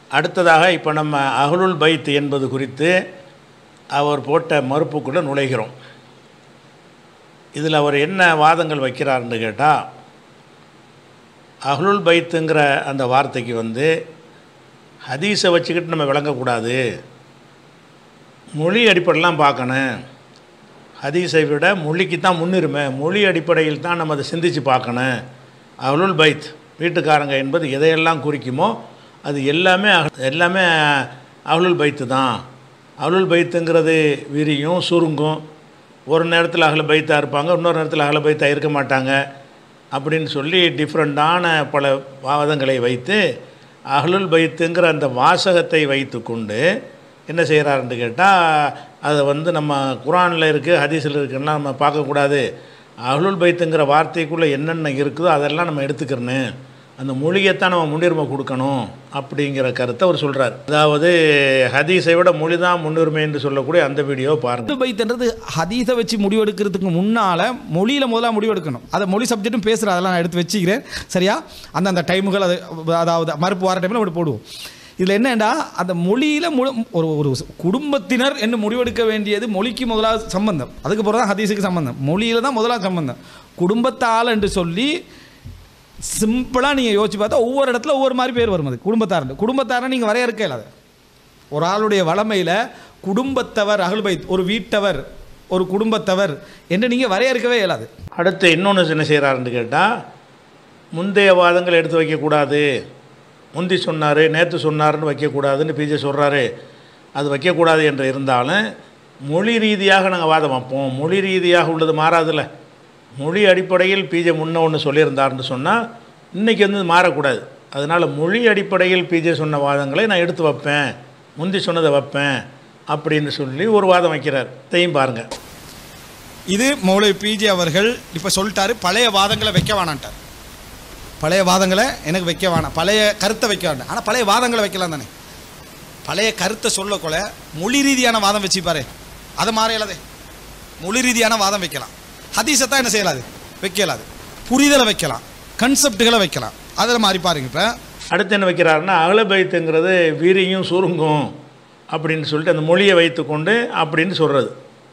அடுத்ததாக இப்போ நம்ம அஹ்லுல் பைத் என்பது குறித்து அவர் போட்ட மறுப்புக்குள்ளே நுழைகிறோம் இதில் அவர் என்ன வாதங்கள் வைக்கிறார்னு கேட்டால் அஹ்லுல் பைத்துங்கிற அந்த வார்த்தைக்கு வந்து ஹதீஸை வச்சுக்கிட்டு நம்ம விளங்கக்கூடாது மொழி அடிப்படையெலாம் பார்க்கணும் ஹதீஸை விட மொழிக்கு தான் முன்னுரிமை மொழி அடிப்படையில் தான் நம்ம அதை சிந்தித்து பார்க்கணும் அஹ்லுல் பைத் வீட்டுக்காரங்க என்பது எதையெல்லாம் குறிக்குமோ அது எல்லாமே அஹ்- எல்லாமே அஹ்லுல் பைத்து தான் அஹ்லுல் பைத்துங்கிறது விரியும் சுருங்கும் ஒரு நேரத்தில் அகல பைத்தாக இருப்பாங்க இன்னொரு நேரத்தில் அகல பைத்தாக இருக்க மாட்டாங்க அப்படின்னு சொல்லி டிஃப்ரெண்ட்டான பல வாதங்களை வைத்து அஹ்லுல் பைத்துங்கிற அந்த வாசகத்தை வைத்துக்கொண்டு என்ன செய்கிறாருன்னு கேட்டால் அதை வந்து நம்ம குரானில் இருக்குது ஹதீஸில் இருக்குன்னா நம்ம பார்க்கக்கூடாது அஹ்லுல் பைத்துங்கிற வார்த்தைக்குள்ளே என்னென்ன இருக்குதோ அதெல்லாம் நம்ம எடுத்துக்கிறணும் அந்த மொழியைத்தான் நம்ம முன்னுரிமை கொடுக்கணும் அப்படிங்கிற கருத்தை அவர் சொல்கிறார் அதாவது ஹதீஸை விட மொழி தான் முன்னுரிமை என்று சொல்லக்கூடிய அந்த வீடியோவை பாருங்கள் அஹ்லுல் பைத்ன்றது ஹதீஸை வச்சு முடிவெடுக்கிறதுக்கு முன்னால் மொழியில் முதல்ல முடிவெடுக்கணும் அதை மொழி சப்ஜெக்ட்டும் பேசுகிறேன் அதெல்லாம் நான் எடுத்து வச்சுக்கிறேன் சரியா அந்த அந்த டைமுகள் அது அதாவது மறுப்பு வார டைமில் அப்படி போடுவோம் இதில் என்னன்னா அந்த மொழியில் முழு ஒரு ஒரு குடும்பத்தினர் என்று முடிவெடுக்க வேண்டியது மொழிக்கு முதலாவது சம்பந்தம் அதுக்கு பிறகு தான் ஹதீஸுக்கு சம்பந்தம் மொழியில் தான் முதலாவது சம்பந்தம் குடும்பத்தால் என்று சொல்லி சிம்பிளாக நீங்கள் யோசிச்சு பார்த்தா ஒவ்வொரு இடத்துல ஒவ்வொரு மாதிரி பேர் வரும் அது குடும்பத்தாரன் குடும்பத்தாரை நீங்கள் வரையறுக்க இல்லாத ஒரு ஆளுடைய வளமையில் குடும்பத்தவர் அகல்பைத் ஒரு வீட்டவர் ஒரு குடும்பத்தவர் என்று நீங்கள் வரையறுக்கவே இயலாது அடுத்து இன்னொன்று என்ன செய்கிறாருன்னு கேட்டால் முந்தைய வாதங்கள் எடுத்து வைக்கக்கூடாது முந்தி சொன்னார் நேற்று சொன்னார்னு வைக்கக்கூடாதுன்னு பிஜே சொல்கிறாரு அது வைக்கக்கூடாது என்று இருந்தாலும் மொழி ரீதியாக நாங்கள் வாதம் வைப்போம் மொழி ரீதியாக உள்ளது மாறாதுல்ல மொழி அடிப்படையில் பிஜே முன்ன ஒன்று சொல்லியிருந்தாருன்னு சொன்னால் இன்றைக்கி வந்து இது மாறக்கூடாது அதனால் மொழி அடிப்படையில் பிஜே சொன்ன வாதங்களை நான் எடுத்து வைப்பேன் முந்தி சொன்னதை வைப்பேன் அப்படின்னு சொல்லி ஒரு வாதம் வைக்கிறார் இதையும் பாருங்கள் இது மௌலை பிஜி அவர்கள் இப்போ சொல்லிட்டாரு பழைய வாதங்களை வைக்க வேணான்ட்டார் பழைய வாதங்களை எனக்கு வைக்க வேணாம் பழைய கருத்தை வைக்க வேண்டாம் ஆனால் பழைய வாதங்களை வைக்கலாம் தானே பழைய கருத்தை சொல்லக்கொள்ள மொழி ரீதியான வாதம் வச்சுப்பாரு அதை மாற இயலாதே மொழி ரீதியான வாதம் வைக்கலாம் ஹதீஸை தான் என்ன செய்யலாது வைக்கலாது புரிதலை வைக்கலாம் கன்செப்டுகளை வைக்கலாம் அதில் மாறி பாருங்க இப்போ அடுத்து என்ன வைக்கிறாருன்னா அகலபைத்துங்கிறது வீரியும் சுருங்கும் அப்படின்னு சொல்லிட்டு அந்த மொழியை வைத்துக்கொண்டு அப்படின்னு சொல்கிறது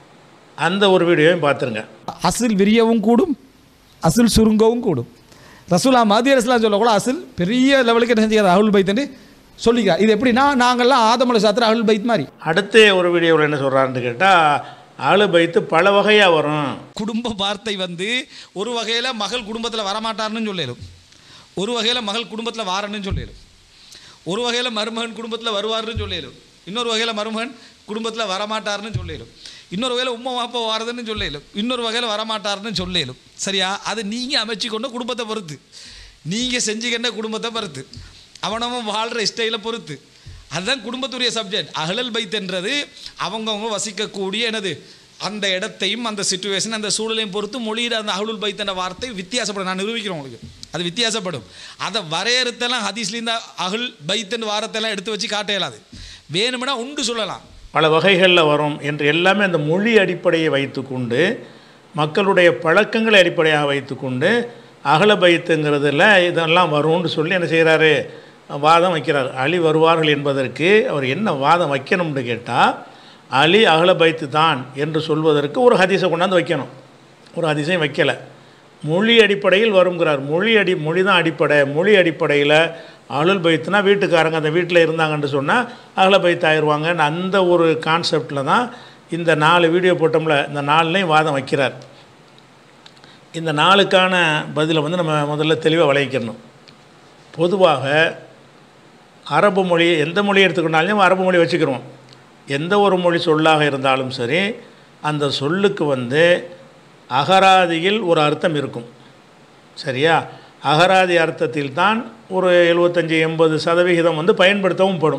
அந்த ஒரு வீடியோவையும் பார்த்துருங்க அசில் விரியவும் கூடும் அசில் சுருங்கவும் கூடும் ரசூலா மதிய ரசூலா சொல்லக்கூட அசில் பெரிய லெவலுக்கு என்ன செஞ்சுக்கிறார் அகுல் பைத்துன்னு சொல்லிக்கிறார் இது எப்படின்னா நாங்கள்லாம் ஆதமலை சாத்திர அகுல் பைத் மாதிரி அடுத்து ஒரு வீடியோவில் என்ன சொல்கிறாருன்னு கேட்டால் அகலபைத்து பல வகையாக வரும் குடும்ப வார்த்தை வந்து ஒரு வகையில் மகள் குடும்பத்தில் வரமாட்டார்னு சொல்லிடும் ஒரு வகையில் மகள் குடும்பத்தில் வாரன்னு சொல்லிடும் ஒரு வகையில் மருமகன் குடும்பத்தில் வருவார்னு சொல்லிடும் இன்னொரு வகையில் மருமகன் குடும்பத்தில் வரமாட்டார்னு சொல்லிடும் இன்னொரு வகையில் உம்மா வாப்பா வாரதுன்னு சொல்லிடும் இன்னொரு வகையில் வரமாட்டார்னு சொல்லிடும் சரியா அது நீங்கள் அமைச்சு கொண்ட குடும்பத்தை பொறுத்து நீங்கள் செஞ்சுக்கின்ற குடும்பத்தை பொறுத்து அவனவன் வாழ்கிற ஸ்டைலை பொறுத்து அதுதான் குடும்பத்துடைய சப்ஜெக்ட் அகலல் பைத்ன்றது அவங்கவங்க வசிக்கக்கூடிய என்னது அந்த இடத்தையும் அந்த சுச்சுவேஷன் அந்த சூழலையும் பொறுத்து மொழியிட அந்த அகலுல் பைத் என்ற வார்த்தை வித்தியாசப்படும் நான் நிரூபிக்கிறேன் உங்களுக்கு அது வித்தியாசப்படும் அதை வரையறுத்தெல்லாம் ஹதீஸ்லேருந்து அகுல் பைத்துன்னு வாரத்தெல்லாம் எடுத்து வச்சு காட்ட இயலாது வேணும்னா உண்டு சொல்லலாம் பல வகைகளில் வரும் என்று எல்லாமே அந்த மொழி அடிப்படையை வைத்துக்கொண்டு மக்களுடைய பழக்கங்களை அடிப்படையாக வைத்துக்கொண்டு அகலபைத்துங்கிறதுல இதெல்லாம் வரும்னு சொல்லி என்ன செய்கிறாரு வாதம் வைக்கிறார் அலி வருவார்கள் என்பதற்கு அவர் என்ன வாதம் வைக்கணும்னு கேட்டால் அலி அகலபைத்து தான் என்று சொல்வதற்கு ஒரு ஹதீஸை கொண்டாந்து வைக்கணும் ஒரு ஹதீஸையும் வைக்கலை மொழி அடிப்படையில் வருங்கிறார் மொழி அடி மொழி தான் அடிப்படை மொழி அடிப்படையில் அகலுல் பைத்துனா வீட்டுக்காரங்க அந்த வீட்டில் இருந்தாங்கன்னு சொன்னால் அகல பைத்து ஆயிடுவாங்க அந்த ஒரு கான்செப்டில் தான் இந்த நாலு வீடியோ போட்டோம்ல இந்த நாலுலேயும் வாதம் வைக்கிறார் இந்த நாளுக்கான பதிலை வந்து நம்ம முதல்ல தெளிவாக விளைவிக்கணும் பொதுவாக அரபு மொழி எந்த மொழி எடுத்துக்கிட்டாலும் அரபு மொழி வச்சுக்கிறோம் எந்த ஒரு மொழி சொல்லாக இருந்தாலும் சரி அந்த சொல்லுக்கு வந்து அகராதியில் ஒரு அர்த்தம் இருக்கும் சரியா அகராதி அர்த்தத்தில் தான் ஒரு எழுபத்தஞ்சி எண்பது சதவிகிதம் வந்து பயன்படுத்தவும் படும்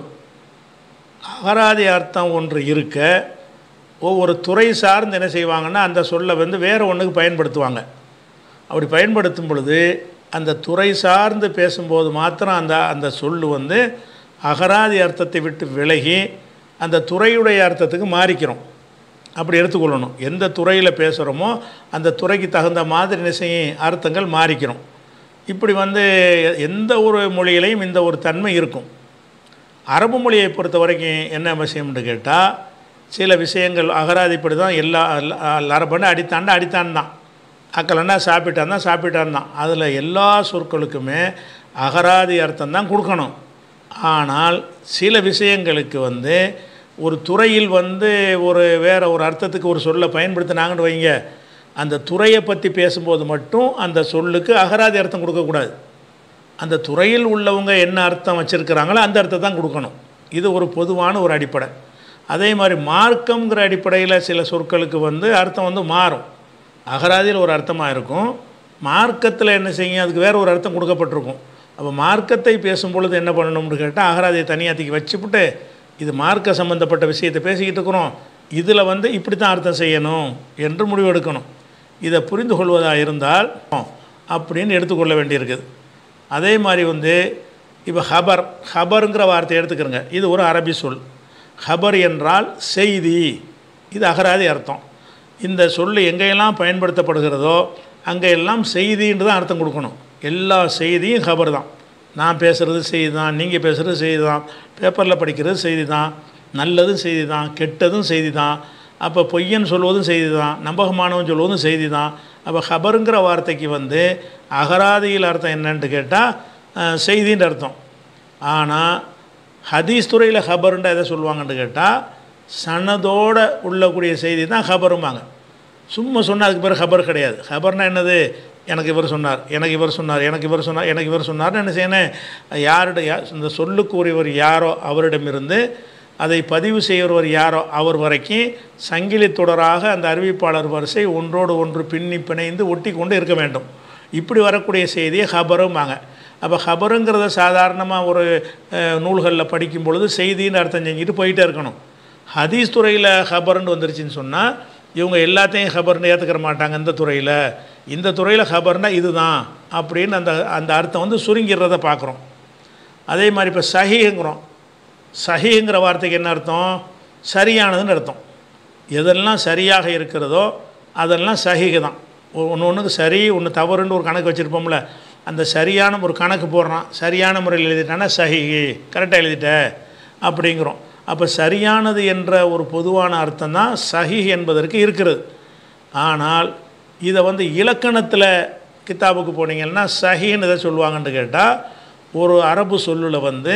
அகராதி அர்த்தம் ஒன்று இருக்க ஒவ்வொரு துறை சார்ந்து என்ன செய்வாங்கன்னா அந்த சொல்லை வந்து வேறு ஒன்றுக்கு பயன்படுத்துவாங்க அப்படி பயன்படுத்தும் பொழுது அந்த துறை சார்ந்து பேசும்போது மாத்திரம் அந்த அந்த சொல் வந்து அகராதி அர்த்தத்தை விட்டு விலகி அந்த துறையுடைய அர்த்தத்துக்கு மாறிக்கிறோம் அப்படி எடுத்துக்கொள்ளணும் எந்த துறையில் பேசுகிறோமோ அந்த துறைக்கு தகுந்த மாதிரி என்ன செய்யும் அர்த்தங்கள் மாறிக்கிறோம் இப்படி வந்து எந்த ஒரு மொழியிலையும் இந்த ஒரு தன்மை இருக்கும் அரபு மொழியை பொறுத்த வரைக்கும் என்ன விஷயம்னு கேட்டால் சில விஷயங்கள் அகராதிப்படி தான் எல்லா அரபன்னு அடித்தாண்டா அடித்தான் தான் அக்கலன்னா சாப்பிட்டான் தான் சாப்பிட்டான் தான் அதில் எல்லா சொற்களுக்குமே அகராதி அர்த்தம் தான் கொடுக்கணும் ஆனால் சில விஷயங்களுக்கு வந்து ஒரு துறையில் வந்து ஒரு வேறு ஒரு அர்த்தத்துக்கு ஒரு சொல்லை பயன்படுத்தினாங்கன்னு வைங்க அந்த துறையை பற்றி பேசும்போது மட்டும் அந்த சொல்லுக்கு அகராதி அர்த்தம் கொடுக்கக்கூடாது அந்த துறையில் உள்ளவங்க என்ன அர்த்தம் வச்சுருக்கிறாங்களோ அந்த அர்த்தம் தான் கொடுக்கணும் இது ஒரு பொதுவான ஒரு அடிப்படை அதே மாதிரி மார்க்கம்ங்கிற அடிப்படையில் சில சொற்களுக்கு வந்து அர்த்தம் வந்து மாறும் அகராதியில் ஒரு அர்த்தமாக இருக்கும் மார்க்கத்தில் என்ன செய்யும் அதுக்கு வேறு ஒரு அர்த்தம் கொடுக்கப்பட்டிருக்கும் அப்போ மார்க்கத்தை பேசும் பொழுது என்ன பண்ணணும்னு கேட்டால் அகராதியை தனியாக தூக்கி வச்சுப்புட்டு இது மார்க்க சம்மந்தப்பட்ட விஷயத்தை பேசிக்கிட்டு இருக்கிறோம் இதில் வந்து இப்படி தான் அர்த்தம் செய்யணும் என்று முடிவெடுக்கணும் இதை புரிந்து கொள்வதாக இருந்தால் அப்படின்னு எடுத்துக்கொள்ள வேண்டியிருக்குது அதே மாதிரி வந்து இப்போ ஹபர் ஹபருங்கிற வார்த்தையை எடுத்துக்கிறோங்க இது ஒரு அரபி சொல் ஹபர் என்றால் செய்தி இது அகராதி அர்த்தம் இந்த சொல் எங்கெல்லாம் பயன்படுத்தப்படுகிறதோ அங்கெல்லாம் செய்தின்னு தான் அர்த்தம் கொடுக்கணும் எல்லா செய்தியும் ஹபர் தான் நான் பேசுகிறது செய்தி தான் நீங்கள் பேசுகிறது செய்தி தான் பேப்பரில் படிக்கிறது செய்தி தான் நல்லதும் செய்தி தான் கெட்டதும் செய்தி தான் அப்போ பொய்யன் சொல்வதும் செய்தி தான் நம்பகமானவன் சொல்வதும் செய்தி தான் அப்போ ஹபருங்கிற வார்த்தைக்கு வந்து அகராதியில் அர்த்தம் என்னன்ட்டு கேட்டால் செய்தின்ற அர்த்தம் ஆனால் ஹதீஸ் துறையில் ஹபருண்டா எதை சொல்லுவாங்கன்னு கேட்டால் சனதோடு உள்ளக்கூடிய செய்தி தான் ஹபரும்பாங்க சும்மா சொன்னால் அதுக்கு பேர் ஹபர் கிடையாது ஹபர்னால் என்னது எனக்கு இவர் சொன்னார் எனக்கு இவர் சொன்னார் எனக்கு இவர் சொன்னார் எனக்கு இவர் சொன்னார்னு என்ன செய்யணும் யாருடைய யா இந்த சொல்லுக்குரியவர் யாரோ அவரிடமிருந்து அதை பதிவு செய்கிறவர் யாரோ அவர் வரைக்கும் சங்கிலி தொடராக அந்த அறிவிப்பாளர் வரிசை ஒன்றோடு ஒன்று பின்னி பிணைந்து ஒட்டி கொண்டு இருக்க வேண்டும் இப்படி வரக்கூடிய செய்தியை ஹபரும்பாங்க அப்போ ஹபருங்கிறத சாதாரணமாக ஒரு நூல்களில் படிக்கும் பொழுது செய்தின்னு அர்த்தம் செஞ்சுட்டு போயிட்டே இருக்கணும் ஹதீஸ் துறையில் ஹபர்னு வந்துருச்சுன்னு சொன்னால் இவங்க எல்லாத்தையும் ஹபர்னு ஏற்றுக்கிற மாட்டாங்க இந்த துறையில் இந்த துறையில் ஹபர்னால் இதுதான் அப்படின்னு அந்த அந்த அர்த்தம் வந்து சுருங்கிறத பார்க்குறோம் அதே மாதிரி இப்போ சஹிங்கிறோம் சஹிங்கிற வார்த்தைக்கு என்ன அர்த்தம் சரியானதுன்னு அர்த்தம் எதெல்லாம் சரியாக இருக்கிறதோ அதெல்லாம் சஹிகு தான் ஒன்று ஒன்றுக்கு சரி ஒன்று தவறுன்னு ஒரு கணக்கு வச்சுருப்போம்ல அந்த சரியான ஒரு கணக்கு போடுறான் சரியான முறையில் எழுதிட்டானா சஹிகு கரெக்டாக எழுதிட்ட அப்படிங்கிறோம் அப்போ சரியானது என்ற ஒரு பொதுவான அர்த்தம் தான் சஹி என்பதற்கு இருக்கிறது ஆனால் இதை வந்து இலக்கணத்தில் கித்தாபுக்கு போனீங்கன்னா சஹின்னு எதை சொல்லுவாங்கன்னு கேட்டால் ஒரு அரபு சொல்லில் வந்து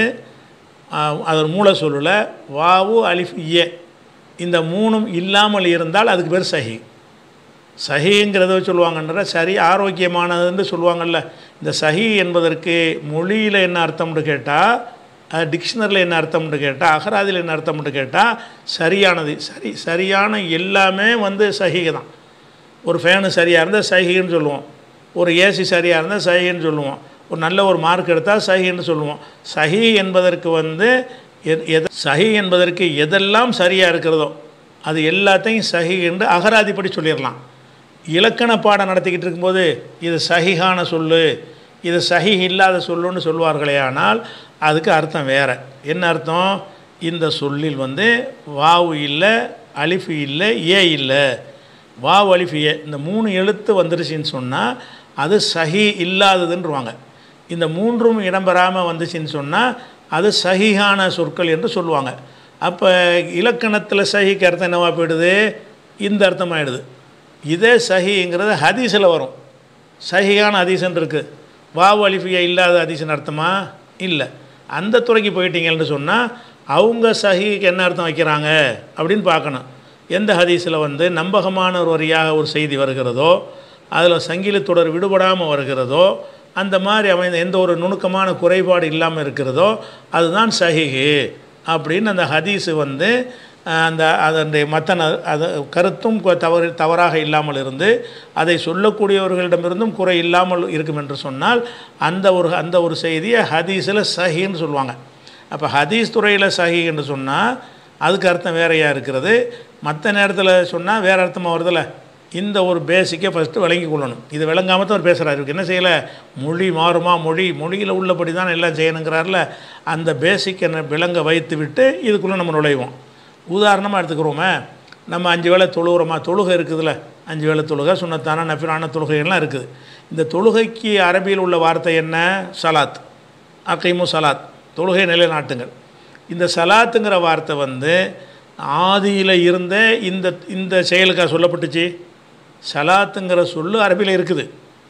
அதன் மூல சொல்லில் வாவு அலிஃப் ஏ இந்த மூணும் இல்லாமல் இருந்தால் அதுக்கு பேர் சஹி சஹிங்கிறத சொல்லுவாங்கன்ற சரி ஆரோக்கியமானதுன்னு சொல்லுவாங்கள்ல இந்த சஹி என்பதற்கு மொழியில் என்ன அர்த்தம்னு கேட்டால் டிக்ஷனரியில் என்ன அர்த்தம்னு கேட்டால் அகராதியில் என்ன அர்த்தம்னு கேட்டால் சரியானது சரி சரியான எல்லாமே வந்து சஹிக தான் ஒரு ஃபேனு சரியாக இருந்தால் சஹின்னு சொல்லுவோம் ஒரு ஏசி சரியாக இருந்தால் சஹின்னு சொல்லுவோம் ஒரு நல்ல ஒரு மார்க் எடுத்தால் சஹின்னு சொல்லுவோம் சஹி என்பதற்கு வந்து எது சஹி என்பதற்கு எதெல்லாம் சரியாக இருக்கிறதோ அது எல்லாத்தையும் சஹி என்று அகராதிப்படி சொல்லிடலாம் இலக்கண பாடம் நடத்திக்கிட்டு இருக்கும்போது இது சஹிகான சொல்லு இது சஹி இல்லாத சொல்லுன்னு சொல்வார்களே ஆனால் அதுக்கு அர்த்தம் வேறு என்ன அர்த்தம் இந்த சொல்லில் வந்து வாவு இல்லை அலிஃபு இல்லை ஏ இல்லை வாவு அலிஃபு ஏ இந்த மூணு எழுத்து வந்துருச்சுன்னு சொன்னால் அது சஹி இல்லாததுன்றவாங்க இந்த மூன்றும் இடம்பெறாமல் வந்துச்சுன்னு சொன்னால் அது சஹிகான சொற்கள் என்று சொல்லுவாங்க அப்போ இலக்கணத்தில் சஹிக்கு அர்த்தம் என்னவா போயிடுது இந்த அர்த்தமாயிடுது இதே சஹிங்கிறது ஹதீஸில் வரும் சஹிகான ஹதீசன் இருக்குது வாவு அலிஃபியா இல்லாத ஹதீசன் அர்த்தமா இல்லை அந்த துறைக்கு போயிட்டீங்கன்னு சொன்னால் அவங்க சஹிக்கு என்ன அர்த்தம் வைக்கிறாங்க அப்படின்னு பார்க்கணும் எந்த ஹதீஸில் வந்து நம்பகமான ஒரு வரியாக ஒரு செய்தி வருகிறதோ அதில் சங்கிலி தொடர் விடுபடாமல் வருகிறதோ அந்த மாதிரி அமைந்த எந்த ஒரு நுணுக்கமான குறைபாடு இல்லாமல் இருக்கிறதோ அதுதான் சஹிஹு அப்படின்னு அந்த ஹதீஸு வந்து அந்த அதனுடைய மத்தன அது கருத்தும் தவறு தவறாக இல்லாமல் இருந்து அதை சொல்லக்கூடியவர்களிடமிருந்தும் குறை இல்லாமல் இருக்கும் என்று சொன்னால் அந்த ஒரு அந்த ஒரு செய்தியை ஹதீஸில் சஹின்னு சொல்லுவாங்க அப்போ ஹதீஸ் துறையில் சஹி என்று சொன்னால் அதுக்கு அர்த்தம் வேறையாக இருக்கிறது மற்ற நேரத்தில் சொன்னால் வேறு அர்த்தமாக வருதில்ல இந்த ஒரு பேசிக்கை ஃபஸ்ட்டு விளங்கி கொள்ளணும் இது விளங்காமல் தான் அவர் பேசுகிறார் இவருக்கு என்ன செய்யலை மொழி மாறுமா மொழி மொழியில் உள்ளபடி தான் எல்லாம் செய்யணுங்கிறார்ல அந்த பேசிக்கை விளங்க வைத்து விட்டு இதுக்குள்ளே நம்ம நுழைவோம் உதாரணமாக எடுத்துக்கிறோமே நம்ம அஞ்சு வேளை தொழுகிறோமா தொழுகை இருக்குதுல்ல அஞ்சு வேளை தொழுகை சுண்ணத்தான நஃபிலான தொழுகைகள்லாம் இருக்குது இந்த தொழுகைக்கு அரபியில் உள்ள வார்த்தை என்ன சலாத் அக்கைமு சலாத் தொழுகை நிலைநாட்டுங்கள் இந்த சலாத்துங்கிற வார்த்தை வந்து ஆதியில் இருந்த இந்த இந்த செயலுக்காக சொல்லப்பட்டுச்சு சலாத்துங்கிற சொல்லு அரபியில் இருக்குது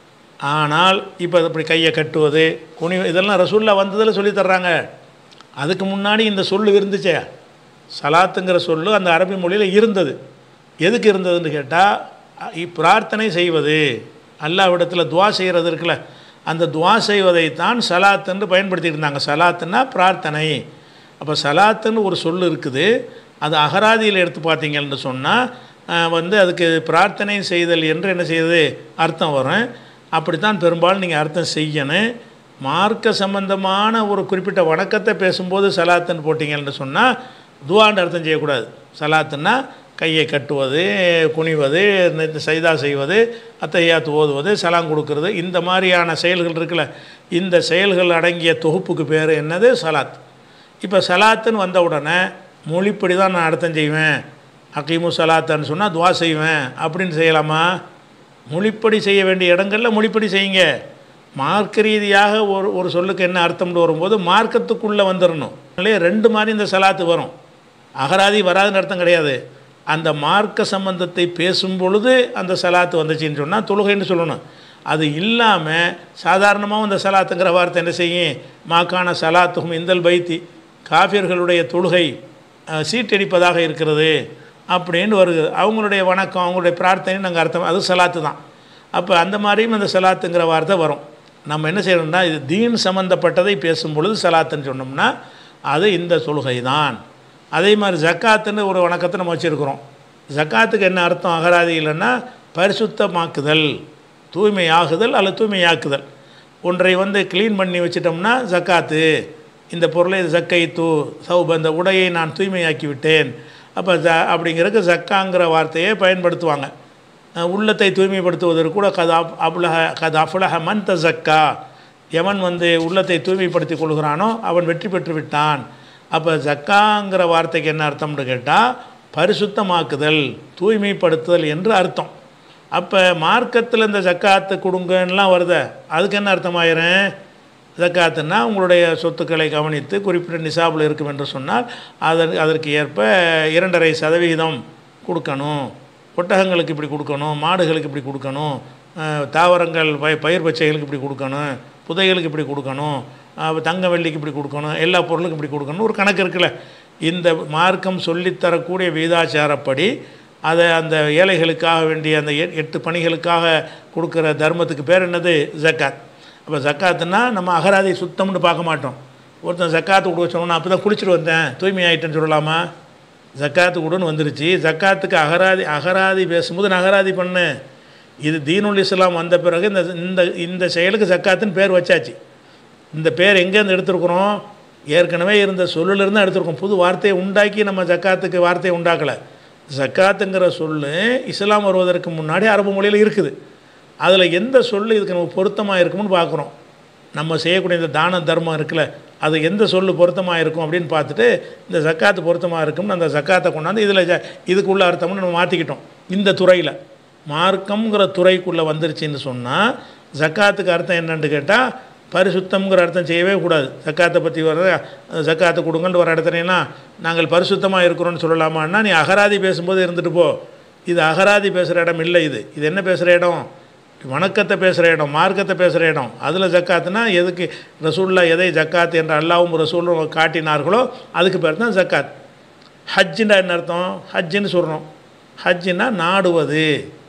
ஆனால் இப்போ இப்படி கையை கட்டுவது குனி இதெல்லாம் ரசூல்லா வந்ததில் சொல்லி தர்றாங்க அதுக்கு முன்னாடி இந்த சொல்லு இருந்துச்சே சலாத்துங்கிற சொல்லு அந்த அரபி மொழியில் இருந்தது எதுக்கு இருந்ததுன்னு கேட்டால் பிரார்த்தனை செய்வது அல்லாவிடத்தில் துவா செய்கிறது இருக்குல்ல அந்த துவா செய்வதைத்தான் சலாத்துன்னு பயன்படுத்திட்டு இருந்தாங்க சலாத்துன்னா பிரார்த்தனை அப்போ சலாத்துன்னு ஒரு சொல் இருக்குது அது அகராதியில் எடுத்து பார்த்தீங்கன்னு சொன்னால் வந்து அதுக்கு பிரார்த்தனை செய்தல் என்று என்ன செய்யுது அர்த்தம் வரும் அப்படித்தான் பெரும்பாலும் நீங்கள் அர்த்தம் செய்யணும் மார்க்க சம்பந்தமான ஒரு குறிப்பிட்ட வணக்கத்தை பேசும்போது சலாத்துன்னு போட்டிங்கன்னு சொன்னால் துவான்னு அர்த்தம் செய்யக்கூடாது சலாத்துன்னா கையை கட்டுவது குனிவது நெ- சைதா செய்வது அத்தையாத்து ஓதுவது சலாம் கொடுக்கறது இந்த மாதிரியான செயல்கள் இருக்குல்ல இந்த செயல்கள் அடங்கிய தொகுப்புக்கு பேர் என்னது சலாத் இப்போ சலாத்துன்னு வந்த உடனே மொழிப்படி தான் நான் அர்த்தம் செய்வேன் அக்கீமு சலாத்தான்னு சொன்னால் துவா செய்வேன் அப்படின்னு செய்யலாமா மொழிப்படி செய்ய வேண்டிய இடங்களில் மொழிப்படி செய்யுங்க மார்க்க ரீதியாக ஒரு ஒரு சொல்லுக்கு என்ன அர்த்தம்னு வரும்போது மார்க்கத்துக்குள்ளே வந்துடணும் இல்லையா ரெண்டு மாதிரி இந்த சலாத்து வரும் அகராதி வராதுன்னு அர்த்தம் கிடையாது அந்த மார்க்க சம்பந்தத்தை பேசும் பொழுது அந்த சலாத்து வந்துச்சுன்னு சொன்னால் தொழுகைன்னு சொல்லணும் அது இல்லாமல் சாதாரணமாக அந்த சலாத்துங்கிற வார்த்தை என்ன செய்யும் மாக்கான சலாத்துகும் இந்தல் பைத்தி காஃபியர்களுடைய தொழுகை அஹ், சீட்டடிப்பதாக இருக்கிறது அப்படின்னு வருது அவங்களுடைய வணக்கம் அவங்களுடைய பிரார்த்தனை நாங்கள் அர்த்தம் அது சலாத்து தான் அப்போ அந்த மாதிரியும் அந்த சலாத்துங்கிற வார்த்தை வரும் நம்ம என்ன செய்யணும்னா இது தீன் சம்மந்தப்பட்டதை பேசும் பொழுது சலாத்துன்னு சொன்னோம்னா அது இந்த தொழுகை தான் அதே மாதிரி ஜக்காத்துன்னு ஒரு வணக்கத்தை நம்ம வச்சுருக்கிறோம் ஜக்காத்துக்கு என்ன அர்த்தம் அகராதி இல்லைன்னா பரிசுத்தமாக்குதல் தூய்மையாகுதல் அல்லது தூய்மையாக்குதல் ஒன்றை வந்து க்ளீன் பண்ணி வச்சிட்டோம்னா ஜக்காத்து இந்த பொருளை ஜக்கை தூ சௌப இந்த உடையை நான் தூய்மையாக்கி விட்டேன் அப்போ ஜ அப்படிங்கிறதுக்கு ஜக்காங்கிற வார்த்தையை பயன்படுத்துவாங்க அஹ் உள்ளத்தை தூய்மைப்படுத்துவதற்கு கூட கதா அபுலக கத அஃபுலக மன் தசக்கா எவன் வந்து உள்ளத்தை தூய்மைப்படுத்தி கொள்கிறானோ அவன் வெற்றி பெற்று விட்டான் அப்போ ஜக்காங்கிற வார்த்தைக்கு என்ன அர்த்தம்னு கேட்டால் பரிசுத்தமாக்குதல் தூய்மைப்படுத்துதல் என்று அர்த்தம் அப்போ மார்க்கத்தில் இந்த ஜக்காத்து கொடுங்கன்னெலாம் வருதே அதுக்கு என்ன அர்த்தமாயிரும் ஜக்காத்துன்னா உங்களுடைய சொத்துக்களை கவனித்து குறிப்பிட்ட நிசாபில் இருக்கும் என்று சொன்னால் அதற்கு அதற்கு ஏற்ப இரண்டரை சதவிகிதம் கொடுக்கணும் ஒட்டகங்களுக்கு இப்படி கொடுக்கணும் மாடுகளுக்கு இப்படி கொடுக்கணும் அஹ், தாவரங்கள் பய பயிர் பச்சைகளுக்கு இப்படி கொடுக்கணும் புதைகளுக்கு இப்படி கொடுக்கணும் அஹ், தங்க வெள்ளிக்கு இப்படி கொடுக்கணும் எல்லா பொருளுக்கும் இப்படி கொடுக்கணும் ஒரு கணக்கு இருக்குல்ல இந்த மார்க்கம் சொல்லித்தரக்கூடிய வீதாச்சாரப்படி அதை அந்த ஏழைகளுக்காக வேண்டிய அந்த எ- எட்டு பணிகளுக்காக கொடுக்குற தர்மத்துக்கு பேர் என்னது ஜக்காத் அப்போ ஜக்காத்துன்னா நம்ம அகராதி சுத்தம்னு பார்க்க மாட்டோம் ஒருத்தன் ஜக்காத்து கொடுக்க சொன்னோன்னா அப்போ தான் குளிச்சுட்டு வந்தேன் தூய்மை ஆயிட்டேன்னு சொல்லலாமா ஜக்காத்து கொடுன்னு வந்துருச்சு ஜக்காத்துக்கு அகராதி அகராதி பேசும்போது நான் அகராதி பண்ணு இது தீனுல் இஸ்லாம் வந்த பிறகு இந்த இந்த இந்த செயலுக்கு ஜக்காத்துன்னு பேர் வச்சாச்சு இந்த பேர் எங்கேருந்து எடுத்திருக்கிறோம் ஏற்கனவே இருந்த சொல்லிலிருந்து தான் எடுத்திருக்கோம் புது வார்த்தையை உண்டாக்கி நம்ம ஜக்காத்துக்கு வார்த்தையை உண்டாக்கலை ஜக்காத்துங்கிற சொல்லு இஸ்லாம் வருவதற்கு முன்னாடி அரபு மொழியில் இருக்குது அதில் எந்த சொல்லு இதுக்கு நம்ம பொருத்தமாக இருக்கும்னு பார்க்குறோம் நம்ம செய்யக்கூடிய இந்த தான தர்மம் இருக்குல்ல அது எந்த சொல்லு பொருத்தமாக இருக்கும் அப்படின்னு பார்த்துட்டு இந்த ஜக்காத்து பொருத்தமாக இருக்கும்னு அந்த ஜக்காத்தை கொண்டாந்து இதில் ஜ இதுக்குள்ள அர்த்தம்னு நம்ம மாற்றிக்கிட்டோம் இந்த துறையில் மார்க்கம்ங்கிற துறைக்குள்ளே வந்துருச்சுன்னு சொன்னால் ஜக்காத்துக்கு அர்த்தம் என்னன்னு கேட்டால் பரிசுத்தம்ங்கிற அர்த்தம் செய்யவே கூடாது ஜக்காத்தை பற்றி வர ஜக்காத்தை கொடுங்கன்னு வர இடத்துலலாம் நாங்கள் பரிசுத்தமாக இருக்கிறோன்னு சொல்லலாமான்னா நீ அகராதி பேசும்போது இருந்துட்டு போ இது அகராதி பேசுகிற இடம் இல்லை இது இது என்ன பேசுகிற இடம் வணக்கத்தை பேசுகிற இடம் மார்க்கத்தை பேசுகிற இடம் அதில் ஜக்காத்துனா எதுக்கு ரசூல்லா எதை ஜக்காத் என்ற அல்லாவும் ரசூலும் காட்டினார்களோ அதுக்கு பேர் தான் ஜக்காத் ஹஜ்ஜுன்னா என்ன அர்த்தம் ஹஜ்ஜுன்னு சொல்கிறோம் ஹஜ்ஜுன்னா நாடுவது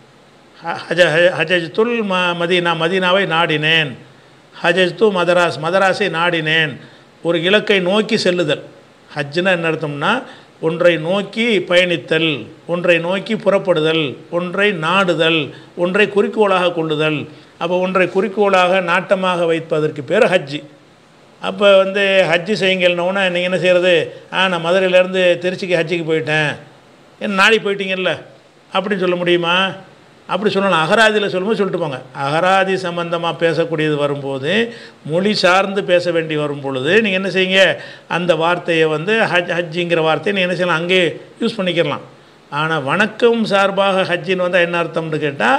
ஹ- ஹஜ ஹ- ஹஜஜ்துல் ம மதீனா மதீனாவை நாடினேன் ஹஜஜ்து மதராஸ் மதராஸை நாடினேன் ஒரு இலக்கை நோக்கி செல்லுதல் ஹஜ்ஜுனா என்ன அர்த்தம்னா ஒன்றை நோக்கி பயணித்தல் ஒன்றை நோக்கி புறப்படுதல் ஒன்றை நாடுதல் ஒன்றை குறிக்கோளாக கொள்ளுதல் அப்போ ஒன்றை குறிக்கோளாக நாட்டமாக வைப்பதற்கு பேர் ஹஜ்ஜி அப்போ வந்து ஹஜ்ஜி செய்யுங்கள்னோன்னா நீங்கள் என்ன செய்கிறது ஆ நான் மதுரையிலேருந்து திருச்சிக்கு ஹஜ்ஜிக்கு போயிட்டேன் என்ன நாடி போயிட்டீங்கல்ல அப்படின்னு சொல்ல முடியுமா அப்படி சொல்லலாம் அகராதியில் சொல்லும்போது சொல்லிட்டு போங்க அகராதி சம்பந்தமாக பேசக்கூடியது வரும்போது மொழி சார்ந்து பேச வேண்டி வரும் பொழுது நீங்கள் என்ன செய்யுங்க அந்த வார்த்தையை வந்து ஹஜ் ஹஜ்ஜிங்கிற வார்த்தையை நீங்கள் என்ன செய்யலாம் அங்கேயே யூஸ் பண்ணிக்கிறலாம் ஆனால் வணக்கம் சார்பாக ஹஜ்ஜின்னு வந்தால் என்ன அர்த்தம்னு கேட்டால்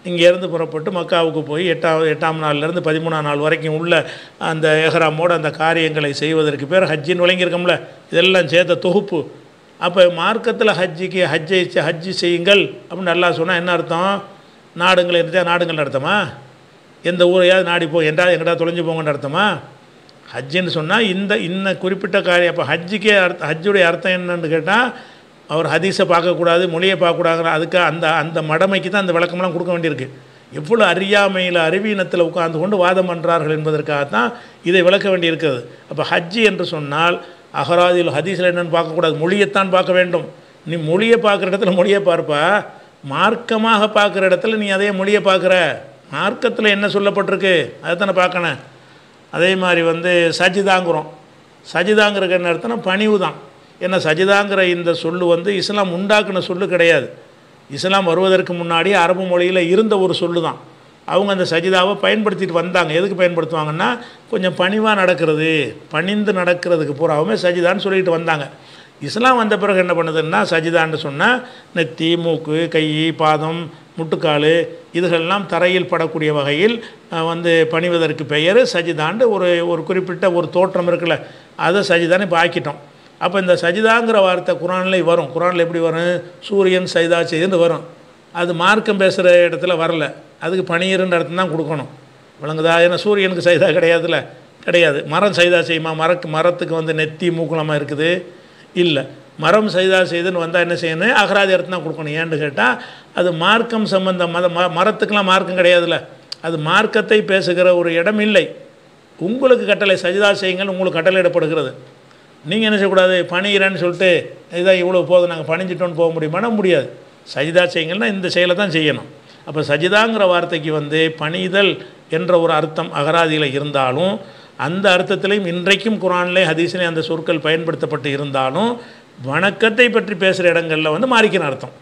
இங்கேருந்து புறப்பட்டு மக்காவுக்கு போய் எட்டாவது எட்டாம் நாள்லேருந்து பதிமூணாம் நாள் வரைக்கும் உள்ள அந்த எஹ்ராமோட அந்த காரியங்களை செய்வதற்கு பேர் ஹஜ்ஜின்னு விளங்கியிருக்கோம்ல இதெல்லாம் சேர்த்த தொகுப்பு அப்போ மார்க்கத்தில் ஹஜ்ஜிக்கு ஹஜ்ஜை செ- ஹஜ்ஜி செய்யுங்கள் அப்படின்னு நல்லா சொன்னால் என்ன அர்த்தம் நாடுங்கள் இருந்தால் நாடுங்கள் அர்த்தமா எந்த ஊரையாவது நாடி போ என்றா எங்கடா தொலைஞ்சு போங்கன்னு அர்த்தமா ஹஜ்ஜுன்னு சொன்னால் இந்த இன்ன குறிப்பிட்ட காரியம் அப்போ ஹஜ்ஜுக்கே அர்த்தம் ஹஜ்ஜுடைய அர்த்தம் என்னன்னு கேட்டால் அவர் ஹதீஸை பார்க்கக்கூடாது மொழியை பார்க்கக்கூடாது அதுக்கு அந்த அந்த மடமைக்கு தான் அந்த விளக்கமெல்லாம் கொடுக்க வேண்டியிருக்கு எவ்வளோ அறியாமையில் அறிவீனத்தில் உட்கார்ந்து கொண்டு வாதம் பண்ணுறார்கள் என்பதற்காகத்தான் இதை விளக்க வேண்டியிருக்கிறது அப்போ ஹஜ்ஜி என்று சொன்னால் அகராதியில் ஹதீஸில் என்னென்னு பார்க்கக்கூடாது மொழியைத்தான் பார்க்க வேண்டும் நீ மொழியை பார்க்குற இடத்துல மொழியை பார்ப்பா மார்க்கமாக பார்க்குற இடத்துல நீ அதே மொழியை பார்க்குற மார்க்கத்தில் என்ன சொல்லப்பட்டிருக்கு அதை தானே பார்க்கணும் அதே மாதிரி வந்து சஜிதாங்கிறோம் சஜிதாங்கிறக்கு என்ன அர்த்தம்னா பணிவு தான் ஏன்னா சஜிதாங்கிற இந்த சொல்லு வந்து இஸ்லாம் உண்டாக்குன சொல்லு கிடையாது இஸ்லாம் வருவதற்கு முன்னாடி அரபு மொழியில் இருந்த ஒரு சொல்லு தான் அவங்க அந்த சஜிதாவை பயன்படுத்திட்டு வந்தாங்க எதுக்கு பயன்படுத்துவாங்கன்னா கொஞ்சம் பணிவாக நடக்கிறது பணிந்து நடக்கிறதுக்கு பூராவுமே சஜிதான்னு சொல்லிட்டு வந்தாங்க இஸ்லாம் வந்த பிறகு என்ன பண்ணுதுன்னா சஜிதான்னு சொன்னால் நெத்தி மூக்கு கை பாதம் முட்டுக்கால் இதுகளெல்லாம் தரையில் படக்கூடிய வகையில் அஹ், வந்து பணிவதற்கு பெயர் சஜிதாண்டு ஒரு ஒரு குறிப்பிட்ட ஒரு தோற்றம் இருக்குல்ல அதை சஜிதான்னு இப்போ ஆக்கிட்டோம் அப்போ இந்த சஜிதாங்கிற வார்த்தை குரானில் வரும் குரானில் எப்படி வரும் சூரியன் சைதா செய்துன்னு வரும் அது மார்க்கம் பேசுகிற இடத்துல வரல அதுக்கு பணியிருன்ற அர்த்தம் தான் கொடுக்கணும் விளங்குதா ஏன்னா சூரியனுக்கு சைதா கிடையாதுல்ல கிடையாது மரம் சைதா செய்யுமா மரக்கு மரத்துக்கு வந்து நெத்தி மூக்குலமாக இருக்குது இல்லை மரம் சைதா செய்துன்னு வந்தால் என்ன செய்யணும் அகராதி அர்த்தம் தான் கொடுக்கணும் ஏன்னு கேட்டால் அது மார்க்கம் சம்பந்தம் மத ம மரத்துக்கெலாம் மார்க்கம் கிடையாதுல்ல அது மார்க்கத்தை பேசுகிற ஒரு இடம் இல்லை உங்களுக்கு கட்டளை சஜிதா செய்யுங்கள் உங்களுக்கு கட்டளையிடப்படுகிறது நீங்கள் என்ன செய்யக்கூடாது பணிகிறேன்னு சொல்லிட்டு இதான் இவ்வளோ போதும் நாங்கள் பணிஞ்சிட்டோன்னு போக முடியுமானா முடியாது சஜிதா செய்யுங்கன்னா இந்த செயலை தான் செய்யணும் அப்போ சஜிதாங்கிற வார்த்தைக்கு வந்து பணிதல் என்ற ஒரு அர்த்தம் அகராதியில் இருந்தாலும் அந்த அர்த்தத்திலையும் இன்றைக்கும் குரான்லே ஹதீஸ்லேயும் அந்த சொற்கள் பயன்படுத்தப்பட்டு இருந்தாலும் வணக்கத்தை பற்றி பேசுகிற இடங்களில் வந்து மாறிக்கிற அர்த்தம்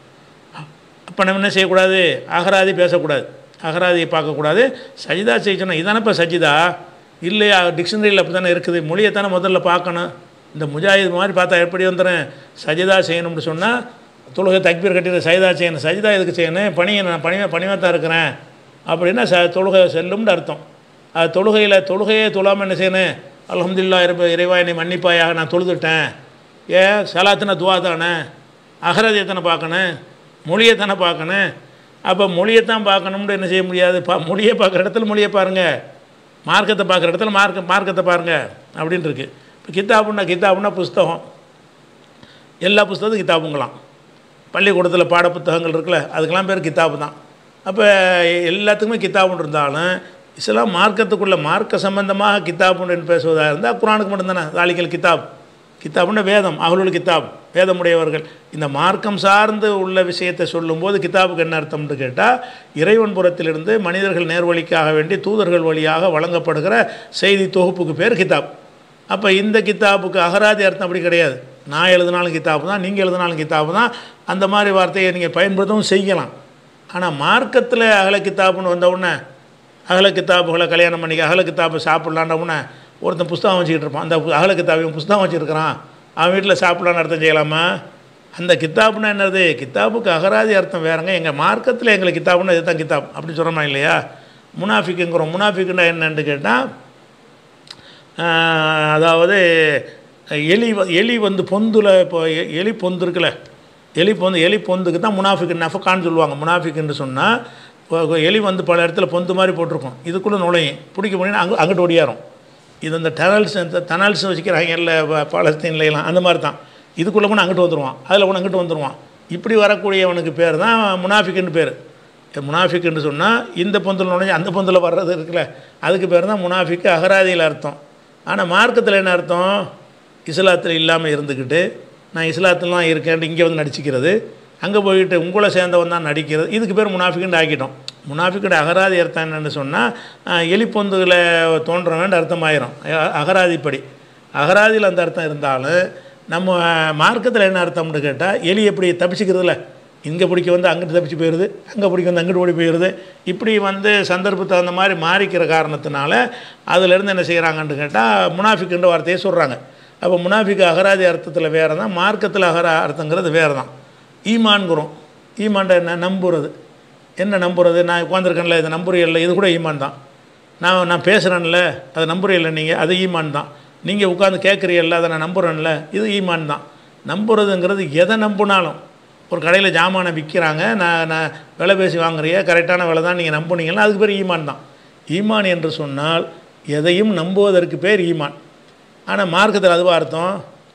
அப்போ நம்ம என்ன செய்யக்கூடாது அகராதி பேசக்கூடாது அகராதியை பார்க்கக்கூடாது சஜிதா செய்ய சொன்னால் இதானே இப்போ சஜிதா இல்லையா டிக்ஷனரியில் அப்படி தானே இருக்குது மொழியை தானே முதல்ல பார்க்கணும் இந்த முஜாஹித் மாதிரி பார்த்தா எப்படி வந்துடுறேன் சஜிதா செய்யணும்னு சொன்னால் தொழுகை தக்பீர் கட்டிட்டு சஜிதா செய்யணும் சஜிதா எதுக்கு செய்யணும் பணியை நான் பணியாக பணியாக தான் இருக்கிறேன் அப்படின்னா ச தொழுகை செல்லும்னு அர்த்தம் அது தொழுகையில் தொழுகையே தொழாமல் என்ன செய்யணும் அல்ஹம்துலில்லாஹ் இறைவா இறைவா என்னை மன்னிப்பாயாக நான் தொழுதுட்டேன் ஏன் சலாத்தின துவா தானே அகரதியை தானே பார்க்கணும் மொழியை தானே பார்க்கணும் அப்போ மொழியை தான் பார்க்கணும்னு என்ன செய்ய முடியாது பா மொழியை பார்க்குற இடத்துல மொழியை பாருங்கள் மார்க்கத்தை பார்க்குற இடத்துல மார்க்க மார்க்கத்தை பாருங்கள் அப்படின்னு இருக்கு இப்போ கித்தாப்புன்னா கித்தாப்புன்னா புஸ்தகம் எல்லா புஸ்தகத்துக்கும் கித்தாப்புங்களாம் பள்ளிக்கூடத்தில் பாட புத்தகங்கள் இருக்குல்ல அதுக்கெல்லாம் பேர் கித்தாப்பு தான் அப்போ எல்லாத்துக்குமே கித்தாப்புன்னு இருந்தாலும் இஸ்லாம் மார்க்கத்துக்குள்ள மார்க்க சம்பந்தமாக கித்தாப்புன்னு பேசுவதாக இருந்தால் குரானுக்கு மட்டும்தானே தாலிக்கல் கித்தாப் கித்தாப்புன்னா வேதம் அகலுல் கித்தாப் வேதமுடையவர்கள் இந்த மார்க்கம் சார்ந்து உள்ள விஷயத்தை சொல்லும்போது கித்தாபுக்கு என்ன அர்த்தம்னு கேட்டால் இறைவன் புறத்திலிருந்து மனிதர்கள் நேர்வழிக்காக வேண்டி தூதர்கள் வழியாக வழங்கப்படுகிற செய்தி தொகுப்புக்கு பேர் கித்தாப் அப்போ இந்த கித்தாப்புக்கு அகராதி அர்த்தம் அப்படி கிடையாது நான் எழுதினாலும் கித்தாப்பு தான் நீங்கள் எழுதினாலும் கித்தாப்பு தான் அந்த மாதிரி வார்த்தையை நீங்கள் பயன்படுத்தவும் செய்யலாம் ஆனால் மார்க்கத்தில் அகல கித்தாப்புன்னு வந்த உடனே அகல கித்தாப்புகளை கல்யாணம் பண்ணிக்க அகல கித்தாப்பு சாப்பிட்லான்ற உடனே ஒருத்தன் புஸ்தகம் வச்சுக்கிட்டு இருப்பான் அந்த பு- அகல கித்தாபையும் புஸ்தகம் வச்சுருக்கிறான் அவன் வீட்டில் சாப்பிட்லான்னு அர்த்தம் செய்யலாமா அந்த கித்தாப்புனா என்னது கித்தாப்புக்கு அகராதி அர்த்தம் வேறங்க எங்கள் மார்க்கத்தில் எங்களுக்கு கித்தாப்புன்னா இதுதான் கித்தாப் அப்படி சொல்கிறோமா இல்லையா முனாஃபிக்குங்கிறோம் முனாஃபிக்குன்னா என்னன்னு கேட்டால் ஆஹ் அதாவது எலி வ- எலி வந்து பொந்துல இப்போ எ- எலி பொந்து இருக்குல்ல எலி பொந்து எலி பொந்துக்கு தான் முனாஃபிக் நஃபக்கான்னு சொல்லுவாங்க முனாஃபிக்குன்னு சொன்னால் எலி வந்து பல இடத்துல பொந்து மாதிரி போட்டிருக்கும் இதுக்குள்ளே நுழையும் பிடிக்க முடியும் அங்கே அங்கிட்டு ஒடியாரும் இது இந்த டனல்ஸ் இந்த டனல்ஸ் வச்சுக்கிறாங்க இல்லை பாலஸ்தீன்ல எல்லாம் அந்த மாதிரி தான் இதுக்குள்ளே கூட அங்கிட்டு வந்துடுவான் அதில் கூட அங்கிட்டு வந்துடுவான் இப்படி வரக்கூடியவனுக்கு பேர் தான் முனாஃபிக்குன்னு பேர் முனாஃபிக்குன்னு சொன்னால் இந்த பொந்தில் நுழைஞ்சு அந்த பொந்தில் வர்றது இருக்குல்ல அதுக்கு பேர் தான் முனாஃபிக்கு அகராதியில் அர்த்தம் ஆனால் மார்க்கத்தில் என்ன அர்த்தம் இஸ்லாத்தில் இல்லாமல் இருந்துக்கிட்டு நான் இஸ்லாத்துலாம் இருக்கேன்ட்டு இங்கே வந்து நடிச்சிக்கிறது அங்கே போயிட்டு உங்களை சேர்ந்தவன் தான் நடிக்கிறது இதுக்கு பேர் முனாஃபிக்குன்னு ஆக்கிட்டோம் முனாஃபிக்கோட அகராதி அர்த்தம் என்னென்னு சொன்னால் எலிப்பொந்துகளை தோன்றவன் அர்த்தமாயிரும் அ- அகராதிப்படி அகராதியில் அந்த அர்த்தம் இருந்தாலும் நம்ம மார்க்கத்தில் என்ன அர்த்தம்னு கேட்டால் எலி எப்படி தப்பிச்சுக்கிறதுல இங்கே பிடிக்க வந்து அங்கிட்டு தப்பிச்சு போயிடுது அங்கே பிடிக்க வந்து அங்கிட்டு ஓடி போயிடுது இப்படி வந்து சந்தர்ப்பத்தை அந்த மாதிரி மாறிக்கிற காரணத்தினால அதிலேருந்து என்ன செய்கிறாங்கன்னு கேட்டால் முனாஃபிக்குன்ற வார்த்தையை சொல்கிறாங்க அப்போ முனாஃபிக்கு அகராதி அர்த்தத்தில் வேறு தான் மார்க்கத்தில் அகரா அர்த்தங்கிறது வேறு தான் ஈமான்கிறோம் ஈமான்ட என்ன நம்புறது என்ன நம்புறது நான் உட்காந்துருக்கேன்ல இதை நம்புறீல்ல இது கூட ஈமான் தான் நான் நான் பேசுகிறேன்ல அதை நம்புறீல்ல நீங்கள் அது ஈமான் தான் நீங்கள் உட்காந்து கேட்குறீல்ல அதை நான் நம்புகிறேன்ல இது ஈமான் தான் நம்புறதுங்கிறது எதை நம்புனாலும் ஒரு கடையில் ஜாமானை விற்கிறாங்க நான் நான் விலை பேசி வாங்குறீங்க கரெக்டான விலை தான் நீங்கள் நம்புனீங்கன்னா அதுக்கு பேர் ஈமான் தான் ஈமான் என்று சொன்னால் எதையும் நம்புவதற்கு பேர் ஈமான் ஆனால் மார்க்கத்தில் அதுவா அர்த்தம்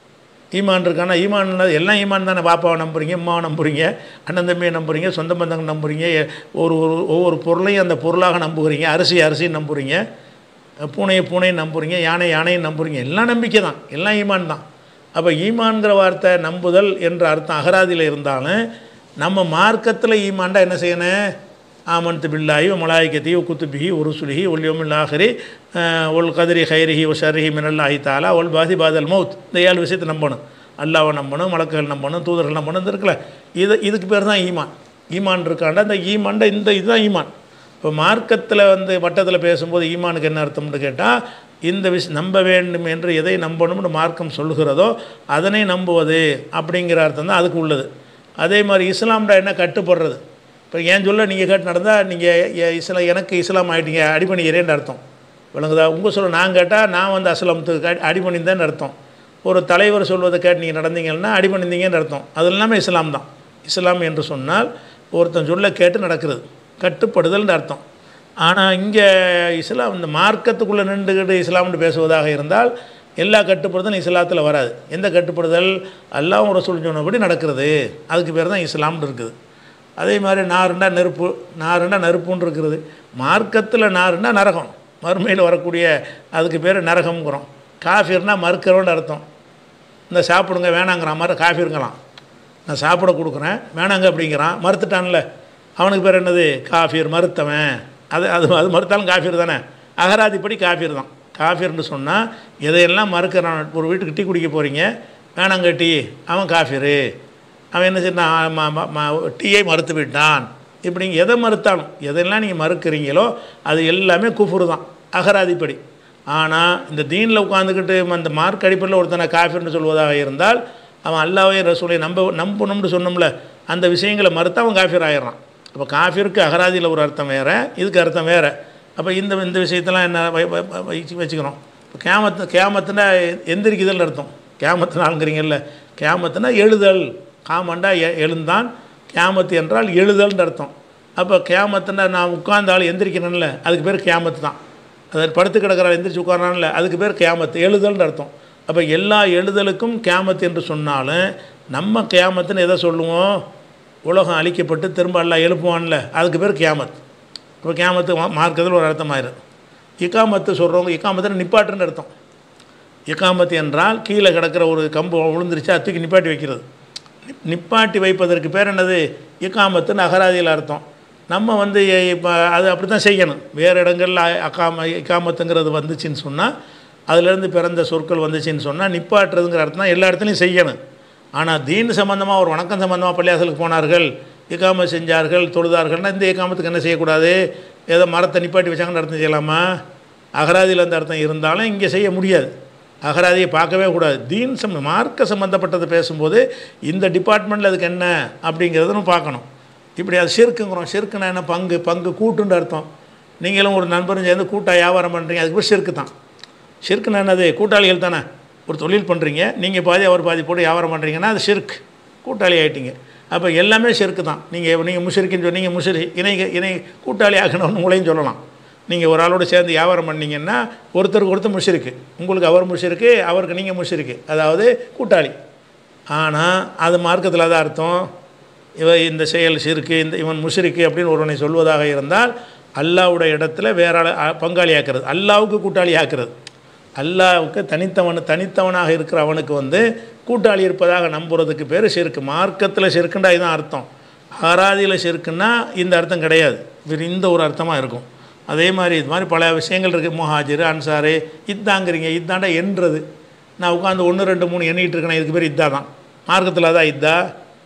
ஈமான் இருக்கானா ஈமான் எல்லாம் ஈமான் தானே பாப்பாவை நம்புறீங்க அம்மாவை நம்புறீங்க அண்ணன் தம்பியை நம்புறீங்க சொந்த பந்தங்கள் நம்புறீங்க எ- ஒரு ஒரு ஒவ்வொரு பொருளையும் அந்த பொருளாக நம்புகிறீங்க அரிசி அரிசி நம்புறீங்க பூனையை பூனையை நம்புறீங்க யானை யானையை நம்புறீங்க எல்லாம் நம்பிக்கை தான் எல்லாம் ஈமான் தான் அப்போ ஈமான்கிற வார்த்தை நம்புதல் என்ற அர்த்தம் அகராதியில் இருந்தாலும் நம்ம மார்க்கத்தில் ஈமான்டா என்ன செய்யணும் ஆமன்து பில்லாஹி ஒ மலாய்கத்தி ஒ குத்துபிஹி ஒரு சுலிஹி ஒல் யோமில் ஆஹரி ஒல் கதிரி ஹைரிஹி ஒ ஷர்ரிஹி மினல்லாஹி தாலா ஒல் பாதி பாதல் மௌத் இந்த ஏழு விஷயத்தை நம்பணும் அல்லாவை நம்பணும் மலக்குகள் நம்பணும் தூதர்கள் நம்பணும் இது இருக்குல்ல இது இதுக்கு பேர் தான் ஈமான் ஈமான் இருக்காண்டா இந்த ஈமான்டா இந்த இதுதான் ஈமான் இப்போ மார்க்கத்தில் வந்து வட்டத்தில் பேசும்போது ஈமானுக்கு என்ன அர்த்தம்னு கேட்டால் இந்த விஷ் நம்ப வேண்டும் என்று எதை நம்பணும்னு மார்க்கம் சொல்கிறதோ அதனை நம்புவது அப்படிங்கிற அர்த்தம் தான் அதுக்கு உள்ளது அதே மாதிரி இஸ்லாம்டா என்ன கட்டுப்படுறது இப்போ ஏன் சொல்ல நீங்கள் கேட்டு நடந்தால் நீங்கள் இஸ்லாம் எனக்கு இஸ்லாம் ஆகிட்டீங்க அடிபணிகிறேன்னு அர்த்தம் விளங்குதா உங்கள் சொல்ல நான் கேட்டால் நான் வந்து அஸ்லாமத்துக்கு அடி- அடிபணிந்தேன்னு அர்த்தம் ஒரு தலைவர் சொல்வதை கேட்டு நீங்கள் நடந்தீங்கன்னா அடிபணிந்தீங்கன்னு அர்த்தம் அது எல்லாமே இஸ்லாம் தான் இஸ்லாம் என்று சொன்னால் ஒருத்தன் சொல்ல கேட்டு நடக்கிறது கட்டுப்படுதல்னு அர்த்தம் ஆனால் இங்கே இஸ்லாம் இந்த மார்க்கத்துக்குள்ளே நின்றுக்கிட்டு இஸ்லாம்னு பேசுவதாக இருந்தால் எல்லா கட்டுப்படுதலும் இஸ்லாத்தில் வராது எந்த கட்டுப்படுதல் அல்லாஹ் ரசூல் சொன்னபடி நடக்கிறது அதுக்கு பேர் தான் இஸ்லாம்னு இருக்குது அதே மாதிரி நாருண்டா நெருப்பு நாருண்டா நெருப்புன்னு இருக்கிறது மார்க்கத்தில் நாருண்டா நரகம் மறுமையில் வரக்கூடிய அதுக்கு பேர் நரகம்ங்கிறோம் காஃபிர்னா மறுக்கிறோன்னு அர்த்தம் இந்த சாப்பிடுங்க வேணாங்கிறான் மாதிரி காஃபிருங்களாம் நான் சாப்பிட கொடுக்குறேன் வேணாங்க அப்படிங்கிறான் மறுத்துட்டான்ல அவனுக்கு பேர் என்னது காஃபீர் மறுத்தவன் அது அது அது மறுத்தாலும் காஃபீர் தானே அகராதிப்படி காஃபீர் தான் காஃபீர்னு சொன்னால் எதையெல்லாம் மறுக்கிறான் ஒரு வீட்டுக்கு டீ குடிக்க போகிறீங்க வேணாங்க டீ அவன் காஃபீரு அவன் என்ன செய்யணும் டீயை மறுத்து விட்டான் இப்படி எதை மறுத்தாலும் எதெல்லாம் நீங்கள் மறுக்கிறீங்களோ அது எல்லாமே குஃபுரு தான் அகராதிப்படி ஆனால் இந்த தீனில் உட்காந்துக்கிட்டு அந்த மார்க் அடிப்படையில் ஒருத்தனை காஃபிர்னு சொல்வதாக இருந்தால் அவன் அல்லாவே ரசூலை நம்ப நம்பணும்னு சொன்னோம்ல அந்த விஷயங்களை மறுத்து அவன் காஃபிர் ஆயிடுறான் அப்போ காஃபிருக்கு அகராதியில் ஒரு அர்த்தம் வேறு இதுக்கு அர்த்தம் வேறு அப்போ இந்த இந்த விஷயத்தெல்லாம் என்ன வை- வை- வை- வச்சு வச்சுக்கிறோம் இப்போ கேமத்து கேமத்துனா எந்திரிக்குதல் அர்த்தம் கேமத்து நாளுங்கிறீங்கல்ல கேமத்துனா எழுதல் காமண்டா எ- எழுந்தான் கேமத்து என்றால் எழுதல்னு அர்த்தம் அப்போ கேமத்துனா நான் உட்கார்ந்தாலும் எந்திரிக்கிறேன்ல அதுக்கு பேர் கேமத்து தான் அதை படுத்து கிடக்கிறாள் எந்திரிச்சு உட்காரான்ல அதுக்கு பேர் கேமத்து எழுதல்னு அர்த்தம் அப்போ எல்லா எழுதலுக்கும் கேமத்து என்று சொன்னாலும் நம்ம கேமத்துன்னு எதை சொல்லுவோம் உலகம் அழிக்கப்பட்டு திரும்ப எல்லாம் எழுப்புவான்ல அதுக்கு பேர் கியாமத் இப்போ கியாமத்து மா- மார்க்கத்தில் ஒரு அர்த்தமாயிரும் இக்காமத்து சொல்கிறவங்க இக்காமத்தில் நிப்பாட்டுன்னு அர்த்தம் இக்காமத்து என்றால் கீழே கிடக்கிற ஒரு கம்பு விழுந்துருச்சா தூக்கி நிப்பாட்டி வைக்கிறது நிப்- நிப்பாட்டி வைப்பதற்கு பேர் என்னது இக்காமத்துன்னு அகராதியில் அர்த்தம் நம்ம வந்து இப்போ அது அப்படி தான் செய்யணும் வேறு இடங்களில் அக்காம இக்காமத்துங்கிறது வந்துச்சுன்னு சொன்னால் அதுலேருந்து பிறந்த சொற்கள் வந்துச்சுன்னு சொன்னால் நிப்பாட்டுறதுங்கிற அர்த்தம் தான் எல்லா இடத்துலையும் செய்யணும் ஆனால் தீன் சம்பந்தமாக ஒரு வணக்கம் சம்பந்தமாக பள்ளியாசலுக்கு போனார்கள் இக்காம செஞ்சார்கள் தொழுதார்கள்னா இந்த இக்காமத்துக்கு என்ன செய்யக்கூடாது ஏதோ மரத்தை நிப்பாட்டி வச்சாங்கன்னு அர்த்தம் செய்யலாமா அகராதியில் அந்த அர்த்தம் இருந்தாலும் இங்கே செய்ய முடியாது அகராதியை பார்க்கவே கூடாது தீன் சம் மார்க்க சம்மந்தப்பட்டது பேசும்போது இந்த டிபார்ட்மெண்ட்டில் அதுக்கு என்ன அப்படிங்கிறத நம்ம பார்க்கணும் இப்படி அது சிறுக்குங்கிறோம் சிறுக்குனா என்ன பங்கு பங்கு கூட்டுன்ற அர்த்தம் நீங்களும் ஒரு நண்பரும் சேர்ந்து கூட்டாக வியாபாரம் பண்ணுறீங்க அதுக்கு பேர் சிறுக்கு தான் ஷிர்க்குன்னா என்னது கூட்டாளிகள் தானே ஒரு தொழில் பண்ணுறீங்க நீங்கள் பாதி அவர் பாதி போட்டு வியாபாரம் பண்ணுறீங்கன்னா அது ஷிர்க் கூட்டாளி ஆகிட்டீங்க அப்போ எல்லாமே ஷிர்க்கு தான் நீங்கள் நீங்கள் முஷிருக்குன்னு சொன்னீங்க முஷிரி இணை இணை கூட்டாளி ஆகணும்னு உங்களையும் சொல்லலாம் நீங்கள் ஒரு ஆளோடு சேர்ந்து வியாபாரம் பண்ணீங்கன்னா ஒருத்தருக்கு ஒருத்தர் முஷிருக்கு உங்களுக்கு அவர் முஷிருக்கு அவருக்கு நீங்கள் முஷிருக்கு அதாவது கூட்டாளி ஆனால் அது மார்க்கத்தில் தான் அர்த்தம் இவ இந்த செயல் சிறுக்கு இந்த இவன் முஷிருக்கு அப்படின்னு ஒருவனை சொல்வதாக இருந்தால் அல்லாவுடைய இடத்துல வேற ஆளை அ, பங்காளி ஆக்கிறது அல்லாவுக்கு கூட்டாளி ஆக்கிறது அல்லாவுக்கு தனித்தவன் தனித்தவனாக இருக்கிற அவனுக்கு வந்து கூட்டாளி இருப்பதாக நம்புறதுக்கு பேர் சிறுக்கு மார்க்கத்தில் சிறுக்குண்டா இதுதான் அர்த்தம் ஆராதியில் சிறுக்குன்னா இந்த அர்த்தம் கிடையாது வேறு இந்த ஒரு அர்த்தமாக இருக்கும் அதே மாதிரி இது மாதிரி பல விஷயங்கள் இருக்குது முஹாஜிர் அன்சாரு இத்தாங்கிறீங்க இத்தாண்டா என்றது நான் உட்காந்து ஒன்று ரெண்டு மூணு எண்ணிட்டு இருக்கேன் இதுக்கு பேர் இதா தான் மார்க்கத்தில் தான் இதா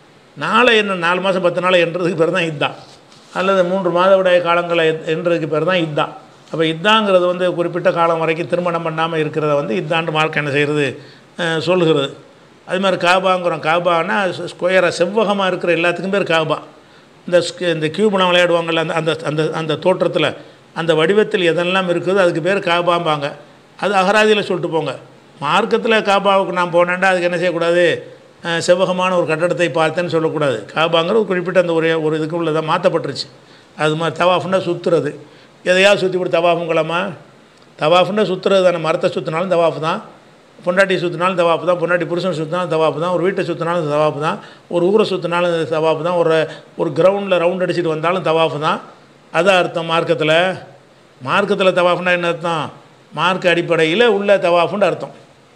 நாளை என்ன நாலு மாதம் பத்து நாள் என்றதுக்கு பேர் தான் இதா அல்லது மூன்று மாதவிடாய காலங்களை என்றதுக்கு பேர் தான் இதா அப்போ இதாங்கிறது வந்து குறிப்பிட்ட காலம் வரைக்கும் திருமணம் பண்ணாமல் இருக்கிறத வந்து இதாண்டு மார்க் என்ன செய்கிறது அஹ், சொல்லுகிறது அது மாதிரி காபாங்கிறோம் காபான்னா ஸ்கொயராக செவ்வகமாக இருக்கிற எல்லாத்துக்கும் பேர் காபா இந்த ஸ்க- இந்த கியூப்லாம் விளையாடுவாங்கள்ல அந்த அந்த அந்த அந்த தோற்றத்தில் அந்த வடிவத்தில் எதெல்லாம் இருக்குதோ அதுக்கு பேர் காபாம்பாங்க அது அகராதியில் சொல்லிட்டு போங்க மார்க்கத்தில் காபாவுக்கு நான் போனேன்டா அதுக்கு என்ன செய்யக்கூடாது அஹ், செவ்வகமான ஒரு கட்டடத்தை பார்த்தேன்னு சொல்லக்கூடாது காபாங்கிற ஒரு குறிப்பிட்ட அந்த ஒரு ஒரு இதுக்கு உள்ளதாக மாற்றப்பட்டுருச்சு அது மாதிரி தவாஃப்னா சுற்றுறது எதையாவது சுற்றி போட்டு தவாஃபுங்களாமா தவாஃப்னா சுற்றுறது தானே மரத்தை சுற்றினாலும் தவாஃப் தான் பொண்டாட்டி சுற்றினாலும் தவாப்பு தான் பொண்டாட்டி புருஷன் சுற்றினாலும் தவாப்பு தான் ஒரு வீட்டை சுற்றினாலும் தவாப்பு தான் ஒரு ஊரை சுற்றினாலும் தவாப்பு தான் ஒரு ஒரு கிரவுண்டில் ரவுண்ட் அடிச்சுட்டு வந்தாலும் தவாஃபு தான் அதான் அர்த்தம் மார்க்கத்தில் மார்க்கத்தில் தவாஃப்னா என்ன அர்த்தம் மார்க்க அடிப்படையில் உள்ள தவாஃபுன்னு அர்த்தம்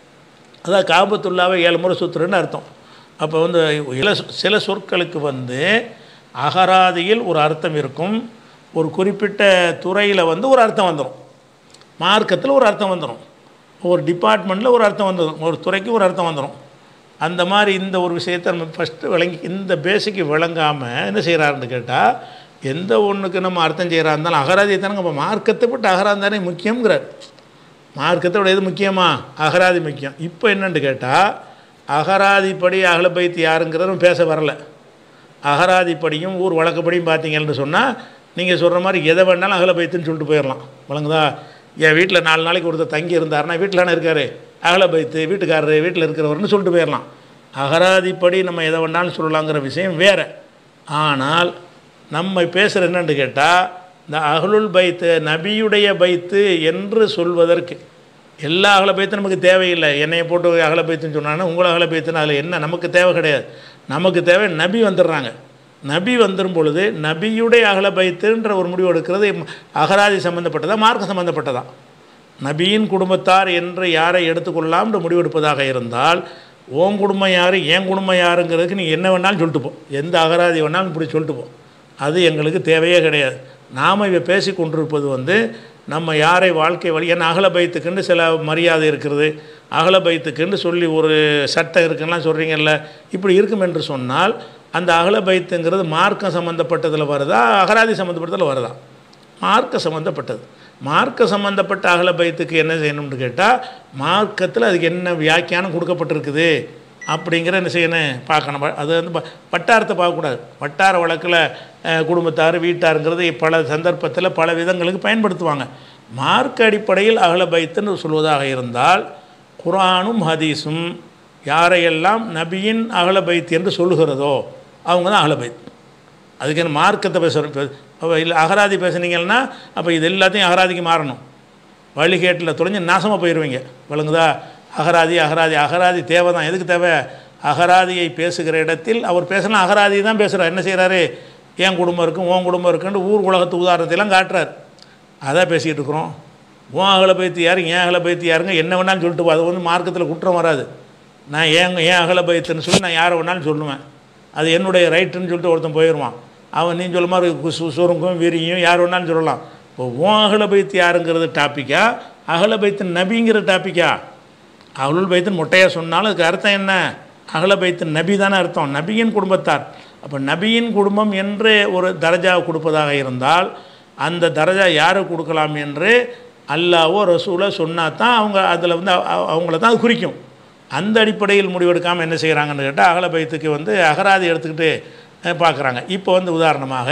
அதான் காபத்துள்ளாவை ஏழு முறை சுற்றுறன்னு அர்த்தம் அப்போ வந்து இல சில சொற்களுக்கு வந்து அகராதியில் ஒரு அர்த்தம் இருக்கும் ஒரு குறிப்பிட்ட துறையில் வந்து ஒரு அர்த்தம் வந்துடும் மார்க்கத்தில் ஒரு அர்த்தம் வந்துடும் ஒரு டிபார்ட்மெண்ட்டில் ஒரு அர்த்தம் வந்துடும் ஒரு துறைக்கு ஒரு அர்த்தம் வந்துடும் அந்த மாதிரி இந்த ஒரு விஷயத்தை நம்ம ஃபஸ்ட்டு விளங்கி இந்த பேசிக்கு விளங்காமல் என்ன செய்கிறாருன்னு கேட்டால் எந்த ஒன்றுக்கு நம்ம அர்த்தம் செய்கிறா இருந்தாலும் அகராதியை தானே நம்ம மார்க்கத்தை விட்டு அகராதி தானே முக்கியங்கிறார் மார்க்கத்தை விட எது முக்கியமா அகராதி முக்கியம் இப்போ என்னன்னு கேட்டால் அகராதிப்படி அகலபைத்து யாருங்கிறதும் பேச வரல அகராதிப்படியும் ஊர் வழக்கப்படியும் பார்த்தீங்கன்னு சொன்னால் நீங்கள் சொல்கிற மாதிரி எதை வேணாலும் அகலபைத்துன்னு சொல்லிட்டு போயிடலாம் வழங்குதா என் வீட்டில் நாலு நாளைக்கு ஒருத்தர் தங்கி இருந்தாருன்னா வீட்டில் தானே இருக்கார் அகலபைத்து வீட்டுக்காரரு வீட்டில் இருக்கிறவர்னு சொல்லிட்டு போயிடலாம் அகராதிப்படி நம்ம எதை வேணாலும் சொல்லலாங்கிற விஷயம் வேறு ஆனால் நம்ம பேசுகிற என்னன்னு கேட்டால் இந்த அகலுல் பைத்து நபியுடைய பைத்து என்று சொல்வதற்கு எல்லா அகல பைத்தும் நமக்கு தேவையில்லை என்னையை போட்டு அகல பைத்துன்னு சொன்னாங்கன்னா உங்களை அகல பைத்துன்னு அதில் என்ன நமக்கு தேவை கிடையாது நமக்கு தேவை நபி வந்துடுறாங்க நபி வந்துடும் பொழுது நபியுடைய அகல பைத்துன்ற ஒரு முடிவு எடுக்கிறது அகராதி சம்மந்தப்பட்டதா மார்க்கம் சம்மந்தப்பட்டதா நபியின் குடும்பத்தார் என்று யாரை எடுத்துக்கொள்ளலாம்னு முடிவெடுப்பதாக இருந்தால் உன் குடும்பம் யார் என் குடும்பம் யாருங்கிறதுக்கு நீ என்ன வேணாலும் சொல்லிட்டு போ எந்த அகராதி வேணாலும் இப்படி சொல்லிட்டு போ அது எங்களுக்கு தேவையே கிடையாது நாம் இவை பேசி கொண்டிருப்பது வந்து நம்ம யாரை வாழ்க்கை வழி ஏன்னா அகல பைத்துக்குன்னு சில மரியாதை இருக்கிறது அகல பைத்துக்குன்னு சொல்லி ஒரு சட்டம் இருக்குன்னெலாம் சொல்கிறீங்கல்ல இப்படி இருக்கும் என்று சொன்னால் அந்த அகல பைத்துங்கிறது மார்க்கம் சம்மந்தப்பட்டதில் வருதா அகராதி சம்மந்தப்பட்டதில் வருதா மார்க்க சம்மந்தப்பட்டது மார்க்க சம்மந்தப்பட்ட அகல பைத்துக்கு என்ன செய்யணும்னு கேட்டால் மார்க்கத்தில் அதுக்கு என்ன வியாக்கியானம் கொடுக்கப்பட்டிருக்குது அப்படிங்கிற என்ன செய்யணும் பார்க்கணும் ப- அது வந்து ப- வட்டாரத்தை பார்க்கக்கூடாது வட்டார வழக்கில் அஹ், குடும்பத்தார் வீட்டாருங்கிறது பல சந்தர்ப்பத்தில் பல விதங்களுக்கு பயன்படுத்துவாங்க மார்க்க அடிப்படையில் அகல பைத்துன்னு சொல்வதாக இருந்தால் குர்ஆனும் ஹதீஸும் யாரையெல்லாம் நபியின் அகல பைத் என்று சொல்லுகிறதோ அவங்க தான் அகல பைத் அதுக்கு என்ன மார்க்கத்தை பேசுகிறோம் இப்போ இல்லை அகராதி பேசுனீங்கன்னா அப்போ இது எல்லாத்தையும் அகராதிக்கு மாறணும் வழிகேட்டில் தொலைஞ்சு நாசமாக போயிடுவீங்க விளங்குதா அகராதி அகராதி அகராதி தேவை தான் எதுக்கு தேவை அகராதியை பேசுகிற இடத்தில் அவர் பேசலாம் அகராதி தான் பேசுகிறார் என்ன செய்கிறாரு என் குடும்பம் இருக்கும் உன் குடும்பம் இருக்குன்னு ஊர் உலகத்து உதாரணத்தையெல்லாம் காட்டுறார் அதான் பேசிகிட்டு இருக்கிறோம் உன் அகல பைத்து யாரு ஏன் அகல பைத்து யாருங்க என்ன வேணாலும் சொல்லிட்டு போ அது வந்து மார்க்கத்தில் குற்றம் வராது நான் ஏன் ஏன் அகல பைத்துன்னு சொல்லி நான் யாரை வேணாலும் சொல்லுவேன் அது என்னுடைய ரைட்டுன்னு சொல்லிட்டு ஒருத்தன் போயிடுவான் அவன் நீ சொல்ல மாதிரி கு- சு சுருங்கும் வீரியும் யார் வேணாலும் சொல்லலாம் இப்போ உன் அகல பைத்து யாருங்கிறது டாப்பிக்கா அகல பைத்து நபிங்கிற டாப்பிக்கா அகலுல் பைத்துன்னு மொட்டையாக சொன்னாலும் அதுக்கு அர்த்தம் என்ன அகல பைத்து நபி தானே அர்த்தம் நபியின் குடும்பத்தார் அப்போ நபியின் குடும்பம் என்று ஒரு தரஜா கொடுப்பதாக இருந்தால் அந்த தரஜா யாருக்கு கொடுக்கலாம் என்று அல்லாவோ ரசூலோ சொன்னா தான் அவங்க அதில் வந்து அவ- அவ- அவங்கள தான் அது குறிக்கும் அந்த அடிப்படையில் முடிவெடுக்காமல் என்ன செய்கிறாங்கன்னு கேட்டால் அகல பைத்துக்கு வந்து அகராதி எடுத்துக்கிட்டு பார்க்குறாங்க இப்போ வந்து உதாரணமாக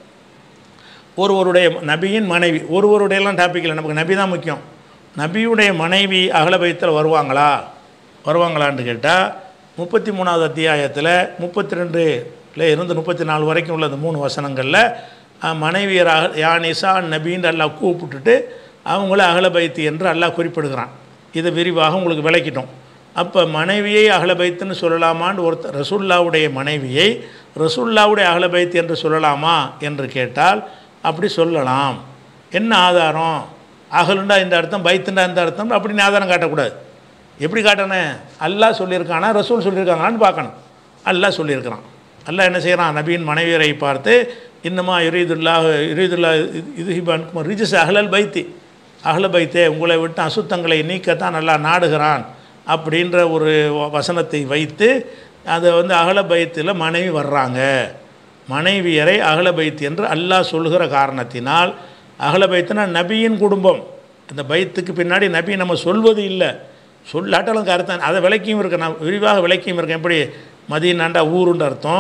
ஒருவருடைய நபியின் மனைவி ஒருவருடையெல்லாம் டாபிக் இல்லை நமக்கு நபி தான் முக்கியம் நபியுடைய மனைவி அகல பைத்தில் வருவாங்களா வருவாங்களான்னு கேட்டால் முப்பத்தி மூணாவது அத்தியாயத்தில் முப்பத்தி ரெண்டுல இருந்து முப்பத்தி நாலு வரைக்கும் உள்ள அந்த மூணு வசனங்களில் அஹ், மனைவியர் அக யானிசா நபின்னு அல்லாஹ் கூப்பிட்டுட்டு அவங்கள அகல பைத்து என்று அல்லாஹ் குறிப்பிடுகிறான் இதை விரிவாக உங்களுக்கு விளக்கிட்டோம் அப்போ மனைவியை அகல பைத்துன்னு சொல்லலாமான்னு ஒருத்தர் ரசுல்லாவுடைய மனைவியை ரசுல்லாவுடைய அகல பைத்து என்று சொல்லலாமா என்று கேட்டால் அப்படி சொல்லலாம் என்ன ஆதாரம் அகலுண்டா இந்த அர்த்தம் பைத்துண்டா இந்த அர்த்தம் அப்படின்னு ஆதாரம் காட்டக்கூடாது எப்படி காட்டணும் அல்லாஹ் சொல்லியிருக்கானா ரசூல் சொல்லியிருக்காங்களான்னு பார்க்கணும் அல்லாஹ் சொல்லியிருக்கிறான் அல்லாஹ் என்ன செய்கிறான் நபியின் மனைவியரை பார்த்து இன்னமா யுரீதுல்லா யுரீதுல்லா இது ஹிபான் ரிஜிஸ் அகலல் பைத்தி அகல பைத்தே உங்களை விட்டு அசுத்தங்களை நீக்கத்தான் நல்லா நாடுகிறான் அப்படின்ற ஒரு வ- வசனத்தை வைத்து அதை வந்து அகல பைத்தில் மனைவி வர்றாங்க மனைவியரை அகல பைத் என்று அல்லாஹ் சொல்லுகிற காரணத்தினால் அகல பைத்துனா நபியின் குடும்பம் இந்த பைத்துக்கு பின்னாடி நபி நம்ம சொல்வது இல்லை சொல்லாட்டாலும் அர்த்தம் அதை விளக்கியும் இருக்கு நான் விரிவாக விளக்கியும் இருக்கேன் எப்படி மதீனாண்டா ஊருன்ற அர்த்தம்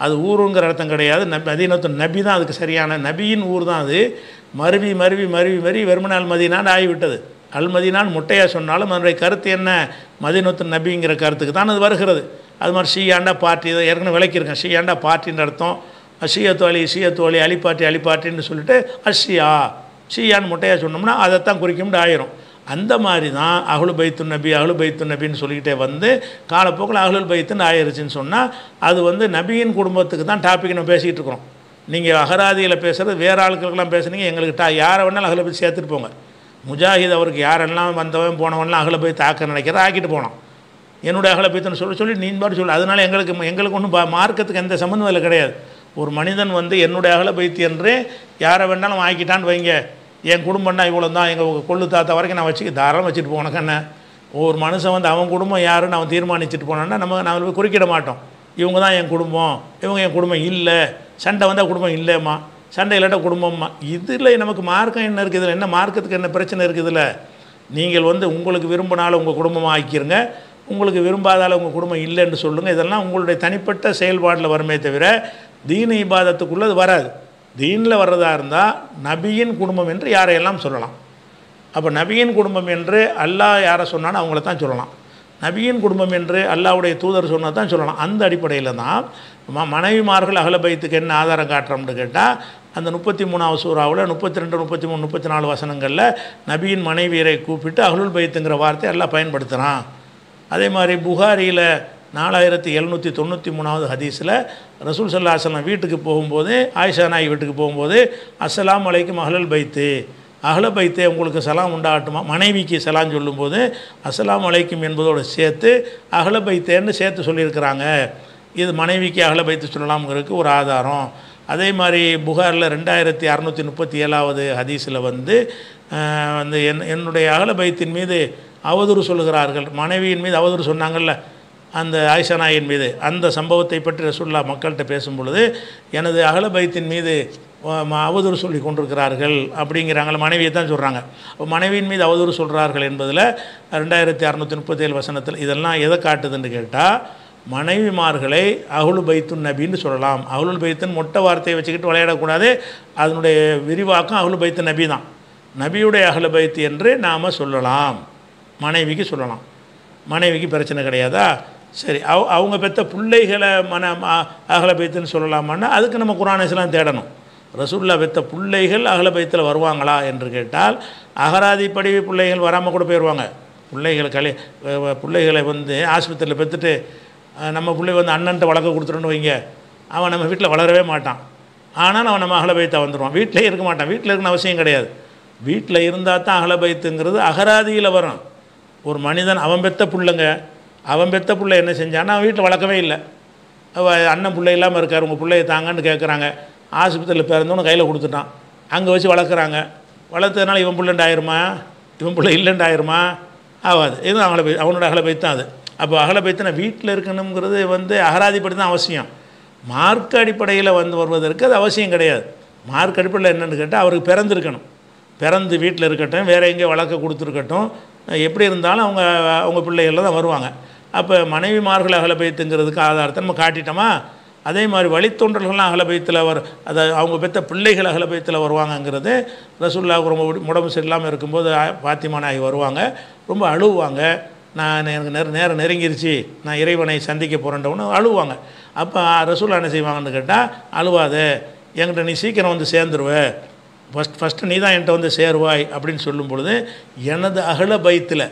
அது ஊருங்கிற அர்த்தம் கிடையாது நபி மதீனத்து நபி தான் அதுக்கு சரியான நபியின் ஊர் தான் அது மருவி மருவி மருவி மருவி வெறுமனே அல் மதீனான்னு ஆகிவிட்டது அல் மதீனான்னு முட்டையாக சொன்னாலும் அதனுடைய கருத்து என்ன மதீனத்து நபிங்கிற கருத்துக்கு தான் அது வருகிறது அது மாதிரி ஷீயாண்டா பார்ட்டி இதை ஏற்கனவே விளக்கியிருக்கேன் ஷீயாண்டா பார்ட்டின்ற அர்த்தம் ஷியத்து அலி ஷியத்து அலி அலிப்பாட்டி அலிப்பாட்டின்னு சொல்லிட்டு அஷியா ஷியான்னு முட்டையாக சொன்னோம்னா அதைத்தான் குறிக்கும்னு ஆயிரும் அந்த மாதிரி தான் அஹ்லு பைத்து நபி அஹ்லு பைத்து நபின்னு சொல்லிக்கிட்டே வந்து காலப்போக்கில் அஹ்லுல் பைத்துன்னு ஆயிருச்சுன்னு சொன்னால் அது வந்து நபியின் குடும்பத்துக்கு தான் டாபிக் நம்ம பேசிக்கிட்டு இருக்கிறோம் நீங்கள் அகராதியில் பேசுகிறது வேற ஆட்களுக்கெல்லாம் பேசுனீங்க எங்களுக்கு டா யாரை வேணாலும் அகல போய் சேர்த்துட்டு போங்க முஜாஹித் அவருக்கு யாரெல்லாம் வந்தவன் போனவன்லாம் அகல போய் தாக்க நினைக்கிற ஆக்கிட்டு போனோம் என்னுடைய அகல பைத்துன்னு சொல்லி சொல்லி நீ பாட்டு சொல்லு அதனால் எங்களுக்கு எங்களுக்கு ஒன்றும் பா- மார்க்கத்துக்கு எந்த சம்மந்தம் இல்லை கிடையாது ஒரு மனிதன் வந்து என்னுடைய அகல பைத்து என்று யாரை வேணாலும் ஆக்கிட்டான்னு வைங்க என் குடும்பம்னா இவ்வளோ தான் எங்கள் கொள்ளு தாத்தா வரைக்கும் நான் வச்சு தாராளம் வச்சுட்டு போனேன் கண்ணே ஒரு மனுஷன் வந்து அவன் குடும்பம் யாருன்னு அவன் தீர்மானிச்சுட்டு போனான்னா நம்ம நாங்கள் போய் குறுக்கிட மாட்டோம் இவங்க தான் என் குடும்பம் இவங்க என் குடும்பம் இல்லை சண்டை வந்தால் குடும்பம் இல்லைம்மா சண்டை இல்லாட்ட குடும்பம்மா இதில் நமக்கு மார்க்கம் என்ன இருக்குது இதில் என்ன மார்க்கத்துக்கு என்ன பிரச்சனை இருக்குதுல்ல நீங்கள் வந்து உங்களுக்கு விரும்பினாலும் உங்கள் குடும்பமாக ஆக்கிருங்க உங்களுக்கு விரும்பாதால உங்கள் குடும்பம் இல்லைன்னு சொல்லுங்கள் இதெல்லாம் உங்களுடைய தனிப்பட்ட செயல்பாட்டில் வருமே தவிர தீன இபாதத்துக்குள்ளே அது வராது தீனில் வர்றதா இருந்தால் நபியின் குடும்பம் என்று யாரையெல்லாம் சொல்லலாம் அப்போ நபியின் குடும்பம் என்று அல்லாஹ் யாரை சொன்னானோ அவங்கள தான் சொல்லலாம் நபியின் குடும்பம் என்று அல்லாஹ்வுடைய தூதர் சொன்னா தான் சொல்லலாம் அந்த அடிப்படையில் தான் ம மனைவிமார்கள் அகல பைத்துக்கு என்ன ஆதாரம் காட்டுறோம்னு கேட்டால் அந்த முப்பத்தி மூணாவது சூறாவில் முப்பத்தி ரெண்டு முப்பத்தி மூணு முப்பத்தி நாலு வசனங்களில் நபியின் மனைவியரை கூப்பிட்டு அகலுல் பைத்துங்கிற வார்த்தை எல்லாம் பயன்படுத்துகிறான் அதே மாதிரி புகாரியில் நாலாயிரத்தி எழுநூற்றி தொண்ணூற்றி மூணாவது ஹதீஸில் ரசூல் சல்லா அசலம் வீட்டுக்கு போகும்போது ஆயிஷா நாய் வீட்டுக்கு போகும்போது அஸ்ஸலாமு அலைக்கும் அஹ்லல் பைத்து அஹ்ல பைத்தே உங்களுக்கு சலாம் உண்டாகட்டுமா மனைவிக்கு சலாம் சொல்லும்போது அஸ்ஸலாமு அலைக்கும் என்பதோடு சேர்த்து அஹ்ல பைத்தேன்னு சேர்த்து சொல்லியிருக்கிறாங்க இது மனைவிக்கு அகல பைத்து சொல்லலாம்ங்கிறதுக்கு ஒரு ஆதாரம் அதே மாதிரி புகாரில் ரெண்டாயிரத்தி அறநூற்றி முப்பத்தி ஏழாவது ஹதீஸில் வந்து ஆஹ், வந்து என் என்னுடைய அகல பைத்தின் மீது அவதூறு சொல்லுகிறார்கள் மனைவியின் மீது அவதூறு சொன்னாங்கல்ல அந்த ஆயிஷா நாயின் மீது அந்த சம்பவத்தை பற்றி ரசூல்லா மக்கள்கிட்ட பேசும் பொழுது எனது அகல பைத்தின் மீது அஹ், ம- அவதூறு சொல்லி கொண்டிருக்கிறார்கள் அப்படிங்கிறாங்கள மனைவியை தான் சொல்கிறாங்க அப்போ மனைவியின் மீது அவதூறு சொல்கிறார்கள் என்பதில் ரெண்டாயிரத்தி அறநூற்றி முப்பத்தேழு வசனத்தில் இதெல்லாம் எதை காட்டுதுன்னு கேட்டால் மனைவிமார்களை அகுலு பைத்துன் நபின்னு சொல்லலாம் அகுலுல் பைத்துன்னு மொட்டை வார்த்தையை வச்சுக்கிட்டு விளையாடக்கூடாது அதனுடைய விரிவாக்கம் அகுலு பைத்து நபி தான் நபியுடைய அகல பைத்து என்று நாம் சொல்லலாம் மனைவிக்கு சொல்லலாம் மனைவிக்கு பிரச்சனை கிடையாதா சரி அவ அவங்க பெற்ற பிள்ளைகளை மன அ- அகல பைத்துன்னு சொல்லலாமான்னா அதுக்கு நம்ம குரானேஸ்லாம் தேடணும் ரசூல்லா பெற்ற பிள்ளைகள் அகல பைத்தில் வருவாங்களா என்று கேட்டால் அகராதிப்படி பிள்ளைகள் வராமல் கூட போயிடுவாங்க பிள்ளைகள் கலை அஹ் பிள்ளைகளை வந்து ஆஸ்பத்திரியில் பெற்றுட்டு அஹ் நம்ம பிள்ளை வந்து அண்ணன்ட்ட வளர்க்க கொடுத்துருன்னு வைங்க அவன் நம்ம வீட்டில் வளரவே மாட்டான் ஆனாலும் அவன் நம்ம அகல பைத்தா வந்துடுவான் வீட்டிலே இருக்க மாட்டான் வீட்டில் இருக்கணும் அவசியம் கிடையாது வீட்டில் இருந்தால் தான் அகல பைத்துங்கிறது அகராதியில் வரும் ஒரு மனிதன் அவன் பெத்த பிள்ளைங்க அவன் பெத்த பிள்ளை என்ன செஞ்சான்னா அவன் வீட்டில் வளர்க்கவே இல்லை அவ அண்ணன் பிள்ளை இல்லாமல் இருக்கார் உங்கள் பிள்ளைய தாங்கன்னு கேட்குறாங்க ஆஸ்பத்திரியில் பிறந்தவனு கையில் கொடுத்துட்டான் அங்கே வச்சு வளர்க்குறாங்க வளர்த்ததுனால இவன் பிள்ளைண்டு ஆயிருமா இவன் பிள்ளை இல்லைண்டு ஆயிருமா ஆகாது இதுவும் அகல பை அவனோட அகல பைத்து தான் அது அப்போ அகல பைத்துனா வீட்டில் இருக்கணுங்கிறது வந்து அகராதிப்படி தான் அவசியம் மார்க் அடிப்படையில் வந்து வருவதற்கு அது அவசியம் கிடையாது மார்க் அடிப்படையில் என்னென்னு கேட்டால் அவருக்கு பிறந்திருக்கணும் பிறந்து வீட்டில் இருக்கட்டும் வேற எங்கேயோ வளர்க்க கொடுத்துருக்கட்டும் எப்படி இருந்தாலும் அவங்க அவங்க பிள்ளைகளில் தான் வருவாங்க அப்போ மனைவிமார்கள் அகல பைத்துங்கிறதுக்கு ஆதாரத்தை நம்ம காட்டிட்டோமா அதே மாதிரி வழித்தொண்டர்கள்லாம் அகல பைத்தில் வர அதை அவங்க பெற்ற பிள்ளைகள் அகல பைத்தில் வருவாங்கங்கிறது ரசூல்லாவுக்கு ரொம்ப உடி- உடம்பு சரியில்லாமல் இருக்கும்போது ஆ- பாத்திமா நாய் வருவாங்க ரொம்ப அழுவாங்க நான் எனக்கு நேரம் நேரம் நெருங்கிருச்சு நான் இறைவனை சந்திக்க போகிறேன்றவனு அழுவாங்க அப்போ ரசூல்லா என்ன செய்வாங்கன்னு கேட்டால் அழுவாத என்கிட்ட நீ சீக்கிரம் வந்து சேர்ந்துருவ ஃபஸ்ட் ஃபஸ்ட்டு நீ தான் என்கிட்ட வந்து சேருவாய் அப்படின்னு சொல்லும் பொழுது எனது அகல பைத்தில்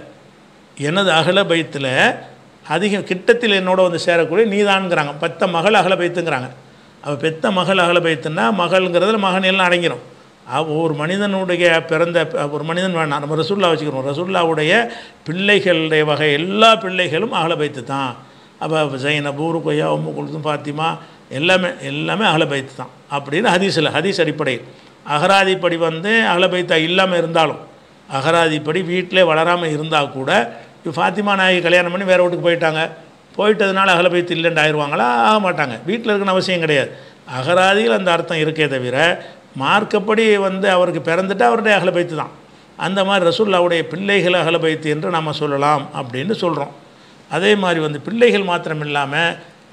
எனது அகல பைத்தில் அதிக கிட்டத்தில் என்னோட வந்து சேரக்கூடிய நீதான்ங்கிறாங்க பெத்த மகள் அகல பைத்துங்கிறாங்க அவள் பெத்த மகள் அகல பைத்துன்னா மகள்ங்கிறதுல மகன் எல்லாம் அடங்கிடும் அவ- ஒரு மனிதனுடைய பிறந்த ஒரு மனிதன் வேணாம் நம்ம ரசூல்லா வச்சுக்கிறோம் ரசூல்லாவுடைய பிள்ளைகளுடைய வகை எல்லா பிள்ளைகளும் அகல பைத்து தான் அப்போ ஜைனப் ஊருக்கொய்யா உம்மு குல்தும் பாத்திமா எல்லாமே எல்லாமே அகல பைத்து தான் அப்படின்னு ஹதீஸில் ஹதீஸ் அடிப்படையில் அகராதிப்படி வந்து அகல பைத்தா இல்லாமல் இருந்தாலும் அகராதிப்படி வீட்டிலே வளராமல் இருந்தால் கூட இப்போ ஃபாத்திமா நாயகி கல்யாணம் பண்ணி வேறு வீட்டுக்கு போயிட்டாங்க போயிட்டதுனால அகல பைத்து இல்லைன்னு ஆயிடுவாங்களா ஆக மாட்டாங்க வீட்டில் இருக்கணும் அவசியம் கிடையாது அகராதியில் அந்த அர்த்தம் இருக்கே தவிர மார்க்கப்படி வந்து அவருக்கு பிறந்துட்டு அவருடைய அகல பைத்து தான் அந்த மாதிரி ரசூல்லாவுடைய பிள்ளைகள் அகல பைத்து என்று நம்ம சொல்லலாம் அப்படின்னு சொல்கிறோம் அதே மாதிரி வந்து பிள்ளைகள் மாத்திரம் இல்லாமல்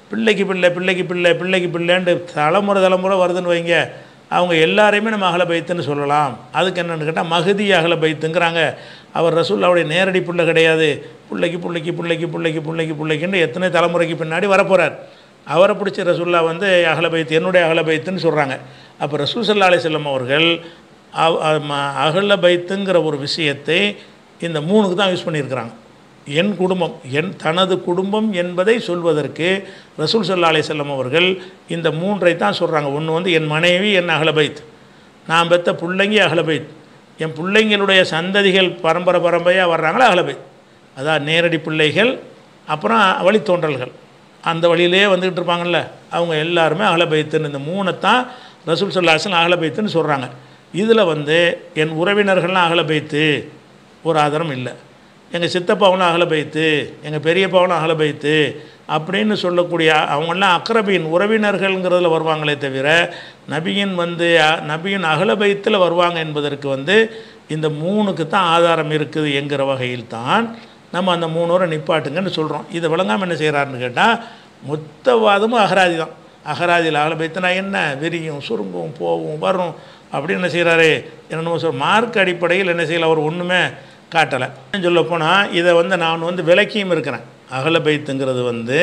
பிள்ளைக்கு பிள்ளை பிள்ளைக்கு பிள்ளை பிள்ளைக்கு பிள்ளைன்ட்டு தலைமுறை தலைமுறை வருதுன்னு வைங்க அவங்க எல்லாரையுமே நம்ம அகல பைத்துன்னு சொல்லலாம் அதுக்கு என்னென்னு கேட்டால் மகதி அகல பைத்துங்கிறாங்க அவர் ரசூல்லாவுடைய நேரடி பிள்ளை கிடையாது பிள்ளைக்கு பிள்ளைக்கு பிள்ளைக்கு பிள்ளைக்கு பிள்ளைக்கு பிள்ளைக்குன்னு எத்தனை தலைமுறைக்கு பின்னாடி வரப்போகிறார் அவரை பிடிச்ச ரசூல்லா வந்து அகல பைத்து என்னுடைய அகல பைத்துன்னு சொல்கிறாங்க அப்போ ரசூல் சல்லா அலி செல்லம் அவர்கள் அவ- ம- அகல பைத்துங்கிற ஒரு விஷயத்தை இந்த மூணுக்கு தான் யூஸ் பண்ணியிருக்கிறாங்க என் குடும்பம் என் தனது குடும்பம் என்பதை சொல்வதற்கு ரசூல் சல்லா அலி செல்லம் அவர்கள் இந்த மூன்றை தான் சொல்கிறாங்க ஒன்று வந்து என் மனைவி என் அகலபைத் நான் பெற்ற பிள்ளைங்க அகலபைத் என் பிள்ளைங்களுடைய சந்ததிகள் பரம்பரை பரம்பரையாக வர்றாங்களா அகலபைத் அதான் நேரடி பிள்ளைகள் அப்புறம் வழித்தோன்றல்கள் அந்த வழியிலே வந்துக்கிட்டு இருப்பாங்கல்ல அவங்க எல்லாருமே அகலபைத்துன்னு இந்த மூணைத்தான் ரசூல் சல்லாஹன் அகலபைத்துன்னு சொல்கிறாங்க இதில் வந்து என் உறவினர்கள்லாம் அகலபைத்து ஒரு ஆதாரம் இல்லை எங்கள் சித்தப்பாவனும் அகலபைத்து எங்கள் பெரியப்பாவனும் அகலபைத்து அப்படின்னு சொல்லக்கூடிய அவங்கெல்லாம் அக்ரபின் உறவினர்கள்ங்கிறதுல வருவாங்களே தவிர நபியின் வந்து அ- நபியின் அகலபைத்தில் வருவாங்க என்பதற்கு வந்து இந்த மூணுக்கு தான் ஆதாரம் இருக்குது என்கிற வகையில் தான் நம்ம அந்த மூணோரை நிப்பாட்டுங்கன்னு சொல்கிறோம் இதை விளங்காமல் என்ன செய்கிறாருன்னு கேட்டால் மொத்தவாதமும் அகராதி தான் அகராதியில் அகலபைத்துனா என்ன விரியும் சுருங்கும் போகும் வரும் அப்படின்னு என்ன செய்கிறாரு என்னென்னமோ சொல் மார்க் அடிப்படையில் என்ன செய்யல அவர் ஒன்றுமே காட்டலை சொல்லப்போனால் இதை வந்து நான் வந்து விளக்கியும் இருக்கிறேன் அகலபைத்துங்கிறது வந்து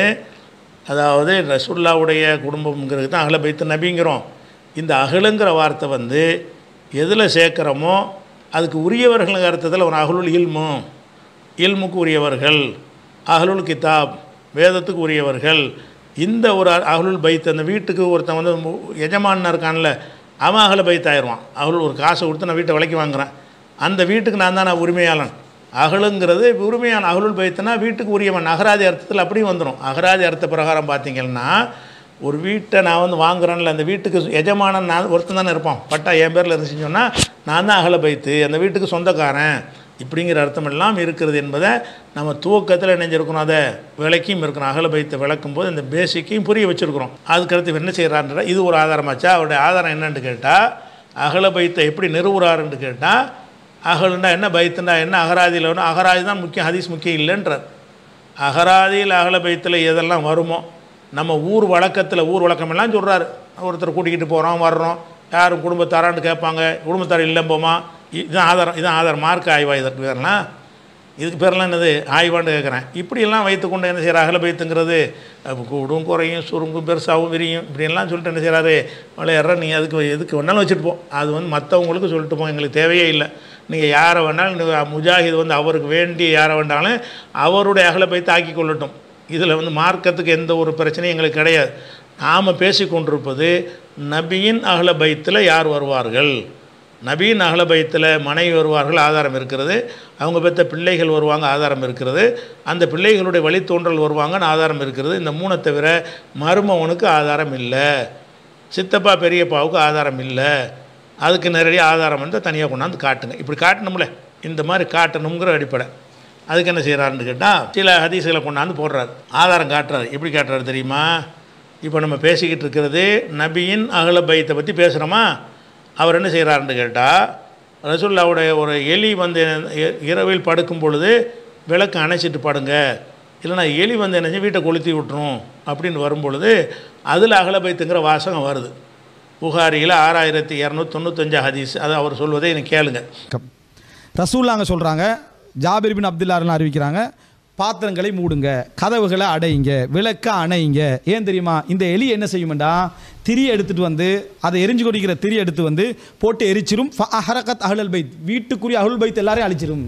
அதாவது ரசுல்லாவுடைய குடும்பம்ங்கிறது தான் அகலபைத்து நபிங்கிறோம் இந்த அகலுங்கிற வார்த்தை வந்து எதில் சேர்க்குறோமோ அதுக்கு உரியவர்களுங்கிற அர்த்தத்தில் ஒரு அகலுல் இல்மு இல்முக்கு உரியவர்கள் அகலுல் கிதாப் வேதத்துக்கு உரியவர்கள் இந்த ஒரு அகலுல் பைத் அந்த வீட்டுக்கு ஒருத்தன் வந்து மு- எஜமானனா இருக்கான்ல அவன் அகல பைத் ஆயிடுவான் அகலுல் ஒரு காசை கொடுத்து நான் வீட்டை விலைக்கு வாங்குறேன் அந்த வீட்டுக்கு நான் தான் நான் உரிமையாளன் அகலுங்கிறது உரிமையான அகலுல் பைத்துனா வீட்டுக்கு உரியவன் அகராதி அர்த்தத்தில் அப்படியும் வந்துடும் அகராதி அர்த்த பிரகாரம் பார்த்தீங்கன்னா ஒரு வீட்டை நான் வந்து வாங்குறேன்ல அந்த வீட்டுக்கு எஜமானன் நான் ஒருத்தன் தானே இருப்பான் பட்டா என் பேரில் இருந்துச்சுன்னு சொன்னால் நான் தான் அகல பைத்து அந்த வீட்டுக்கு சொந்தக்காரன் இப்படிங்கிற அர்த்தம் எல்லாம் இருக்கிறது என்பதை நம்ம துவக்கத்தில் இணைஞ்சிருக்கிறோம் அதை விளக்கியும் இருக்கிறோம் அகல பைத்தை விளக்கும் போது இந்த பேசிக்கையும் புரிய வச்சுருக்கிறோம் அதுக்கடுத்து இவர் என்ன செய்கிறான்ற இது ஒரு ஆதாரமாச்சா அவருடைய ஆதாரம் என்னன்னு கேட்டால் அகல பைத்தை எப்படி நிறுவுறாருன்னு கேட்டால் அகலுண்டா என்ன பைத்துண்டா என்ன அகராதியில் வரும் அகராதி தான் முக்கியம் ஹதீஸ் முக்கியம் இல்லைன்றார் அகராதியில் அகல பைத்தில் எதெல்லாம் வருமோ நம்ம ஊர் வழக்கத்தில் ஊர் வழக்கமெல்லாம் சொல்கிறாரு ஒருத்தர் கூட்டிக்கிட்டு போகிறோம் வர்றோம் யாரும் குடும்பத்தாரான்னு கேட்பாங்க குடும்பத்தார் இல்லைம்போமா இதுதான் ஆதாரம் இதுதான் ஆதாரம் மார்க் ஆய்வா இதற்கு பேரெல்லாம் இதுக்கு பேரெல்லாம் என்னது ஆய்வான்னு கேட்குறேன் இப்படியெல்லாம் வைத்துக்கொண்டு என்ன செய்கிற அகல பைத்துங்கிறது அப்ப கூடும் குறையும் சுருங்கும் பெருசாகவும் விரியும் இப்படியெல்லாம் சொல்லிட்டு என்ன செய்கிறாரு விளையாடுற நீ அதுக்கு எதுக்கு வேணாலும் வச்சுட்டு போ அது வந்து மற்றவங்களுக்கு சொல்லிட்டு போ எங்களுக்கு தேவையே இல்லை நீங்கள் யாரை வேணாலும் நீங்க முஜாஹித் வந்து அவருக்கு வேண்டி யாரை வேண்டாலும் அவருடைய அகல பைத்து ஆக்கி கொள்ளட்டும் இதில் வந்து மார்க்கத்துக்கு எந்த ஒரு பிரச்சனையும் எங்களுக்கு கிடையாது நாம் பேசிக்கொண்டிருப்பது நபியின் அகல பைத்தில் யார் வருவார்கள் நபியின் அகல பைத்தில் மனைவி வருவார்கள் ஆதாரம் இருக்கிறது அவங்க பெற்ற பிள்ளைகள் வருவாங்க ஆதாரம் இருக்கிறது அந்த பிள்ளைகளுடைய வழித்தோன்றல் வருவாங்கன்னு ஆதாரம் இருக்கிறது இந்த மூணை தவிர மருமவனுக்கு ஆதாரம் இல்லை சித்தப்பா பெரியப்பாவுக்கு ஆதாரம் இல்லை அதுக்கு நிறைய ஆதாரம் வந்து தனியாக கொண்டாந்து காட்டுங்க இப்படி காட்டணும்ல இந்த மாதிரி காட்டணுங்கிற அடிப்படை அதுக்கு என்ன செய்கிறாருன்னு கேட்டால் சில ஹதீஸ்களை கொண்டாந்து போடுறாரு ஆதாரம் காட்டுறாரு எப்படி காட்டுறாரு தெரியுமா இப்போ நம்ம பேசிக்கிட்டு இருக்கிறது நபியின் அகல பைத்தை பற்றி பேசுகிறோமா அவர் என்ன செய்கிறாருன்னு கேட்டால் ரசூல்லாவுடைய ஒரு எலி வந்து இ- இரவில் படுக்கும் பொழுது விளக்கு அணைச்சிட்டு படுங்க இல்லைன்னா எலி வந்து என்ன செய்யும், வீட்டை கொளுத்தி விட்டுரும் அப்படின்னு வரும்பொழுது அதில் அகல பைத்துங்கிற வாசகம் வருது புகாரியில் ஆறாயிரத்தி இரநூத்தி தொண்ணூத்தஞ்சு ஹதீஸ் அது அவர் சொல்வதை எனக்கு கேளுங்க கம். ரசூல்லாங்க சொல்கிறாங்க ஜாபிர் பின் அப்துல்லாருன்னு அறிவிக்கிறாங்க பாத்திரங்களை மூடுங்க கதவுகளை அடையுங்க விளக்க அணையுங்க ஏன் தெரியுமா இந்த எலி என்ன செய்யுமெண்டா திரி எடுத்துட்டு வந்து அதை எரிஞ்சு கொடிக்கிற திரி எடுத்து வந்து போட்டு எரிச்சிரும் ஃப அஹரகத் அஹ்லல் பைத் வீட்டுக்குரிய அஹுல் பைத் எல்லாரையும் அழிச்சிரும்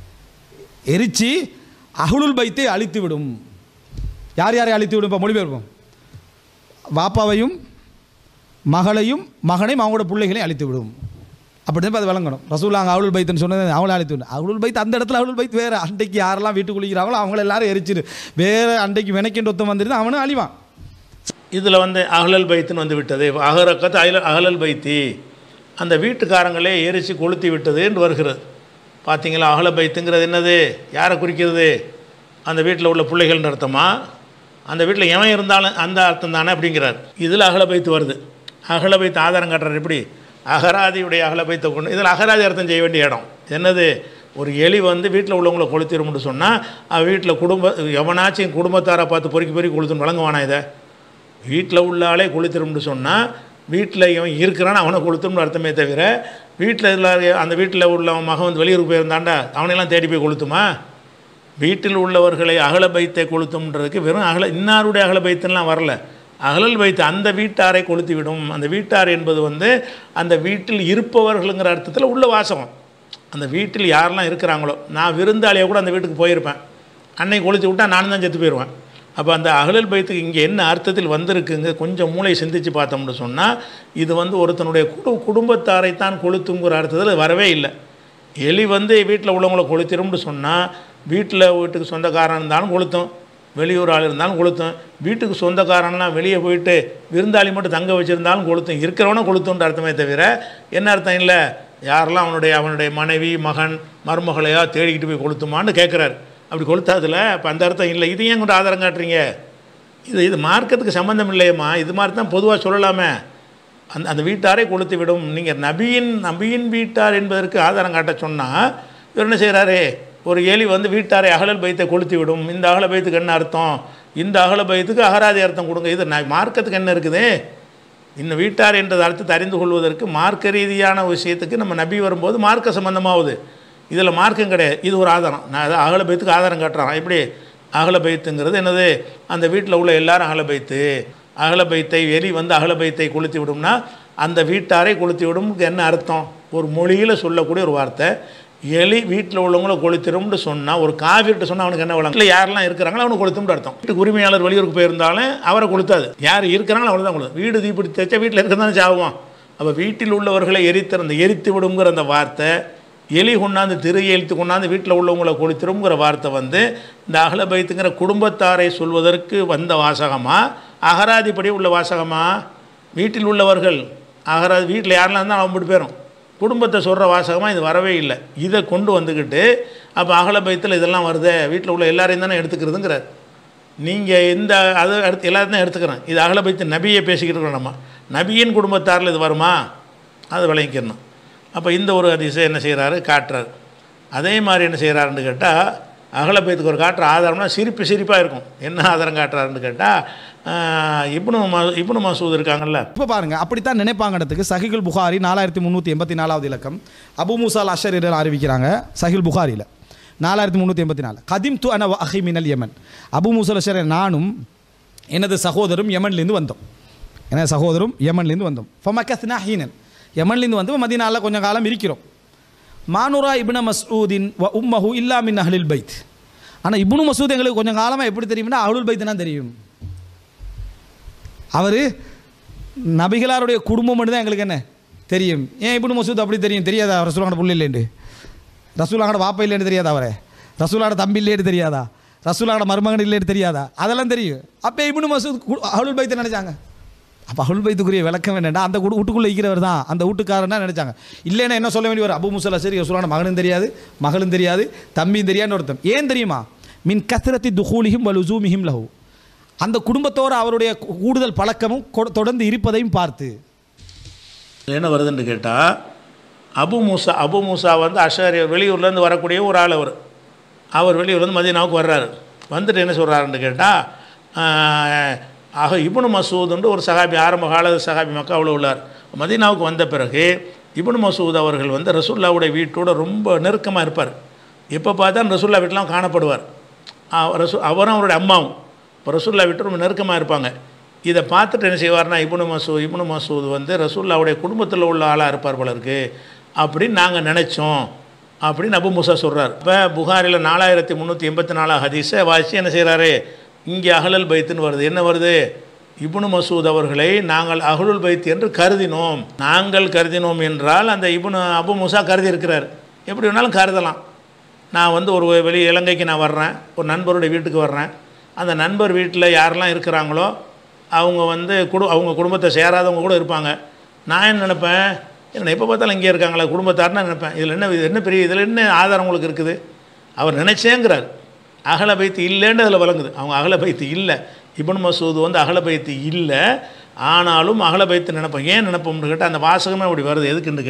எரிச்சு அஹுலுல் பைத்தை அழித்து விடும் யார் யாரை அழித்து விடும் இப்போ மொழிபெயர்ப்போம் வாப்பாவையும் மகளையும் மகனையும் அவங்களோட பிள்ளைகளையும் அழித்து விடும் அப்படி தான் அது விளங்கணும் ரசூலா அங்கே அவுளுல் பைத்துன்னு சொன்னது அவங்கள அழித்து விடும் அவுளுல் பைத் அந்த இடத்துல அவுளுல் பைத் வேறு அண்டைக்கு யாரெல்லாம் வீட்டு குளிக்கிறாங்களோ அவங்கள எல்லாரும் எரிச்சிரு வேறு அண்டைக்கு வினைக்கின்ற ஒருத்தன் வந்துருது அவனும் அழிவான் இதில் வந்து அகலல் பைத்துன்னு வந்து விட்டது அகரக்கத்து அகல அகலல் பைத்தி அந்த வீட்டுக்காரங்களே எரிச்சு கொளுத்தி விட்டதுன்னு வருகிறது பார்த்தீங்களா அகல பைத்துங்கிறது என்னது யாரை குறிக்கிறது அந்த வீட்டில் உள்ள பிள்ளைகள்னு அர்த்தமா அந்த வீட்டில் எவன் இருந்தாலும் அந்த அர்த்தம் தானே அப்படிங்கிறார் இதில் அகல பைத்து வருது அகல பைத்து ஆதாரம் காட்டுறாரு எப்படி அகராதியுடைய அகல பைத்தை கொண்டு இதில் அகராதி அர்த்தம் செய்ய வேண்டிய இடம் என்னது ஒரு எலி வந்து வீட்டில் உள்ளவங்களை கொளுத்திரும்னு சொன்னால் அவன் வீட்டில் குடும்ப எவனாச்சும் குடும்பத்தாரை பார்த்து பொறுக்கி பொறுக்கி கொளுத்துன்னு வழங்குவானா இதை வீட்டில் உள்ள ஆளே கொளுத்திரும்னு சொன்னால் வீட்டில் இவன் இருக்கிறான்னு அவனை கொளுத்தும்னு அர்த்தமே தவிர வீட்டில் உள்ள அந்த வீட்டில் உள்ள மகன் வந்து வெளியூருக்கு போயிருந்தாண்டா அவனையெல்லாம் தேடி போய் கொளுத்துமா வீட்டில் உள்ளவர்களை அகல பைத்தை கொளுத்தும்ன்றதுக்கு வெறும் அகல இன்னாருடைய அகல பைத்துலாம் வரல அகலல் வைத்து அந்த வீட்டாரை கொளுத்தி விடும் அந்த வீட்டார் என்பது வந்து அந்த வீட்டில் இருப்பவர்களுங்கிற அர்த்தத்தில் உள்ள வாசகம் அந்த வீட்டில் யாரெல்லாம் இருக்கிறாங்களோ நான் விருந்தாளியாக கூட அந்த வீட்டுக்கு போயிருப்பேன் அன்னை கொளுத்தி விட்டா நானும் தான் செத்து போயிடுவேன் அப்போ அந்த அகலல் பைத்துக்கு இங்கே என்ன அர்த்தத்தில் வந்திருக்குங்க கொஞ்சம் மூளை சிந்திச்சு பார்த்தோம்னு சொன்னால் இது வந்து ஒருத்தனுடைய குடு குடும்பத்தாரை தான் கொளுத்துங்கிற அர்த்தத்தில் வரவே இல்லை எலி வந்து வீட்டில் உள்ளவங்கள கொளுத்திரும்னு சொன்னால் வீட்டில் வீட்டுக்கு சொந்தக்காரன் இருந்தாலும் கொளுத்தும் வெளியூர் ஆள் இருந்தாலும் கொளுத்தும் வீட்டுக்கு சொந்தக்காரன்லாம் வெளியே போயிட்டு விருந்தாளி மட்டும் தங்க வச்சுருந்தாலும் கொளுத்தும் இருக்கிறவனை கொளுத்துன்ற அர்த்தமே தவிர என்ன அர்த்தம் இல்லை யாரெல்லாம் அவனுடைய அவனுடைய மனைவி மகன் மருமகளையா தேடிக்கிட்டு போய் கொளுத்துமான்னு கேட்குறாரு அப்படி கொளுத்தாதுல இப்போ அந்த அர்த்தம் இல்லை இது ஏன் கொண்டு ஆதாரம் காட்டுறீங்க இது இது மார்க்கத்துக்கு சம்மந்தம் இல்லையம்மா இது மாதிரி தான் பொதுவாக சொல்லலாமே அந்த அந்த வீட்டாரை கொளுத்து விடும் நீங்கள் நபியின் நபியின் வீட்டார் என்பதற்கு ஆதாரம் காட்ட சொன்னால் இவர் என்ன செய்கிறாரு ஒரு எலி வந்து வீட்டாரை அகலல் பைத்தை கொளுத்தி விடும் இந்த அகல பைத்துக்கு என்ன அர்த்தம் இந்த அகல பைத்துக்கு அகராதி அர்த்தம் கொடுங்க இது நான் மார்க்கத்துக்கு என்ன இருக்குது இந்த வீட்டார் என்றது அர்த்தத்தை அறிந்து கொள்வதற்கு மார்க்க ரீதியான விஷயத்துக்கு நம்ம நபி வரும்போது மார்க்க சம்பந்தமாகுது இதில் மார்க்கம் கிடையாது இது ஒரு ஆதாரம் நான் அதை அகல பைத்துக்கு ஆதாரம் காட்டுறான் எப்படி அகல பைத்துங்கிறது என்னது அந்த வீட்டில் உள்ள எல்லாரும் அகல பைத்து அகல பைத்தை எலி வந்து அகல பைத்தை கொளுத்தி விடும்னா அந்த வீட்டாரை கொளுத்தி விடும் என்ன அர்த்தம் ஒரு மொழியில் சொல்லக்கூடிய ஒரு வார்த்தை எலி வீட்டில் உள்ளவங்கள கொளுத்திடும்னு சொன்னால் ஒரு காவிரிட்டு சொன்னால் அவனுக்கு என்ன வளம் இல்லை யாரெல்லாம் இருக்கிறாங்களோ அவனுக்கு கொளுத்தும்னு அர்த்தம் வீட்டுக்கு உரிமையாளர் வெளியூருக்கு போயிருந்தாலும் அவரை கொளுத்தாது யார் இருக்கிறாங்களோ அவனை தான் கொளுத்து வீடு தீப்பிடித்து வச்சா வீட்டில் இருக்க தானே சாவுவான் அப்போ வீட்டில் உள்ளவர்களை எரித்து அந்த எரித்து விடுங்கிற அந்த வார்த்தை எலி கொண்டாந்து திரு எழுத்து கொண்டாந்து வீட்டில் உள்ளவங்களை கொளுத்திருங்கிற வார்த்தை வந்து இந்த அகல பைத்துங்கிற குடும்பத்தாரை சொல்வதற்கு வந்த வாசகமா அகராதிப்படி உள்ள வாசகமா வீட்டில் உள்ளவர்கள் அகராதி வீட்டில் யாரெல்லாம் இருந்தால் அவன் மட்டும் பேரும் குடும்பத்தை சொல்கிற வாசகமாக இது வரவே இல்லை இதை கொண்டு வந்துக்கிட்டு அப்போ அகல பைத்தில் இதெல்லாம் வருதே வீட்டில் உள்ள எல்லாரையும் தானே எடுத்துக்கிறதுங்கிறார் நீங்கள் இந்த அதை அடுத்து எல்லாத்தையும் எடுத்துக்கிறேன் இது அகல பைத்து நபியை பேசிக்கிட்டு இருக்கோம் நம்ம நபியின் குடும்பத்தாரில் இது வருமா அதை விளங்கிக்கணும் அப்போ இந்த ஒரு அதிசயம் என்ன செய்கிறாரு காட்டுறாரு அதே மாதிரி என்ன செய்கிறாருன்னு கேட்டால் அகல பைத்துக்கு ஒரு காட்டுற ஆதாரம்னா சிரிப்பு சிரிப்பாக இருக்கும் என்ன ஆதாரம் காட்டுறாருன்னு கேட்டால் இப்னு ம இப்னு மசூத் இருக்காங்கல்ல இப்போ பாருங்க அப்படித்தான் நினைப்பாங்கடத்துக்கு சஹிகுல் புகாரி நாலாயிரத்தி முந்நூற்றி எண்பத்தி நாலாவது இலக்கம் அபு மூசால் அஷரீரர் அறிவிக்கிறாங்க சஹில் புகாரியில் நாலாயிரத்தி முந்நூற்றி எண்பத்தி நாலு கதிம் து அன அஹி மினல் யமன் அபு மூசல் அஷரர் நானும் எனது சகோதரும் யமன்லேருந்து வந்தோம் எனது சகோதரும் யமன்லேருந்து வந்தோம் ஃபமக்கஸ்னா ஹீனன் யமன்லேருந்து வந்து மதினால கொஞ்சம் காலம் இருக்கிறோம் மானுரா இப்ன மஸ்ஊதின் வ உம்மஹு இல்லா மின் அஹ்லில் பைத் ஆனால் இப்னு மசூத் எங்களுக்கு கொஞ்சம் காலமாக எப்படி தெரியும்னா அஹ்லுல் பைத்னா தெரியும் அவர் நபிகளாருடைய குடும்பம் மட்டும் தான் எங்களுக்கு என்ன தெரியும் ஏன் இப்னு மசூத் அப்படி தெரியும் தெரியாதா ரசூலாங்கட புள்ள இல்லைண்டு ரசூலாங்கட வாப்பா இல்லைன்னு தெரியாதா அவரே ரசூலாங்கட தம்பி இல்லைன்னு தெரியாதா ரசூலாங்கட மருமகன் இல்லைன்னு தெரியாதா அதெல்லாம் தெரியும் அப்போ இப்னு மசூத் கு- அஹ்லுல் பைத்தை நினச்சாங்க அப்போ அஹ்லுல் பைத்துக்குரிய விளக்கம் என்னடா அந்த கு- வீட்டுக்குள்ளே இருக்கிறவர் தான் அந்த வீட்டுக்காரன்னா நினச்சாங்க இல்லைன்னா என்ன சொல்ல வேண்டிய அபு முசல்லா சரி ரசூலான மகனும் தெரியாது மகளும் தெரியாது தம்பியும் தெரியாதுன்னு ஒருத்தன் ஏன் தெரியுமா மின் கத்திரத்தி துஹூலிஹிம் வலுசூமிஹிம் லஹு அந்த குடும்பத்தோடு அவருடைய கூ- கூடுதல் பழக்கமும் கொ- தொடர்ந்து இருப்பதையும் பார்த்து இதுல என்ன வருதுன்னு கேட்டால் அபு மூசா அபு மூசா வந்து அஷாரி வெளியூர்லேருந்து வரக்கூடிய ஒரு ஆள் அவர் அவர் வெளியூர்லேருந்து மதீனாவுக்கு வர்றாரு வந்துட்டு என்ன சொல்கிறாருன்னு கேட்டால் ஆக இப்னு மசூதுன்ற ஒரு சகாபி ஆரம்ப கால சகாபி மக்காவில் உள்ளார் மதீனாவுக்கு வந்த பிறகு இப்னு மசூத் அவர்கள் வந்து ரசூல்லாவுடைய வீட்டோட ரொம்ப நெருக்கமாக இருப்பார் எப்போ பார்த்தா ரசூல்லா வீட்டிலாம் காணப்படுவார் ஆ, ரசூ அவரும் அவருடைய அம்மாவும் இப்போ ரசூல்லா வீட்டு ரொம்ப நெருக்கமாக இருப்பாங்க இதை பார்த்துட்டு என்ன செய்வார்னா இப்னு மசூத் இப்னு மசூத் வந்து ரசூல்லாவுடைய குடும்பத்தில் உள்ள ஆளாக இருப்பார் போல இருக்கு அப்படின்னு நாங்கள் நினச்சோம் அப்படின்னு அபு முசா சொல்கிறார் இப்போ புகாரில் நாலாயிரத்தி முந்நூற்றி எண்பத்தி நாலாம் ஹதீஸை வாசித்து என்ன செய்கிறாரு இங்கே அகலல் பைத்துன்னு வருது என்ன வருது இப்னு மசூத் அவர்களை நாங்கள் அகலுல் பைத் என்று கருதினோம் நாங்கள் கருதினோம் என்றால் அந்த இப்னு அபு முசா கருதி இருக்கிறார் எப்படி வேணாலும் கருதலாம் நான் வந்து ஒரு வெளி இலங்கைக்கு நான் வர்றேன் ஒரு நண்பருடைய வீட்டுக்கு வர்றேன் அந்த நண்பர் வீட்டில் யாரெல்லாம் இருக்கிறாங்களோ அவங்க வந்து குடு அவங்க குடும்பத்தை சேராதவங்க கூட இருப்பாங்க நான் என்ன நினைப்பேன் என்ன எப்போ பார்த்தாலும் இங்கே இருக்காங்களா குடும்பத்தார்னு நினைப்பேன் இதில் என்ன இது என்ன பெரிய இதில் என்ன ஆதாரம் உங்களுக்கு இருக்குது அவர் நினைச்சேங்கிறார் அகல பைத்து இல்லைன்னு அதில் விளங்குது அவங்க அகல பைத்து இல்லை இப்னு மசூத் வந்து அகல பைத்து இல்லை ஆனாலும் அகல பைத்து நினைப்போம் ஏன் நினைப்போம்னு கேட்டால் அந்த வாசகமே அப்படி வருது எதுக்குன்னு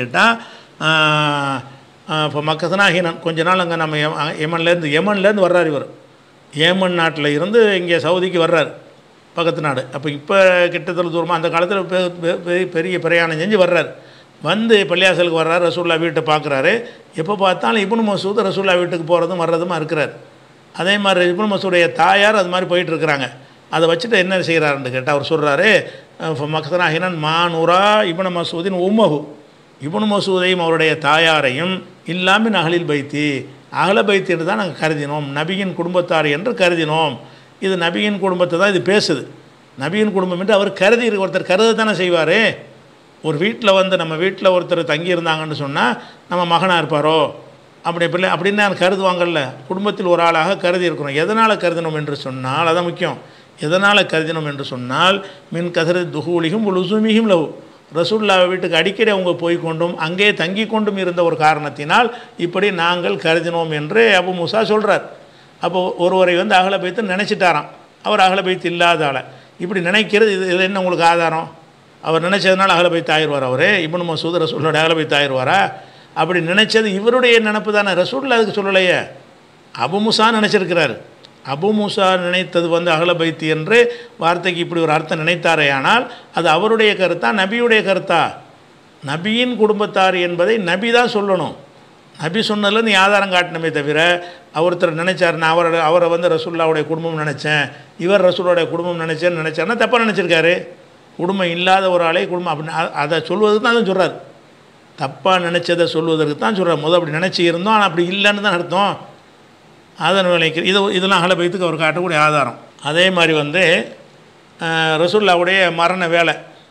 கேட்டால் இப்போ மக்கசனாகினன் கொஞ்ச நாள் அங்கே நம்ம எம- எமன்லேருந்து எமன்லேருந்து வர்றார் இவர் ஏமன் நாட்டில் இருந்து இங்கே சவுதிக்கு வர்றார் பக்கத்து நாடு அப்போ இப்போ கிட்டத்தட்ட தூரமாக அந்த காலத்தில் பெரிய பிரயாணம் செஞ்சு வர்றாரு வந்து பள்ளியாசலுக்கு வர்றாரு ரசூல்லா வீட்டை பார்க்குறாரு எப்போ பார்த்தாலும் இப்னு மசூத் ரசூல்லா வீட்டுக்கு போகிறதும் வர்றதுமா இருக்கிறார் அதே மாதிரி இப்னு மசூடைய தாயார் அது மாதிரி போயிட்டு இருக்கிறாங்க அதை வச்சுட்டு என்ன செய்கிறாருன்னு கேட்டால் அவர் சொல்கிறாரு மக்தனா ஹினன் மானூரா இப்னு மசூதின் உம்மஹு இப்னு மசூதையும் அவருடைய தாயாரையும் இல்லாமல் அகலில் பைத்தி அகல பைத்தி என்று தான் நாங்கள் கருதினோம் நபியின் குடும்பத்தார் என்று கருதினோம் இது நபியின் குடும்பத்தை தான் இது பேசுது நபியின் குடும்பம் என்று அவர் கருதி இருக்கு ஒருத்தர் கருத தானே செய்வார் ஒரு வீட்டில் வந்து நம்ம வீட்டில் ஒருத்தர் தங்கியிருந்தாங்கன்னு சொன்னால் நம்ம மகனாக இருப்பாரோ அப்படி பிள்ளை அப்படின்னு நான் கருதுவாங்கல்ல குடும்பத்தில் ஒரு ஆளாக கருதி இருக்கிறோம் எதனால் கருதினோம் என்று சொன்னால் அதான் முக்கியம் எதனால் கருதினோம் என்று சொன்னால் மின் கதிர துகூலிகும் லுசுமிகும் லவ் ரசூல்லா வீட்டுக்கு அடிக்கடி அவங்க போய் கொண்டும் அங்கே தங்கி கொண்டும் இருந்த ஒரு காரணத்தினால் இப்படி நாங்கள் கருதினோம் என்று அபு மூசா சொல்கிறார் அப்போ ஒருவரை வந்து அகல பைத்து நினச்சிட்டாராம் அவர் அகல பைத்து இல்லாத ஆளை இப்படி நினைக்கிறது இது இதில் என்ன உங்களுக்கு ஆதாரம் அவர் நினச்சதுனால அகல பைத்து ஆயிடுவார் அவர் இப்னு மசூத் ரசூலோட அகல பைத்து ஆயிடுவாரா அப்படி நினச்சது இவருடைய நினப்பு தானே ரசூலில் அதுக்கு சொல்லலையே அபு மூசா நினச்சிருக்கிறார் அபு மூசா நினைத்தது வந்து அகல பைத்தி என்று வார்த்தைக்கு இப்படி ஒரு அர்த்தம் நினைத்தாரே ஆனால் அது அவருடைய கருத்தா நபியுடைய கருத்தா நபியின் குடும்பத்தார் என்பதை நபி தான் சொல்லணும் நபி சொன்னதில் நீ ஆதாரம் காட்டணுமே தவிர ஒருத்தர் நினைச்சார் நான் அவரோட அவரை வந்து ரசூல்லாவுடைய குடும்பம் நினச்சேன் இவர் ரசூலோடைய குடும்பம் நினச்சேன்னு நினச்சாருன்னா தப்பாக நினச்சிருக்காரு குடும்பம் இல்லாத ஒரு ஆளே குடும்பம் அப்படின்னு அ- அதை சொல்வதுக்கு தான் அதுவும் சொல்கிறார் தப்பாக நினச்சதை சொல்வதற்கு தான் சொல்கிறார் முதல் அப்படி நினச்சி இருந்தோம் ஆனால் அப்படி இல்லைன்னு தான் அர்த்தம் அதன் விளைக்கு இது இதெல்லாம் அகலபயத்துக்கு அவர் காட்டக்கூடிய ஆதாரம் அதே மாதிரி வந்து அஹ், ரசூல்லாவுடைய மரண வேலை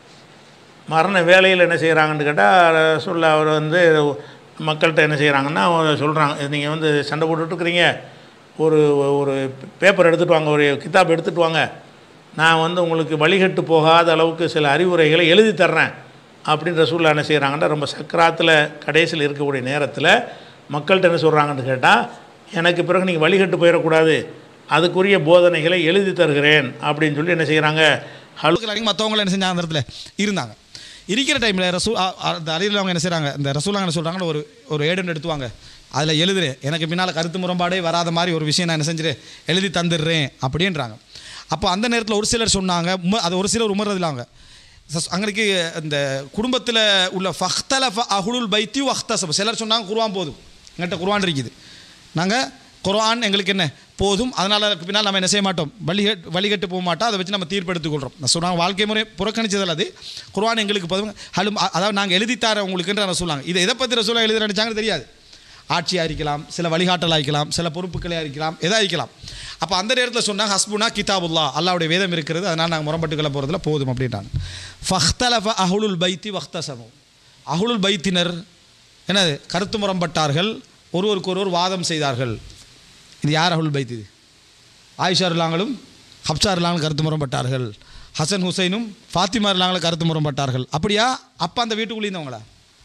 மரண வேலையில் என்ன செய்கிறாங்கன்னு கேட்டால் ரசூல்லா அவர் வந்து மக்கள்கிட்ட என்ன செய்கிறாங்கன்னா சொல்கிறாங்க நீங்கள் வந்து சண்டை போட்டுட்ருக்குறீங்க ஒரு ஒரு பேப்பர் எடுத்துகிட்டு வாங்க ஒரு கிதாப் எடுத்துகிட்டு வாங்க நான் வந்து உங்களுக்கு வழிகட்டு போகாத அளவுக்கு சில அறிவுரைகளை எழுதி தர்றேன் அப்படின்னு ரசூல்லா என்ன செய்கிறாங்கன்னா ரொம்ப சக்கராத்தில் கடைசியில் இருக்கக்கூடிய நேரத்தில் மக்கள்கிட்ட என்ன சொல்கிறாங்கன்னு கேட்டால் எனக்கு பிறகு நீங்கள் வழிகட்டு போயிடக்கூடாது அதுக்குரிய போதனைகளை எழுதி தருகிறேன் அப்படின்னு சொல்லி என்ன செய்கிறாங்க ஹலோ அளவுக்கு மற்றவங்க என்ன செஞ்சாங்க அந்த இடத்துல இருந்தாங்க இருக்கிற டைமில் ரசூ அ- அ- அந்த அறிவில் அவங்க என்ன செய்கிறாங்க இந்த ரசூலாங்க என்ன சொல்கிறாங்கன்னு ஒரு ஒரு ஏடுன்னு எடுத்துவாங்க அதில் எழுதுரு எனக்கு பின்னால் கருத்து முரண்பாடே வராத மாதிரி ஒரு விஷயம் நான் என்ன செஞ்சிரு எழுதி தந்துடுறேன் அப்படின்றாங்க அப்போ அந்த நேரத்தில் ஒரு சிலர் சொன்னாங்க உம அது ஒரு சிலர் உமர்றதில்லாங்க அங்களுக்கு இந்த குடும்பத்தில் உள்ள ஃபஹ்தல அஹுலுல் பைத்தி வஹ்தசப் சிலர் சொன்னாங்க குர்ஆன் போதும் எங்கள்கிட்ட குர்ஆன் இருக்குது நாங்கள் குர்ஆன் எங்களுக்கு என்ன போதும் அதனால் அதுக்கு பின்னால் நம்ம என்ன செய்ய மாட்டோம் வழிகட் வழிகட்டு போக மாட்டோம் அதை வச்சு நம்ம தீர்ப்பெடுத்துக் கொள்கிறோம் நான் சொன்னாங்க வாழ்க்கை முறை புறக்கணிச்சதில் அது குர்ஆன் எங்களுக்கு போதும் ஹலும் அ- அதாவது நாங்கள் எழுதித்தார உங்களுக்குன்ற நான் சொல்லாங்க இதை எதை பற்றி ரசூலா எழுதி நினச்சாங்கன்னு தெரியாது ஆட்சியாக இருக்கலாம் சில வழிகாட்டலாக இருக்கலாம் சில பொறுப்புகளை இருக்கலாம் எதா இருக்கலாம் அப்போ அந்த நேரத்தில் சொன்னாங்க ஹஸ்புனா கிதாபுல்லா அல்லாவுடைய வேதம் இருக்கிறது அதனால் நாங்கள் முரம்பட்டுக்களை போகிறதுல போதும் அப்படின்ட்டாங்க ஃபஹ்தலஃப அஹுலுல் பைத்தி வஹ்தசமு அஹுலுல் பைத்தினர் என்னது கருத்து முரம்பட்டார்கள் ஒருவருக்கு ஒருவர் வாதம் செய்தார்கள் இது யார் அஹுல் பைத் இது ஆயிஷா இல்லாங்களும் ஹப்சா இல்லாங்களும் கருத்து முரம்பட்டார்கள் ஹசன் ஹுசைனும் ஃபாத்திமா இல்லாங்களும் கருத்து முரம்பட்டார்கள் அப்படியா அப்போ அந்த வீட்டுக்குள்ளே இருந்தவங்களா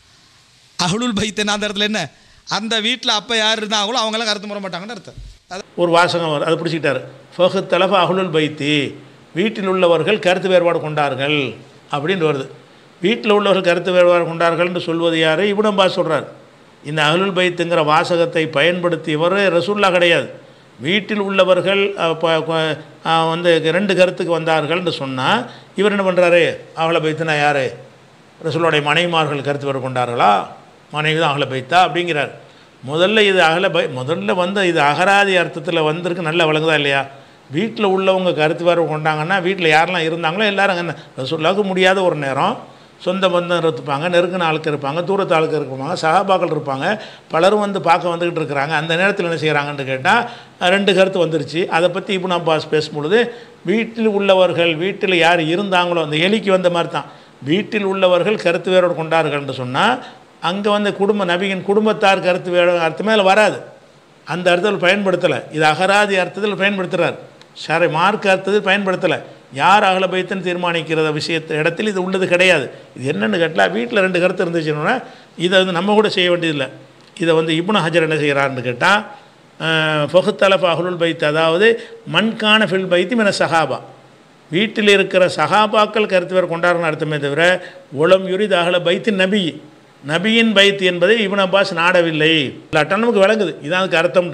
அஹுலுல் பைத்துன்னா அந்த இடத்துல என்ன அந்த வீட்டில் அப்போ யார் இருந்தாங்களோ அவங்களாம் கருத்து முரம்பட்டாங்கன்னு அர்த்தம் அது ஒரு வாசகம் வரும் அதை பிடிச்சிக்கிட்டாரு ஃபஹு தலஃப அஹ்லுல் பைத்தி வீட்டில் உள்ளவர்கள் கருத்து வேறுபாடு கொண்டார்கள் அப்படின்னு வருது வீட்டில் உள்ளவர்கள் கருத்து வேறுபாடு கொண்டார்கள்னு சொல்வது யார் இப்னு சொல்கிறார் இந்த அஹ்லுல் பைத்துங்கிற வாசகத்தை பயன்படுத்தியவர் ரசூல்லா கிடையாது வீட்டில் உள்ளவர்கள் அஹ், ப- ப- அஹ், வந்து ரெண்டு கருத்துக்கு வந்தார்கள்னு சொன்னால் இவர் என்ன பண்ணுறாரு அஹ்ல பைத்துனா யார் ரசூலுடைய மனைவிமார்கள் கருத்து வேறு கொண்டார்களா மனைவி தான் அகல பைத்தா அப்படிங்கிறார் முதல்ல இது அகல பை முதல்ல வந்து இது அகராதி அர்த்தத்தில் வந்திருக்கு நல்ல விளங்குதா இல்லையா வீட்டில் உள்ளவங்க கருத்து வேறு கொண்டாங்கன்னா வீட்டில் யாரெல்லாம் இருந்தாங்களோ எல்லாரும் என்ன ரசூல்லாவுக்கு முடியாத ஒரு நேரம் சொந்த பந்தம் இருப்பாங்க நெருங்கின ஆளுக்கு இருப்பாங்க தூரத்து ஆளுக்கு இருப்பாங்க சகாபாக்கள் இருப்பாங்க பலரும் வந்து பார்க்க வந்துக்கிட்டு இருக்கிறாங்க அந்த நேரத்தில் என்ன செய்கிறாங்கன்னு கேட்டால் ரெண்டு கருத்து வந்துருச்சு அதை பற்றி இப்னு அப்பாஸ் பேசும்பொழுது வீட்டில் உள்ளவர்கள் வீட்டில் யார் இருந்தாங்களோ அந்த எலிக்கு வந்த மாதிரி தான் வீட்டில் உள்ளவர்கள் கருத்து வேரோடு கொண்டார்கள்னு சொன்னால் அங்கே வந்து குடும்ப நபியின் குடும்பத்தார் கருத்து வேறு அர்த்தமே அதில் வராது அந்த அர்த்தத்தில் பயன்படுத்தலை இது அகராதி அர்த்தத்தில் பயன்படுத்துகிறார் சரி மார்க் அர்த்தத்தில் பயன்படுத்தலை யார் அகல பைத்துன்னு தீர்மானிக்கிற விஷயத்து இடத்தில் இது உள்ளது கிடையாது இது என்னென்னு கேட்டால் வீட்டில் ரெண்டு கருத்து இருந்துச்சுன்னா இதை வந்து நம்ம கூட செய்ய வேண்டியதில்லை இதை வந்து இப்னு ஹஜர் என்ன செய்கிறாருன்னு கேட்டால் ஃபஹுத்தலஃப் அஹ்லுல் பைத் அதாவது மண்கான ஃபில் பைத்தி மின சஹாபா வீட்டில் இருக்கிற சகாபாக்கள் கருத்து வேறு கொண்டாடுறன்னு அர்த்தமே தவிர உளம் யுரித் அகல பைத்து நபி நபியின் பைத் என்பதை இப்னு அப்பாஸ் நாடவில்லை இல்லாட்டா நமக்கு விளங்குது இதான் அதுக்கு அர்த்தம்னு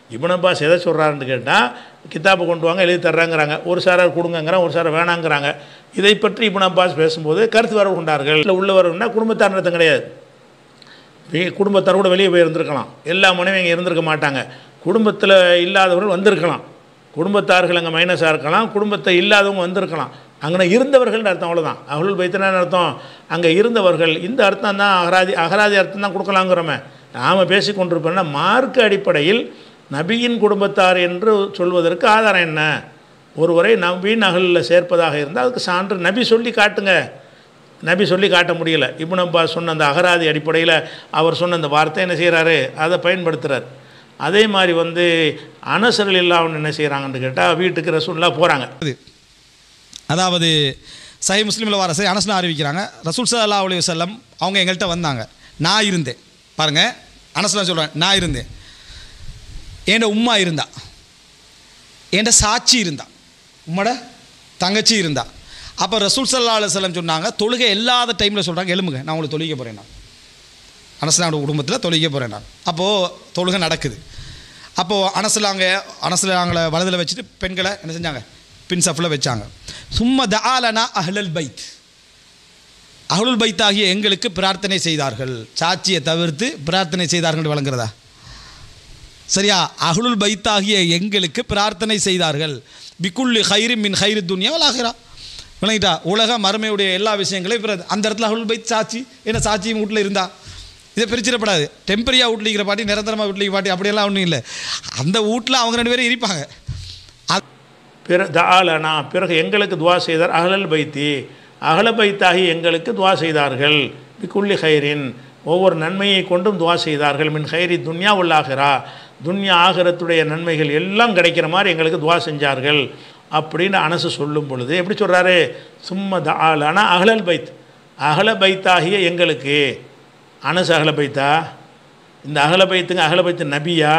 இப்னு அப்பாஸ் எதை சொல்கிறாருன்னு கேட்டால் கித்தாபை கொண்டு வாங்க எழுதி தர்றாங்கிறாங்க ஒரு சாரார் கொடுங்கங்கிறாங்க ஒரு சாரார் வேணாங்கிறாங்க இதை பற்றி இப்னு அப்பாஸ் பேசும்போது கருத்து வரவு கொண்டார்கள் இல்லை உள்ளவர்கள்னா குடும்பத்தார் அர்த்தம் கிடையாது வீ- குடும்பத்தார் கூட வெளியே போய் இருந்திருக்கலாம் எல்லா மனைவியும் இங்கே இருந்திருக்க மாட்டாங்க குடும்பத்தில் இல்லாதவர்கள் வந்திருக்கலாம் குடும்பத்தார்கள் அங்கே மைனஸாக இருக்கலாம் குடும்பத்தை இல்லாதவங்க வந்திருக்கலாம் அங்கே இருந்தவர்கள்னு அர்த்தம் அவ்வளோதான் அவர்கள் வைத்தன அர்த்தம் அங்கே இருந்தவர்கள் இந்த அர்த்தம் தான் அகராதி அகராதி அர்த்தம் தான் கொடுக்கலாங்கிறோமே நாம் பேசி கொண்டிருப்போம்னா மார்க்க அடிப்படையில் நபியின் குடும்பத்தார் என்று சொல்வதற்கு ஆதாரம் என்ன ஒருவரை நபியின் அகலில் சேர்ப்பதாக இருந்தால் அதுக்கு சான்று நபி சொல்லி காட்டுங்க நபி சொல்லி காட்ட முடியல இப்னு அப்பாஸ் சொன்ன அந்த அகராதி அடிப்படையில் அவர் சொன்ன அந்த வார்த்தை என்ன செய்கிறாரு அதை பயன்படுத்துகிறார் அதே மாதிரி வந்து அனசர்கள் இல்லாமல் என்ன செய்கிறாங்கன்னு கேட்டால் வீட்டுக்கு ரசூல்லா போகிறாங்க இது அதாவது சஹி முஸ்லீமில் வர சரி அனஸ்னா அறிவிக்கிறாங்க ரசூல் சல்லா அலி வல்லம் அவங்க எங்கள்கிட்ட வந்தாங்க நான் இருந்தேன் பாருங்க அனஸ்னா சொல்கிறேன் நான் இருந்தேன் என் உம்மா இருந்தா என் சாட்சி இருந்தா உம்மோட தங்கச்சி இருந்தா அப்போ ரசூல் சல்லா அலுவலம் சொன்னாங்க தொழுகை இல்லாத டைமில் சொல்கிறாங்க எழுமுங்க நான் உங்களுக்கு தொழுக போகிறேன் நான் அனசலாவோட குடும்பத்தில் தொழுக போகிறேன் நான் அப்போது தொழுகை நடக்குது அப்போது அனசலாங்க அனசலாங்களை வலதில் வச்சுட்டு பெண்களை என்ன செஞ்சாங்க பின் சஃபில் வச்சாங்க சும்மா தஆலனா அஹ்லல் பைத் அஹ்லுல் பைத் ஆகிய எங்களுக்கு பிரார்த்தனை செய்தார்கள் சாட்சியை தவிர்த்து பிரார்த்தனை செய்தார்கள் வழங்குறதா சரியா அஹ்லுல் பைத் ஆகிய எங்களுக்கு பிரார்த்தனை செய்தார்கள் பிக்குள்ளி ஹைரி மின் ஹைரி துன்யா வலாகிறா விளங்கிட்டா உலக மறுமையுடைய எல்லா விஷயங்களையும் பிற- அந்த இடத்துல அஹ்லுல் பைத் சாட்சி என்ன சாட்சி வீட்டில் இருந்தா இதை பிரிச்சிடப்படாது டெம்பரரியாக வீட்டில் இருக்கிற பாட்டி நிரந்தரமாக வீட்டில் இருக்கிற பாட்டி அப்படியெல்லாம் ஒன்றும் இல்லை அந்த வீட்டில் அவங்க ரெண்டு பேரும் இருப்பாங்க அது பிற தாலனா பிறகு எங்களுக்கு துவா செய்தார் அகலல் பைத்தி அகல பைத்தாகி எங்களுக்கு துவா செய்தார்கள் பிக்குள்ளி ஹைரின் ஒவ்வொரு நன்மையை கொண்டும் துவா செய்தார்கள் மின் ஹைரி துன்யா உள்ளாகிறா துன்யா ஆகிரத்துடைய நன்மைகள் எல்லாம் கிடைக்கிற மாதிரி எங்களுக்கு துவா செஞ்சார்கள் அப்படின்னு அனசு சொல்லும் பொழுது எப்படி சொல்கிறாரு சும்மா தாலனா அகலல் பைத் அகல பைத்தாகிய எங்களுக்கு அனசு அகல பைத்தா இந்த அகல பைத்துங்க அகல பைத்து நபியா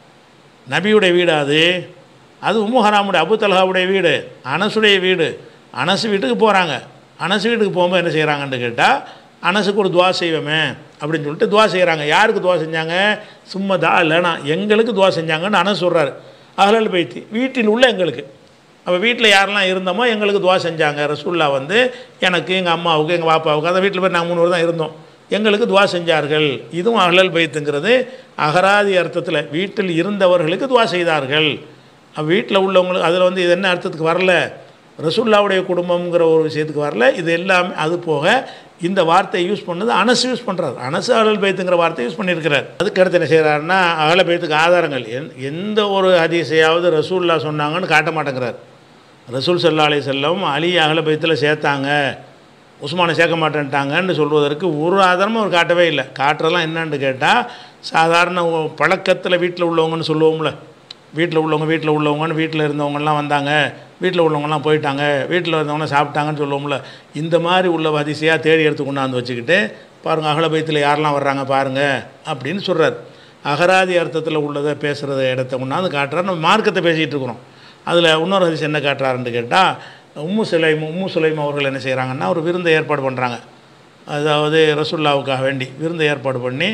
நபியுடைய வீடா அது அது உம்மு ஹராமுடைய அபு தல்ஹாவுடைய வீடு அனசுடைய வீடு அனசு வீட்டுக்கு போகிறாங்க அனசு வீட்டுக்கு போகும்போது என்ன செய்கிறாங்கன்னு கேட்டால் அனசுக்கு ஒரு துவா செய்வோமே அப்படின்னு சொல்லிட்டு துவா செய்கிறாங்க யாருக்கு துவா செஞ்சாங்க சும்மா தா இல்லைனா எங்களுக்கு துவா செஞ்சாங்கன்னு அனசு சொல்கிறாரு அகலல் பைத்தி வீட்டில் உள்ள எங்களுக்கு அப்போ வீட்டில் யாரெல்லாம் இருந்தோமோ எங்களுக்கு துவா செஞ்சாங்க ரசூல்லா வந்து எனக்கு எங்கள் அம்மாவுக்கு எங்கள் பாப்பாவுக்கு அந்த வீட்டில் போய் நாங்கள் மூணு பேர் தான் இருந்தோம் எங்களுக்கு துவா செஞ்சார்கள் இதுவும் அகலல் பைத்துங்கிறது அகராதி அர்த்தத்தில் வீட்டில் இருந்தவர்களுக்கு துவா செய்தார்கள் வீட்டில் உள்ளவங்களுக்கு அதில் வந்து இது என்ன அர்த்தத்துக்கு வரல ரசூல்லாவுடைய குடும்பம்ங்கிற ஒரு விஷயத்துக்கு வரல இது எல்லாமே அது போக இந்த வார்த்தையை யூஸ் பண்ணது அனசு யூஸ் பண்ணுறாரு அனசு அகலல் பைத்துங்கிற வார்த்தையை யூஸ் பண்ணியிருக்கிறார் அதுக்கு அடுத்து என்ன செய்கிறாருன்னா அகல பைத்துக்கு ஆதாரங்கள் எந் எந்த ஒரு ஹதீஸையாவது ரசூல்லா சொன்னாங்கன்னு காட்ட மாட்டேங்கிறார் ரசூல் சல்லா அலி செல்லம் அலி அகல பைத்தில் சேர்த்தாங்க உஸ்மானை சேர்க்க மாட்டேன்ட்டாங்கன்னு சொல்வதற்கு ஒரு ஆதாரமும் அவர் காட்டவே இல்லை காட்டுறதெல்லாம் என்னன்னு கேட்டால் சாதாரண பழக்கத்தில் வீட்டில் உள்ளவங்கன்னு சொல்லுவோம்ல வீட்டில் உள்ளவங்க வீட்டில் உள்ளவங்கன்னு வீட்டில் இருந்தவங்கலாம் வந்தாங்க வீட்டில் உள்ளவங்கலாம் போயிட்டாங்க வீட்டில் இருந்தவங்க சாப்பிட்டாங்கன்னு சொல்லுவோம்ல இந்த மாதிரி உள்ள அதிசையாக தேடி எடுத்து கொண்டாந்து வச்சுக்கிட்டு பாருங்கள் அகல பயத்தில் யாரெல்லாம் வர்றாங்க பாருங்கள் அப்படின்னு சொல்கிறார் அகராதி அர்த்தத்தில் உள்ளதை பேசுகிறத இடத்த கொண்டாந்து காட்டுறாரு நம்ம மார்க்கத்தை பேசிகிட்டு இருக்கிறோம் அதில் இன்னொரு ஹதீஸ் என்ன காட்டுறாருன்னு கேட்டால் உம்மு சுலைம் உம்மு சுலைம் அவர்கள் என்ன செய்கிறாங்கன்னா ஒரு விருந்தை ஏற்பாடு பண்ணுறாங்க அதாவது ரசுல்லாவுக்காக வேண்டி விருந்தை ஏற்பாடு பண்ணி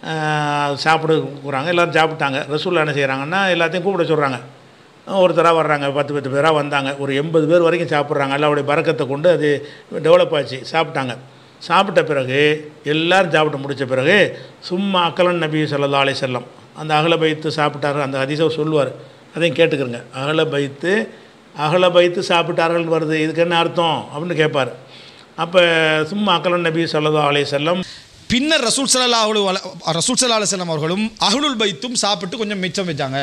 ஆஹ், சாப்பிட கூறாங்க எல்லோரும் சாப்பிட்டாங்க ரசூல்லா என்ன செய்கிறாங்கன்னா எல்லாத்தையும் கூப்பிட சொல்கிறாங்க ஒருத்தராக வர்றாங்க பத்து பத்து பேராக வந்தாங்க ஒரு எண்பது பேர் வரைக்கும் சாப்பிட்றாங்க அல்லாவுடைய பறக்கத்தை கொண்டு அது டெவலப் ஆச்சு சாப்பிட்டாங்க சாப்பிட்ட பிறகு எல்லாரும் சாப்பிட்டு முடித்த பிறகு சும்மா அக்கலன் நபி ஸல்லல்லாஹு அலைஹி செல்லம் அந்த அகல பைத்து சாப்பிட்டாரு அந்த ஹதீஸை சொல்லுவார் அதையும் கேட்டுக்கிறங்க அகல பைத்து அகல பைத்து சாப்பிட்டார்கள் வருது இதுக்கு என்ன அர்த்தம் அப்படின்னு கேட்பார் அப்போ சும்மா அக்கலன் நபி ஸல்லல்லாஹு அலைஹி செல்லம் பின்னர் ரசூல் சல்லா அலு ரசூல் சல்லா அலுவலம் அவர்களும் அஹ்லுல் பைத்தும் சாப்பிட்டு கொஞ்சம் மிச்சம் வச்சாங்க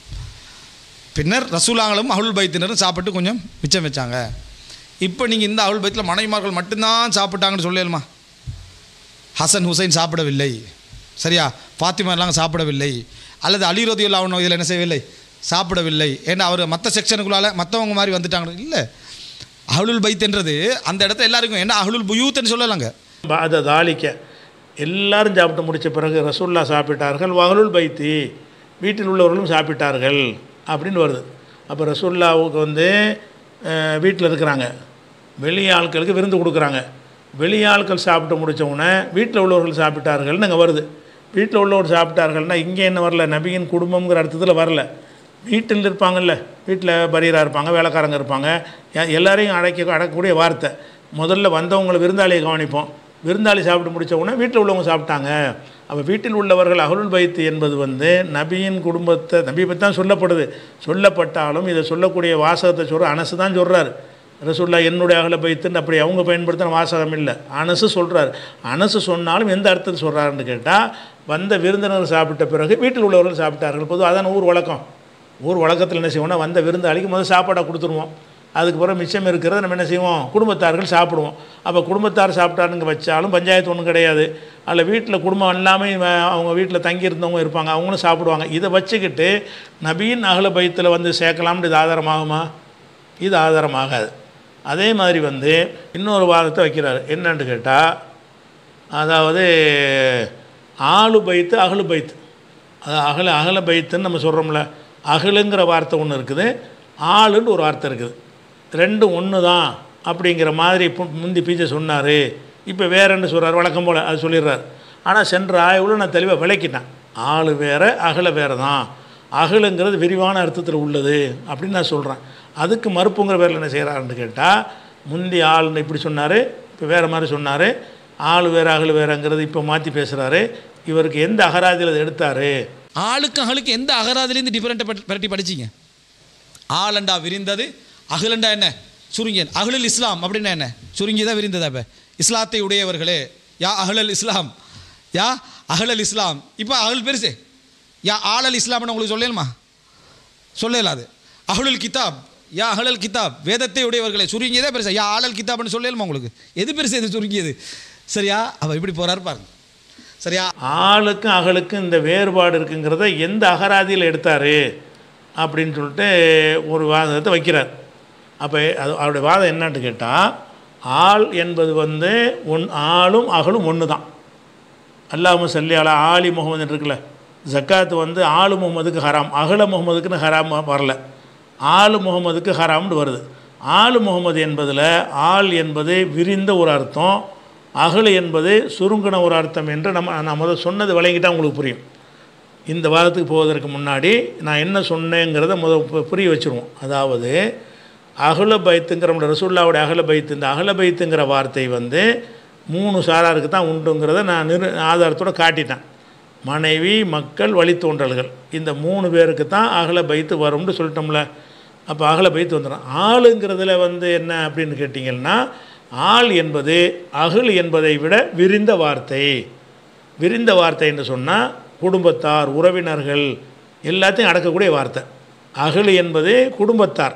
பின்னர் ரசூலாங்களும் அஹ்லுல் பைத்தினரும் சாப்பிட்டு கொஞ்சம் மிச்சம் வச்சாங்க இப்போ நீங்கள் இந்த அஹ்லுல் பைத்தில் மனைவிமார்கள் மட்டும்தான் சாப்பிட்டாங்கன்னு சொல்லலுமா ஹசன் ஹுசைன் சாப்பிடவில்லை சரியா ஃபாத்திமா எல்லாம் சாப்பிடவில்லை அல்லது அலி ரதியுல்லா அவன் இதில் என்ன செய்யவில்லை சாப்பிடவில்லை ஏன்னா அவர் மற்ற செக்ஷனுக்குள்ளால மற்றவங்க மாதிரி வந்துட்டாங்க இல்லை அஹ்லுல் பைத்ன்றது அந்த இடத்துல எல்லாருக்கும் என்ன அஹ்லுல் புயூத்னு சொல்லலாங்க பாத தாலிக்க எல்லாரும் சாப்பிட்டு முடித்த பிறகு ரசூல்லா சாப்பிட்டார்கள் வகலுல் பைத்தி வீட்டில் உள்ளவர்களும் சாப்பிட்டார்கள் அப்படின்னு வருது அப்போ ரசூல்லாவுக்கு வந்து வீட்டில் இருக்கிறாங்க வெளி ஆட்களுக்கு விருந்து கொடுக்குறாங்க வெளி ஆட்கள் சாப்பிட்டு முடிச்ச உடனே வீட்டில் உள்ளவர்கள் சாப்பிட்டார்கள்னு அங்கே வருது வீட்டில் உள்ளவர் சாப்பிட்டார்கள்னா இங்கே என்ன வரல நபியின் குடும்பம்ங்கிற அர்த்தத்தில் வரல வீட்டில் இருப்பாங்கல்ல வீட்டில் பரியராக இருப்பாங்க வேலைக்காரங்க இருப்பாங்க எ- எல்லாரையும் அடைக்க அடக்கக்கூடிய வார்த்தை முதல்ல வந்தவங்களை விருந்தாளியை கவனிப்போம் விருந்தாளி சாப்பிட்டு முடிச்ச உடனே வீட்டில் உள்ளவங்க சாப்பிட்டாங்க அப்போ வீட்டில் உள்ளவர்கள் அகலுல் பைத்து என்பது வந்து நபியின் குடும்பத்தை நபி பற்றி தான் சொல்லப்படுது சொல்லப்பட்டாலும் இதை சொல்லக்கூடிய வாசகத்தை சொல்கிற அனசு தான் சொல்கிறார் ரசூல்லா என்னுடைய அகல பைத்துன்னு அப்படி அவங்க பயன்படுத்தின வாசகம் இல்லை அனசு சொல்கிறார் அனசு சொன்னாலும் எந்த அர்த்தத்தை சொல்கிறாருன்னு கேட்டால் வந்த விருந்தினர் சாப்பிட்ட பிறகு வீட்டில் உள்ளவர்கள் சாப்பிட்டார்கள் பொதுவாக அதான ஊர் வழக்கம் ஊர் வழக்கத்தில் என்ன செய்வோம்னா வந்த விருந்தாளிக்கு முதல் சாப்பாடாக கொடுத்துருவோம் அதுக்கு பிறகு மிச்சம் இருக்கிறத நம்ம என்ன செய்வோம் குடும்பத்தார்கள் சாப்பிடுவோம் அப்போ குடும்பத்தார் சாப்பிட்டாருங்க வச்சாலும் பஞ்சாயத்து ஒன்றும் கிடையாது அதில் வீட்டில் குடும்பம் எல்லாமே இவன் அவங்க வீட்டில் தங்கியிருந்தவங்க இருப்பாங்க அவங்களும் சாப்பிடுவாங்க இதை வச்சுக்கிட்டு நபியின் அகல பயத்தில் வந்து சேர்க்கலாம்னு இது ஆதாரமாகுமா இது ஆதாரமாகாது அதே மாதிரி வந்து இன்னொரு வாதத்தை வைக்கிறார் என்னன்னு கேட்டால் அதாவது ஆளு பைத்து அகலு பைத்து அது அகல அகல பைத்துன்னு நம்ம சொல்கிறோம்ல அகலுங்கிற வார்த்தை ஒன்று இருக்குது ஆளுன்னு ஒரு வார்த்தை இருக்குது ரெண்டும் ஒன்று தான் அப்படிங்கிற மாதிரி இப்போ முந்தி பீச்சை சொன்னார் இப்போ வேறன்னு சொல்கிறார் வழக்கம் போல் அது சொல்லிடுறார் ஆனால் சென்ற ஆய்வில் நான் தெளிவாக விளக்கிட்டேன் ஆள் வேற அகல வேற தான் அகலுங்கிறது விரிவான அர்த்தத்தில் உள்ளது அப்படின்னு நான் சொல்கிறேன் அதுக்கு மறுப்புங்கிற பேரில் என்ன செய்கிறாருன்னு கேட்டால் முந்தி ஆள்னு இப்படி சொன்னார் இப்போ வேறு மாதிரி சொன்னார் ஆள் வேறு அகல் வேறங்கிறது இப்போ மாற்றி பேசுகிறாரு இவருக்கு எந்த அகராதியில் அதை எடுத்தார் ஆளுக்கு அகலுக்கு எந்த அகராதிலேருந்து டிஃபரெண்ட்டை பரட்டி படிச்சீங்க ஆளண்டா விரிந்தது அகலண்டா என்ன சுருங்கியன் அகலுல் இஸ்லாம் அப்படின்னா என்ன சுருங்கி தான் விரிந்ததா இப்போ இஸ்லாத்தை உடையவர்களே யா அகலல் இஸ்லாம் யா அகலல் இஸ்லாம் இப்போ அகல் பெருசு யா ஆளல் இஸ்லாம்னு உங்களுக்கு சொல்லலுமா சொல்லல அது அஹ்லுல் கிதாப் யா அஹ்லல் கிதாப் வேதத்தை உடையவர்களே சுருங்கியதே பெருசா யா ஆளல் கிதாப்னு சொல்லலுமா உங்களுக்கு எது பெருசு எது சுருங்கியது சரியா அவ இப்படி போறாரு பாருங்க சரியா ஆளுக்கும் அகலுக்கும் இந்த வேறுபாடு இருக்குங்கிறத எந்த அகராதியில் எடுத்தார் அப்படின்னு சொல்லிட்டு ஒரு வாதத்தை வைக்கிறார் அப்போ அது அவருடைய வாதம் என்னன்னு கேட்டால் ஆள் என்பது வந்து ஒன் ஆளும் அகலும் ஒன்று தான் அல்லாஹ் சல்லி அலா ஆலி முகமது இருக்குல்ல ஜக்காத் வந்து ஆலு முகமதுக்கு ஹராம் அகல முகமதுக்குன்னு ஹராம் வரல ஆலு முகமதுக்கு ஹராம்னு வருது ஆலு முகமது என்பதில் ஆள் என்பது விரிந்த ஒரு அர்த்தம் அகலு என்பது சுருங்கின ஒரு அர்த்தம் என்று நம்ம நான் முதல் சொன்னது விளங்கிட்டால் உங்களுக்கு புரியும் இந்த வாரத்துக்கு போவதற்கு முன்னாடி நான் என்ன சொன்னேங்கிறத முதல் பு- புரிய வச்சுருவோம் அதாவது அகல பைத்துங்கிற ரசூல்லாவுடைய அகல பைத்து இந்த அகல பைத்துங்கிற வார்த்தை வந்து மூணு சாராருக்கு தான் உண்டுங்கிறத நான் நிரு ஆதாரத்தோடு காட்டிட்டேன் மனைவி மக்கள் வழித்தோன்றல்கள் இந்த மூணு பேருக்கு தான் அகல பைத்து வரும்னு சொல்லிட்டோம்ல அப்போ அகல பைத்து வந்துடும் ஆளுங்கிறதுல வந்து என்ன அப்படின்னு கேட்டிங்கன்னா ஆள் என்பது அகல் என்பதை விட விரிந்த வார்த்தை விரிந்த வார்த்தை என்று சொன்னால் குடும்பத்தார் உறவினர்கள் எல்லாத்தையும் அடக்கக்கூடிய வார்த்தை அகலு என்பது குடும்பத்தார்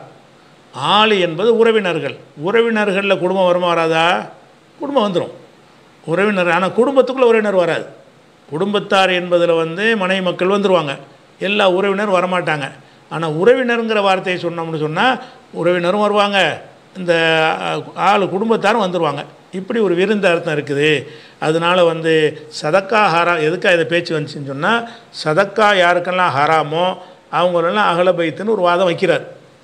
ஆள் என்பது உறவினர்கள் உறவினர்களில் குடும்பம் வருமா வராதா குடும்பம் வந்துடும் உறவினர் ஆனால் குடும்பத்துக்குள்ளே உறவினர் வராது குடும்பத்தார் என்பதில் வந்து மனைவி மக்கள் வந்துடுவாங்க எல்லா உறவினர் வரமாட்டாங்க ஆனால் உறவினருங்கிற வார்த்தையை சொன்னோம்னு சொன்னால் உறவினரும் வருவாங்க இந்த அஹ், ஆள் குடும்பத்தாரும் வந்துடுவாங்க இப்படி ஒரு விருந்த அர்த்தம் இருக்குது அதனால வந்து சதக்கா ஹரா எதுக்காக இதை பேச்சு வந்துச்சுன்னு சொன்னால் சதக்கா யாருக்கெல்லாம் ஹராமோ அவங்களெல்லாம் அகல பைத்துன்னு ஒரு வாதம் வைக்கிறார்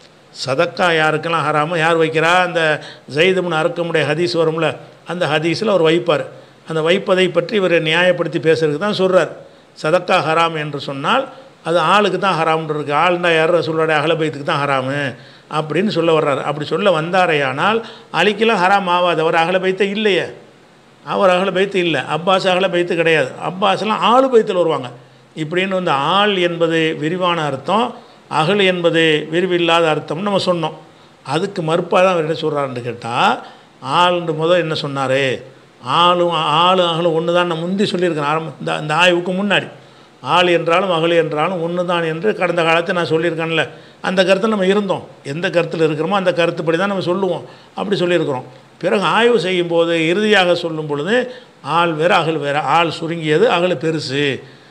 சதக்கா யாருக்கெல்லாம் ஹராமோ யார் வைக்கிறா அந்த ஜெயிதும்னு அறுக்கமுடைய ஹதீஸ் வரும்ல அந்த ஹதீஸில் அவர் வைப்பார் அந்த வைப்பதை பற்றி இவர் நியாயப்படுத்தி பேசுறதுக்கு தான் சொல்கிறார் சதக்கா ஹராம் என்று சொன்னால் அது ஆளுக்கு தான் ஹராம்னு இருக்கு ஆள்னா யார் ரசூலுடைய அகலபைத்துக்கு தான் ஹராமு அப்படின்னு சொல்ல வர்றாரு அப்படி சொல்ல வந்தாரேயானால் அலிக்கெல்லாம் ஹராம் ஆகாது அவர் அகலபைத்தே இல்லையே அவர் அகல பைத்து இல்லை அப்பாஸ் அகல பைத்து கிடையாது அப்பாஸ்லாம் ஆளு பைத்தில் வருவாங்க இப்படின்னு வந்து ஆள் என்பது விரிவான அர்த்தம் அகல் என்பது விரிவில்லாத அர்த்தம்னு நம்ம சொன்னோம் அதுக்கு மறுப்பாக தான் அவர் என்ன சொல்கிறாருன்னு கேட்டால் ஆளுன்ற முதல் என்ன சொன்னார் ஆளும் ஆளும் அகலும் ஒன்று தான் நான் முந்தி சொல்லியிருக்கேன் ஆரம்ப இந்த இந்த ஆய்வுக்கு முன்னாடி ஆள் என்றாலும் அகல் என்றாலும் ஒன்று தான் என்று கடந்த காலத்தை நான் சொல்லியிருக்கேன்ல அந்த கருத்தில் நம்ம இருந்தோம் எந்த கருத்தில் இருக்கிறோமோ அந்த கருத்துப்படி தான் நம்ம சொல்லுவோம் அப்படி சொல்லியிருக்கிறோம் பிறகு ஆய்வு செய்யும்போது இறுதியாக சொல்லும் பொழுது ஆள் வேறு அகல் வேறு ஆள் சுருங்கியது அகல் பெருசு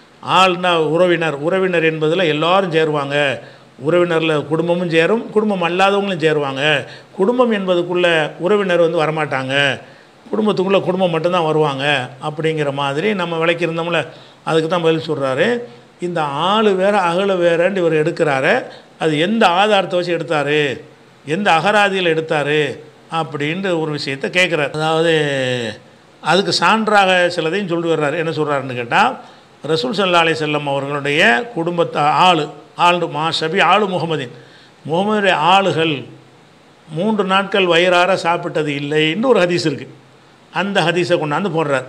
ஆள்னா உறவினர் உறவினர் என்பதில் எல்லாரும் சேருவாங்க உறவினரில் குடும்பமும் சேரும் குடும்பம் அல்லாதவங்களும் சேருவாங்க குடும்பம் என்பதுக்குள்ளே உறவினர் வந்து வரமாட்டாங்க குடும்பத்துக்குள்ளே குடும்பம் மட்டும்தான் வருவாங்க அப்படிங்கிற மாதிரி நம்ம விளக்கியிருந்தோம்ல அதுக்கு தான் பதில் சொல்கிறாரு இந்த ஆள் வேற அகல வேறன்னு இவர் எடுக்கிறாரு அது எந்த ஆதாரத்தை வச்சு எடுத்தார் எந்த அகராதியில் எடுத்தார் அப்படின்ற ஒரு விஷயத்தை கேட்குறாரு அதாவது அதுக்கு சான்றாக சிலதையும் சொல்லி வர்றாரு என்ன சொல்கிறாருன்னு கேட்டால் ரசூல் சல்லா அலி செல்லம் அவர்களுடைய குடும்பத்தை ஆளு ஆளு மா ஷபி ஆளு முகமதின் முகமதுடைய ஆளுகள் மூன்று நாட்கள் வயிறார சாப்பிட்டது இல்லைன்னு ஒரு ஹதீஸ் இருக்குது அந்த ஹதீஸை கொண்டாந்து போடுறார்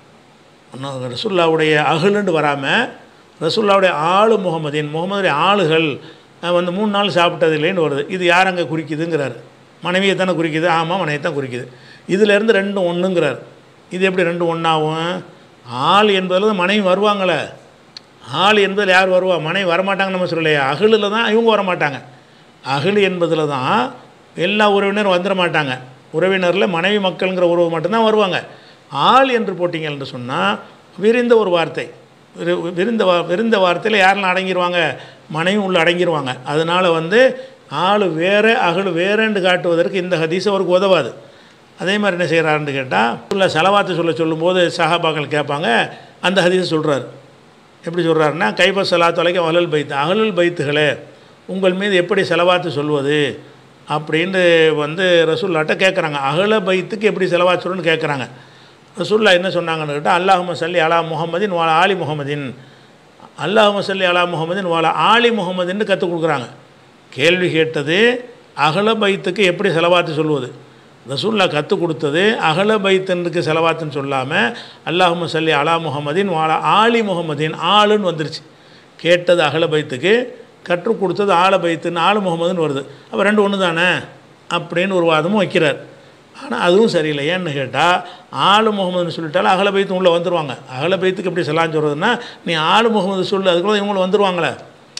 இன்னும் ரசுல்லாவுடைய அகலுண்டு வராமல் ரசுல்லாவுடைய ஆளு முகமதின் முகமதுடைய ஆளுகள் அஹ், வந்து மூணு நாள் சாப்பிட்டது இல்லைன்னு வருது இது யார் அங்கே குறிக்குதுங்கிறார் மனைவியை தானே குறிக்குது ஆமாம் மனைவி தான் குறிக்குது இதிலேருந்து ரெண்டும் ஒன்றுங்கிறார் இது எப்படி ரெண்டும் ஒன்றாகும் ஆள் என்பதில் மனைவி வருவாங்களே ஆள் என்பதில் யார் வருவா மனைவி வரமாட்டாங்கன்னு நம்ம சொல்லலையே அகலில் தான் இவங்க வரமாட்டாங்க அகல் என்பதில் தான் எல்லா உறவினரும் வந்துட மாட்டாங்க உறவினரில் மனைவி மக்கள்ங்கிற உறவு மட்டும்தான் வருவாங்க ஆள் என்று போட்டிங்க என்று சொன்னால் விரிந்த ஒரு வார்த்தை விரு- விரிந்த வா விரிந்த வார்த்தையில் யாரெல்லாம் அடங்கிடுவாங்க மனைவி உள்ள அடங்கிடுவாங்க அதனால் வந்து ஆள் வேறு அகல் வேறேன்னு காட்டுவதற்கு இந்த ஹதீஸ் அவருக்கு உதவாது அதே மாதிரி என்ன செய்கிறாருன்னு கேட்டால் உள்ள செலவாத்து சொல்ல சொல்லும்போது சஹாபாக்கள் கேட்பாங்க அந்த ஹதீஸை சொல்கிறார் எப்படி சொல்கிறாருன்னா கைப சலாத்து அலைக்க அகலல் பைத்து அகலல் பைத்துகளே உங்கள் மீது எப்படி செலவாத்து சொல்வது அப்படின்னு வந்து ரசூல்லாட்ட கேட்குறாங்க அகல பைத்துக்கு எப்படி செலவாத்து சொல்லணும்னு கேட்குறாங்க ரசூல்லா என்ன சொன்னாங்கன்னு கேட்டால் அல்லாஹும சல்லி அலா முகமதின் வாலா ஆலி முகமதின் அல்லாஹும சல்லி அலா முகமதின் வாலா ஆலி முகமதின்னு கற்றுக் கொடுக்குறாங்க கேள்வி கேட்டது அகல பைத்துக்கு எப்படி செலவாத்து சொல்வது ரசூல்லா கற்றுக் கொடுத்தது அகல பைத்தனுக்கு செலவாத்துன்னு சொல்லாமல் அல்லாஹும சல்லி அலா முகமதின் வாலா ஆலி முகமதின் ஆளுன்னு வந்துருச்சு கேட்டது அகல பைத்துக்கு கற்றுக் கொடுத்தது ஆல பைத்துன்னு ஆளு முகமதுன்னு வருது அப்போ ரெண்டு ஒன்று தானே அப்படின்னு ஒரு வாதமும் வைக்கிறார் ஆனால் அதுவும் சரியில்லை ஏன்னு கேட்டால் ஆளு முகமதுன்னு சொல்லிட்டாலும் அகல பைத்து உள்ளே வந்துடுவாங்க அகல பைத்துக்கு எப்படி செல்லான்னு சொல்கிறதுனா நீ ஆளு முகமது சொல்லு அதுக்குள்ள இவங்களும் வந்துடுவாங்களே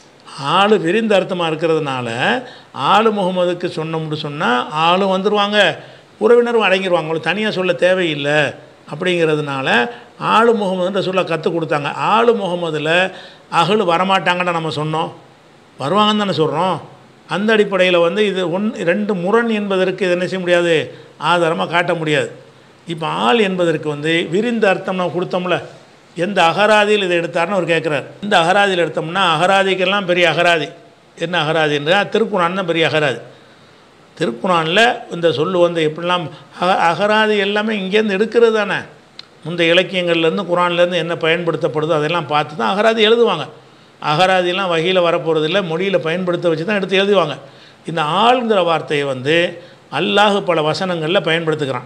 ஆளு விரிந்த அர்த்தமாக இருக்கிறதுனால ஆளு முகமதுக்கு சொன்னோம்னு சொன்னால் ஆளும் வந்துடுவாங்க உறவினரும் அடங்கிடுவாங்க உங்களுக்கு தனியாக சொல்ல தேவையில்லை அப்படிங்கிறதுனால ஆளு முகமதுன்ற சொல்ல கற்றுக் கொடுத்தாங்க ஆளு முகமதில் அகல் வரமாட்டாங்கன்னு நம்ம சொன்னோம் வருவாங்கன்னு தானே சொல்கிறோம் அந்த அடிப்படையில் வந்து இது ஒன் ரெண்டு முரண் என்பதற்கு இது என்ன செய்ய முடியாது ஆதாரமாக காட்ட முடியாது இப்போ ஆள் என்பதற்கு வந்து விரிந்த அர்த்தம் நம்ம கொடுத்தோம்ல எந்த அகராதியில் இதை எடுத்தார்னு அவர் கேட்குறார் இந்த அகராதியில் எடுத்தோம்னா அகராதிக்கெல்லாம் பெரிய அகராதி என்ன அகராதின்றா திருக்குறான் தான் பெரிய அகராதி திருக்குறானில் இந்த சொல்லு வந்து எப்படிலாம் அக அகராதி எல்லாமே இங்கேருந்து எடுக்கிறது தானே முந்தைய இலக்கியங்கள்லேருந்து குரான்லேருந்து என்ன பயன்படுத்தப்படுதோ அதெல்லாம் பார்த்து தான் அகராதி எழுதுவாங்க அகராதிலாம் வகையில் வரப்போகிறதில்ல மொழியில் பயன்படுத்த வச்சு தான் எடுத்து எழுதுவாங்க இந்த ஆள்ங்கிற வார்த்தையை வந்து அல்லாஹ் பல வசனங்களில் பயன்படுத்துகிறான்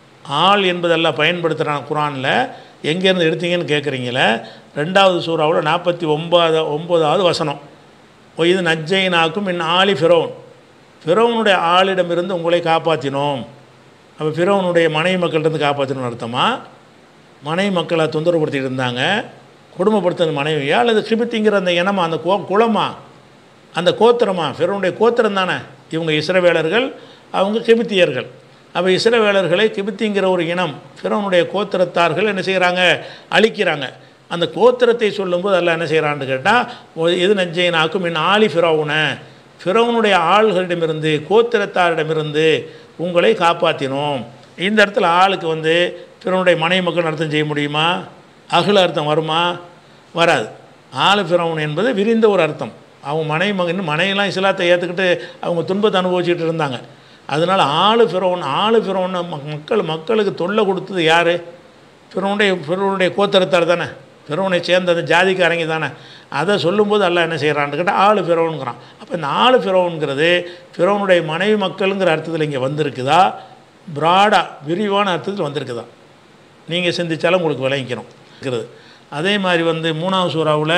ஆள் என்பதெல்லாம் பயன்படுத்துகிறான் குரானில் எங்கேருந்து எடுத்தீங்கன்னு கேட்குறீங்களே ரெண்டாவது சூறாவில் நாற்பத்தி ஒன்பது ஒம்பதாவது வசனம் இது நஜ்ஜைனாக்கும் இன் ஆலி ஃபிரோன் ஃபிரோனுடைய ஆளிடமிருந்து உங்களை காப்பாற்றினோம் அப்போ ஃபிரோனுடைய மனைவி மக்கள்கிட்ட காப்பாற்றணும்னு அர்த்தமா மனைவி மக்களை தொந்தரவுப்படுத்திட்டு இருந்தாங்க குடும்பப்படுத்துறது மனைவியா அல்லது கிபித்திங்கிற அந்த இனமா அந்த கோ குளமா அந்த கோத்திரமா ஃபிரோனுடைய கோத்திரம் தானே இவங்க இஸ்ரவேலர்கள் அவங்க கிபித்தியர்கள் அப்போ இஸ்ரவேலர்களை கிபித்திங்கிற ஒரு இனம் ஃபிரோனுடைய கோத்திரத்தார்கள் என்ன செய்கிறாங்க அழிக்கிறாங்க அந்த கோத்திரத்தை சொல்லும்போது அல்ல என்ன செய்கிறான்னு கேட்டால் எது நஞ்சைனாக்கும் இன் ஆலி ஃபிரோவுன ஃபிரோனுடைய ஆள்களிடமிருந்து கோத்திரத்தாரிடமிருந்து உங்களை காப்பாற்றினோம் இந்த இடத்துல ஆளுக்கு வந்து ஃபிரோனுடைய மனைவி மக்கள் அர்த்தம் செய்ய முடியுமா அகல அர்த்தம் வருமா வராது ஆளு ஃபிரௌன் என்பது விரிந்த ஒரு அர்த்தம் அவங்க மனைவி மகன் இன்னும் மனைவிலாம் இஸ்லாத்தை ஏற்றுக்கிட்டு அவங்க துன்பத்தை அனுபவிச்சுட்டு இருந்தாங்க அதனால் ஆளு ஃபிரௌன் ஆளு ஃபிரௌன் மக்கள் மக்களுக்கு தொல்லை கொடுத்தது யார் ஃபிரௌனுடைய ஃபிரௌனுடைய கோத்திரத்தார் தானே ஃபிரௌனை சேர்ந்த அந்த ஜாதிக்காரங்க தானே அதை சொல்லும்போது அல்லாஹ் என்ன செய்கிறான்னு கேட்டால் ஆளு ஃபிரௌனுங்கிறான் அப்போ இந்த ஆளு ஃபிரௌனுங்கிறது ஃபிரௌனுடைய மனைவி மக்களுங்கிற அர்த்தத்தில் இங்கே வந்திருக்குதா ப்ராடாக விரிவான அர்த்தத்தில் வந்திருக்குதா நீங்கள் சிந்திச்சாலும் உங்களுக்கு விளங்கிக்கணும் இருக்கிறது அதே மாதிரி வந்து மூணாவது சூறாவில்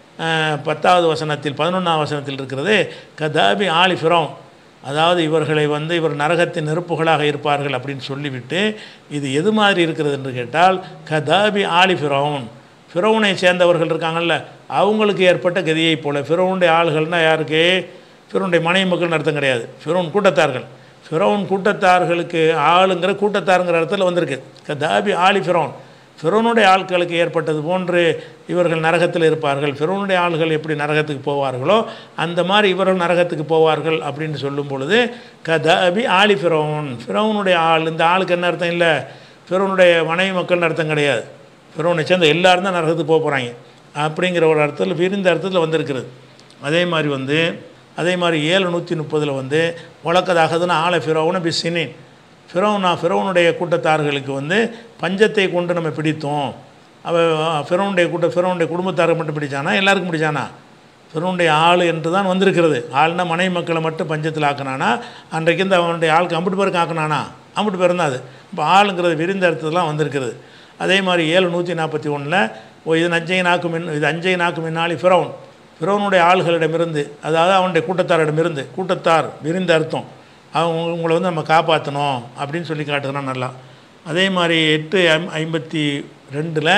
பத்தாவது வசனத்தில் பதினொன்றாவது வசனத்தில் இருக்கிறது கதாபி ஆலி ஃபிரோன் அதாவது இவர்களை வந்து இவர் நரகத்தின் நெருப்புகளாக இருப்பார்கள் அப்படின்னு சொல்லிவிட்டு இது எது மாதிரி இருக்கிறது என்று கேட்டால் கதாபி ஆலி ஃபிரோன் ஃபிரோனை சேர்ந்தவர்கள் இருக்காங்கல்ல அவங்களுக்கு ஏற்பட்ட கதியைப் போல ஃபிரோனுடைய ஆள்கள்னால் யாருக்கு ஃபிரோனுடைய மனைவி மக்கள்னு அர்த்தம் கிடையாது ஃபிரோன் கூட்டத்தார்கள் ஃபிரோன் கூட்டத்தார்களுக்கு ஆளுங்கிற கூட்டத்தாருங்கிற இடத்துல வந்திருக்கு கதாபி ஆலி ஃபிரோன் ஃபிரோனுடைய ஆட்களுக்கு ஏற்பட்டது போன்று இவர்கள் நரகத்தில் இருப்பார்கள் ஃபிரோனுடைய ஆள்கள் எப்படி நரகத்துக்கு போவார்களோ அந்த மாதிரி இவர்கள் நரகத்துக்கு போவார்கள் அப்படின்னு சொல்லும் பொழுது கதாபி ஆலி ஃபிரோன் ஃபிரோனுடைய ஆள் இந்த ஆளுக்கு என்ன அர்த்தம் இல்லை ஃபிரோனுடைய மனைவி மக்கள்னு அர்த்தம் கிடையாது ஃபிரோனை சேர்ந்த எல்லாரும் தான் நரகத்துக்கு போக போகிறாங்க அப்படிங்கிற ஒரு அர்த்தத்தில் விரிந்த அர்த்தத்தில் வந்திருக்கிறது அதே மாதிரி வந்து அதே மாதிரி ஏழு நூற்றி முப்பதில் வந்து வழக்கதாகதுன்னு ஆளை ஃபிரோவுன பி சினின் ஃபிரோனா ஃபிரோனுடைய கூட்டத்தார்களுக்கு வந்து பஞ்சத்தை கொண்டு நம்ம பிடித்தோம் அவன் ஃபிரோனுடைய கூட்ட ஃபிரோனுடைய குடும்பத்தாரை மட்டும் பிடிச்சானா எல்லாருக்கும் பிடிச்சானா ஃபிரோனுடைய ஆள் என்று தான் வந்திருக்கிறது ஆள்னா மனைவி மக்களை மட்டும் பஞ்சத்தில் ஆக்கினானா அன்றைக்கு இந்த அவனுடைய ஆளுக்கு அம்பிட்டு பேருக்கு ஆக்கினானா அம்பிட்டு பேர் தான் அது இப்போ ஆளுங்கிறது விரிந்த அர்த்தத்துலாம் வந்திருக்கிறது அதே மாதிரி ஏழு நூற்றி நாற்பத்தி ஒன்றில் ஓ இது நஞ்சை நாக்கு மின் இது அஞ்சை நாக்கு மின்னாளி ஃபிரௌன் ஃபிரௌனுடைய ஆள்களிடமிருந்து அதாவது அவனுடைய கூட்டத்தாரிடமிருந்து கூட்டத்தார் விரிந்த அர்த்தம் அவங்க உங்களை வந்து நம்ம காப்பாற்றணும் அப்படின்னு சொல்லி காட்டுகிறான் நல்லா அதே மாதிரி எட்டு ஐம் ஐம்பத்தி ரெண்டில்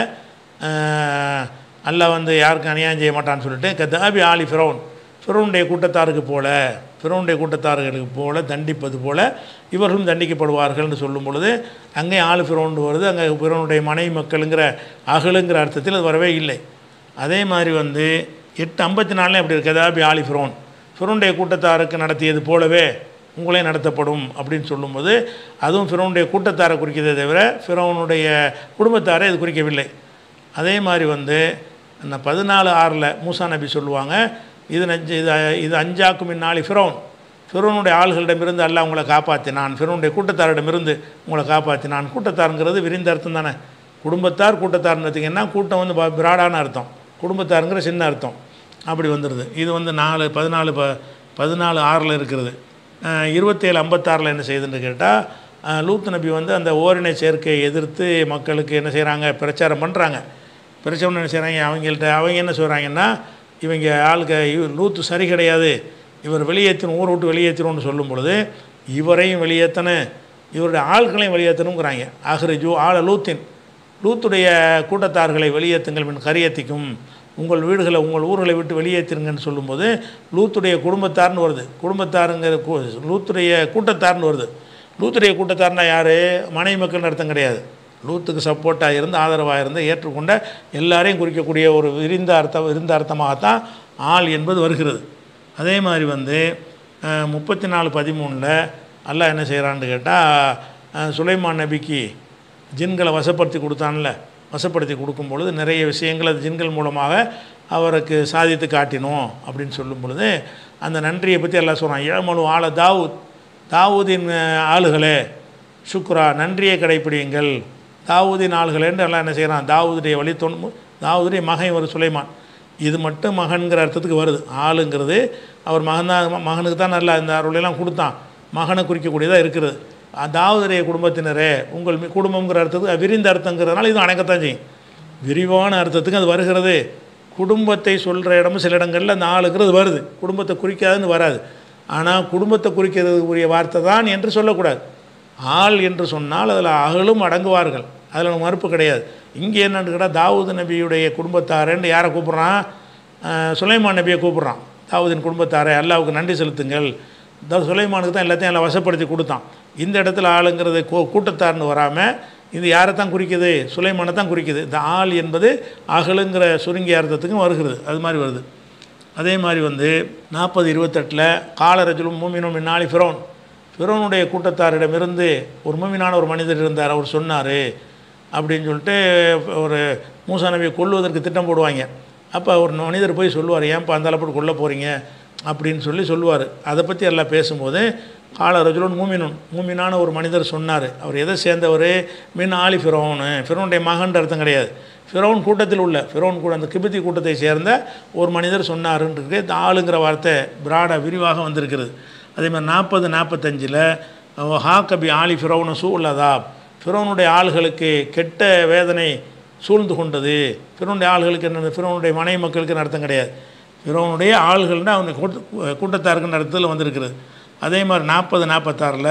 அல்லாஹ் வந்து யாருக்கும் அநியாயம் செய்ய மாட்டான்னு சொல்லிட்டு கதாபி ஆலி ஃபிரௌன் ஃபிரௌனுடைய கூட்டத்தாருக்கு போல ஃபிரௌனுடைய கூட்டத்தார்களுக்கு போல தண்டிப்பது போல இவர்களும் தண்டிக்கப்படுவார்கள்னு சொல்லும் பொழுது அங்கே ஆளு ஃபிரௌன் வருது அங்கே ஃபிரௌனுடைய மனைவி மக்களுங்கிற அகலுங்கிற அர்த்தத்தில் அது வரவே இல்லை அதே மாதிரி வந்து எட்டு ஐம்பத்தி நாலுலேயும் அப்படி இருக்கு கதாபி ஆலி ஃபிரௌன் ஃபிரௌனுடைய கூட்டத்தாருக்கு நடத்தியது போலவே உங்களே நடத்தப்படும் அப்படின்னு சொல்லும்போது அதுவும் ஃபிரௌனுடைய கூட்டத்தாரை குறிக்கிறதே தவிர ஃபிரௌனுடைய குடும்பத்தாரை இது குறிக்கவில்லை அதே மாதிரி வந்து அந்த பதினாலு ஆறில் மூசா நபி சொல்லுவாங்க இது நஞ்சு இது இது அஞ்சாக்கும் இந்நாளி ஃபிரௌன் ஃபிரௌனுடைய ஆள்களிடமிருந்து அல்லாஹ் உங்களை காப்பாற்றினான் ஃபிரௌனுடைய கூட்டத்தாரிடமிருந்து உங்களை காப்பாற்றினான் கூட்டத்தாருங்கிறது விரிந்த அர்த்தம் தானே குடும்பத்தார் கூட்டத்தார்னு பார்த்தீங்கன்னா கூட்டம் வந்து ப- பிராடான அர்த்தம் குடும்பத்தாருங்கிற சின்ன அர்த்தம் அப்படி வந்துடுது இது வந்து நாலு பதினாலு ப பதினாலு ஆறில் இருக்கிறது அஹ் இருபத்தேழு ஐம்பத்தாறில் என்ன செய்யுதுன்னு கேட்டால் லூத் நபி வந்து அந்த ஓரினை சேர்க்கையை எதிர்த்து மக்களுக்கு என்ன செய்கிறாங்க பிரச்சாரம் பண்ணுறாங்க பிரச்சனை என்ன செய்கிறாங்க அவங்கள்ட்ட அவங்க என்ன சொல்கிறாங்கன்னா இவங்க ஆளுக்கு இவர் லூத்து சரி கிடையாது இவர் வெளியேற்றணும் ஊரை விட்டு வெளியேற்றணும்னு சொல்லும் பொழுது இவரையும் வெளியேற்றணும் இவருடைய ஆட்களையும் வெளியேற்றணுங்கிறாங்க ஆஹ்ரஜு ஆள லூத்தின் லூத்துடைய கூட்டத்தார்களை வெளியேற்றுங்கள் மின் கரியத்திக்கும் உங்கள் வீடுகளை உங்கள் ஊர்களை விட்டு வெளியேற்றுங்கன்னு சொல்லும்போது லூத்துடைய குடும்பத்தார்னு வருது குடும்பத்தாருங்கிற கூ- லூத்துடைய கூட்டத்தார்னு வருது லூத்துடைய கூட்டத்தார்னா யார் மனைவி மக்கள்னு அர்த்தம் கிடையாது லூத்துக்கு சப்போர்ட்டாக இருந்து ஆதரவாக இருந்து ஏற்றுக்கொண்ட எல்லாரையும் குறிக்கக்கூடிய ஒரு விரிந்த அர்த்தம் விரிந்த அர்த்தமாகத்தான் ஆள் என்பது வருகிறது அதே மாதிரி வந்து முப்பத்தி நாலு பதிமூணில் அல்லாஹ் என்ன செய்கிறான்னு கேட்டால் சுலைமான் நபிக்கு ஜின்களை வசப்படுத்தி கொடுத்தான்ல வசப்படுத்தி கொடுக்கும் பொழுது நிறைய விஷயங்கள் அது ஜின்கள் மூலமாக அவருக்கு சாதித்து காட்டினோம் அப்படின்னு சொல்லும் பொழுது அந்த நன்றியை பற்றி எல்லாம் சொல்கிறான் ஏழமனு ஆள தாவூத் தாவூதின் அஹ், ஆளுகளே சுக்ரா நன்றியை கடைப்பிடியுங்கள் தாவூதின் ஆளுகளேன்னு எல்லாம் என்ன செய்கிறான் தாவூதுடைய வழி தொன் தாவூதுடைய மகன் ஒரு சுலைமான் இது மட்டும் மகன்கிற அர்த்தத்துக்கு வருது ஆளுங்கிறது அவர் மகன் தான் மகனுக்கு தான் நல்லா இந்த அருளையெல்லாம் கொடுத்தான் மகனை குறிக்கக்கூடியதாக இருக்கிறது தாவூதுடைய குடும்பத்தினரே உங்கள் மி- குடும்பங்கிற அர்த்தத்துக்கு விரிந்த அர்த்தங்கிறதுனால இது அணைக்கத்தான் செய்யும் விரிவான அர்த்தத்துக்கு அது வருகிறது குடும்பத்தை சொல்கிற இடமும் சில இடங்களில் அந்த ஆளுங்கிறது வருது குடும்பத்தை குறிக்காதுன்னு வராது ஆனால் குடும்பத்தை குறிக்கிறதுக்குரிய வார்த்தை தான் என்று சொல்லக்கூடாது ஆள் என்று சொன்னால் அதில் அகலும் அடங்குவார்கள் அதில் நமக்கு மறுப்பு கிடையாது இங்கே என்னன்னு கேட்டால் தாவூது நபியுடைய குடும்பத்தாரன்னு யாரை கூப்பிட்றான் அஹ், சுலைமான் நபியை கூப்பிட்றான் தாவூதின் குடும்பத்தாரை அல்லாவுக்கு நன்றி செலுத்துங்கள் த சுலைமானுக்கு தான் எல்லாத்தையும் எல்லாம் வசப்படுத்தி கொடுத்தான் இந்த இடத்துல ஆளுங்கிறது கூ கூட்டத்தார்னு வராமல் இது யாரை தான் குறிக்குது சுலைமானை தான் குறிக்குது இந்த ஆள் என்பது அகலுங்கிற சுருங்கிய அர்த்தத்துக்கும் வருகிறது அது மாதிரி வருது அதே மாதிரி வந்து நாற்பது இருபத்தெட்டில் காலரஜுலும் மூமினும் இந்நாளி ஃபிரோன் ஃபிரோனுடைய கூட்டத்தாரிடமிருந்து ஒரு மூமினான ஒரு மனிதர் இருந்தார் அவர் சொன்னார் அப்படின்னு சொல்லிட்டு ஒரு மூசா நபியை கொல்லுவதற்கு திட்டம் போடுவாங்க அப்போ ஒரு மனிதர் போய் சொல்லுவார் ஏன்ப்பா அந்த அளவுக்கு கொல்ல போகிறீங்க அப்படின்னு சொல்லி சொல்லுவார் அதை பற்றி எல்லாம் பேசும்போது கால ரஜுலன் மூமினுன் மூமினான ஒரு மனிதர் சொன்னார் அவர் எதை சேர்ந்தவர் மின் ஆலி ஃபிரோனு ஃபிரோனுடைய மகன்ற அர்த்தம் கிடையாது ஃபிரோன் கூட்டத்தில் உள்ள ஃபிரோன் கூட அந்த கிபித்தி கூட்டத்தை சேர்ந்த ஒரு மனிதர் சொன்னாருன்றது இந்த ஆளுங்கிற வார்த்தை பிராடாக விரிவாக வந்திருக்கிறது அதே மாதிரி நாற்பது நாற்பத்தஞ்சில் ஹாக்கபி ஆலி ஃபிரோனு சூழலதா ஃபிரோனுடைய ஆள்களுக்கு கெட்ட வேதனை சூழ்ந்து கொண்டது ஃபிரோனுடைய ஆள்களுக்கு என்ன ஃபிரோனுடைய மனைவி மக்களுக்கு அர்த்தம் கிடையாது ஃபிரோனுடைய ஆள்கள்னா அவங்க கூட்ட கூட்டத்தாருக்குன்ற அர்த்தத்தில் வந்திருக்கிறது அதே மாதிரி நாற்பது நாற்பத்தாறில்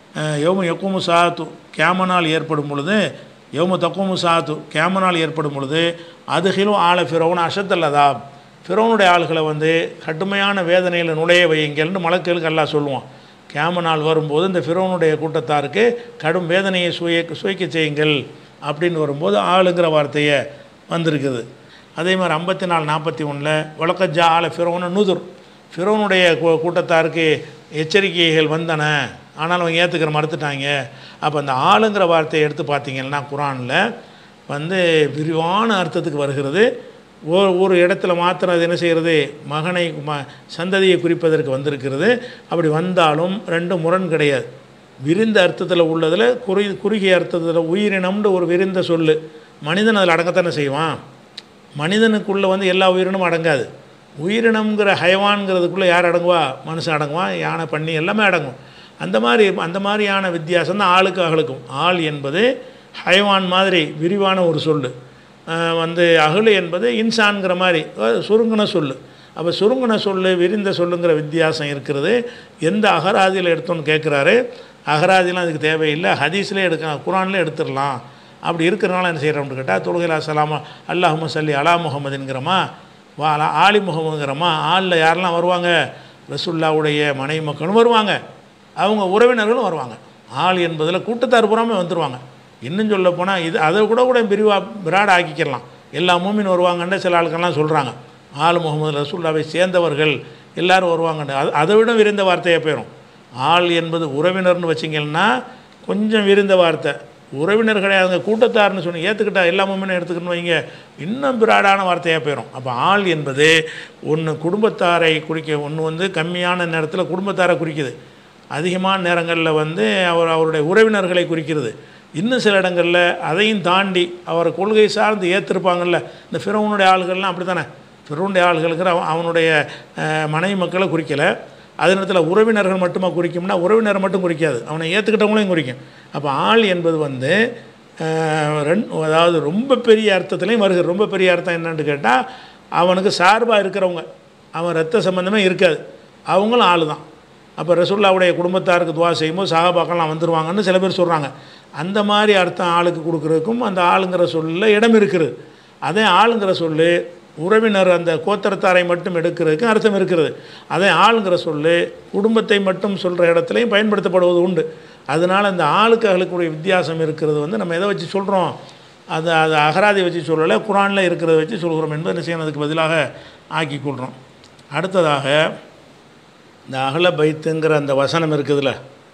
யோம யக்குமு சாத்து கேமனால் ஏற்படும் பொழுது யோம தக்குமு சாத்து கேமனால் ஏற்படும் பொழுது அதுகிலும் ஆள ஃபிரோன் அஷத்தல்லதா ஃபிரோனுடைய ஆள்களை வந்து கடுமையான வேதனையில் நுழைய வையுங்கள்னு மலக்களுக்கு எல்லாம் சொல்லுவான் கேம நாள் வரும்போது இந்த ஃபிரோனுடைய கூட்டத்தாருக்கு கடும் வேதனையை சுய சுவைக்க செய்யுங்கள் அப்படின்னு வரும்போது ஆளுங்கிற வார்த்தையை வந்திருக்குது அதே மாதிரி ஐம்பத்தி நாலு நாற்பத்தி ஒன்றில் வழக்கஜா ஆள ஃபிரோன நுதுர் ஃபிரோனுடைய கூ- கூட்டத்தாருக்கு எச்சரிக்கைகள் வந்தன ஆனாலும் அவங்க ஏற்றுக்கிற மறுத்துட்டாங்க அப்போ அந்த ஆளுங்கிற வார்த்தையை எடுத்து பார்த்தீங்கன்னா குரானில் வந்து விரிவான அர்த்தத்துக்கு வருகிறது ஒரு ஒரு இடத்துல மாத்திரம் அது என்ன செய்கிறது மகனை ம சந்ததியை குறிப்பதற்கு வந்திருக்கிறது அப்படி வந்தாலும் ரெண்டு முரண் கிடையாது விரிந்த அர்த்தத்தில் உள்ளதில் குறி குறுகிய அர்த்தத்தில் உயிரினம்னு ஒரு விரிந்த சொல்லு மனிதன் அதில் அடங்கத்தானே செய்வான் மனிதனுக்குள்ளே வந்து எல்லா உயிரினமும் அடங்காது உயிரினம்ங்கிற ஹயவான்ங்கிறதுக்குள்ளே யார் அடங்குவா மனுஷன் அடங்குவான் யானை பண்ணி எல்லாமே அடங்கும் அந்த மாதிரி அந்த மாதிரியான வித்தியாசம் தான் ஆளுக்கு அகலுக்கும் ஆள் என்பது ஹயவான் மாதிரி விரிவான ஒரு சொல்லு அஹ் வந்து அகலு என்பது இன்சான்கிற மாதிரி அஹ் சுருங்கின சொல்லு அப்போ சுருங்கின சொல்லு விரிந்த சொல்லுங்கிற வித்தியாசம் இருக்கிறது எந்த அகராதியில் எடுத்தோன்னு கேட்குறாரு அகராதிலாம் அதுக்கு தேவையில்லை ஹதீஸ்லேயே எடுக்க குரான்லேயே எடுத்துடலாம் அப்படி இருக்கிறனால என்ன செய்கிறோம்னு கேட்டால் தொழுகைலா சலாமா அல்லாஹும சல்லி அலா முகமதுங்கிறோமா வா அலா ஆலி முகமதுங்கிறோமா ஆளில் யாரெல்லாம் வருவாங்க ரசுல்லாவுடைய மனைவி மக்களும் வருவாங்க அவங்க உறவினர்களும் வருவாங்க ஆள் என்பதில் கூட்டத்தார் புறாமே வந்துடுவாங்க இன்னும் சொல்ல போனால் இது அதை கூட கூட விரிவாக விராட ஆக்கிக்கலாம் எல்லா மூமின் வருவாங்கன்னு சில ஆளுக்கெல்லாம் சொல்கிறாங்க ஆள் முகமது ரசூல்லாவை சேர்ந்தவர்கள் எல்லாரும் வருவாங்கன்னு அது அதை விட விரிந்த வார்த்தையாக போயிடும் ஆள் என்பது உறவினர்னு வச்சிங்கன்னா கொஞ்சம் விரிந்த வார்த்தை உறவினர் கிடையாதுங்க கூட்டத்தார்னு சொன்னி ஏற்றுக்கிட்டா எல்லா மூமினும் எடுத்துக்கணும் வைங்க இன்னும் பிராடான வார்த்தையாக போயிடும் அப்போ ஆள் என்பது ஒன்று குடும்பத்தாரை குறிக்க ஒன்று வந்து கம்மியான நேரத்தில் குடும்பத்தாரை குறிக்குது அதிகமான நேரங்களில் வந்து அவர் அவருடைய உறவினர்களை குறிக்கிறது இன்னும் சில இடங்களில் அதையும் தாண்டி அவர் கொள்கை சார்ந்து ஏற்றிருப்பாங்கல்ல இந்த ஃபிரௌனுடைய ஆளுகள்லாம் அப்படி தானே ஃபிரௌனுடைய ஆளுகளுக்கு அவன் அவனுடைய அஹ், மனைவி மக்களை குறிக்கலை அதே நேரத்தில் உறவினர்கள் மட்டுமா குறிக்கும்னா உறவினர் மட்டும் குறிக்காது அவனை ஏற்றுக்கிட்டவங்களையும் குறிக்கும் அப்போ ஆள் என்பது வந்து அஹ், ரெண் அதாவது ரொம்ப பெரிய அர்த்தத்துலேயும் வருகிறது ரொம்ப பெரிய அர்த்தம் என்னன்னு கேட்டால் அவனுக்கு சார்பாக இருக்கிறவங்க அவன் ரத்த சம்பந்தமே இருக்காது அவங்களும் ஆள் தான் அப்போ ரசுல்லாவுடைய குடும்பத்தாருக்கு துவா செய்யும்போது சகாபாக்கெல்லாம் வந்துருவாங்கன்னு சில பேர் சொல்கிறாங்க அந்த மாதிரி அர்த்தம் ஆளுக்கு கொடுக்குறதுக்கும் அந்த ஆளுங்கிற சொல்லில் இடம் இருக்குது அதே ஆளுங்கிற சொல்லு உறவினர் அந்த கோத்திரத்தாரை மட்டும் எடுக்கிறதுக்கு அர்த்தம் இருக்கிறது அதே ஆளுங்கிற சொல்லு குடும்பத்தை மட்டும் சொல்கிற இடத்துலையும் பயன்படுத்தப்படுவது உண்டு அதனால் அந்த ஆளுக்கு அகலுக்குடைய வித்தியாசம் இருக்கிறது வந்து நம்ம எதை வச்சு சொல்கிறோம் அது அது அகராதி வச்சு சொல்லலை குரானில் இருக்கிறத வச்சு சொல்கிறோம் என்பது என்ன செய்யணும் அதுக்கு பதிலாக ஆக்கி கொள்கிறோம் அடுத்ததாக இந்த அகல பைத்துங்கிற அந்த வசனம் இருக்குதுல்ல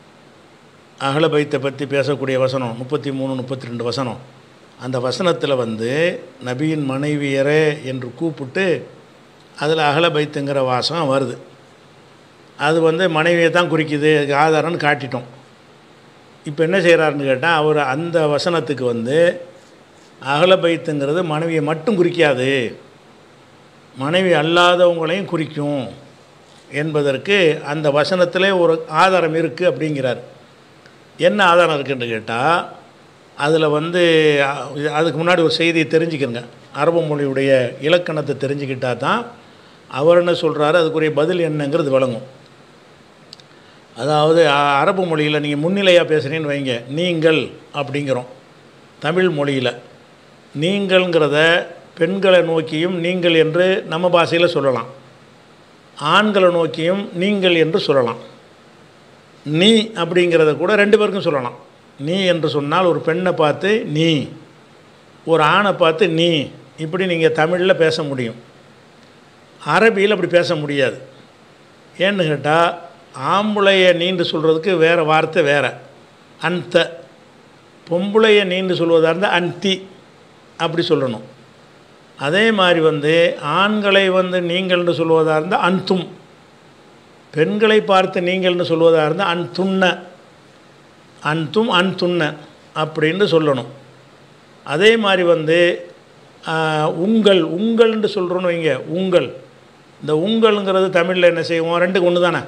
அகல பைத்தை பற்றி பேசக்கூடிய வசனம் முப்பத்தி மூணு முப்பத்தி ரெண்டு வசனம் அந்த வசனத்தில் வந்து நபியின் மனைவியரே என்று கூப்பிட்டு அதில் அகல பைத்துங்கிற வாசம் வருது அது வந்து மனைவியை தான் குறிக்குது அதுக்கு ஆதாரம்னு காட்டிட்டோம் இப்போ என்ன செய்கிறாருன்னு கேட்டால் அவர் அந்த வசனத்துக்கு வந்து அகல பைத்துங்கிறது மனைவியை மட்டும் குறிக்காது மனைவி அல்லாதவங்களையும் குறிக்கும் என்பதற்கு அந்த வசனத்திலே ஒரு ஆதாரம் இருக்குது அப்படிங்கிறார் என்ன ஆதாரம் இருக்குன்னு கேட்டால் அதில் வந்து அ- அதுக்கு முன்னாடி ஒரு செய்தியை தெரிஞ்சுக்கிறங்க அரபு மொழியுடைய இலக்கணத்தை தெரிஞ்சுக்கிட்டா தான் அவர் என்ன சொல்கிறாரு அதுக்குரிய பதில் என்னங்கிறது விளங்கும் அதாவது அ- அரபு மொழியில் நீங்கள் முன்னிலையாக பேசுகிறீன்னு வைங்க நீங்கள் அப்படிங்கிறோம் தமிழ் மொழியில் நீங்கள்ங்கிறத பெண்களை நோக்கியும் நீங்கள் என்று நம்ம பாஷையில் சொல்லலாம் ஆண்களை நோக்கியும் நீங்கள் என்று சொல்லலாம் நீ அப்படிங்கிறத கூட ரெண்டு பேருக்கும் சொல்லலாம் நீ என்று சொன்னால் ஒரு பெண்ணை பார்த்து நீ ஒரு ஆணை பார்த்து நீ இப்படி நீங்கள் தமிழில் பேச முடியும் அரபியில் அப்படி பேச முடியாது ஏன்னு கேட்டால் ஆம்பளைய நீண்டு சொல்கிறதுக்கு வேறு வார்த்தை வேறு அந்த பொம்பளைய நீண்டு சொல்வதாக இருந்தால் அந்தி அப்படி சொல்லணும் அதே மாதிரி வந்து ஆண்களை வந்து நீங்கள்னு சொல்வதாக இருந்தால் அன்தும் பெண்களை பார்த்து நீங்கள்னு சொல்வதாக இருந்தால் அன்துண்ண அன்தும் அன்துண்ண அப்படின்னு சொல்லணும் அதே மாதிரி வந்து ஆஹ், உங்கள் உங்கள்னு சொல்கிறோன்னு வைங்க உங்கள் இந்த உங்கள்ங்கிறது தமிழில் என்ன செய்வோம் ரெண்டுக்கு ஒன்று தானே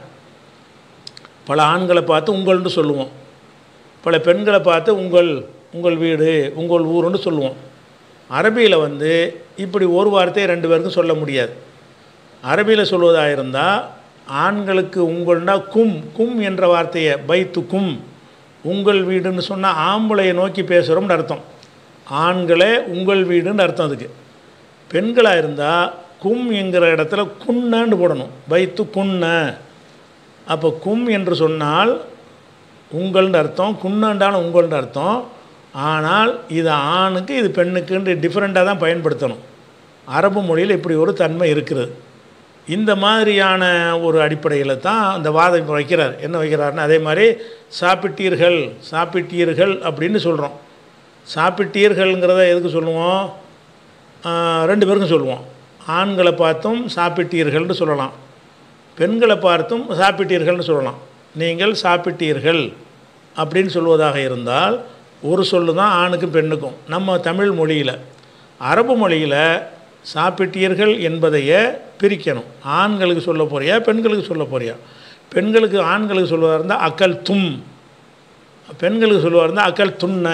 பல ஆண்களை பார்த்து உங்கள்னு சொல்லுவோம் பல பெண்களை பார்த்து உங்கள் உங்கள் வீடு உங்கள் ஊருன்னு சொல்லுவோம் அரபியில் வந்து இப்படி ஒரு வார்த்தையை ரெண்டு பேருக்கும் சொல்ல முடியாது அரபியில் சொல்வதாக இருந்தால் ஆண்களுக்கு உங்கள்னா கும் கும் என்ற வார்த்தையை பைத்து கும் உங்கள் வீடுன்னு சொன்னால் ஆம்பளையை நோக்கி பேசுகிறோம்னு அர்த்தம் ஆண்களே உங்கள் வீடுன்னு அர்த்தம் அதுக்கு பெண்களாக இருந்தால் கும் என்கிற இடத்துல குன்னன்னு போடணும் பைத்து குன்ன அப்போ கும் என்று சொன்னால் உங்கள்னு அர்த்தம் குன்னண்டாலும் உங்கள்னு அர்த்தம் ஆனால் இது ஆணுக்கு இது பெண்ணுக்குன்ற டிஃப்ரெண்ட்டாக தான் பயன்படுத்தணும் அரபு மொழியில் இப்படி ஒரு தன்மை இருக்கிறது இந்த மாதிரியான ஒரு அடிப்படையில் தான் அந்த வாதம் இப்போ வைக்கிறார் என்ன வைக்கிறாருன்னா அதே மாதிரி சாப்பிட்டீர்கள் சாப்பிட்டீர்கள் அப்படின்னு சொல்கிறோம் சாப்பிட்டீர்கள்ங்கிறத எதுக்கு சொல்லுவோம் ஆஹ், ரெண்டு பேருக்கும் சொல்லுவோம் ஆண்களை பார்த்தும் சாப்பிட்டீர்கள்னு சொல்லலாம் பெண்களை பார்த்தும் சாப்பிட்டீர்கள்னு சொல்லலாம் நீங்கள் சாப்பிட்டீர்கள் அப்படின்னு சொல்வதாக இருந்தால் ஒரு சொல்லு தான் ஆணுக்கும் பெண்ணுக்கும் நம்ம தமிழ் மொழியில் அரபு மொழியில் சாப்பிட்டீர்கள் என்பதையே பிரிக்கணும் ஆண்களுக்கு சொல்ல போறியா பெண்களுக்கு சொல்ல போறியா பெண்களுக்கு ஆண்களுக்கு சொல்லுவதாக இருந்தால் அக்கல் தும் பெண்களுக்கு சொல்லுவாக இருந்தால் அக்கல் துண்ண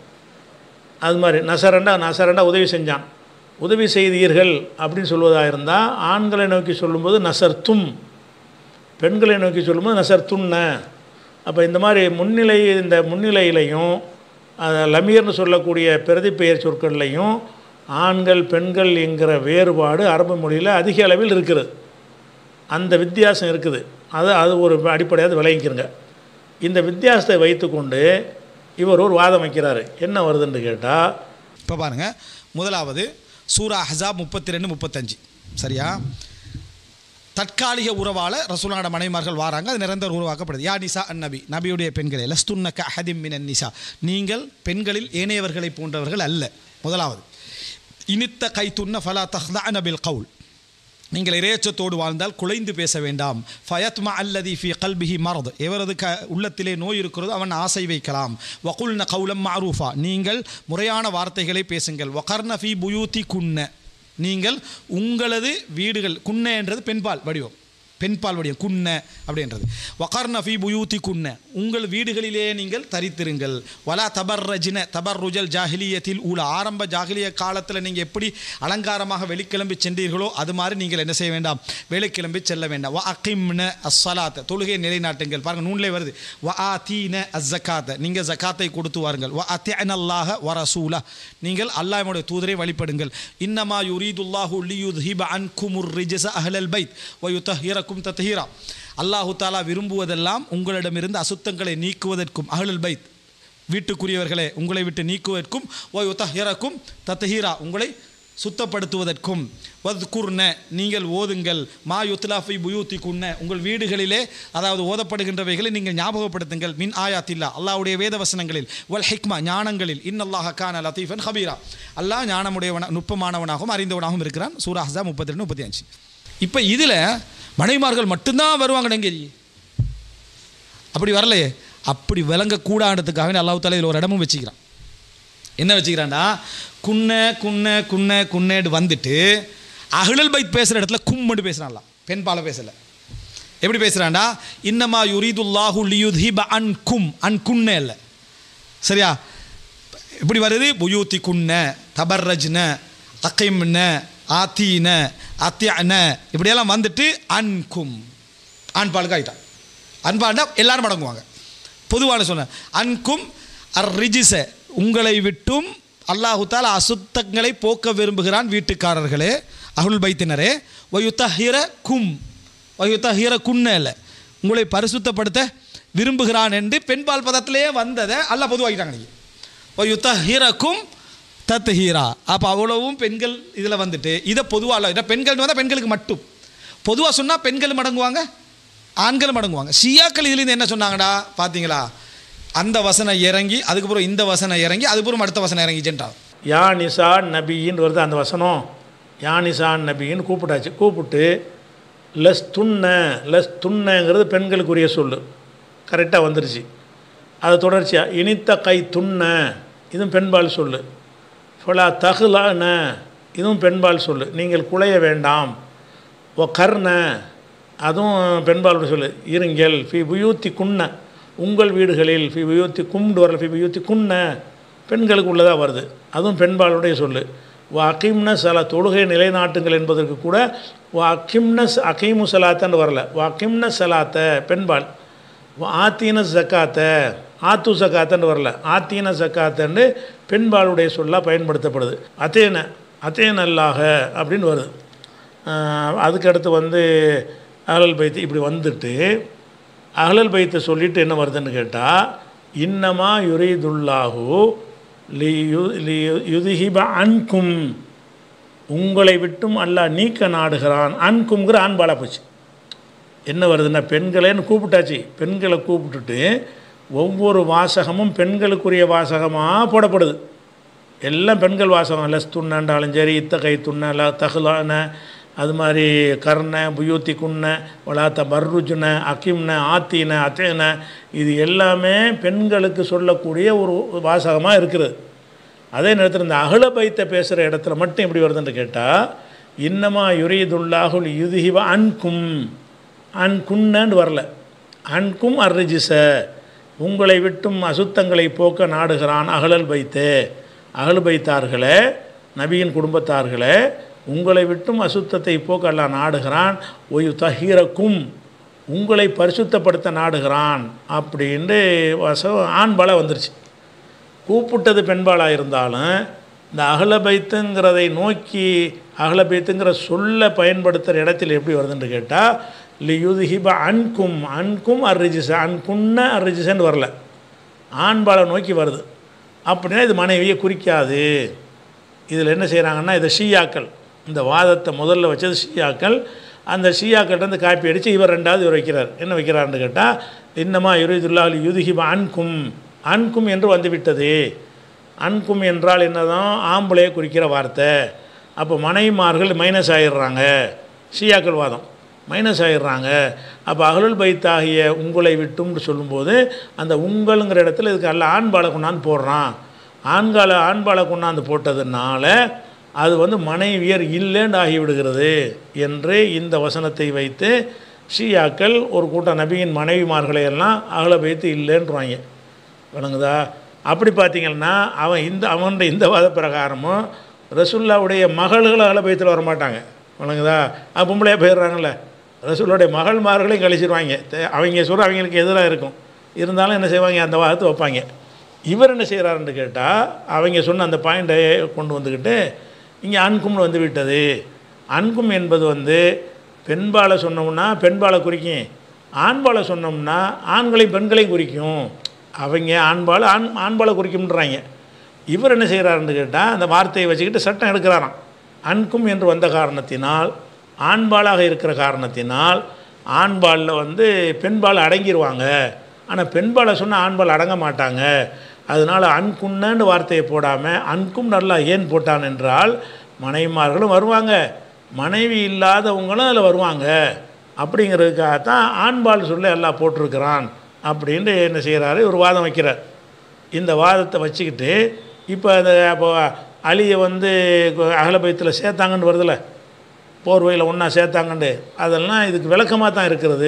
அது மாதிரி நசரண்டா நசரண்டா உதவி செஞ்சான் உதவி செய்தீர்கள் அப்படின்னு சொல்வதாக இருந்தால் ஆண்களை நோக்கி சொல்லும்போது நசர் தும் பெண்களை நோக்கி சொல்லும்போது நசர் துண்ண அப்போ இந்த மாதிரி முன்னிலை இந்த முன்னிலையிலையும் அஹ், லமீர்னு சொல்லக்கூடிய பிரதிப்பெயர் சொற்கள்லையும் ஆண்கள் பெண்கள் என்கிற வேறுபாடு அரபு மொழியில் அதிக அளவில் இருக்கிறது அந்த வித்தியாசம் இருக்குது அது அது ஒரு அடிப்படையாக விளங்கிக்கிறங்க இந்த வித்தியாசத்தை வைத்துக்கொண்டு இவர் ஒரு வாதம் வைக்கிறாரு என்ன வருதுன்னு கேட்டால் இப்போ பாருங்க முதலாவது சூரா ஹஸாப் முப்பத்தி ரெண்டு முப்பத்தஞ்சு சரியா தற்காலிக உறவால ரசூலான மனைமார்கள் வாராங்க அது நிரந்தர உருவாக்கப்படுது யா நிசா அந்நபி நபியுடைய பெண்களே லஸ்துன்னக அஹதிம் மினன் நிசா நீங்கள் பெண்களில் ஏனையவர்களை போன்றவர்கள் அல்ல முதலாவது இனித்த கைத்துன்ன ஃபலா தஹ்தஅன பில் கவுல் நீங்கள் இறையச்சத்தோடு வாழ்ந்தால் குலைந்து பேச வேண்டாம் ஃபயத்மா அல்லதி ஃபி கல்பிஹி மரது எவரது க உள்ளத்திலே நோய் இருக்கிறதோ அவன் ஆசை வைக்கலாம் வகுல்ன கவுலம் மாரூஃபா நீங்கள் முறையான வார்த்தைகளை பேசுங்கள் வகர்ன ஃபி புயூத்தி குன்ன நீங்கள் உங்களது வீடுகள் குன்ன என்றது பெண்பால் வடிவம் பெண்பால் வடிவம் குன்ன அப்படின்றது வகர்ன ஃபி புயூத்தி குன்ன உங்கள் வீடுகளிலே நீங்கள் தரித்திருங்கள் வலா தபர்ரஜின தபர்ருஜல் ஜாஹிலியத்தில் உள்ள ஆரம்ப ஜாஹிலிய காலத்தில் நீங்கள் எப்படி அலங்காரமாக வெளிக்கிளம்பி சென்றீர்களோ அது மாதிரி நீங்கள் என்ன செய்ய வேண்டாம் வெளிக்கிளம்பி செல்ல வேண்டாம் வ அகிம்ன அஸ்ஸலாத்த தொழுகை நிலைநாட்டுங்கள் பாருங்க நூன்லே வருது வ ஆ தீன அஸ்ஸகாத்த நீங்கள் ஜக்காத்தை கொடுத்து வாருங்கள் வ அத்தியனல்லாக வ ரசூலா நீங்கள் அல்லாஹ்வுடைய தூதரை வழிபடுங்கள் இன்னமா யுரீதுல்லாஹு லியுத்ஹிப அன்குமுர் ரிஜஸ அஹ்லல் பைத் வ யுத்தஹிரக்கும் தத்ஹீரா அல்லாஹு தாலா விரும்புவதெல்லாம் உங்களிடமிருந்து அசுத்தங்களை நீக்குவதற்கும் அஹ்லல் பைத் வீட்டுக்குரியவர்களே உங்களை விட்டு நீக்குவதற்கும் ஓ யுத்தஹிரக்கும் தத்ஹீரா உங்களை சுத்தப்படுத்துவதற்கும் வத்குர்ன நீங்கள் ஓதுங்கள் மா யுத்லாஃபி புயூத்தி குன்ன உங்கள் வீடுகளிலே அதாவது ஓதப்படுகின்றவைகளை நீங்கள் ஞாபகப்படுத்துங்கள் மின் ஆயாத்தில்லா அல்லாஹ்வுடைய வேத வசனங்களில் வல் ஹிக்மா ஞானங்களில் இன்னல்லாஹ கான லத்தீஃபன் ஹபீரா அல்லாஹ் ஞானமுடையவன நுட்பமானவனாகவும் அறிந்தவனாகவும் இருக்கிறான் சூரா ஹஸா முப்பத்தி ரெண்டு முப்பத்தி அஞ்சு இப்போ இதில் மனைமார்கள் மட்டும்தான் வருவாங்க நெங்கேரி அப்படி வரலையே அப்படி விளங்கக்கூடாதுக்காக அல்லாஹ் தாலா இதில் ஒரு இடமும் வச்சுக்கிறான் என்ன வச்சுக்கிறான்டா குன்ன குன்ன குன்ன குன்னேடு வந்துட்டு அகழல் பைத் பேசுகிற இடத்துல கும்மட்டு பேசுகிறான்ல பெண் பால பேசலை எப்படி பேசுகிறான்டா இன்னமா யுரீதுல்லாஹு லியுத்ஹிப அன் கும் அன் குன்ன இல்லை சரியா எப்படி வருது புயூத்தி குன்ன தபர்ரஜ்ன அகைம்ன ஆத்தீன அத்தியன இப்படியெல்லாம் வந்துட்டு அன்கும் ஆண்பாலுக்கு ஆகிட்டான் அன்பாண்டா எல்லாரும் மடங்குவாங்க பொதுவான சொன்னேன் அன்கும் அர் ரிஜிச உங்களை விட்டும் அல்லாஹு தாலா அசுத்தங்களை போக்க விரும்புகிறான் வீட்டுக்காரர்களே அருள் பைத்தினரே வயுத்தஹிர கும் வயுத்தஹிர குன்ன இல்லை உங்களை பரிசுத்தப்படுத்த விரும்புகிறான் என்று பெண்பால் பதத்திலேயே வந்ததை அல்லாஹ் பொதுவாகிட்டாங்க நீங்கள் வயுத்தஹிரக்கும் தத்ஹீரா அப்போ அவ்வளவும் பெண்கள் இதில் வந்துட்டு இதை பொதுவாக இல்லை பெண்கள் வந்தால் பெண்களுக்கு மட்டும் பொதுவாக சொன்னால் பெண்கள் மடங்குவாங்க ஆண்கள் மடங்குவாங்க ஷியாக்கள் இதுலேருந்து என்ன சொன்னாங்கடா பார்த்தீங்களா அந்த வசனம் இறங்கி அதுக்கப்புறம் இந்த வசனம் இறங்கி அதுக்கப்புறம் அடுத்த வசனம் இறங்கிச்சுன்றாங்க யா நிசா நபின்னு வருது அந்த வசனம் யா நிசா நபின்னு கூப்பிட்டாச்சு கூப்பிட்டு லஸ் துண்ண லஸ் துண்ணங்கிறது பெண்களுக்குரிய சொல்லு கரெக்டாக வந்துருச்சு அது தொடர்ச்சியாக இனித்த கை துண்ண இதுவும் பெண்பால் சொல்லு ஃபலா தகுலான இதுவும் பெண்பால் சொல்லு நீங்கள் குலைய வேண்டாம் ஓ கர்ண அதுவும் பெண்பாலுடைய சொல்லு இருங்கள் ஃபி புயூத்தி குன்ன உங்கள் வீடுகளில் ஃபி புயூத்தி கும்டு வரல ஃபி புயூத்தி குன்ன பெண்களுக்கு உள்ளதாக வருது அதுவும் பெண்பாலுடைய சொல்லு ஓ அகிம்ன சலா தொழுகை நிலைநாட்டுங்கள் என்பதற்கு கூட ஓ அகிம்ன ச- அகீமு சலாத்தன்னு வரல ஓ அகிம்ன சலாத்த பெண்பால் ஓ ஆத்தீன ஜக்காத்த ஆத்து ஜக்காத்தன்னு வரல ஆத்தீன ஜக்காத்தன்னு பெண்பாலுடைய சொல்லாக பயன்படுத்தப்படுது அத்தேன அத்தேன் அல்லாஹ அப்படின்னு வருது ஆஹ் அதுக்கடுத்து வந்து அகலல் பைத்து இப்படி வந்துட்டு அகலல் பைத்தை சொல்லிட்டு என்ன வருதுன்னு கேட்டால் இன்னமா யுரீதுல்லாஹு லி யு லி யுதிஹிப அன்கும் உங்களை விட்டும் அல்லாஹ் நீக்க நாடுகிறான் அன்கும்ங்கிற ஆண்பாலாக போச்சு என்ன வருதுன்னா பெண்களேன்னு கூப்பிட்டாச்சு பெண்களை கூப்பிட்டுட்டு ஒவ்வொரு வாசகமும் பெண்களுக்குரிய வாசகமாக போடப்படுது எல்லாம் பெண்கள் வாசகம் லஸ் துண்ணாண்டாலும் சரி இத்தகை துண்ணல தகுலான அது மாதிரி கர்ண புயூத்தி குன்ன வளாத்த பர்ருஜுன அக்கிம்ன ஆத்தின அத்தேன இது எல்லாமே பெண்களுக்கு சொல்லக்கூடிய ஒரு வாசகமாக இருக்குது அதே நேரத்தில் இந்த அகல பைத்த பேசுகிற இடத்துல மட்டும் எப்படி வருதுன்னு கேட்டால் இன்னமா யுரீதுல்லாஹுல் யுதிஹிவ அன்கும் அன்குன்னு வரல அன்கும் அர்ரிஜிச உங்களை விட்டும் அசுத்தங்களை போக்க நாடுகிறான் அகலல் பைத்து அகல் பைத்தார்களே நபியின் குடும்பத்தார்களே உங்களை விட்டும் அசுத்தத்தை போக்க அல்லாஹ் நாடுகிறான் ஒயு தஹீரக்கும் உங்களை பரிசுத்தப்படுத்த நாடுகிறான் அப்படின்ட்டு வசம் ஆண்பால வந்துருச்சு கூப்பிட்டது பெண்பாலாக இருந்தாலும் இந்த அகலபைத்துங்கிறதை நோக்கி அகலபைத்துங்கிற சொல்ல பயன்படுத்துகிற இடத்துல எப்படி வருதுன்னு கேட்டால் லியுதுஹிப அன்கும் அன்கும் அர்ரிஜிச அன்குன்ன அர்ரிஜிசன்னு வரல ஆண்பாலை நோக்கி வருது அப்படின்னா இது மனைவியை குறிக்காது இதில் என்ன செய்கிறாங்கன்னா இதை ஷியாக்கள் இந்த வாதத்தை முதல்ல வச்சது ஷியாக்கள் அந்த ஷியாக்கள்கிட்ட காப்பி அடித்து இவர் ரெண்டாவது இவர் வைக்கிறார் என்ன வைக்கிறார்னு கேட்டால் இன்னமா யுரிதுல்லா யுதுஹிப அன்கும் அன்கும் என்று வந்துவிட்டது அன்கும் என்றால் என்னதான் ஆம்பளையை குறிக்கிற வார்த்தை அப்போ மனைவிமார்கள் மைனஸ் ஆகிடுறாங்க ஷியாக்கள் வாதம் மைனஸ் ஆகிடுறாங்க அப்போ அகலுல் பைத்தாகிய உங்களை விட்டும்னு சொல்லும்போது அந்த உங்களுங்கிற இடத்துல இதுக்கு அல்ல ஆண்பாலை கொண்டாந்து போடுறான் ஆண்கால ஆண்பாலை கொண்டாந்து போட்டதுனால அது வந்து மனைவியர் இல்லைன்னு ஆகிவிடுகிறது என்று இந்த வசனத்தை வைத்து ஷியாக்கள் ஒரு கூட்டம் நபியின் மனைவிமார்களை எல்லாம் அகல வைத்து இல்லைன்றாங்க விளங்குதா அப்படி பார்த்தீங்கன்னா அவன் இந்த அவனுடைய இந்த வாத பிரகாரமும் ரசுல்லாவுடைய மகள்கள் அகல பயத்தில் வரமாட்டாங்க விளங்குதா அப்போ பொம்பளையாக போயிடுறாங்கல்ல ரசூலுடைய மகள்மார்களையும் கழிச்சிருவாங்க தே- அவங்க சொல்கிற அவங்களுக்கு எதிராக இருக்கும் இருந்தாலும் என்ன செய்வாங்க அந்த வாதத்தை வைப்பாங்க இவர் என்ன செய்கிறாருன்னு கேட்டால் அவங்க சொன்ன அந்த பாயிண்டை கொண்டு வந்துக்கிட்டு இங்கே அன்கும்னு வந்து விட்டது அன்கும் என்பது வந்து பெண்பாலை சொன்னோம்னா பெண்பாலை குறிக்கும் ஆண்பாலை சொன்னோம்னா ஆண்களையும் பெண்களையும் குறிக்கும் அவங்க ஆண்பால் ஆண் ஆண்பாலை குறிக்கும்ன்றாங்க இவர் என்ன செய்கிறாருன்னு கேட்டால் அந்த வார்த்தையை வச்சுக்கிட்டு சட்டம் எடுக்கிறாராம் அன்கும் என்று வந்த காரணத்தினால் ஆண்பாலாக இருக்கிற காரணத்தினால் ஆண்பாலில் வந்து பெண்பால் அடங்கிடுவாங்க ஆனால் பெண்பாலை சொன்னால் ஆண்பால் அடங்க மாட்டாங்க அதனால் அன்குன்னன்னு வார்த்தையை போடாமல் அன்கும் நல்லா ஏன் போட்டான் என்றால் மனைவிமார்களும் வருவாங்க மனைவி இல்லாதவங்களும் அதில் வருவாங்க அப்படிங்கிறதுக்காகத்தான் ஆண்பால் சொல்ல எல்லாம் போட்டிருக்கிறான் அப்படின்ட்டு என்ன செய்கிறாரு ஒரு வாதம் வைக்கிறார் இந்த வாதத்தை வச்சுக்கிட்டு இப்போ அந்த அப்போ அலியை வந்து அகலபயத்தில் சேர்த்தாங்கன்னு வருதுல்ல போர்வையில் ஒன்றா சேர்த்தாங்கண்டு அதெல்லாம் இதுக்கு விளக்கமாக தான் இருக்கிறது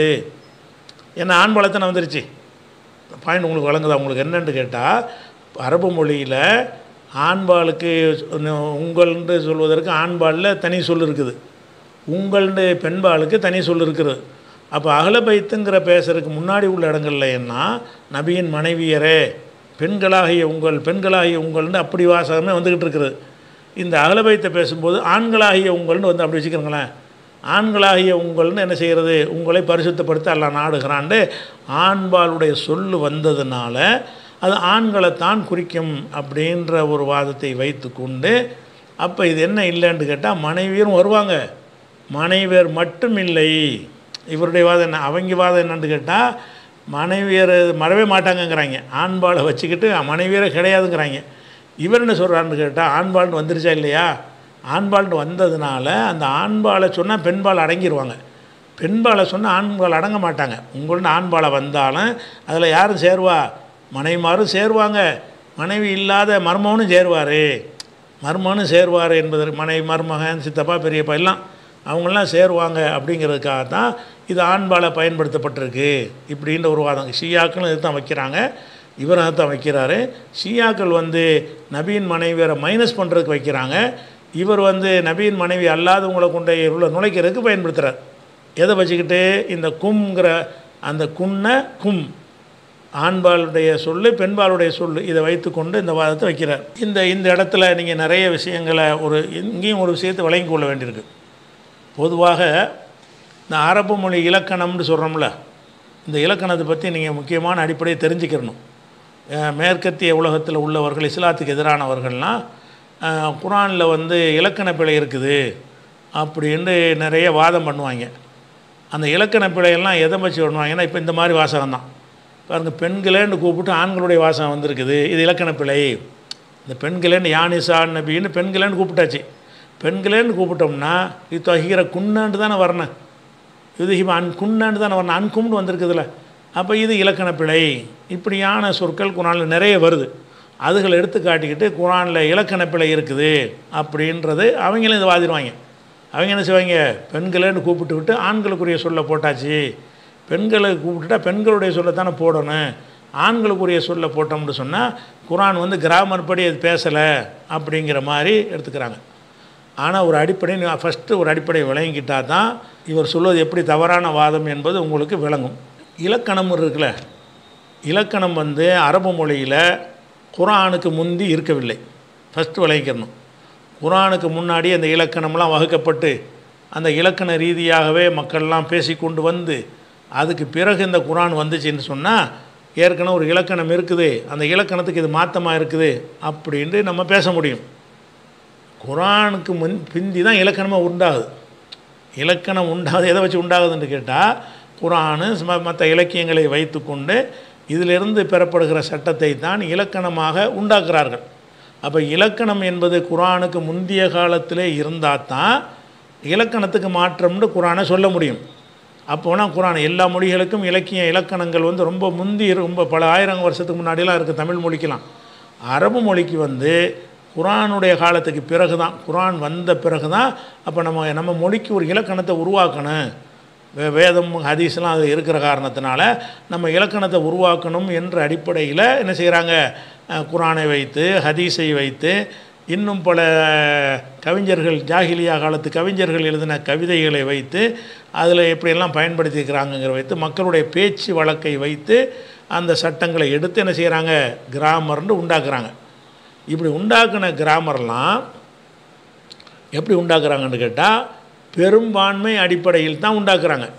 ஏன்னா ஆண் பலத்தனை வந்துருச்சு பாயிண்ட் உங்களுக்கு வழங்குதா உங்களுக்கு என்னன்னு கேட்டால் அரபு மொழியில் ஆண்பாலுக்கு உங்கள்ன்று சொல்வதற்கு ஆண்பாலில் தனி சொல் இருக்குது உங்கள்னு பெண்பாலுக்கு தனி சொல் இருக்குது அப்போ அகலபைத்துங்கிற பேசுறதுக்கு முன்னாடி உள்ள இடங்கள்ல என்ன நபியின் மனைவியரே பெண்களாகிய உங்கள் பெண்களாகிய உங்கள்னு அப்படி வாசகமே வந்துக்கிட்டு இருக்குது இந்த அகலபைத்தை பேசும்போது ஆண்களாகிய உங்கள்னு வந்து அப்படி வச்சுக்கிறோங்களேன் ஆண்களாகிய உங்கள்னு என்ன செய்கிறது உங்களை பரிசுத்தப்படுத்த எல்லாம் நாடுகிறான்ட்டு ஆண்பாலுடைய சொல்லு வந்ததுனால அது ஆண்களைத்தான் குறிக்கும் அப்படின்ற ஒரு வாதத்தை வைத்து கொண்டு அப்போ இது என்ன இல்லைன்னு கேட்டால் மனைவியரும் வருவாங்க மனைவியர் மட்டும் இல்லை இவருடைய வாதம் என்ன அவங்க வாதம் என்னன்னு கேட்டால் மனைவியர் மறவே மாட்டாங்கங்கிறாங்க ஆண்பாலை வச்சுக்கிட்டு மனைவியரை கிடையாதுங்கிறாங்க இவர் என்ன சொல்கிறான்னு கேட்டால் ஆண்பால்னு வந்துருச்சா இல்லையா ஆண்பால்னு வந்ததுனால அந்த ஆண்பாலை சொன்னால் பெண்பால் அடங்கிடுவாங்க பெண்பாலை சொன்னால் ஆண்பால் அடங்க மாட்டாங்க உங்கள்னு ஆண்பாலை வந்தாலும் அதில் யாரும் சேருவா மனைவிமாரும் சேருவாங்க மனைவி இல்லாத மருமகனும் சேருவார் மருமகனும் சேருவார் என்பதற்கு மனைவி மருமகன் சித்தப்பா பெரியப்பா எல்லாம் அவங்களாம் சேருவாங்க அப்படிங்கிறதுக்காக தான் இது ஆண்பாலை பயன்படுத்தப்பட்டிருக்கு இப்படின்ற ஒரு வாதம் ஷியாக்களும் இது தான் வைக்கிறாங்க இவர் அதை தான் வைக்கிறாரு ஷியாக்கள் வந்து நபியின் மனைவியரை மைனஸ் பண்ணுறதுக்கு வைக்கிறாங்க இவர் வந்து நபியின் மனைவி அல்லாதவங்களை கொண்டு உள்ள நுழைக்கிறதுக்கு பயன்படுத்துகிறார் எதை வச்சுக்கிட்டு இந்த கும்ங்கிற அந்த குன்ன கும் ஆண்பாளுடைய சொல்லு பெண்பாளுடைய சொல்லு இதை வைத்துக்கொண்டு இந்த வாதத்தை வைக்கிறார் இந்த இந்த இடத்துல நீங்கள் நிறைய விஷயங்களை ஒரு இங்கேயும் ஒரு விஷயத்தை விளங்கி கொள்ள வேண்டியிருக்கு பொதுவாக இந்த அரபு மொழி இலக்கணம்னு சொல்கிறோம்ல இந்த இலக்கணத்தை பற்றி நீங்கள் முக்கியமான அடிப்படையை தெரிஞ்சுக்கிறணும் அஹ் மேற்கத்திய உலகத்தில் உள்ளவர்கள் இஸ்லாத்துக்கு எதிரானவர்கள்லாம் அஹ் குரானில் வந்து இலக்கண பிழை இருக்குது அப்படின்னு நிறைய வாதம் பண்ணுவாங்க அந்த இலக்கண பிழையெல்லாம் எதை வச்சு பண்ணுவாங்கன்னா இப்போ இந்த மாதிரி வாசகம் தான் பாருங்கள் பெண்களேன்னு கூப்பிட்டு ஆண்களுடைய வாசகம் வந்திருக்குது இது இலக்கண பிழை இந்த பெண்களேன்னு யானிசா நபின்னு பெண்களேன்னு கூப்பிட்டாச்சு பெண்களேன்னு கூப்பிட்டோம்னா இது தொகிற குன்னாண்டு தானே வரணும் இது இவன் அன் குன்னாண்டு தானே வரணும் அன்கும்னு வந்திருக்குதுல அப்போ இது இலக்கண பிழை இப்படியான சொற்கள் குரானில் நிறைய வருது அதுகளை எடுத்து காட்டிக்கிட்டு குரானில் இலக்கண பிழை இருக்குது அப்படின்றது அவங்களும் இதை வாதிடுவாங்க அவங்க என்ன செய்வாங்க பெண்களேன்னு கூப்பிட்டு விட்டு ஆண்களுக்குரிய சொல்ல போட்டாச்சு பெண்களை கூப்பிட்டுட்டா பெண்களுடைய சொல்லத்தானே போடணும் ஆண்களுக்குரிய சொல்ல போட்டோம்னு சொன்னால் குரான் வந்து கிராமர் படி அது பேசலை அப்படிங்கிற மாதிரி எடுத்துக்கிறாங்க ஆனால் ஒரு அடிப்படை ஃபஸ்ட்டு ஒரு அடிப்படை விளங்கிக்கிட்டா தான் இவர் சொல்வது எப்படி தவறான வாதம் என்பது உங்களுக்கு விளங்கும் இலக்கணம் இருக்குல்ல இலக்கணம் வந்து அரபு மொழியில் குரானுக்கு முந்தி இருக்கவில்லை ஃபஸ்ட்டு விளங்கிக்கணும் குரானுக்கு முன்னாடி அந்த இலக்கணம்லாம் வகுக்கப்பட்டு அந்த இலக்கண ரீதியாகவே மக்கள்லாம் பேசி கொண்டு வந்து அதுக்கு பிறகு இந்த குரான் வந்துச்சுன்னு சொன்னால் ஏற்கனவே ஒரு இலக்கணம் இருக்குது அந்த இலக்கணத்துக்கு இது மாற்றமாக இருக்குது அப்படின்ட்டு நம்ம பேச முடியும் குரானுக்கு முன் பிந்தி தான் இலக்கணமாக உண்டாகுது இலக்கணம் உண்டாகுது எதை வச்சு உண்டாகுதுன்னு கேட்டால் குரானு மற்ற இலக்கியங்களை வைத்துக்கொண்டு இதிலிருந்து பெறப்படுகிற சட்டத்தை தான் இலக்கணமாக உண்டாக்குறார்கள் அப்போ இலக்கணம் என்பது குரானுக்கு முந்தைய காலத்திலே இருந்தால் தான் இலக்கணத்துக்கு மாற்றம்னு குரானை சொல்ல முடியும் அப்போனா குரான் எல்லா மொழிகளுக்கும் இலக்கிய இலக்கணங்கள் வந்து ரொம்ப முந்தி ரொம்ப பல ஆயிரம் வருஷத்துக்கு முன்னாடிலாம் இருக்குது தமிழ் மொழிக்கெலாம் அரபு மொழிக்கு வந்து குரானுடைய காலத்துக்கு பிறகு தான் குரான் வந்த பிறகு தான் அப்போ நம்ம நம்ம மொழிக்கு ஒரு இலக்கணத்தை உருவாக்கணும் வே வேதம் ஹதீஸ்லாம் அது இருக்கிற காரணத்தினால நம்ம இலக்கணத்தை உருவாக்கணும் என்ற அடிப்படையில் என்ன செய்கிறாங்க குரானை வைத்து ஹதீஸை வைத்து இன்னும் பல கவிஞர்கள் ஜாகிலியா காலத்து கவிஞர்கள் எழுதின கவிதைகளை வைத்து அதில் எப்படியெல்லாம் பயன்படுத்தியிருக்கிறாங்கங்கிற வைத்து மக்களுடைய பேச்சு வழக்கை வைத்து அந்த சட்டங்களை எடுத்து என்ன செய்கிறாங்க கிராமர்னு உண்டாக்குறாங்க இப்படி உண்டாக்குன கிராமர்லாம் எப்படி உண்டாக்குறாங்கன்னு கேட்டால் பெரும்பான்மை அடிப்படையில் தான் உண்டாக்குறாங்க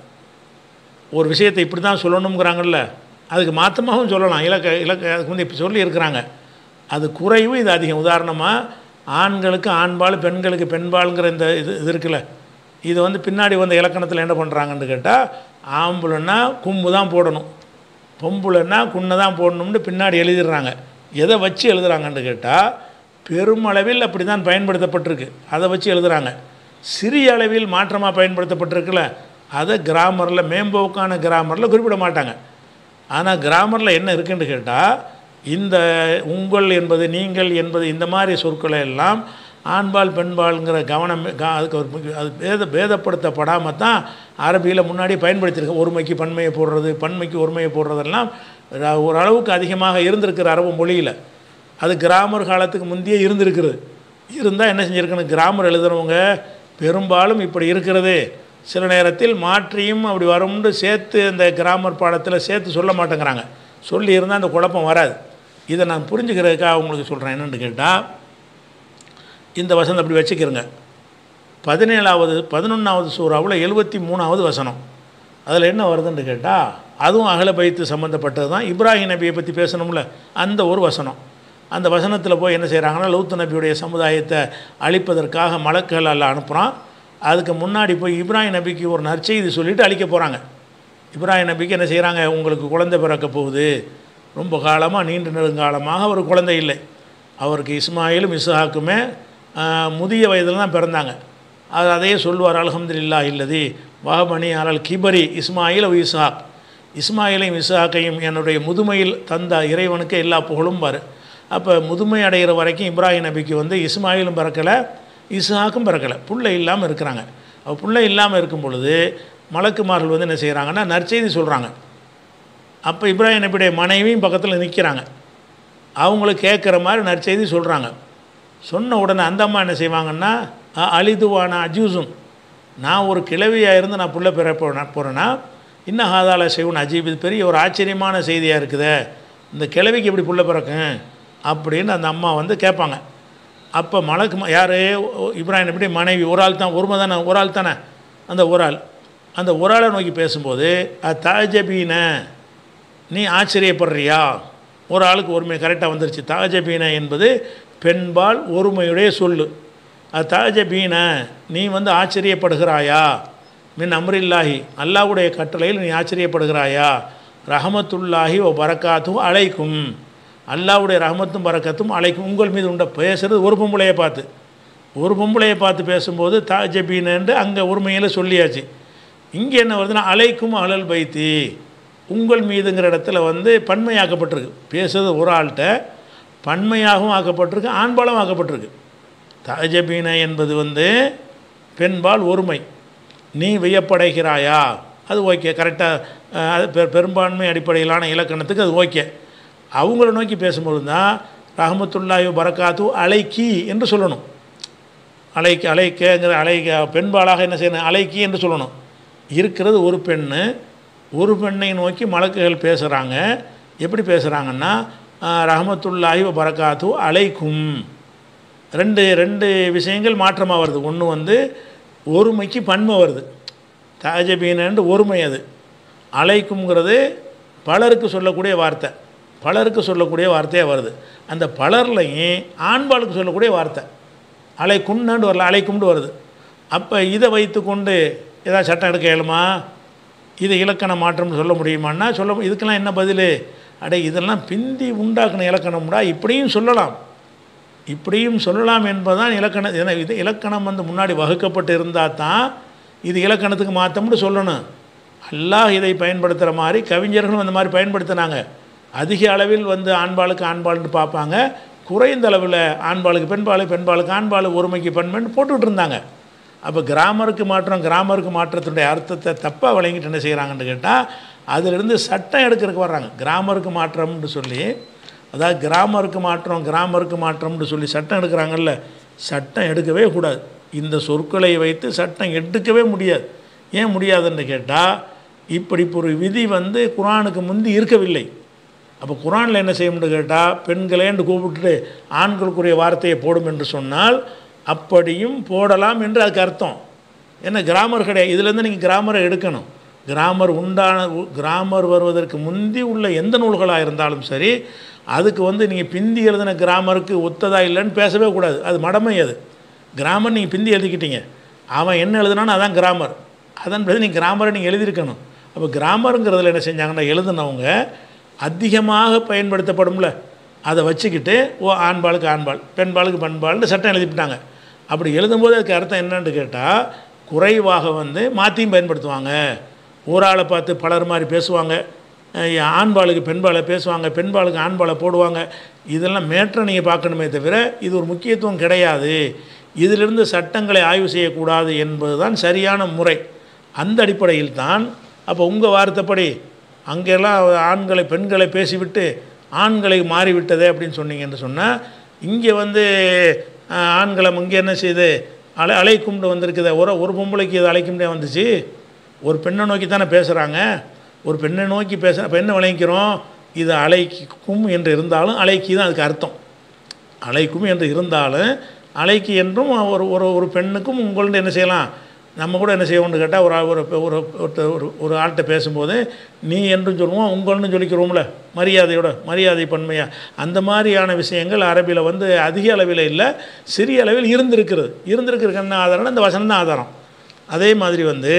ஒரு விஷயத்தை இப்படி தான் சொல்லணுங்கிறாங்கல்ல அதுக்கு மாற்றமாகவும் சொல்லலாம் இலக்க இலக்க அதுக்கு வந்து இப்போ சொல்லி இருக்கிறாங்க அது குறைவு இது அதிகம் உதாரணமாக ஆண்களுக்கு ஆண்பால் பெண்களுக்கு பெண்பாலுங்கிற இந்த இது இது இருக்குல்ல இது வந்து பின்னாடி வந்த இலக்கணத்தில் என்ன பண்ணுறாங்கன்னு கேட்டால் ஆம்புலன்னா கும்பு தான் போடணும் பொம்புலன்னா குன்னை தான் போடணும்னு பின்னாடி எழுதிடுறாங்க எதை வச்சு எழுதுகிறாங்கன்னு கேட்டால் பெருமளவில் அப்படி தான் பயன்படுத்தப்பட்டிருக்கு அதை வச்சு எழுதுகிறாங்க சிறிய அளவில் மாற்றமாக பயன்படுத்தப்பட்டிருக்குல்ல அதை கிராமரில் மேம்போக்கான கிராமரில் குறிப்பிட மாட்டாங்க ஆனால் கிராமரில் என்ன இருக்குன்னு கேட்டால் இந்த உங்கள் என்பது நீங்கள் என்பது இந்த மாதிரி சொற்களை எல்லாம் ஆண்பால் பெண்பால்ங்கிற கவனம் க- அதுக்கு ஒரு முக்கிய- அது பேத பேதப்படுத்தப்படாமல் தான் அரபியில் முன்னாடி பயன்படுத்தியிருக்கு ஒருமைக்கு பன்மையை போடுறது பன்மைக்கு ஒருமையை போடுறதெல்லாம் ர- ஓரளவுக்கு அதிகமாக இருந்திருக்கிற அரபு மொழியில் அது கிராமர் காலத்துக்கு முந்தையே இருந்திருக்கிறது இருந்தால் என்ன செஞ்சுருக்கணும் கிராமர் எழுதுறவங்க பெரும்பாலும் இப்படி இருக்கிறது சில நேரத்தில் மாற்றியும் அப்படி வரும்னு சேர்த்து அந்த கிராமர் பாடத்தில் சேர்த்து சொல்ல மாட்டேங்கிறாங்க சொல்லி இருந்தால் அந்த குழப்பம் வராது இதை நான் புரிஞ்சுக்கிறதுக்காக உங்களுக்கு சொல்கிறேன் என்னென்னு கேட்டால் இந்த வசனம் அப்படி வச்சுக்கிறங்க பதினேழாவது பதினொன்றாவது சூறாவில் எழுபத்தி மூணாவது வசனம் அதில் என்ன வருதுன்னு கேட்டால் அதுவும் அகல பைத்து சம்மந்தப்பட்டது தான் இப்ராஹிம் நபியை பற்றி பேசணும்ல அந்த ஒரு வசனம் அந்த வசனத்தில் போய் என்ன செய்கிறாங்கன்னா லூத்து நபியுடைய சமுதாயத்தை அழிப்பதற்காக மலக்குகள் அல்ல அனுப்புகிறான் அதுக்கு முன்னாடி போய் இப்ராஹிம் நபிக்கு ஒரு நற்செய்தி சொல்லிட்டு அழிக்க போகிறாங்க இப்ராஹிம் நபிக்கு என்ன செய்கிறாங்க உங்களுக்கு குழந்தை பிறக்க போகுது ரொம்ப காலமாக நீண்ட நெடுங்காலமாக ஒரு குழந்தை இல்லை அவருக்கு இஸ்மாயிலும் இஸ்ஹாக்குமே ஆஹ், முதிய வயதில் தான் பிறந்தாங்க அது அதையே சொல்வார் அல்ஹம்துலில்லாஹ் இல்லதி வஹபனி அலல் கிபரி இஸ்மாயில் அவ் இஸ்ஹாக் இஸ்மாயிலையும் இஸ்ஹாக்கையும் என்னுடைய முதுமையில் தந்த இறைவனுக்கு எல்லா புகழும் பாரு அப்போ முதுமை அடைகிற வரைக்கும் இப்ராஹிம் நபிக்கு வந்து இஸ்மாயிலும் பிறக்கலை இஸ்ஹாக்கும் பிறக்கலை புள்ளை இல்லாமல் இருக்கிறாங்க அப்போ புள்ளை இல்லாமல் இருக்கும் பொழுது மலக்குமார்கள் வந்து என்ன செய்கிறாங்கன்னா நற்செய்தி சொல்கிறாங்க அப்போ இப்ராஹிம் நபியுடைய மனைவியும் பக்கத்தில் நிற்கிறாங்க அவங்களுக்கு கேட்குற மாதிரி நற்செய்தி சொல்கிறாங்க சொன்ன உடனே அந்த அம்மா என்ன செய்வாங்கன்னா "அ- அலிதுவான அஜூசும் நான் ஒரு கிழவியாக இருந்து நான் புள்ள பெற போன போகிறேன்னா இன்னும் ஹாதால செய்வன் அஜீப் இது பெரிய ஒரு ஆச்சரியமான செய்தியாக இருக்குதே இந்த கிழவிக்கு எப்படி புள்ள பிறக்கும் அப்படின்னு அந்த அம்மா வந்து கேட்பாங்க அப்போ மலக்கு யார் இப்ராஹிம் நபியுடைய மனைவி ஒரு ஆள் தான் ஒருமை தானே ஒரு ஆள் தானே அந்த ஒரு ஆள் அந்த ஒரு ஆளை நோக்கி பேசும்போது தாஜபீன நீ ஆச்சரியப்படுறியா ஒரு ஆளுக்கு ஒருமை கரெக்டாக வந்துருச்சு தாஜபீன என்பது பெண்பால் ஒருமையுடைய சொல்லு அது தாஜபீன நீ வந்து ஆச்சரியப்படுகிறாயா மின் அம்ரில்லாஹி அல்லாஹ்வுடைய கட்டளையில் நீ ஆச்சரியப்படுகிறாயா ரஹமத்துல்லாஹி ஓ பரக்காத்தும் அழைக்கும் அல்லாஹ்வுடைய ரஹமத்தும் பரக்கத்தும் அழைக்கும் உங்கள் மீது உண்ட பேசுறது ஒரு பொம்பளையை பார்த்து ஒரு பொம்பளையை பார்த்து பேசும்போது தாஜபீனன்று அங்கே ஒருமையில் சொல்லியாச்சு இங்கே என்ன வருதுன்னா அலைக்கும் அழல் பைத்தி உங்கள் மீதுங்கிற இடத்துல வந்து பன்மையாக்கப்பட்டிருக்கு பேசுறது ஒரு ஆள்கிட்ட பன்மையாகவும் ஆக்கப்பட்டிருக்கு ஆண்பாலும் ஆக்கப்பட்டிருக்கு தாஜபீன என்பது வந்து பெண்பால் ஒருமை நீ வியப்படைகிறாயா அது ஓகே கரெக்டாக அது பெ- பெரும்பான்மை அடிப்படையிலான இலக்கணத்துக்கு அது ஓகே அவங்கள நோக்கி பேசும்போது தான் ரஹமத்துல்லாஹி பரக்காத்து அலைக்கி என்று சொல்லணும் அலைக்கு அலைக்கங்கிற அலைக்க பெண்பாலாக என்ன செய்யணும் அலைக்கி என்று சொல்லணும் இருக்கிறது ஒரு பெண்ணு ஒரு பெண்ணை நோக்கி மலக்குகள் பேசுகிறாங்க எப்படி பேசுகிறாங்கன்னா ரஹமத்துல்லாஹி பரக்காத்து அலைக்கும் ரெண்டு ரெண்டு விஷயங்கள் மாற்றமாக வருது ஒன்று வந்து ஒருமைக்கு பன்மை வருது தாஜபீனன்று ஒருமை அது அலைக்கும்ங்கிறது பலருக்கு சொல்லக்கூடிய வார்த்தை பலருக்கு சொல்லக்கூடிய வார்த்தையாக வருது அந்த பலர்லையும் ஆண்பாளுக்கு சொல்லக்கூடிய வார்த்தை அலைக்கும்னு வரல அலைக்கும்னு வருது அப்போ இதை வைத்துக்கொண்டு ஏதாவது சட்டம் எடுக்க இயலுமா இது இலக்கண மாற்றம்னு சொல்ல முடியுமான்னா சொல்ல மு- இதுக்கெல்லாம் என்ன பதில் அடே இதெல்லாம் பிந்தி உண்டாக்குன இலக்கணம்டா இப்படியும் சொல்லலாம் இப்படியும் சொல்லலாம் என்பதுதான் இலக்கணம் ஏன்னா இது இலக்கணம் வந்து முன்னாடி வகுக்கப்பட்டு இருந்தால் தான் இது இலக்கணத்துக்கு மாற்றம்னு சொல்லணும் அல்லாஹ் இதை பயன்படுத்துகிற மாதிரி கவிஞர்களும் அந்த மாதிரி பயன்படுத்தினாங்க அதிக அளவில் வந்து ஆண்பாளுக்கு ஆண்பாள்னு பார்ப்பாங்க குறைந்த அளவில் ஆண்பாளுக்கு பெண்பாளு பெண்பாளுக்கு ஆண்பாளு ஒருமைக்கு பெண்மண் போட்டுக்கிட்டு இருந்தாங்க அப்போ கிராமருக்கு மாற்றம் கிராமருக்கு மாற்றத்தினுடைய அர்த்தத்தை தப்பாக விளங்கிட்டு என்ன செய்கிறாங்கன்னு கேட்டால் அதிலிருந்து சட்டம் எடுக்கிறதுக்கு வர்றாங்க கிராமருக்கு மாற்றம்னு சொல்லி அதாவது கிராமருக்கு மாற்றம் கிராமருக்கு மாற்றம்னு சொல்லி சட்டம் எடுக்கிறாங்கல்ல சட்டம் எடுக்கவே கூடாது இந்த சொற்களை வைத்து சட்டம் எடுக்கவே முடியாது ஏன் முடியாதுன்னு கேட்டால் இப்படி ஒரு விதி வந்து குரானுக்கு முந்தி இருக்கவில்லை அப்போ குரானில் என்ன செய்யும்னு கேட்டால் பெண்களேன்னு கூப்பிட்டுட்டு ஆண்களுக்குரிய வார்த்தையை போடும் என்று சொன்னால் அப்படியும் போடலாம் என்று அதுக்கு அர்த்தம் ஏன்னா கிராமர் கிடையாது இதுலேருந்து நீங்கள் கிராமரை எடுக்கணும் கிராமர் உண்டான உ- கிராமர் வருவதற்கு முந்தி உள்ள எந்த நூல்களாக இருந்தாலும் சரி அதுக்கு வந்து நீங்கள் பிந்தி எழுதின கிராமருக்கு ஒத்ததா இல்லைன்னு பேசவே கூடாது அது மடமை அது கிராமர் நீங்கள் பிந்தி எழுதிக்கிட்டீங்க அவன் என்ன எழுதுனானோ அதான் கிராமர் அதன் பிறகு நீங்கள் கிராமரை நீங்கள் எழுதியிருக்கணும் அப்போ கிராமருங்கிறதுல என்ன செஞ்சாங்கன்னா எழுதுனவங்க அதிகமாக பயன்படுத்தப்படும்ல அதை வச்சுக்கிட்டு ஓ ஆண்பாளுக்கு ஆண்பாள் பெண்பாளுக்கு பெண்பாள்னு சட்டம் எழுதிவிட்டாங்க அப்படி எழுதும்போது அதுக்கு அர்த்தம் என்னன்னு கேட்டால் குறைவாக வந்து மாற்றியும் பயன்படுத்துவாங்க ஒரு ஆளை பார்த்து பலர் மாதிரி பேசுவாங்க அஹ் ஆண்பாளுக்கு பெண்பாளை பேசுவாங்க பெண்பாளுக்கு ஆண்பாளை போடுவாங்க இதெல்லாம் மேற்ற நீங்கள் பார்க்கணுமே தவிர இது ஒரு முக்கியத்துவம் கிடையாது இதிலிருந்து சட்டங்களை ஆய்வு செய்யக்கூடாது என்பதுதான் சரியான முறை அந்த அடிப்படையில் தான் அப்போ உங்கள் வார்த்தைப்படி அங்கெல்லாம் ஆண்களை பெண்களை பேசிவிட்டு ஆண்களை மாறிவிட்டதே அப்படின்னு சொன்னீங்கன்னு சொன்னால் இங்கே வந்து அஹ், ஆண்களை இங்கே என்ன செய்யுது அலை அலைக்கும்னு வந்திருக்குது ஒரு ஒரு பொம்பளைக்கு இது அழைக்கும்னே வந்துச்சு ஒரு பெண்ணை நோக்கி தானே பேசுகிறாங்க ஒரு பெண்ணை நோக்கி பேச அப்போ என்ன விளங்கிக்கிறோம் இது அலைக்கும் என்று இருந்தாலும் அலைக்கி தான் அதுக்கு அர்த்தம் அலைக்கும் என்று இருந்தாலும் அலைக்கு என்றும் ஒரு ஒரு ஒரு பெண்ணுக்கும் உங்கள்ட்ட என்ன செய்யலாம் நம்ம கூட என்ன செய்வோம்னு கேட்டால் ஒரு ஆ- ஒரு ஒரு ஒருத்த- ஒரு ஒரு ஆள்கிட்ட பேசும்போது நீ என்றும் சொல்லுவோம் உங்கள்னு சொல்லிக்கிறோம்ல மரியாதையோட மரியாதை பன்மையாக அந்த மாதிரியான விஷயங்கள் அரபியில் வந்து அதிக அளவில் இல்லை சிறிய அளவில் இருந்திருக்கிறது இருந்திருக்கிறதுக்கு என்ன ஆதாரம்னா இந்த வசனம் தான் ஆதாரம் அதே மாதிரி வந்து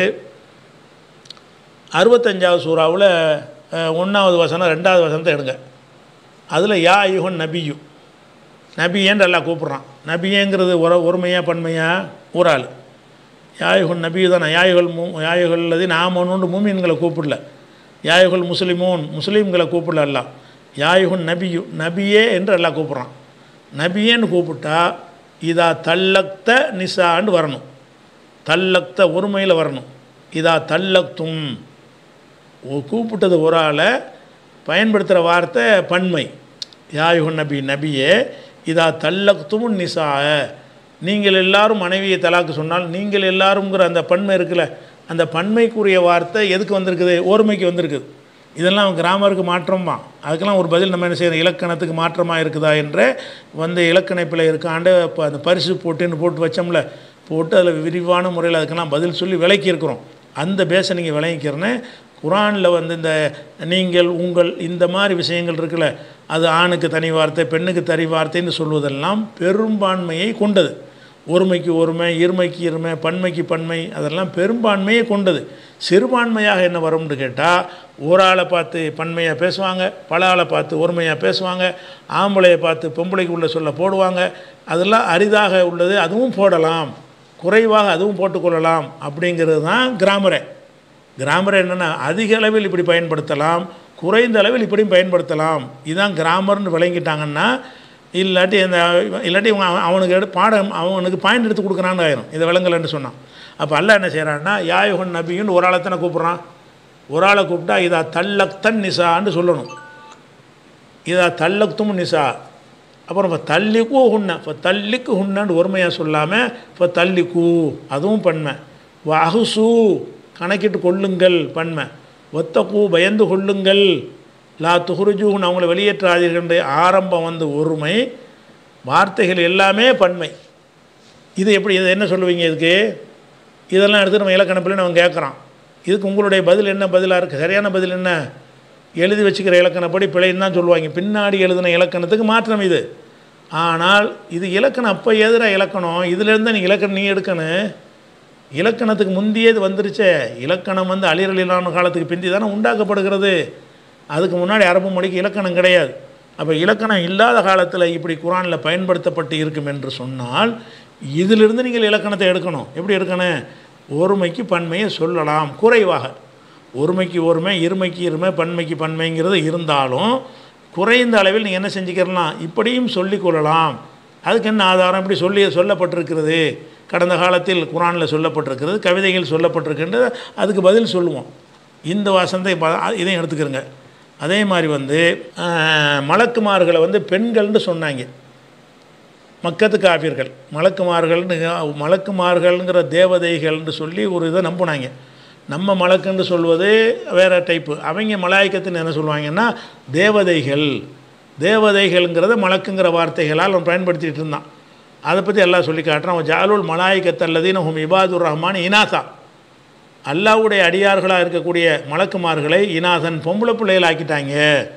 அறுபத்தஞ்சாவது சூறாவில் ஒன்றாவது வசனம் ரெண்டாவது வசனத்தை எடுங்க அதில் யா யுகன் நபியு நபியேன்னு எல்லாம் கூப்பிட்றான் நபியேங்கிறது ஒரு ஒருமையா பன்மையா ஒரு ஆள் யாயுகள் நபி தானே யாயுகள் மூ யாயுகள் அல்லது நாமனு மூமின்களை கூப்பிடல யாயுகள் முஸ்லிமூன் முஸ்லீம்களை கூப்பிடல எல்லாம் யாயுகன் நபியு நபியே என்று எல்லாம் கூப்பிட்றான் நபியேன்னு கூப்பிட்டா இதா தல்லக்த நிசான்னு வரணும் தல்லக்த ஒருமையில் வரணும் இதா தல்லக்தும் ஒ- கூப்பிட்டது ஒரு ஆளை பயன்படுத்துகிற வார்த்தை பன்மை யாயுகன் நபி நபியே இதா தல்லக்தும் நிசா நீங்கள் எல்லாரும் மனைவியை தலாக்கு சொன்னால் நீங்கள் எல்லாருங்கிற அந்த பன்மை இருக்குல்ல அந்த பன்மைக்குரிய வார்த்தை எதுக்கு வந்திருக்குது ஓர்மைக்கு வந்திருக்குது இதெல்லாம் கிராமருக்கு மாற்றமா அதுக்கெல்லாம் ஒரு பதில் நம்ம என்ன செய்யணும் இலக்கணத்துக்கு மாற்றமாக இருக்குதா என்ற வந்து இலக்கண பிழை இருக்காண்டு இப்போ அந்த பரிசு போட்டுன்னு போட்டு வச்சோம்ல போட்டு அதில் விரிவான முறையில் அதுக்கெல்லாம் பதில் சொல்லி விளக்கி இருக்கிறோம் அந்த பேஸை நீங்கள் விளங்கிக்கிறேன்னு குரானில் வந்து இந்த நீங்கள் உங்கள் இந்த மாதிரி விஷயங்கள் இருக்குல்ல அது ஆணுக்கு தனி வார்த்தை பெண்ணுக்கு தனி வார்த்தைன்னு சொல்வதெல்லாம் பெரும்பான்மையை கொண்டது ஒருமைக்கு ஒருமை இருமைக்கு இருமை பன்மைக்கு பன்மை அதெல்லாம் பெரும்பான்மையை கொண்டது சிறுபான்மையாக என்ன வரும்னு கேட்டால் ஒரு ஆளை பார்த்து பன்மையாக பேசுவாங்க பல ஆளை பார்த்து ஒருமையாக பேசுவாங்க ஆம்பளையை பார்த்து பொம்பளைக்கு உள்ள சொல்ல போடுவாங்க அதெல்லாம் அரிதாக உள்ளது அதுவும் போடலாம் குறைவாக அதுவும் போட்டுக்கொள்ளலாம் அப்படிங்கிறது தான் கிராமரே கிராமர் என்னென்னா அதிக அளவில் இப்படி பயன்படுத்தலாம் குறைந்த அளவில் இப்படியும் பயன்படுத்தலாம் இதுதான் கிராமர்னு விளங்கிட்டாங்கன்னா இல்லாட்டி இந்த இல்லாட்டி இவன் அவன் அவனுக்கு எடு பாடம் அவனுக்கு பாயிண்ட் எடுத்து கொடுக்குறான்னு ஆயிரும் இதை விளங்கலைன்னு சொன்னான் அப்போ அல்ல என்ன செய்கிறான்னா யாயுகன் நபின்னு ஒரு ஆளை தானே கூப்பிட்றான் ஒரு ஆளை கூப்பிட்டா இதா தல்லக்தன் நிசான்னு சொல்லணும் இதா தல்லக்தும் நிசா அப்புறம் இப்போ தள்ளிக்கு ஹுன்ன இப்போ தள்ளிக்கு ஹுன்னன்னு ஒருமையாக சொல்லாமல் இப்போ தள்ளிக்கு அதுவும் பன்மை வகுசு கணக்கிட்டு கொள்ளுங்கள் பன்மை ஒத்தக்கூ பயந்து கொள்ளுங்கள் லா துகுருஜூன் அவங்கள வெளியேற்றாதீர்கள் ஆரம்பம் வந்து ஒருமை வார்த்தைகள் எல்லாமே பன்மை இது எப்படி இதை என்ன சொல்லுவீங்க இதுக்கு இதெல்லாம் எடுத்து நம்ம இலக்கணப்பில் அவன் கேட்குறான் இதுக்கு உங்களுடைய பதில் என்ன பதிலாக இருக்குது சரியான பதில் என்ன எழுதி வச்சுக்கிற இலக்கணப்படி பிழைன்னு தான் சொல்லுவாங்க பின்னாடி எழுதின இலக்கணத்துக்கு மாற்றம் இது ஆனால் இது இலக்கணம் அப்போ எதிராக இலக்கணம் இதிலேருந்து நீ இலக்கணம் நீ எடுக்கணும் இலக்கணத்துக்கு முந்தியே இது வந்துருச்சே இலக்கணம் வந்து அழிரலிலான காலத்துக்கு பிந்தி தானே உண்டாக்கப்படுகிறது அதுக்கு முன்னாடி அரபு மொழிக்கு இலக்கணம் கிடையாது அப்போ இலக்கணம் இல்லாத காலத்தில் இப்படி குரானில் பயன்படுத்தப்பட்டு இருக்கும் என்று சொன்னால் இதிலிருந்து நீங்கள் இலக்கணத்தை எடுக்கணும் எப்படி எடுக்கணும் ஒருமைக்கு பன்மையை சொல்லலாம் குறைவாக ஒருமைக்கு ஒருமை இருமைக்கு இருமை பன்மைக்கு பன்மைங்கிறது இருந்தாலும் குறைந்த அளவில் நீங்கள் என்ன செஞ்சுக்கிறலாம் இப்படியும் சொல்லிக் கொள்ளலாம் அதுக்கு என்ன ஆதாரம் இப்படி சொல்லி சொல்லப்பட்டிருக்கிறது கடந்த காலத்தில் குரானில் சொல்லப்பட்டிருக்கிறது கவிதைகள் சொல்லப்பட்டிருக்கின்றது அதுக்கு பதில் சொல்லுவோம் இந்த வசந்தை ப- இதையும் எடுத்துக்கிறங்க அதே மாதிரி வந்து ஆஹ், மலக்குமார்களை வந்து பெண்கள்னு சொன்னாங்க மக்கத்து காபியர்கள் மலக்குமார்கள்னு மலக்குமார்கள்ங்கிற தேவதைகள்னு சொல்லி ஒரு இதை நம்பினாங்க நம்ம மலக்குன்னு சொல்வது வேறு டைப்பு அவங்க மலாய்க்கத்துன்னு என்ன சொல்லுவாங்கன்னா தேவதைகள் தேவதைகள்ங்கிறத மலக்குங்கிற வார்த்தைகளால் அவன் பயன்படுத்திட்டு இருந்தான் அதை பற்றி எல்லாம் சொல்லி காட்டுறான் அவன் ஜாலுல் மலாய்க்கத் அல்லதீன ஹும் இபாதுர் ரஹ்மான் இனாசா அல்லாவுடைய அடியார்களாக இருக்கக்கூடிய மலக்குமார்களை இனாசன் பொம்பளை பிள்ளைகள் ஆக்கிட்டாங்க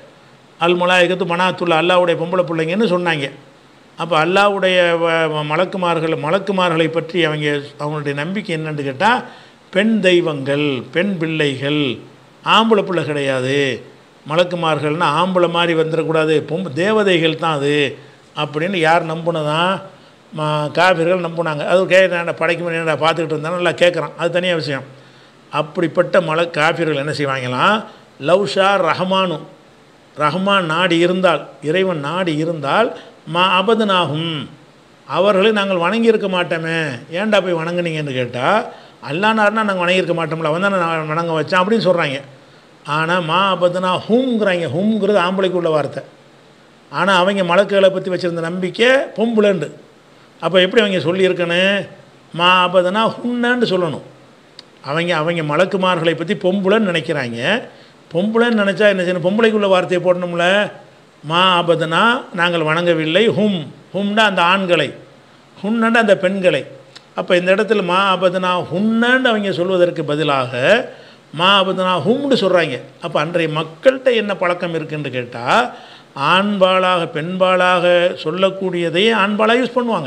அல் மலாய்க்கத்து மனாத்துள்ள அல்லாவுடைய பொம்பளை பிள்ளைங்கன்னு சொன்னாங்க அப்போ அல்லாவுடைய வ- வ- மலக்குமார்கள் மலக்குமார்களை பற்றி அவங்க அவங்களுடைய நம்பிக்கை என்னன்னு கேட்டால் பெண் தெய்வங்கள் பெண் பிள்ளைகள் ஆம்பளை பிள்ளை கிடையாது மலக்குமார்கள்னா ஆம்பளை மாதிரி வந்துடக்கூடாது பொம்பு தேவதைகள் தான் அது அப்படின்னு யார் நம்புனதான் ம காபிர்கள் நம்புனாங்க அது கே நான் படைக்கும் என்னடா பார்த்துக்கிட்டு இருந்தாலும் நல்லா கேட்குறான் அது தனியாக விஷயம் அப்படிப்பட்ட மல காபிர்கள் என்ன செய்வாங்களாம் லவ்ஷா ரஹ்மானு ரஹ்மான் நாடி இருந்தால் இறைவன் நாடி இருந்தால் மா அபதனாகும் அவர்களை நாங்கள் வணங்கியிருக்க மாட்டோமே ஏன்டா போய் வணங்குனீங்கன்னு கேட்டால் அல்லானார்னா நாங்கள் வணங்கியிருக்க மாட்டோம்ல அவன் தானே நான் வணங்க வச்சான் அப்படின்னு சொல்கிறாங்க ஆனால் மா அபதனா ஹூங்கிறாங்க ஹூங்கிறது ஆம்பளைக்கு உள்ள வார்த்தை ஆனால் அவங்க மலக்குகளை பற்றி வச்சுருந்த நம்பிக்கை பொம்புலண்டு அப்போ எப்படி அவங்க சொல்லியிருக்கணும் மா அபதனா ஹுன்னன்னு சொல்லணும் அவங்க அவங்க மலக்குமார்களை பற்றி பொம்புலன்னு நினைக்கிறாங்க பொம்புலன்னு நினச்சா என்ன செய்யணும் பொம்பளைக்குள்ள வார்த்தையை போடணும்ல மா அபதனா நாங்கள் வணங்கவில்லை ஹும் ஹும்னா அந்த ஆண்களை ஹுன்னண்டா அந்த பெண்களை அப்போ இந்த இடத்துல மா அபதனா ஹுன்னன்னு அவங்க சொல்வதற்கு பதிலாக மா அபதனா ஹும்னு சொல்கிறாங்க அப்போ அன்றைய மக்கள்கிட்ட என்ன பழக்கம் இருக்குன்னு கேட்டால் ஆண்பாளாக பெண்பாளாக சொல்லக்கூடியதையே ஆண்பாளாக யூஸ் பண்ணுவாங்க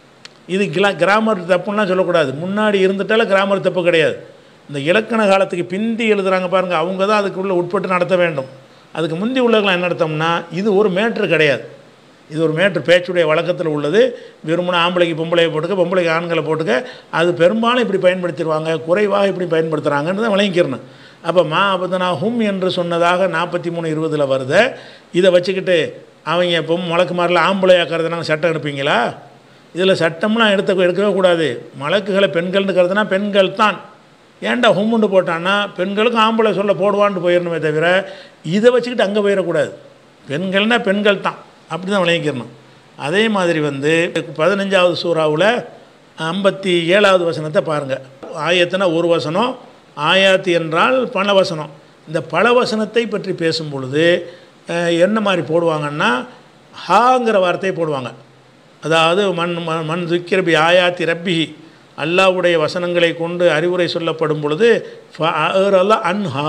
இது கிளா கிராமர் தப்புலாம் சொல்லக்கூடாது முன்னாடி இருந்துட்டால கிராமர் தப்பு கிடையாது இந்த இலக்கண காலத்துக்கு பிந்தி எழுதுறாங்க பாருங்கள் அவங்க தான் அதுக்குள்ளே உட்பட்டு நடத்த வேண்டும் அதுக்கு முந்தி உள்ளவங்களாம் என்ன நடத்தோம்னா இது ஒரு மேட்ரு கிடையாது இது ஒரு மேட்ரு பேச்சுடைய வழக்கத்தில் உள்ளது வெறுமனே ஆம்பளைக்கு பொம்பளையை போட்டுக்க பொம்பளைக்கு ஆண்களை போட்டுக்க அது பெரும்பாலும் இப்படி பயன்படுத்திடுவாங்க குறைவாக இப்படி பயன்படுத்துகிறாங்கன்னு தான் விளங்கிக்கிறணும் அப்போ மா அபதனா ஹும் என்று சொன்னதாக நாற்பத்தி மூணு இருபதில் வருது இதை வச்சுக்கிட்டு அவங்க இப்போ முழக்குமாரில் ஆம்பளை ஆக்கிறதுனால சட்டம் எடுப்பீங்களா இதில் சட்டம்லாம் எடுத்த எடுக்கவே கூடாது மலக்குகளை பெண்கள்னு கருதுனா பெண்கள் தான் ஏன்டா ஹும்முண்டு போட்டான்னா பெண்களுக்கும் ஆம்பளை சொல்ல போடுவான்னு போயிடணுமே தவிர இதை வச்சுக்கிட்டு அங்கே போயிடக்கூடாது பெண்கள்னா பெண்கள் தான் அப்படி தான் விளங்கிக்கிறணும் அதே மாதிரி வந்து பதினஞ்சாவது சூறாவில் ஐம்பத்தி ஏழாவது வசனத்தை பாருங்கள் ஆயத்துனா ஒரு வசனம் ஆயாத்து என்றால் பல வசனம் இந்த பல வசனத்தை பற்றி பேசும் பொழுது அஹ், என்ன மாதிரி போடுவாங்கன்னா ஹாங்கிற வார்த்தையை போடுவாங்க அதாவது மண் ம- மண் துக்கிரபி ஆயாத்தி ரப்பி அல்லாவுடைய வசனங்களை கொண்டு அறிவுரை சொல்லப்படும் பொழுது அல்ல அன்ஹா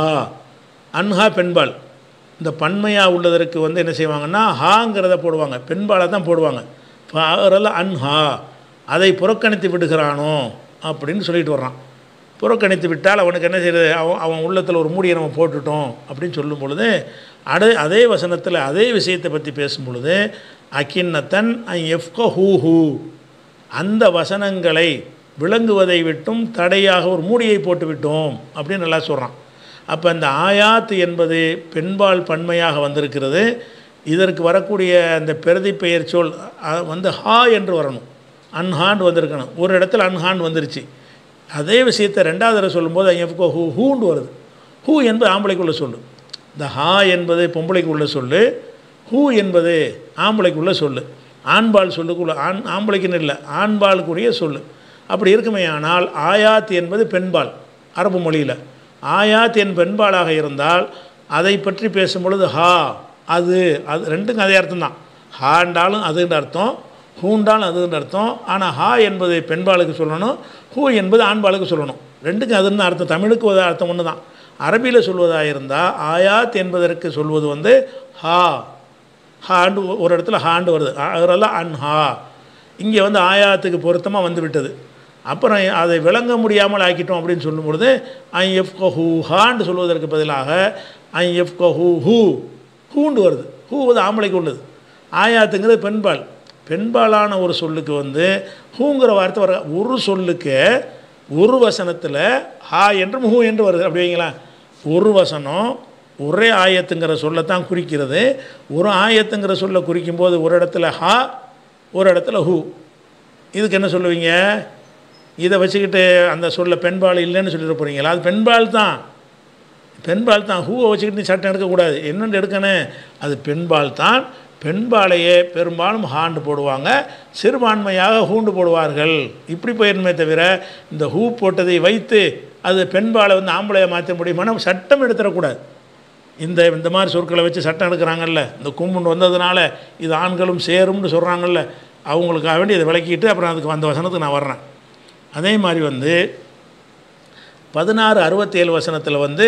அன்ஹா பெண்பால் இந்த பன்மையாக உள்ளதற்கு வந்து என்ன செய்வாங்கன்னா ஹாங்கிறத போடுவாங்க பெண்பாலை தான் போடுவாங்க அல்ல அன்ஹா அதை புறக்கணித்து விடுகிறானோ அப்படின்னு சொல்லிட்டு வர்றான் புறக்கணித்து விட்டால் அவனுக்கு என்ன செய்யுது அவன் அவன் உள்ளத்தில் ஒரு மூடியை நம்ம போட்டுட்டோம் அப்படின்னு சொல்லும் பொழுது அடு அதே வசனத்தில் அதே விஷயத்தை பற்றி பேசும் பொழுது அக்கின்னத்தன் எஃப்க ஹூ ஹூ அந்த வசனங்களை விளங்குவதை விட்டும் தடையாக ஒரு மூடியை போட்டு விட்டோம் அப்படின்னு நல்லா சொல்கிறான் அப்போ அந்த ஆயாத் என்பது பெண்பால் பன்மையாக வந்திருக்கிறது இதற்கு வரக்கூடிய அந்த பிரதி பெயர் சொல் அ- வந்து ஹா என்று வரணும் அன்ஹாண்டு வந்திருக்கணும் ஒரு இடத்துல அன்ஹாண்டு வந்துருச்சு அதே விஷயத்தை ரெண்டாவது தடவை சொல்லும்போது ஐயஃப்கோ ஹூ ஹூண்டு வருது ஹூ என்பது ஆம்பளைக்குள்ள சொல்லு இந்த ஹா என்பது பொம்பளைக்கு உள்ள சொல்லு ஹூ என்பது ஆம்பளைக்குள்ள சொல்லு ஆண்பால் சொல்லுக்குள்ள ஆண் ஆம்பளைக்குன்னு இல்லை ஆண்பாலுக்குரிய சொல்லு அப்படி இருக்குமே ஆனால் ஆயாத் என்பது பெண்பால் அரபு மொழியில் ஆயாத் என் பெண்பாலாக இருந்தால் அதை பற்றி பேசும் பொழுது ஹா அது அது ரெண்டுக்கும் அதே அர்த்தம் தான் ஹாண்டாலும் அதுன்ற அர்த்தம் ஹூண்டாலும் அதுன்ற அர்த்தம் ஆனால் ஹா என்பது பெண்பாலுக்கு சொல்லணும் ஹூ என்பது ஆண்பாலுக்கு சொல்லணும் ரெண்டுக்கும் அதுன்னு அர்த்தம் தமிழுக்கு ஒரு அர்த்தம் ஒன்று தான் அரபியில் சொல்வதாக இருந்தால் ஆயாத் என்பதற்கு சொல்வது வந்து ஹா ஹாண்டு ஒரு இடத்துல ஹாண்டு வருது அதெல்லாம் அன்ஹா இங்கே வந்து ஆயாத்துக்கு பொருத்தமாக வந்து விட்டது அப்புறம் அதை விளங்க முடியாமல் ஆக்கிட்டோம் அப்படின்னு சொல்லும் பொழுது ஐ எஃப் ஹூ ஹான்னு சொல்வதற்கு பதிலாக ஐ எஃப் ஹூ ஹூ ஹூண்டு வருது ஹூ வந்து ஆம்பளைக்கு உள்ளது ஆயாத்துங்கிறது பெண்பால் பெண்பாலான ஒரு சொல்லுக்கு வந்து ஹூங்கிற வார்த்தை வர ஒரு சொல்லுக்கு ஒரு வசனத்தில் ஹா என்றும் ஹூ என்று வருது அப்படி வைங்களா ஒரு வசனம் ஒரே ஆயத்துங்கிற சொல்லத்தான் குறிக்கிறது ஒரு ஆயத்துங்கிற சொல்லை குறிக்கும்போது ஒரு இடத்துல ஹா ஒரு இடத்துல ஹூ இதுக்கு என்ன சொல்லுவீங்க இதை வச்சுக்கிட்டு அந்த சொல்ல பெண்பால் இல்லைன்னு சொல்லிட்டு போகிறீங்களா அது பெண்பால் தான் பெண்பால் தான் ஹூவை வச்சுக்கிட்டு நீ சட்டம் எடுக்கக்கூடாது என்னென்னு எடுக்கணும் அது பெண்பால் தான் பெண்பாலையே பெரும்பாலும் ஹாண்டு போடுவாங்க சிறுபான்மையாக ஹூண்டு போடுவார்கள் இப்படி போயிருமே தவிர இந்த ஹூ போட்டதை வைத்து அது பெண்பாலை வந்து ஆம்பளையை மாற்ற முடியுமானா சட்டம் எடுத்துடக்கூடாது இந்த இந்த மாதிரி சொற்களை வச்சு சட்டம் எடுக்கிறாங்கல்ல இந்த கும்புண்டு வந்ததுனால இது ஆண்களும் சேரும்னு சொல்கிறாங்கல்ல அவங்களுக்காக வேண்டி இதை விளக்கிட்டு அப்புறம் அதுக்கு அந்த வசனத்துக்கு நான் வர்றேன் அதே மாதிரி வந்து பதினாறு அறுபத்தேழு வசனத்தில் வந்து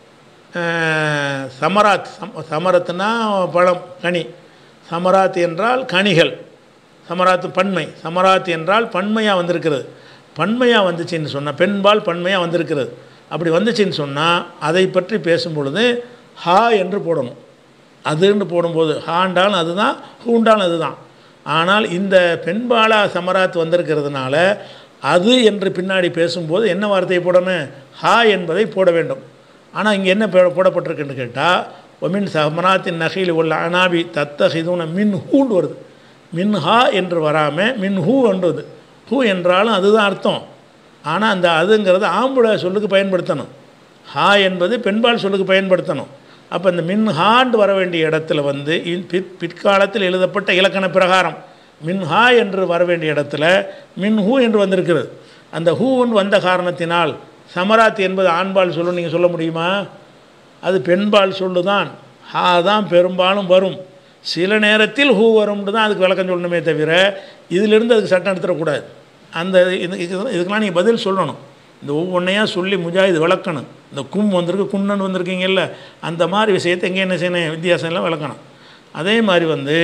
அஹ், சமராத் சம் சமரத்துனா பழம் கனி சமராத் என்றால் கனிகள் சமராத்து பன்மை சமராத் என்றால் பன்மையாக வந்திருக்கிறது பன்மையாக வந்துச்சுன்னு சொன்னால் பெண்பால் பன்மையாக வந்திருக்கிறது அப்படி வந்துச்சுன்னு சொன்னால் அதை பற்றி பேசும் பொழுது ஹா என்று போடணும் அதுன்னு போடும்போது ஹாண்டாலும் அதுதான் ஹூண்டாலும் அதுதான் ஆனால் இந்த பெண்பாலா சமராத் வந்திருக்கிறதுனால அது என்று பின்னாடி பேசும்போது என்ன வார்த்தையை போடணும் ஹா என்பதை போட வேண்டும் ஆனால் இங்கே என்ன போ- போடப்பட்டிருக்குன்னு கேட்டால் ஒமின் சமராத்தின் நகையில் உள்ள அனாபி தத்தஹிதுன மின் ஹூண்டு வருது மின் ஹா என்று வராமல் மின் ஹூ என்றது ஹூ என்றாலும் அதுதான் அர்த்தம் ஆனால் அந்த அதுங்கிறது ஆம்பளை சொல்லுக்கு பயன்படுத்தணும் ஹா என்பது பெண்பால் சொல்லுக்கு பயன்படுத்தணும் அப்போ இந்த மின் ஹாண்டு வர வேண்டிய இடத்துல வந்து இன் பிற் பிற்காலத்தில் எழுதப்பட்ட இலக்கண பிரகாரம் மின் ஹா என்று வர வேண்டிய இடத்துல மின் ஹூ என்று வந்திருக்கிறது அந்த ஹூன்னு வந்த காரணத்தினால் சமராத் என்பது ஆண்பால் சொல்லு நீங்கள் சொல்ல முடியுமா அது பெண்பால் சொல்லு தான் ஹா தான் பெரும்பாலும் வரும் சில நேரத்தில் ஹூ வரும்னு தான் அதுக்கு விளக்கம் சொல்லணுமே தவிர இதிலிருந்து அதுக்கு சட்டம் எடுத்துடக்கூடாது அந்த இது இது- இதுக்கெல்லாம் நீங்கள் பதில் சொல்லணும் இந்த ஒவ்வொன்றையாக சொல்லி முஜாஹித் விளக்கணும் இந்த கும் வந்திருக்கு குன்னன் வந்திருக்கீங்கல்ல அந்த மாதிரி விஷயத்தை எங்கே என்ன செய்யணும் வித்தியாசம் எல்லாம் விளக்கணும் அதே மாதிரி வந்து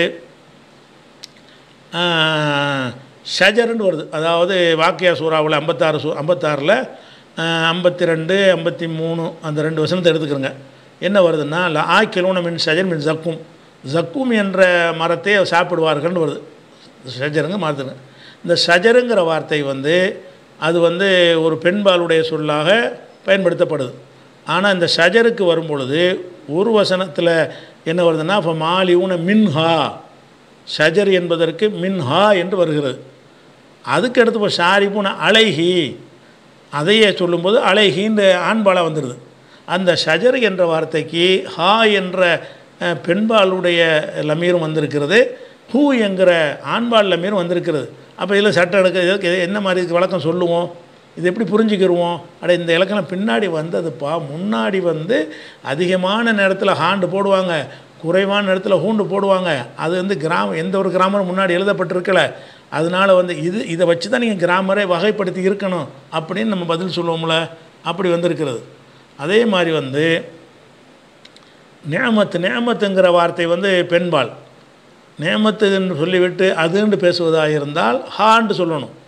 ஷஜர்னு வருது அதாவது வாக்கியா சூறாவில் ஐம்பத்தாறு சூ ஐம்பத்தாறில் ஐம்பத்தி ரெண்டு ஐம்பத்தி மூணு அந்த ரெண்டு வசனத்தை எடுத்துக்கிறோங்க என்ன வருதுன்னா ல ஆக்கிலூன மின் ஷஜர் மின் ஜக்கும் ஜக்கும் என்ற மரத்தை சாப்பிடுவார்கள்னு வருது ஷஜருங்க மரத்துங்க இந்த ஷஜருங்கிற வார்த்தை வந்து அது வந்து ஒரு பெண்பாலுடைய சொல்லாக பயன்படுத்தப்படுது ஆனால் இந்த ஷஜருக்கு வரும் பொழுது ஒரு வசனத்தில் என்ன வருதுன்னா இப்போ மாலியூன மின்ஹா ஷஜர் என்பதற்கு மின்ஹா என்று வருகிறது அதுக்கு அடுத்து இப்போ ஷாரிபுன அலைஹி அதையே சொல்லும்போது அலைஹின்ற ஆண்பாலாக வந்துடுது அந்த ஷஜர் என்ற வார்த்தைக்கு ஹா என்ற அஹ், பெண்பாலுடைய லமீரும் வந்திருக்கிறது ஹூ என்கிற ஆண்பால் லமீரும் வந்திருக்கிறது அப்போ இதில் சட்டம் எடுக்க இதுக்கு என்ன மாதிரி இதுக்கு விளக்கம் சொல்லுவோம் இது எப்படி புரிஞ்சுக்கிருவோம் அட இந்த இலக்கணம் பின்னாடி வந்ததுப்பா முன்னாடி வந்து அதிகமான நேரத்தில் ஹாண்டு போடுவாங்க குறைவான நேரத்தில் ஹூண்டு போடுவாங்க அது வந்து கிராமம் எந்த ஒரு கிராமரும் முன்னாடி எழுதப்பட்டிருக்கல அதனால் வந்து இது இதை வச்சு தான் நீங்கள் கிராமரை வகைப்படுத்தி இருக்கணும் அப்படின்னு நம்ம பதில் சொல்லுவோம்ல அப்படி வந்திருக்கிறது அதே மாதிரி வந்து நேமத்து நேமத்துங்கிற வார்த்தை வந்து பெண்பால் நேமத்துன்னு சொல்லிவிட்டு அதுன்னு பேசுவதாக இருந்தால் ஹான்னு சொல்லணும்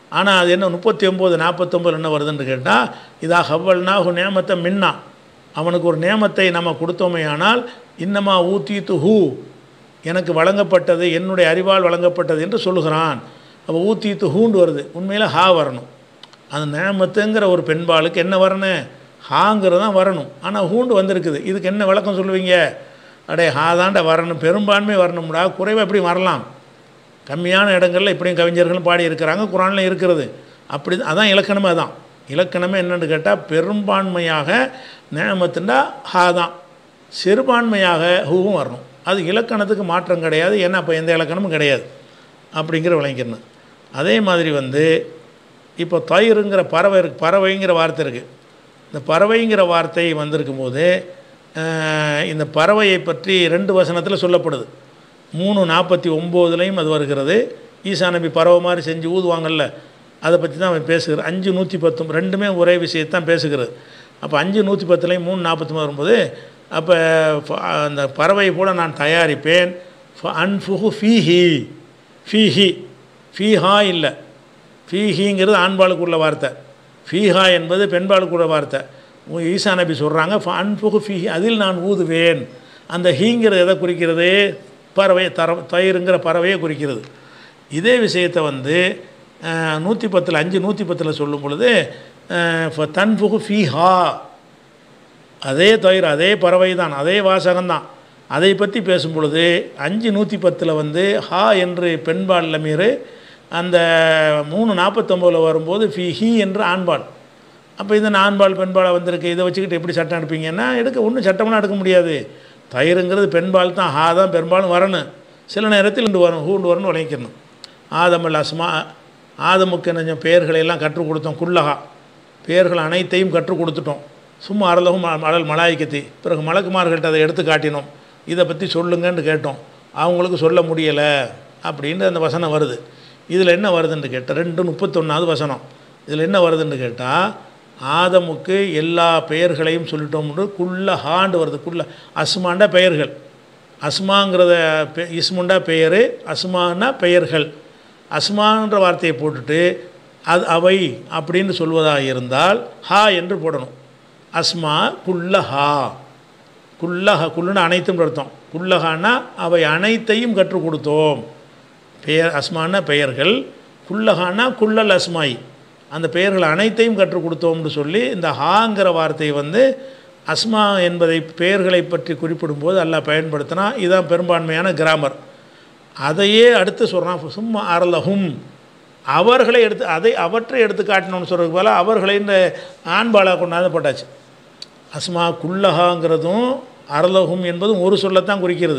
ஆனால் அது என்ன முப்பத்தி ஒம்பது நாற்பத்தொம்பது என்ன வருதுன்னு கேட்டால் இதா ஹவ்வல்னா ஒரு நேமத்தை மின்னா அவனுக்கு ஒரு நேமத்தை நம்ம கொடுத்தோமே ஆனால் இன்னமா ஊத்தீத்து ஹூ எனக்கு வழங்கப்பட்டது என்னுடைய அறிவால் வழங்கப்பட்டது என்று சொல்லுகிறான் அப்போ ஊத்தீத்து ஹூண்டு வருது உண்மையில் ஹா வரணும் அந்த நேமத்துங்கிற ஒரு பெண்பாளுக்கு என்ன வரணும் ஹாங்கிறது தான் வரணும் ஆனால் ஹூண்டு வந்திருக்குது இதுக்கு என்ன விளக்கம் சொல்லுவீங்க அடே ஹா தாண்ட வரணும் பெரும்பான்மை வரணும்டா குறைவாக எப்படி வரலாம் கம்மியான இடங்களில் இப்படியும் கவிஞர்களும் பாடி இருக்கிறாங்க குரானில் இருக்கிறது அப்படி அதான் இலக்கணமே அதான் இலக்கணமே என்னென்னு கேட்டால் பெரும்பான்மையாக நேமத்துண்டா ஹா தான் சிறுபான்மையாக ஹூவும் வரணும் அது இலக்கணத்துக்கு மாற்றம் கிடையாது ஏன்னா அப்போ எந்த இலக்கணமும் கிடையாது அப்படிங்கிற விளங்கிக்கணும் அதே மாதிரி வந்து இப்போ தயிருங்கிற பறவை இருக்கு பறவைங்கிற வார்த்தை இருக்குது இந்த பறவைங்கிற வார்த்தை வந்திருக்கும் போது அஹ், இந்த பறவையை பற்றி ரெண்டு வசனத்தில் சொல்லப்படுது மூணு நாற்பத்தி ஒம்போதுலேயும் அது வருகிறது ஈசா நபி பறவை மாதிரி செஞ்சு ஊதுவாங்கல்ல அதை பற்றி தான் அவன் பேசுகிறார் அஞ்சு நூற்றி பத்தும் ரெண்டுமே ஒரே விஷயத்தான் பேசுகிறது அப்போ அஞ்சு நூற்றி பத்துலேயும் மூணு நாற்பத்தி வரும்போது அப்போ ஃப- அந்த பறவை போல நான் தயாரிப்பேன் அன்ஃபுஹு ஃபீஹி ஃபீஹி ஃபீஹா இல்லை ஃபீஹிங்கிறது ஆண்பாளுக்குள்ள வார்த்தை ஃபீஹா என்பது பெண்பாளுக்குள்ள வார்த்தை உ- ஈசா நபி சொல்கிறாங்க அன்புகு ஃபீஹி அதில் நான் ஊதுவேன் அந்த ஹீங்கிறது எதை குறிக்கிறது பறவை தர தயிருங்கிற பறவையை குறிக்கிறது இதே விஷயத்தை வந்து நூற்றி பத்தில் அஞ்சு நூற்றி பத்தில் சொல்லும் பொழுது தன்புகு ஃபீஹா அதே தயிர் அதே பறவை தான் அதே வாசகம்தான் அதை பற்றி பேசும் பொழுது அஞ்சு நூற்றி பத்தில் வந்து ஹா என்று பெண்பால் லமீர் அந்த மூணு நாற்பத்தொம்போதில் வரும்போது ஃபி ஹி என்று ஆண்பால் அப்போ இது ஆண்பால் பெண்பாலாக வந்திருக்கு இதை வச்சுக்கிட்டு எப்படி சட்டம் எடுப்பீங்கன்னா எடுக்க ஒன்றும் சட்டம்லாம் எடுக்க முடியாது தயிருங்கிறது பெண்பால் தான் ஹா தான் பெரும்பாலும் வரணும் சில நேரத்தில் இண்டு வரும் ஹூண்டு வரணும் விளைக்கணும் ஆதமல் அஸ்மா ஆதமுக்கு கொஞ்சம் பெயர்களை எல்லாம் கற்றுக் கொடுத்தோம் குல்லஹா பெயர்கள் அனைத்தையும் கற்றுக் கொடுத்துட்டோம் சும்மா அரலகும் அடல் மலாய்க்கத்தி பிறகு மலக்குமார்கள்ட்ட அதை எடுத்து காட்டினோம் இதை பற்றி சொல்லுங்கன்னு கேட்டோம் அவங்களுக்கு சொல்ல முடியலை அப்படின்னு அந்த வசனம் வருது இதில் என்ன வருதுன்னு கேட்டால் ரெண்டு முப்பத்தொன்னாவது வசனம் இதில் என்ன வருதுன்னு கேட்டால் ஆதமுக்கு எல்லா பெயர்களையும் சொல்லிட்டோம்னு குள்ள ஹாண்டு வருது குள்ள அஸ்மாண்டா பெயர்கள் அஸ்மாங்கிறத பெ இஸ்முண்டா பெயர் அஸ்மானா பெயர்கள் அஸ்மான்ற வார்த்தையை போட்டுட்டு அது அவை அப்படின்னு சொல்வதாக இருந்தால் ஹா என்று போடணும் அஸ்மா குல்லஹா குல்லஹா குல்லுன்னு அனைத்தும் அர்த்தம் குல்லஹான்னா அவை அனைத்தையும் கற்றுக் கொடுத்தோம் பெயர் அஸ்மானா பெயர்கள் குல்லஹானா குல்லல் அஸ்மாய் அந்த பெயர்கள் அனைத்தையும் கற்றுக் கொடுத்தோம்னு சொல்லி இந்த ஹாங்கிற வார்த்தை வந்து அஸ்மா என்பதை பெயர்களை பற்றி குறிப்பிடும்போது அல்லாஹ் பயன்படுத்தினா இதுதான் பெரும்பான்மையான கிராமர் அதையே அடுத்து சொல்கிறான் சும்மா அரலஹும் அவர்களை எடுத்து அதை அவற்றை எடுத்து காட்டணும்னு சொல்கிறதுக்கு போல அவர்களை இந்த ஆண்பாலாக கொண்டாந்து போட்டாச்சு அஸ்மா குல்லஹாங்கிறதும் அரலஹும் என்பதும் ஒரு சொல்லத்தான் குறிக்கிறது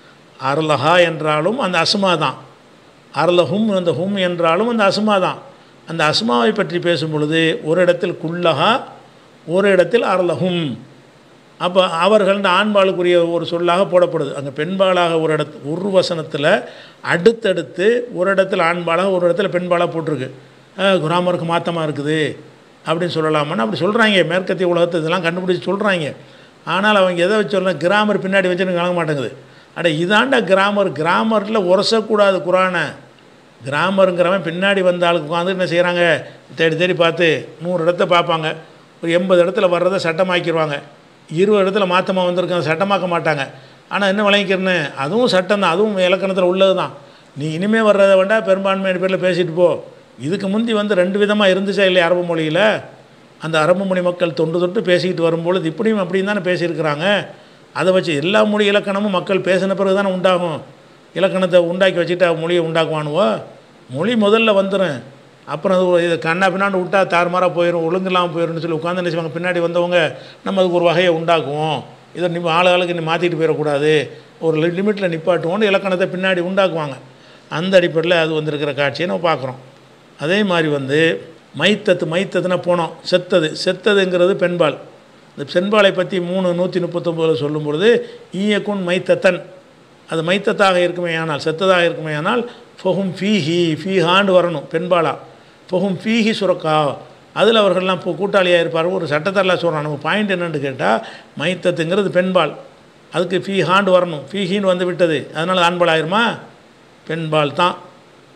அரலஹா என்றாலும் அந்த அஸ்மா தான் அரலஹும் அந்த ஹும் என்றாலும் அந்த அஸ்மா தான் அந்த அஸ்மாவை பற்றி பேசும் பொழுது ஒரு இடத்தில் குல்லஹா ஒரு இடத்தில் அரலஹும் அப்போ அவர்கள் இந்த ஆண்பாளுக்குரிய ஒரு சொல்லாக போடப்படுது அங்கே பெண்பாளாக ஒரு இடத்து ஒரு வசனத்தில் அடுத்தடுத்து ஒரு இடத்துல ஆண்பாளாக ஒரு இடத்துல பெண்பாளாக போட்டிருக்கு குராமருக்கு மாற்றமாக இருக்குது அப்படின்னு சொல்லலாமான்னு அப்படி சொல்கிறாங்க மேற்கத்திய உலகத்தை இதெல்லாம் கண்டுபிடிச்சி சொல்கிறாங்க ஆனால் அவங்க எதை வச்சு சொல்லலாம் கிராமர் பின்னாடி வச்சுன்னு கலங்க மாட்டேங்குது அட இதாண்டா கிராமர் கிராமரில் உரசக்கூடாது குரானை கிராமருங்கிறவன் பின்னாடி வந்த ஆளுக்கு உட்காந்து என்ன செய்கிறாங்க தேடி தேடி பார்த்து நூறு இடத்த பார்ப்பாங்க ஒரு எண்பது இடத்துல வர்றதை சட்டமாக்கிடுவாங்க இருபது இடத்துல மாற்றமாக வந்திருக்க சட்டமாக்க மாட்டாங்க ஆனால் என்ன விளங்கிக்கிறேன்னு அதுவும் சட்டம் தான் அதுவும் இலக்கணத்தில் உள்ளது தான் நீ இனிமேல் வர்றதை வேண்டா பெரும்பான்மையான பேரில் பேசிட்டு போ இதுக்கு முந்தி வந்து ரெண்டு விதமாக இருந்துச்சா இல்லையா அரபு மொழியில் அந்த அரபு மொழி மக்கள் தொண்டு தொட்டு பேசிக்கிட்டு வரும்பொழுது இப்படியும் அப்படின்னு தானே பேசியிருக்கிறாங்க அதை வச்சு எல்லா மொழி இலக்கணமும் மக்கள் பேசின பிறகு தானே உண்டாகும் இலக்கணத்தை உண்டாக்கி வச்சுட்டு மொழியை உண்டாக்குவானுவோ மொழி முதல்ல வந்துடும் அப்புறம் அது இது கண்ணா பின்னாண்டு விட்டா தாறுமாறாக போயிடும் ஒழுங்கில்லாமல் போயிடும்னு சொல்லி உட்காந்து என்ன செய்வாங்க பின்னாடி வந்தவங்க நம்ம அதுக்கு ஒரு வகையை உண்டாக்குவோம் இதை நீ ஆள் ஆளுக்கு நீ மாற்றிட்டு போயிடக்கூடாது ஒரு லிமிட்டில் நிப்பாட்டுவோன்னு இலக்கணத்தை பின்னாடி உண்டாக்குவாங்க அந்த அடிப்படையில் அது வந்திருக்கிற காட்சியை நம்ம பார்க்குறோம் அதே மாதிரி வந்து மைத்தத்து மைத்தத்துனா போனோம் செத்தது செத்ததுங்கிறது பெண்பால் இந்த பெண்பாலை பற்றி மூணு நூற்றி முப்பத்தொம்போதில் சொல்லும் பொழுது ஈயக்குன் மைத்தத்தன் அது மைத்தத்தாக இருக்குமே ஆனால் செத்ததாக இருக்குமே ஆனால் ஃபொஹும் ஃபீஹி ஃபீஹாண்டு வரணும் பெண்பாலா ஃபொஹும் ஃபீஹி சுரக்கா அதில் அவர்கள்லாம் இப்போ கூட்டாளியாக இருப்பார் ஒரு சட்டத்தரில் சொல்கிறான் நம்ம பாயிண்ட் என்னென்னு கேட்டால் மைத்தத்துங்கிறது பெண்பால் அதுக்கு ஃபீஹாண்டு வரணும் ஃபீஹின்னு வந்து விட்டது அதனால் ஆண்பால் ஆயிருமா பெண்பால் தான்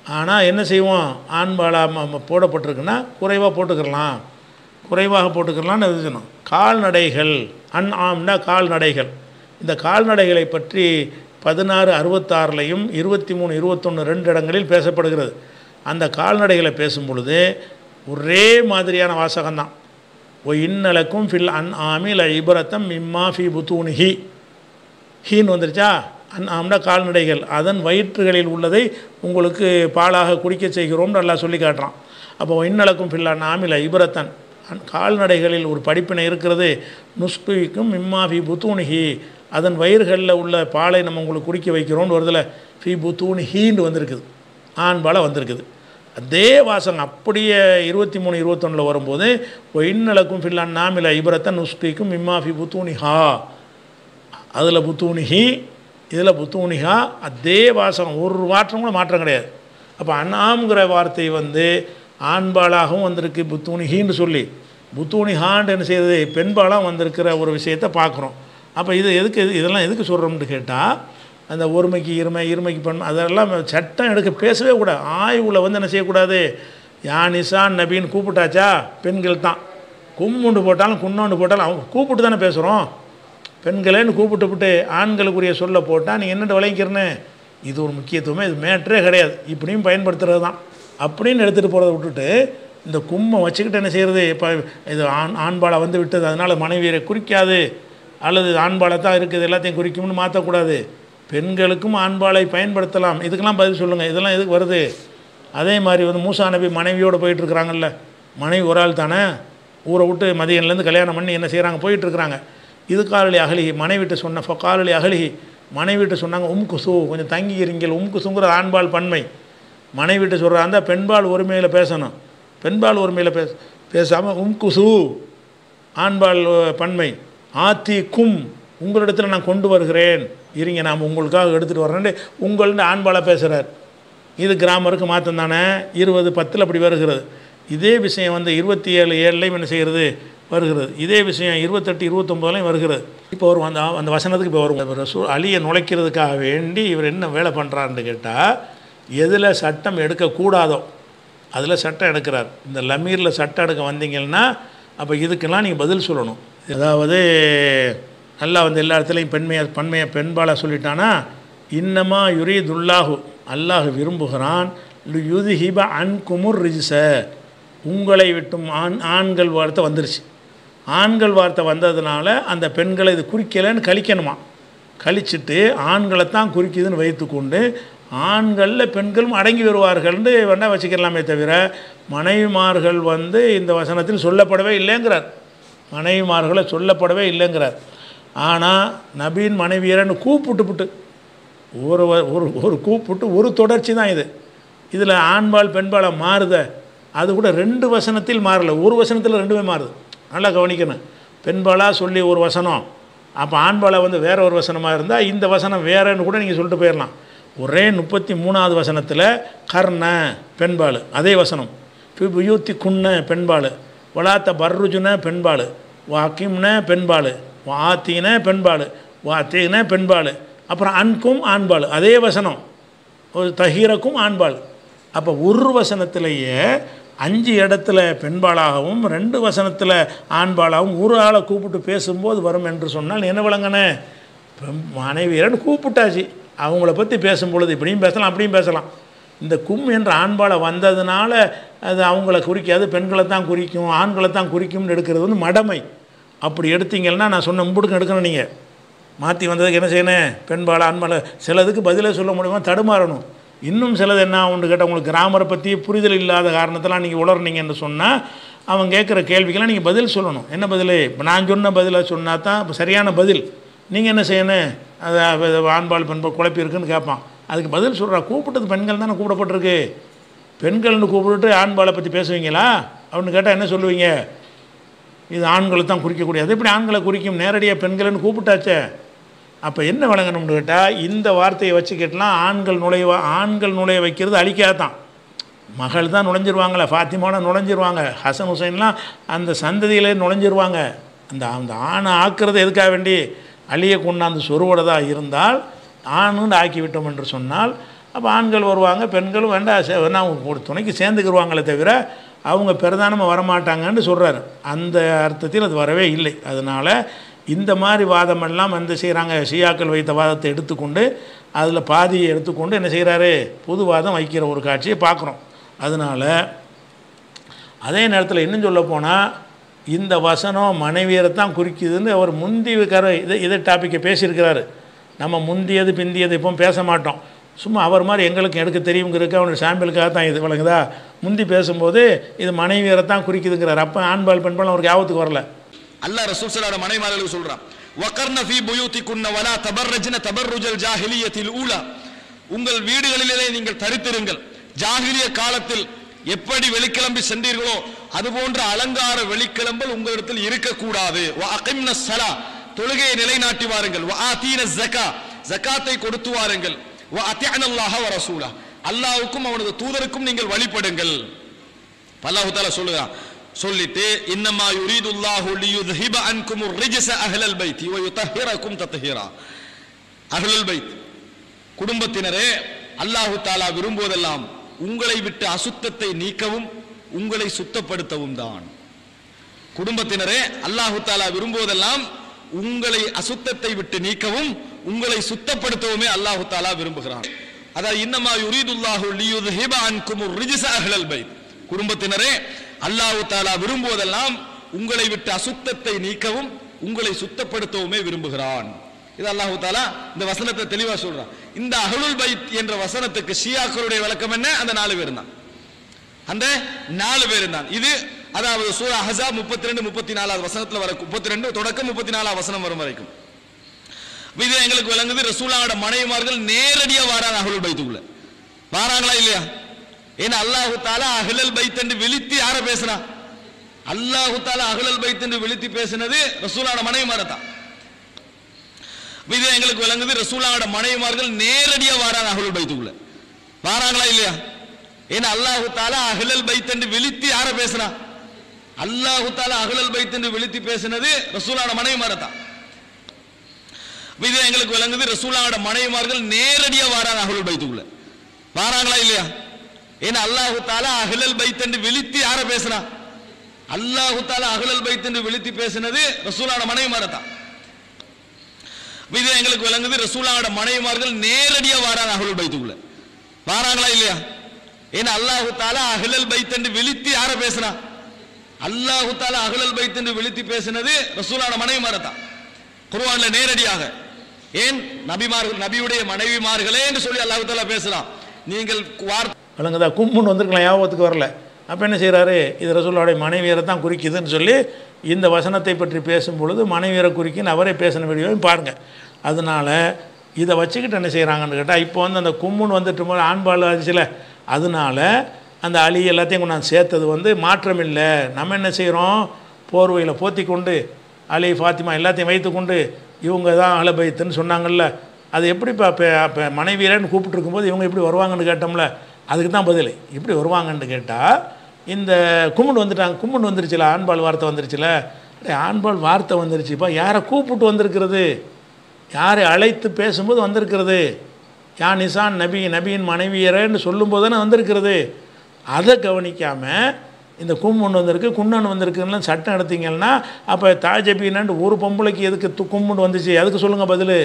ஆனால் என்ன செய்வோம் ஆண்பாலா ம- ம- போடப்பட்டிருக்குன்னா குறைவாக போட்டுக்கிறலாம் குறைவாக போட்டுக்கிறலாம்னு எழுதணும் கால்நடைகள் அன் ஆம்னா கால்நடைகள் இந்த கால்நடைகளை பற்றி பதினாறு அறுபத்தாறுலையும் இருபத்தி மூணு இருபத்தொன்று ரெண்டு இடங்களில் பேசப்படுகிறது அந்த கால்நடைகளை பேசும் பொழுது ஒரே மாதிரியான வாசகம்தான் ஒ இன்னலக்கும் ஃபில் அன் ஆமில் இபரத்தம் மிம்மா ஃபி புத்தூனிஹி ஹீன் வந்துருச்சா அன் ஆம்னா கால்நடைகள் அதன் வயிற்றுகளில் உள்ளதை உங்களுக்கு பாலாக குடிக்க செய்கிறோம்னு நல்லா சொல்லி காட்டுறான் அப்போ இன்னலக்கும் ஃபில்லா நாமில இபரத்தன் அன் கால்நடைகளில் ஒரு படிப்பினை இருக்கிறது நுஸ்குவிக்கும் மிம்மா ஃபி புத்தூனிஹி அதன் வயிறுகளில் உள்ள பாலை நம்ம உங்களுக்கு குடிக்க வைக்கிறோம்னு வருதுல ஃபி புத்தூனிஹின்னு வந்திருக்குது ஆண் பாலை வந்திருக்குது அதே வாசகம் அப்படியே இருபத்தி மூணு இருபத்தொன்னில் வரும்போது இன்னலக்கும் ஃபில்லான் நாமில இபரத்தன் நுஸ்குவிக்கும் மிம்மா ஃபி புத்தூனிஹா அதில் புத்தூனிஹி இதில் புத்தூனிஹா அதே வாசகம் ஒரு மாற்றம் கூட மாற்றம் கிடையாது அப்போ அண்ணாம்ங்கிற வார்த்தை வந்து ஆண்பாலாகவும் வந்திருக்கு புத்தூனிஹின்னு சொல்லி புத்தூனிஹான்னு என்ன செய்யுது பெண்பாலாக வந்திருக்கிற ஒரு விஷயத்தை பார்க்குறோம் அப்போ இது எதுக்கு இது- இதெல்லாம் எதுக்கு சொல்கிறோம்னு கேட்டால் அந்த ஒருமைக்கு இருமை இருமைக்கு பெண்மை அதெல்லாம் சட்டம் எடுக்க பேசவே கூடாது ஆய்வில் வந்து என்ன செய்யக்கூடாது யா நிசான் நபின்னு கூப்பிட்டாச்சா பெண்கள் தான் கும்முண்டு போட்டாலும் குன்னோண்டு போட்டாலும் அவங்க கூப்பிட்டு தானே பேசுகிறோம் பெண்களேன்னு கூப்பிட்டுப்புட்டு ஆண்களுக்குரிய சொல்ல போட்டால் நீ என்னென்ன விளைக்கிறன்னு இது ஒரு முக்கியத்துவமே இது மேட்ரே கிடையாது இப்படியும் பயன்படுத்துறது தான் அப்படின்னு எடுத்துகிட்டு போகிறத விட்டுட்டு இந்த கும்மை வச்சுக்கிட்டு என்ன செய்கிறது இப்போ இது ஆண் ஆண்பாலை வந்து விட்டது அதனால் மனைவியரை குறிக்காது அல்லது ஆண்பாலை தான் இருக்குது எல்லாத்தையும் குறிக்கும்னு மாற்றக்கூடாது பெண்களுக்கும் ஆண்பாலை பயன்படுத்தலாம் இதுக்கெல்லாம் பதில் சொல்லுங்கள் இதெல்லாம் எதுக்கு வருது அதே மாதிரி வந்து மூசா நபி மனைவியோடு போயிட்டுருக்குறாங்கல்ல மனைவி ஒரு ஆள் தானே ஊரை விட்டு மதியன்லேருந்து கல்யாணம் பண்ணி என்ன செய்கிறாங்க போயிட்டுருக்குறாங்க இது காலலி அகலிகி மனைவிட்டு சொன்ன காலலி அகலிகி மனைவிட்டு சொன்னாங்க உம் குசு கொஞ்சம் தங்கி இருங்கள் உம் குசுங்கிற ஆண்பால் பன்மை மனைவிட்டு சொல்கிறாங்க பெண்பால் ஒருமையில் பேசணும் பெண்பால் ஒருமையில் பேச பேசாமல் உம் குசு ஆண்பால் அஹ், பன்மை ஆத்தி கும் உங்களிடத்தில் நான் கொண்டு வருகிறேன் இருங்க நாம் உங்களுக்காக எடுத்துகிட்டு வர்றேன்னு உங்கள்னு ஆண்பாலாக பேசுகிறார் இது கிராமருக்கு மாற்றம் தானே இருபது பத்தில் அப்படி வருகிறது இதே விஷயம் வந்து இருபத்தி ஏழு ஏழுலையும் என்ன செய்கிறது வருகிறது இதே விஷயம் இருபத்தெட்டு இருபத்தொம்போதுலையும் வருகிறது இப்போ வரும் அந்த அந்த வசனத்துக்கு இப்போ வரும் ரசூ அலியை நுழைக்கிறதுக்காக வேண்டி இவர் என்ன வேலை பண்ணுறாருன்னு கேட்டால் எதில் சட்டம் எடுக்கக்கூடாதோ அதில் சட்டம் எடுக்கிறார் இந்த லமீரில் சட்டம் எடுக்க வந்தீங்கன்னா அப்போ இதுக்கெல்லாம் நீங்கள் பதில் சொல்லணும் அதாவது அல்லாஹ் வந்து எல்லா இடத்துலையும் பெண்மையை பன்மையை பெண்பாலாக சொல்லிட்டானா இன்னமா யுரீதுல்லாஹு அல்லாஹ் விரும்புகிறான் யுதுஹிப அன்குமுர் ரிஜ்ஸ உங்களை விட்டும் ஆண் ஆண்கள் வார்த்தை வந்துருச்சு ஆண்கள் வார்த்தை வந்ததுனால அந்த பெண்களை இது குறிக்கலைன்னு கழிக்கணுமா கழிச்சிட்டு ஆண்களை தான் குறிக்குதுன்னு வைத்துக்கொண்டு ஆண்களில் பெண்களும் அடங்கி வருவார்கள்னு வேணால் வச்சுக்கலாமே தவிர மனைவிமார்கள் வந்து இந்த வசனத்தில் சொல்லப்படவே இல்லைங்கிறார் மனைவிமார்களை சொல்லப்படவே இல்லைங்கிறார் ஆனால் நபீன் மனைவியரன்னு கூப்பிட்டுப்புட்டு ஒரு வ- ஒரு ஒரு கூப்பிட்டு ஒரு தொடர்ச்சி தான் இது இதில் ஆண்பால் பெண்பாலை மாறுத அது கூட ரெண்டு வசனத்தில் மாறல ஒரு வசனத்தில் ரெண்டுமே மாறுது நல்லா கவனிக்கணும் பெண்பாலாக சொல்லி ஒரு வசனம் அப்போ ஆண்பாலை வந்து வேற ஒரு வசனமாக இருந்தால் இந்த வசனம் வேறன்னு கூட நீங்கள் சொல்லிட்டு போயிடலாம் ஒரே முப்பத்தி மூணாவது வசனத்தில் கர்ண பெண்பால் அதே வசனம் யுத்தி குன்ன பெண்பால் வளாத்த பர்ருஜுன பெண்பால் வாக்கிம்ன பெண்பால் வாத்தின பெண்பால் வாத்தின பெண்பால் அப்புறம் அன்கும் ஆண்பால் அதே வசனம் ஒரு தஹீரக்கும் ஆண்பால் அப்போ ஒரு வசனத்திலேயே அஞ்சு இடத்துல பெண்பாலாகவும் ரெண்டு வசனத்தில் ஆண்பாலாகவும் ஒரு ஆளை கூப்பிட்டு பேசும்போது வரும் என்று சொன்னால் என்ன விளங்கண்ணே மனைவியரன் கூப்பிட்டாச்சு அவங்கள பற்றி பேசும்பொழுது இப்படியும் பேசலாம் அப்படியும் பேசலாம் இந்த கும் என்ற ஆண்பாலை வந்ததுனால அது அவங்கள குறிக்காது பெண்களை தான் குறிக்கும் ஆண்களை தான் குறிக்கும்னு எடுக்கிறது வந்து மடமை அப்படி எடுத்தீங்கன்னா நான் சொன்ன முடுக்கம் எடுக்கணும் நீங்கள் மாற்றி வந்ததுக்கு என்ன செய்யணும் பெண்பால் ஆண்பால் சிலதுக்கு பதிலே சொல்ல முடியுமா தடுமாறணும் இன்னும் சிலது என்ன ஒன்று கேட்டால் உங்களுக்கு கிராமரை பற்றி புரிதல் இல்லாத காரணத்தெல்லாம் நீங்கள் உளர்னீங்கன்னு சொன்னால் அவன் கேட்குற கேள்விக்கெல்லாம் நீங்கள் பதில் சொல்லணும் என்ன பதில் இப்போ நான் சொன்ன பதிலை சொன்னா தான் இப்போ சரியான பதில் நீங்கள் என்ன செய்யணும் அது அது ஆண்பால் பெண்பால் குழப்பி இருக்குன்னு கேட்பான் அதுக்கு பதில் சொல்கிறா கூப்பிட்டது பெண்கள் தானே கூப்பிடப்பட்டிருக்கு பெண்கள்னு கூப்பிட்டுட்டு ஆண்பாலை பற்றி பேசுவீங்களா அப்படின்னு கேட்டால் என்ன சொல்லுவீங்க இது ஆண்களை தான் குறிக்கக்கூடிய அது எப்படி ஆண்களை குறிக்கும் நேரடியாக பெண்கள்னு கூப்பிட்டாச்சே அப்போ என்ன வழங்கணும்னு கேட்டால் இந்த வார்த்தையை வச்சுக்கிட்டலாம் ஆண்கள் நுழைவ ஆண்கள் நுழைய வைக்கிறது அழிக்காதான் மகள் தான் நுழைஞ்சிருவாங்களே ஃபாத்திமான நுழைஞ்சிருவாங்க ஹசன் ஹுசைன்லாம் அந்த சந்ததியிலே நுழைஞ்சிருவாங்க அந்த அந்த ஆணை ஆக்குறது எதுக்காக வேண்டி அழிய கொண்டாந்து சொருவடதாக இருந்தால் ஆணுன்னு ஆக்கி விட்டோம் என்று சொன்னால் அப்போ ஆண்கள் வருவாங்க பெண்களும் வேண்டாம் சே- வேணா அவங்க ஒரு துணைக்கு சேர்ந்துக்கிருவாங்களே தவிர அவங்க பிரதானமாக வரமாட்டாங்கன்னு சொல்கிறாரு அந்த அர்த்தத்தில் அது வரவே இல்லை அதனால் இந்த மாதிரி வாதமெல்லாம் வந்து செய்கிறாங்க ஷியாக்கள் வைத்த வாதத்தை எடுத்துக்கொண்டு அதில் பாதியை எடுத்துக்கொண்டு என்ன செய்கிறாரு புது வாதம் வைக்கிற ஒரு காட்சியை பார்க்குறோம் அதனால் அதே நேரத்தில் இன்னும் சொல்ல போனால் இந்த வசனம் மனைவியரை தான் குறிக்குதுன்னு அவர் முந்தி கர இதை இதை டாப்பிக்கை பேசியிருக்கிறாரு நம்ம முந்தியது பிந்தியது இப்போ பேச மாட்டோம் சும்மா அவர் மாதிரி எங்களுக்கு எடுக்க தெரியுங்கிறதுக்கு அவனுடைய சாம்பிளுக்காக தான் இது விளங்குதா முந்தி பேசும்போது இது மனைவியரை தான் குறிக்குதுங்கிறார் அப்போ ஆண்பால் பெண்பால் அவருக்கு ஆபத்துக்கு வரல அல்லாஹ் ரசூல் ஸல்லல்லாஹு மனைமார்களுக்கு சொல்றான் வகர்ன ஃபீ புயூதிகுன்ன வலா தபர்ரஜ்ன தபர்ருஜல் ஜாஹிலியத்தில் ஊலா உங்கள் வீடுகளிலே நீங்கள் தரித்திருங்கள் ஜாஹிலிய காலத்தில் எப்படி வெளிக்கிளம்பி சென்றீர்களோ அதுபோன்ற அலங்கார வெளிக்கிளம்பல் உங்களிடத்தில் இருக்கக்கூடாது வ அகிம்ன ஸலா தொழுகையை நிலைநாட்டி வாருங்கள் வ ஆதீன ஸகா ஜகாத்தை கொடுத்து வாருங்கள் வ அத்திஅனல்லாஹ வ ரசூலா அல்லாஹ்வுக்கும் அவனது தூதருக்கும் நீங்கள் வழிபடுங்கள் அல்லாஹ் தாலா சொல்லுகிறான் சொல்லிட்டு இன்னமா யுரீதுல்லாஹு லியுத்ஹிப அன்கும் ரிஜஸ அஹ்லல் பைத்தி வ யுதஹிரக்கும் தத்ஹீரா அஹ்லல் பைத் குடும்பத்தினரே அல்லாஹு தாலா விரும்புவதெல்லாம் உங்களை விட்டு அசுத்தத்தை நீக்கவும் உங்களை சுத்தப்படுத்தவும் தான் குடும்பத்தினரே அல்லாஹு தாலா விரும்புவதெல்லாம் உங்களை அசுத்தத்தை விட்டு நீக்கவும் உங்களை சுத்தப்படுத்தவுமே அல்லாஹு தாலா விரும்புகிறான் அதாவது இன்னமா யுரீதுல்லாஹு லியுத்ஹிப அன்கும் ரிஜஸ அஹ்லல் பைத் குடும்பத்தினரே அல்லாஹு தாலா விரும்புவதெல்லாம் உங்களை விட்டு அசுத்தத்தை நீக்கவும் உங்களை சுத்தப்படுத்தவுமே விரும்புகிறான் இது அல்லாஹு தாலா இந்த வசனத்தை தெளிவா சொல்றான் இந்த அஹ்லுல் பைத் என்ற வசனத்துக்கு ஷியாக்களுடைய விளக்கம் என்ன அந்த நாலு பேர் தான் அந்த நாலு பேர் தான் இது அதாவது சூரா ஹசா முப்பத்தி ரெண்டு முப்பத்தி நாலாவது வசனத்துல வர முப்பத்தி ரெண்டு தொடக்கம் முப்பத்தி நாலாவது வசனம் வரும் வரைக்கும் இது எங்களுக்கு விளங்குது ரசூலாவோட மனைவிமார்கள் நேரடியா வாராங்க அஹ்லுல் பைத்துக்குள்ள வாராங்களா இல்லையா ஏன்னா அல்லாஹு தாலா அஹ்லல் பைத் என்று விழித்து யார பேசுனா அல்லாஹு தாலா அஹ்லல் பைத் என்று விழித்து பேசினது ரசூலாவோட மனைவிமாரை தான் இது எங்களுக்கு விளங்குது ரசூலாவோட மனைவிமார்கள் நேரடியா வாராங்க அஹ்லுல் பைத்துக்குள்ள வாராங்களா இல்லையா ஏன்னா அல்லாஹு தாலா அஹ்லல் பைத் என்று விழித்து யார பேசுனா அல்லாஹு தாலா அஹ்லல் பைத் என்று விழித்து பேசினது ரசூலாவோட மனைவிமாரை தான் இது எங்களுக்கு விளங்குது ரசூலாவோட மனைவிமார்கள் நேரடியா வாராங்க அஹ்லுல் பைத்துக்குள்ள வாராங்களா இல்லையா ஏன்னா அல்லாஹு தாலா அஹ்லல் பைத் என்று விழித்து யார பேசுனா அல்லாஹு தாலா அஹ்லல் பைத் என்று விழித்து பேசினது ரசூலாவோட மனைவிமாரை தான் இது எங்களுக்கு விளங்குது ரசூலாவோட மனைவிமார்கள் நேரடியா வாராங்க அஹ்லுல் பைத்துக்குள்ள வாராங்களா இல்லையா ஏன்னா அல்லாஹு தாலா அஹ்லல் பைத் என்று விழித்து யார பேசுனா அல்லாஹு தாலா அஹ்லல் பைத் என்று விழித்து பேசினது ரசூலாவோட மனைவிமாரை தான் குர்ஆன்ல நேரடியாக ஏன் நபிமார்கள் நபியுடைய மனைவிமார்களே என்று சொல்லி அல்லாஹு தாலா பேசலாம் நீங்கள் வார்த்தை விளங்குதா கும்முன்னு வந்திருக்கலாம் ஞாபகத்துக்கு வரல அப்போ என்ன செய்கிறாரு இது ரசூலுடைய மனைவியரை தான் குறிக்குதுன்னு சொல்லி இந்த வசனத்தை பற்றி பேசும் பொழுது மனைவியரை குறிக்குன்னு அவரே பேசின வீடியோவையும் பாருங்கள் அதனால் இதை வச்சுக்கிட்டு என்ன செய்கிறாங்கன்னு கேட்டால் இப்போ வந்து அந்த கும்முன்னு வந்துட்டு போது ஆண்பால் ஆச்சுல அதனால அந்த அலி எல்லாத்தையும் கொண்டாந்து சேர்த்தது வந்து மாற்றம் இல்லை நம்ம என்ன செய்கிறோம் போர்வையில் போத்தி கொண்டு அலி ஃபாத்திமா எல்லாத்தையும் வைத்துக்கொண்டு இவங்க தான் அலபைத்துன்னு சொன்னாங்கல்ல அது எப்படி இப்போ இப்போ இப்போ மனைவியரன்னு கூப்பிட்டு இருக்கும்போது இவங்க எப்படி வருவாங்கன்னு கேட்டோம்ல அதுக்கு தான் பதில் எப்படி வருவாங்கன்னு கேட்டால் இந்த கும்முண்டு வந்துட்டாங்க கும்முண்டு வந்துருச்சுல ஆண்பால் வார்த்தை வந்துருச்சுல அடே ஆண்பால் வார்த்தை வந்துருச்சுப்பா யாரை கூப்பிட்டு வந்திருக்கிறது யாரை அழைத்து பேசும்போது வந்திருக்கிறது யா நிசான் நபி நபியின் மனைவியரேன்னு சொல்லும்போது தானே வந்திருக்கிறது அதை கவனிக்காமல் இந்த கும்முண்டு வந்திருக்கு குன்னன் வந்திருக்குன்னு சட்டம் எடுத்தீங்கன்னா அப்போ தாஜபின்னு ஒரு பொம்பளைக்கு எதுக்கு து- கும்முண்டு வந்துச்சு அதுக்கு சொல்லுங்கள் பதில்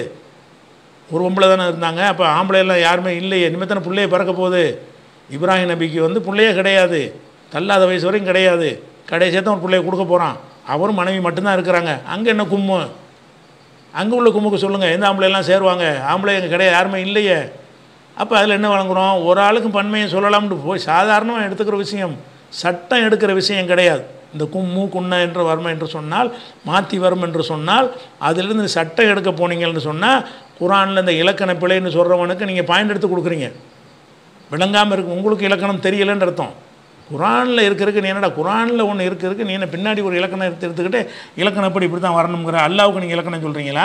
ஒரு பொம்பளை தானே இருந்தாங்க அப்போ ஆம்பளையெல்லாம் யாருமே இல்லையே இனிமேல் தானே பிள்ளைய பிறக்க போகுது இப்ராஹிம் நபிக்கு வந்து பிள்ளையே கிடையாது தள்ளாத வயசு வரைக்கும் கிடையாது கடைசியாக தான் ஒரு பிள்ளைய கொடுக்க போகிறான் அவரும் மனைவி மட்டும்தான் இருக்கிறாங்க அங்கே என்ன கும்மு அங்கே உள்ள கும்முக்கு சொல்லுங்கள் எந்த ஆம்பளையெல்லாம் சேருவாங்க ஆம்பளை எங்கள் கிடையாது யாருமே இல்லையே அப்போ அதில் என்ன வழங்குறோம் ஒரு ஆளுக்கு பன்மையை சொல்லலாம்னு போய் சாதாரணமாக எடுத்துக்கிற விஷயம் சட்டம் எடுக்கிற விஷயம் கிடையாது இந்த கும்மு குன்ன என்று வரும் என்று சொன்னால் மாற்றி வரும் என்று சொன்னால் அதிலிருந்து இந்த சட்டம் எடுக்க போனீங்கன்னு சொன்னால் குரானில் இந்த இலக்கண பிழைன்னு சொல்கிறவனுக்கு நீங்கள் பாயிண்ட் எடுத்து கொடுக்குறீங்க விளங்காமல் இருக்கு உங்களுக்கு இலக்கணம் தெரியலைன்னு அர்த்தம் குரானில் இருக்கிறதுக்கு நீ என்னடா குரானில் ஒன்று இருக்கிறதுக்கு நீ என்ன பின்னாடி ஒரு இலக்கணம் எடுத்து எடுத்துக்கிட்டு இலக்கணப்படி இப்படி தான் வரணுங்கிற அல்லாவுக்கு நீங்கள் இலக்கணம் சொல்கிறீங்களா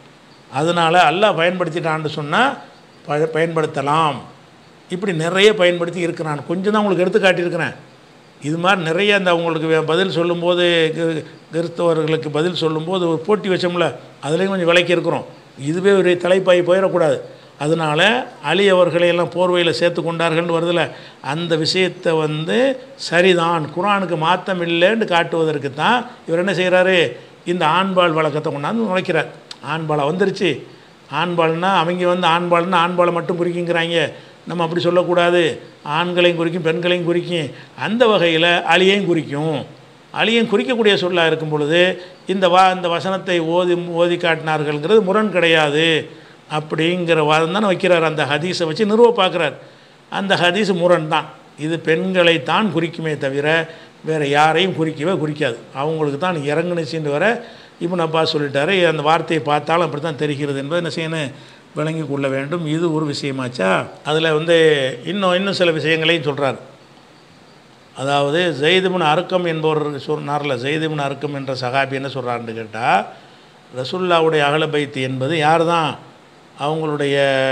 அதனால் அல்லாஹ் பயன்படுத்திட்டான்னு சொன்னால் ப பயன்படுத்தலாம் இப்படி நிறைய பயன்படுத்தி இருக்கிறான் கொஞ்சம் தான் உங்களுக்கு எடுத்து காட்டியிருக்கிறேன் இது மாதிரி நிறைய அந்த அவங்களுக்கு வே- பதில் சொல்லும்போது கிறு- கிறிஸ்தவர்களுக்கு பதில் சொல்லும்போது ஒரு போட்டி வச்சோம்ல அதுலேயும் கொஞ்சம் விலைக்கு இருக்கிறோம் இதுவே ஒரு தலைப்பாய் போயிடக்கூடாது அதனால் அலி அவர்களை எல்லாம் போர்வையில் சேர்த்து கொண்டார்கள்னு வருதுல அந்த விஷயத்தை வந்து சரிதான் குரானுக்கு மாற்றம் இல்லைன்னு காட்டுவதற்கு தான் இவர் என்ன செய்கிறாரு இந்த ஆண்பால் வழக்கத்தை கொண்டாந்து நுழைக்கிறார் ஆண்பாலை வந்துருச்சு ஆண்பால்னா அவங்க வந்து ஆண்பால்னா ஆண்பாலை மட்டும் குறிக்குங்கிறாங்க நம்ம அப்படி சொல்லக்கூடாது ஆண்களையும் குறிக்கும் பெண்களையும் குறிக்கும் அந்த வகையில் அலியையும் குறிக்கும் அலியையும் குறிக்கக்கூடிய சொல்லாக இருக்கும் பொழுது இந்த வா இந்த வசனத்தை ஓதி ஓதி காட்டினார்கள்ங்கிறது முரண் கிடையாது அப்படிங்கிற வாதம் தான் வைக்கிறார் அந்த ஹதீஸை வச்சு நிறுவ பார்க்குறார் அந்த ஹதீஸ் முரண் தான் இது பெண்களைத்தான் குறிக்குமே தவிர வேறு யாரையும் குறிக்கவே குறிக்காது அவங்களுக்கு தான் இறங்குனுச்சின்னு வர இப்னு அப்பாஸ் சொல்லிட்டாரு அந்த வார்த்தையை பார்த்தாலும் அப்படி தான் தெரிகிறது என்பதை என்ன செய்யணும் விளங்கி கொள்ள வேண்டும் இது ஒரு விஷயமாச்சா அதில் வந்து இன்னும் இன்னும் சில விஷயங்களையும் சொல்கிறார் அதாவது ஜெய்துபின் அருக்கம் என்பவர் சொன்னார்ல ஜெய்துபின் அருக்கம் என்ற சகாபி என்ன சொல்கிறாருன்னு கேட்டால் ரசுல்லாவுடைய அகலபைத்து என்பது யார் தான் அவங்களுடைய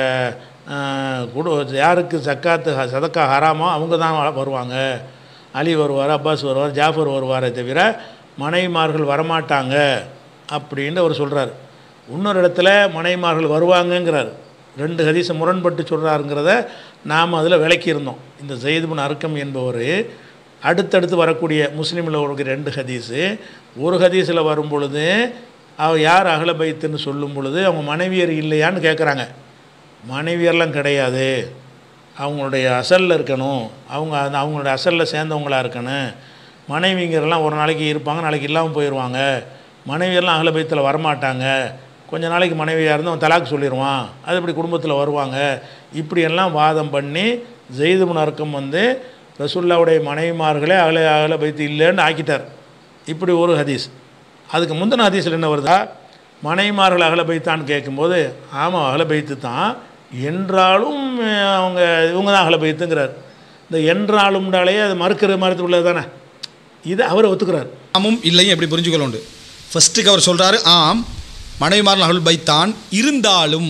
ஆஹ், குடு யாருக்கு சக்காத்து ஹ- சதக்கா ஹராமோ அவங்க தான் வ- வருவாங்க அலி வருவார் அப்பாஸ் வருவார் ஜாஃபர் வருவாரே தவிர மனைவிமார்கள் வரமாட்டாங்க அப்படின்னு அவர் சொல்கிறார் இன்னொரு இடத்துல மனைவிமார்கள் வருவாங்கங்கிறார் ரெண்டு ஹதீஸை முரண்பட்டு சொல்கிறாருங்கிறத நாம் அதில் விளக்கியிருந்தோம் இந்த ஜெயிதுபின் அருக்கம் என்பவர் அடுத்தடுத்து வரக்கூடிய முஸ்லீமில் ஒரு ரெண்டு ஹதீஸு ஒரு ஹதீஸில் வரும் பொழுது அவ யார் அகல பைத்துன்னு சொல்லும் பொழுது அவங்க மனைவியர் இல்லையான்னு கேட்குறாங்க மனைவியர்லாம் கிடையாது அவங்களுடைய அசலில் இருக்கணும் அவங்க அந்த அவங்களுடைய அசலில் சேர்ந்தவங்களா இருக்கணும் மனைவிங்கிறலாம் ஒரு நாளைக்கு இருப்பாங்க நாளைக்கு இல்லாமல் போயிடுவாங்க மனைவியெல்லாம் அகல பைத்தில் வரமாட்டாங்க கொஞ்ச நாளைக்கு மனைவியாக இருந்து அவன் தலாக் சொல்லிடுவான் அது இப்படி குடும்பத்தில் வருவாங்க இப்படியெல்லாம் வாதம் பண்ணி ஜெய்து அர்க்கம் வந்து ரசுல்லாவுடைய மனைவிமார்களே அகல அகல பைத்து இல்லைன்னு ஆக்கிட்டார் இப்படி ஒரு ஹதீஸ் அதுக்கு முந்தின ஹதீஸில் என்ன வருதா மனைவிமார்கள் அகல பைத்தான்னு கேட்கும்போது ஆமாம் அகல பைத்து தான் என்றாலும் அஹ், அவங்க இவங்க தான் அகல பைத்துங்கிறார் இந்த என்றாலும்னாலே அது மறுக்கிற மறுத்து உள்ளது தானே இது அவர் ஒத்துக்கிறார் ஆமும் இல்லையும் எப்படி புரிஞ்சுக்கொள்ள உண்டு ஃபஸ்ட்டுக்கு அவர் சொல்கிறாரு ஆம் மனைவிமாரில் அகுல் பைத்தான் இருந்தாலும்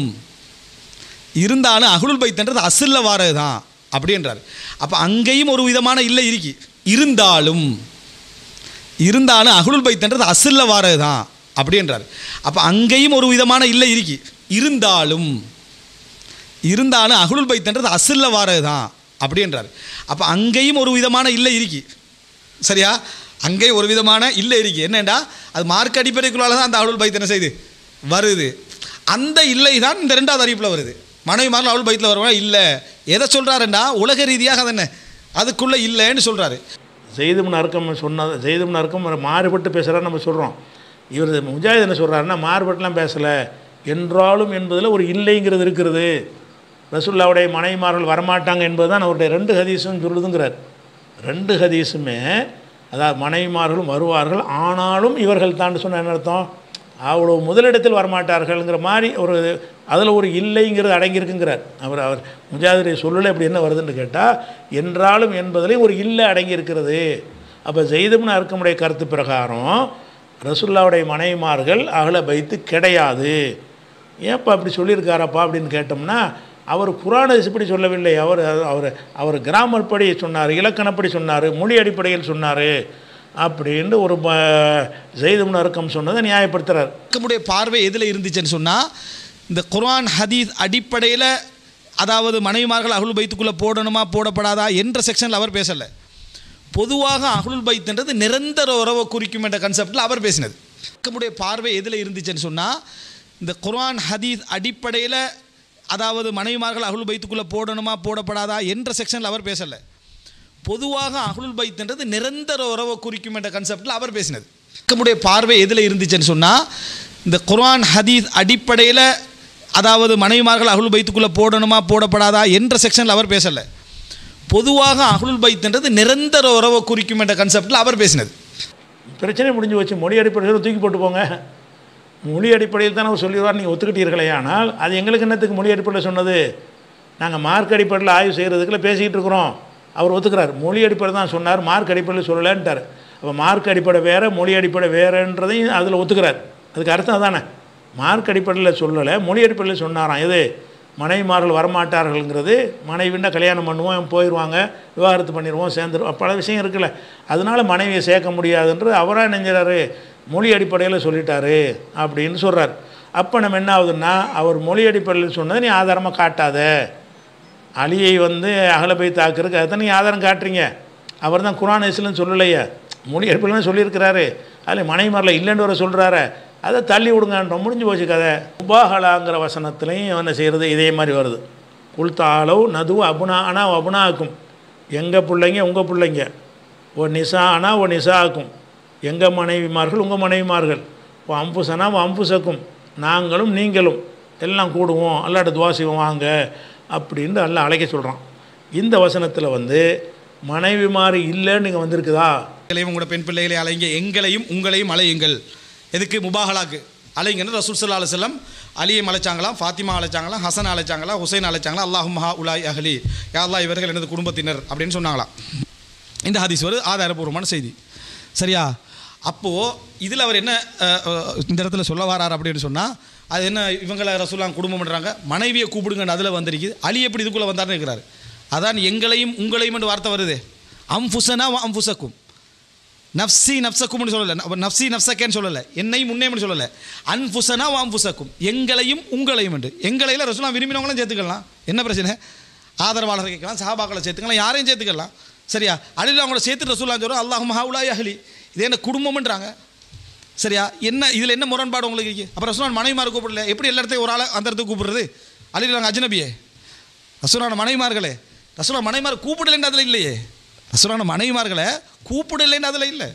இருந்தாலும் அகுலுல் பைத்தன்றது அசில்ல வாரது தான் அப்படின்றார் அப்போ அங்கேயும் ஒரு விதமான இல்லை இருக்கு இருந்தாலும் இருந்தாலும் அகுலுல் பைத்தன்றது அசில்ல வாரது தான் அப்படின்றார் அப்போ அங்கேயும் ஒரு விதமான இல்லை இருக்கு இருந்தாலும் இருந்தாலும் அகுலுல் பைத்தன்றது அசில்ல வாரது தான் அப்படின்றார் அப்போ அங்கேயும் ஒரு விதமான இல்லை இருக்கு சரியா அங்கே ஒரு விதமான இல்லை இருக்கு என்னண்டா அது மார்க் அடிப்படைக்குள்ளால தான் அந்த அவுள் பைத் என்ன செய்யுது வருது அந்த இல்லை தான் இந்த ரெண்டாவது அறிவிப்பில் வருது மனைவி மாதிரி அவுள் பைத்தில் வருவாங்க இல்லை எதை சொல்கிறாருண்டா உலக ரீதியாக அது என்ன அதுக்குள்ளே இல்லைன்னு சொல்கிறாரு ஜெய்துமன் அர்க்கம் சொன்னது ஜெய்துமன் அர்க்கம் ஒரு மாறுபட்டு பேசுகிறான்னு நம்ம சொல்கிறோம் இவர் முஜாஹித் என்ன சொல்கிறாருன்னா மாறுபட்டுலாம் பேசலை என்றாலும் என்பதில் ஒரு இல்லைங்கிறது இருக்கிறது ரசுல்லாவுடைய மனைவிமார்கள் வரமாட்டாங்க என்பது தான் அவருடைய ரெண்டு ஹதீஸும் சொல்லுதுங்கிறார் ரெண்டு ஹதீஸுமே அதாவது மனைவிமார்களும் வருவார்கள் ஆனாலும் இவர்கள் தான் சொன்ன என்ன அர்த்தம் அவ்வளோ முதலிடத்தில் வரமாட்டார்கள்ங்கிற மாதிரி ஒரு அதில் ஒரு இல்லைங்கிறது அடங்கியிருக்குங்கிறார் அவர் அவர் முஜாதிரிய சொல்லலை இப்படி என்ன வருதுன்னு கேட்டால் என்றாலும் என்பதிலே ஒரு இல்லை அடங்கியிருக்கிறது அப்போ ஜெய்தம்னு அர்க்கமுடைய கருத்து பிரகாரம் ரசுல்லாவுடைய மனைவிமார்கள் அகல பைத்து கிடையாது ஏன்ப்பா அப்படி சொல்லியிருக்காரப்பா அப்படின்னு கேட்டோம்னா அவர் குரானை இப்படி சொல்லவில்லை அவர் அவர் அவர் கிராமர் படி சொன்னார் இலக்கணப்படி சொன்னார் மொழி அடிப்படையில் சொன்னார் அப்படின்னு ஒரு ஜெய்தம்னு அர்க்கம் சொன்னதை நியாயப்படுத்துகிறார் நம்முடைய பார்வை எதில் இருந்துச்சுன்னு சொன்னால் இந்த குர்ஆன் ஹதீஸ் அடிப்படையில் அதாவது மனைவிமார்கள் அகுல் பைத்துக்குள்ளே போடணுமா போடப்படாதா என்ற செக்ஷனில் அவர் பேசலை பொதுவாக அகுல் பைத்துன்றது நிரந்தர உறவை குறிக்கும் என்ற கன்செப்டில் அவர் பேசினது நம்முடைய பார்வை எதில் இருந்துச்சுன்னு சொன்னால் இந்த குர்ஆன் ஹதீஸ் அடிப்படையில் அதாவது மனைவிமார்கள் அகுல் பைத்துக்குள்ளே போடணுமா போடப்படாதா என்ற செக்ஷனில் அவர் பேசலை பொதுவாக அகுல் பைத்துன்றது நிரந்தர உறவை குறிக்கும் என்ற கன்செப்டில் அவர் பேசினது நம்முடைய பார்வை எதில் இருந்துச்சுன்னு சொன்னால் இந்த குர்ஆன் ஹதீஸ் அடிப்படையில் அதாவது மனைவிமார்கள் அகுல் பைத்துக்குள்ளே போடணுமா போடப்படாதா என்ற செக்ஷனில் அவர் பேசலை பொதுவாக அகுல் பைத்துன்றது நிரந்தர உறவை குறிக்கும் என்ற கன்செப்டில் அவர் பேசினது பிரச்சனை முடிஞ்சு வச்சு மொழி அடிப்படையில் தூக்கி போட்டு போங்க மொழி அடிப்படையில் தானே அவர் சொல்லிடுவார் நீங்கள் ஒத்துக்கிட்டீர்களே ஆனால் அது எங்களுக்கு என்னத்துக்கு மொழி அடிப்படையில் சொன்னது நாங்கள் மார்க் அடிப்படையில் ஆய்வு செய்கிறதுக்குள்ள பேசிக்கிட்டு இருக்கிறோம் அவர் ஒத்துக்கிறார் மொழி அடிப்படையில் தான் சொன்னார் மார்க் அடிப்படையில் சொல்லலைன்ட்டார் அப்போ மார்க் அடிப்படை வேறு மொழி அடிப்படை வேறுன்றதையும் அதில் ஒத்துக்கிறார் அதுக்கு அர்த்தம் அதானே மார்க் அடிப்படையில் சொல்லலை மொழி அடிப்படையில் சொன்னாராம் எது மனைவிமார்கள் வரமாட்டார்கள்ங்கிறது மனைவின்னா கல்யாணம் பண்ணுவோம் போயிடுவாங்க விவாகரத்து பண்ணிடுவோம் சேர்ந்துருவோம் பல விஷயம் இருக்குல்ல அதனால மனைவியை சேர்க்க முடியாதுன்றது அவராக நெஞ்சுறாரு மொழி அடிப்படையில் சொல்லிட்டாரு அப்படின்னு சொல்கிறார் அப்போ நம்ம என்ன ஆகுதுன்னா அவர் மொழி அடிப்படையில் சொன்னதை நீ ஆதாரமாக காட்டாத அலியை வந்து அகலபை தாக்குறதுக்கு அதை நீ ஆதாரம் காட்டுறீங்க அவர் தான் குரான் இஸ்லாம் சொல்லலையே மொழி அடிப்படையில் சொல்லியிருக்கிறாரு அதில் மனைமாரில் இல்லைன்னு வர சொல்கிறாரு அதை தள்ளி விடுங்கன்ற முடிஞ்சு போச்சு கதை உபாகலாங்கிற வசனத்துலையும் என்ன செய்கிறது இதே மாதிரி வருது குல்தாளவு நது அபுனா அனா அபுனாக்கும் எங்கள் பிள்ளைங்க உங்கள் பிள்ளைங்க ஓ நிசா அனா ஓ நிசாக்கும் எங்கள் மனைவிமார்கள் உங்கள் மனைவிமார்கள் ஓ அம்புசனா ஓ அம்புசக்கும் நாங்களும் நீங்களும் எல்லாம் கூடுவோம் அல்லாட்ட துவா செய்வோம் வாங்க அப்படின்னு எல்லாம் அழைக்க சொல்கிறான் இந்த வசனத்தில் வந்து மனைவி மாதிரி இல்லைன்னு நீங்கள் வந்திருக்குதா எங்களையும் உங்களோட பெண் பிள்ளைகளை அலைங்க எங்களையும் உங்களையும் அலையுங்கள் எதுக்கு முபாகலாக்கு அலைங்கன்னு ரசூல் சல்லா அலுவலம் அலியை அழைச்சாங்களாம் ஃபாத்திமா அழைச்சாங்களாம் ஹசன் அழைச்சாங்களா ஹுசைன் அழைச்சாங்களா அல்லாஹுமஹா உலாய் அஹ்லி யா அல்லாஹ் இவர்கள் எனது குடும்பத்தினர் அப்படின்னு சொன்னாங்களாம் இந்த ஹதீஸ் ஒரு ஆதாரபூர்வமான செய்தி சரியா அப்போது இதில் அவர் என்ன அஹ், அஹ், இந்த இடத்துல சொல்ல வரார் அப்படின்னு சொன்னால் அது என்ன இவங்களை ரசூல்லாம் குடும்பம் பண்ணுறாங்க மனைவியை கூப்பிடுங்கன்னு அதில் வந்திருக்குது அலி எப்படி இதுக்குள்ளே வந்தார்னு இருக்கிறாரு அதான் எங்களையும் உங்களையும் என்று வார்த்தை வருது அம்ஃபுசனா அம்ஃபுசக்கும் நஃப்சி நஃப்சக்கும்னு சொல்லலை ந- நஃப்சி நஃப்சக்கேன்னு சொல்லலை என்னையும் முன்னேன்னு சொல்லலை அன்ஃபுசனா வாம்புசக்கும் எங்களையும் உங்களையும் என்று எங்களையில் ரசூலா விரும்பினவங்களும் சேர்த்துக்கலாம் என்ன பிரச்சனை ஆதரவாளர் கேட்கலாம் சஹாபாக்களை சேர்த்துக்கலாம் யாரையும் சேர்த்துக்கலாம் சரியா அழில் அவங்கள சேர்த்து ரசூலா சொல்கிறோம் அல்லாஹ் மஹாவுலாய் அஹ்லி இது என்ன குடும்பம்ன்றாங்க சரியா என்ன இதில் என்ன முரண்பாடு உங்களுக்கு இருக்கு அப்புறம் ரசூலான் மனைவிமார் கூப்பிடல எப்படி எல்லா இடத்தையும் ஒரு ஆளை அந்த இடத்துக்கு கூப்பிடுறது அழில் நாங்கள் அஜ்னபியே ரசூலான மனைவிமார்களே ரசூலா மனைவிமார் கூப்பிடலைன்னு அதில் இல்லையே ரசூலான மனைவிமார்களை கூப்பிடலைன்னு அதில் இல்லை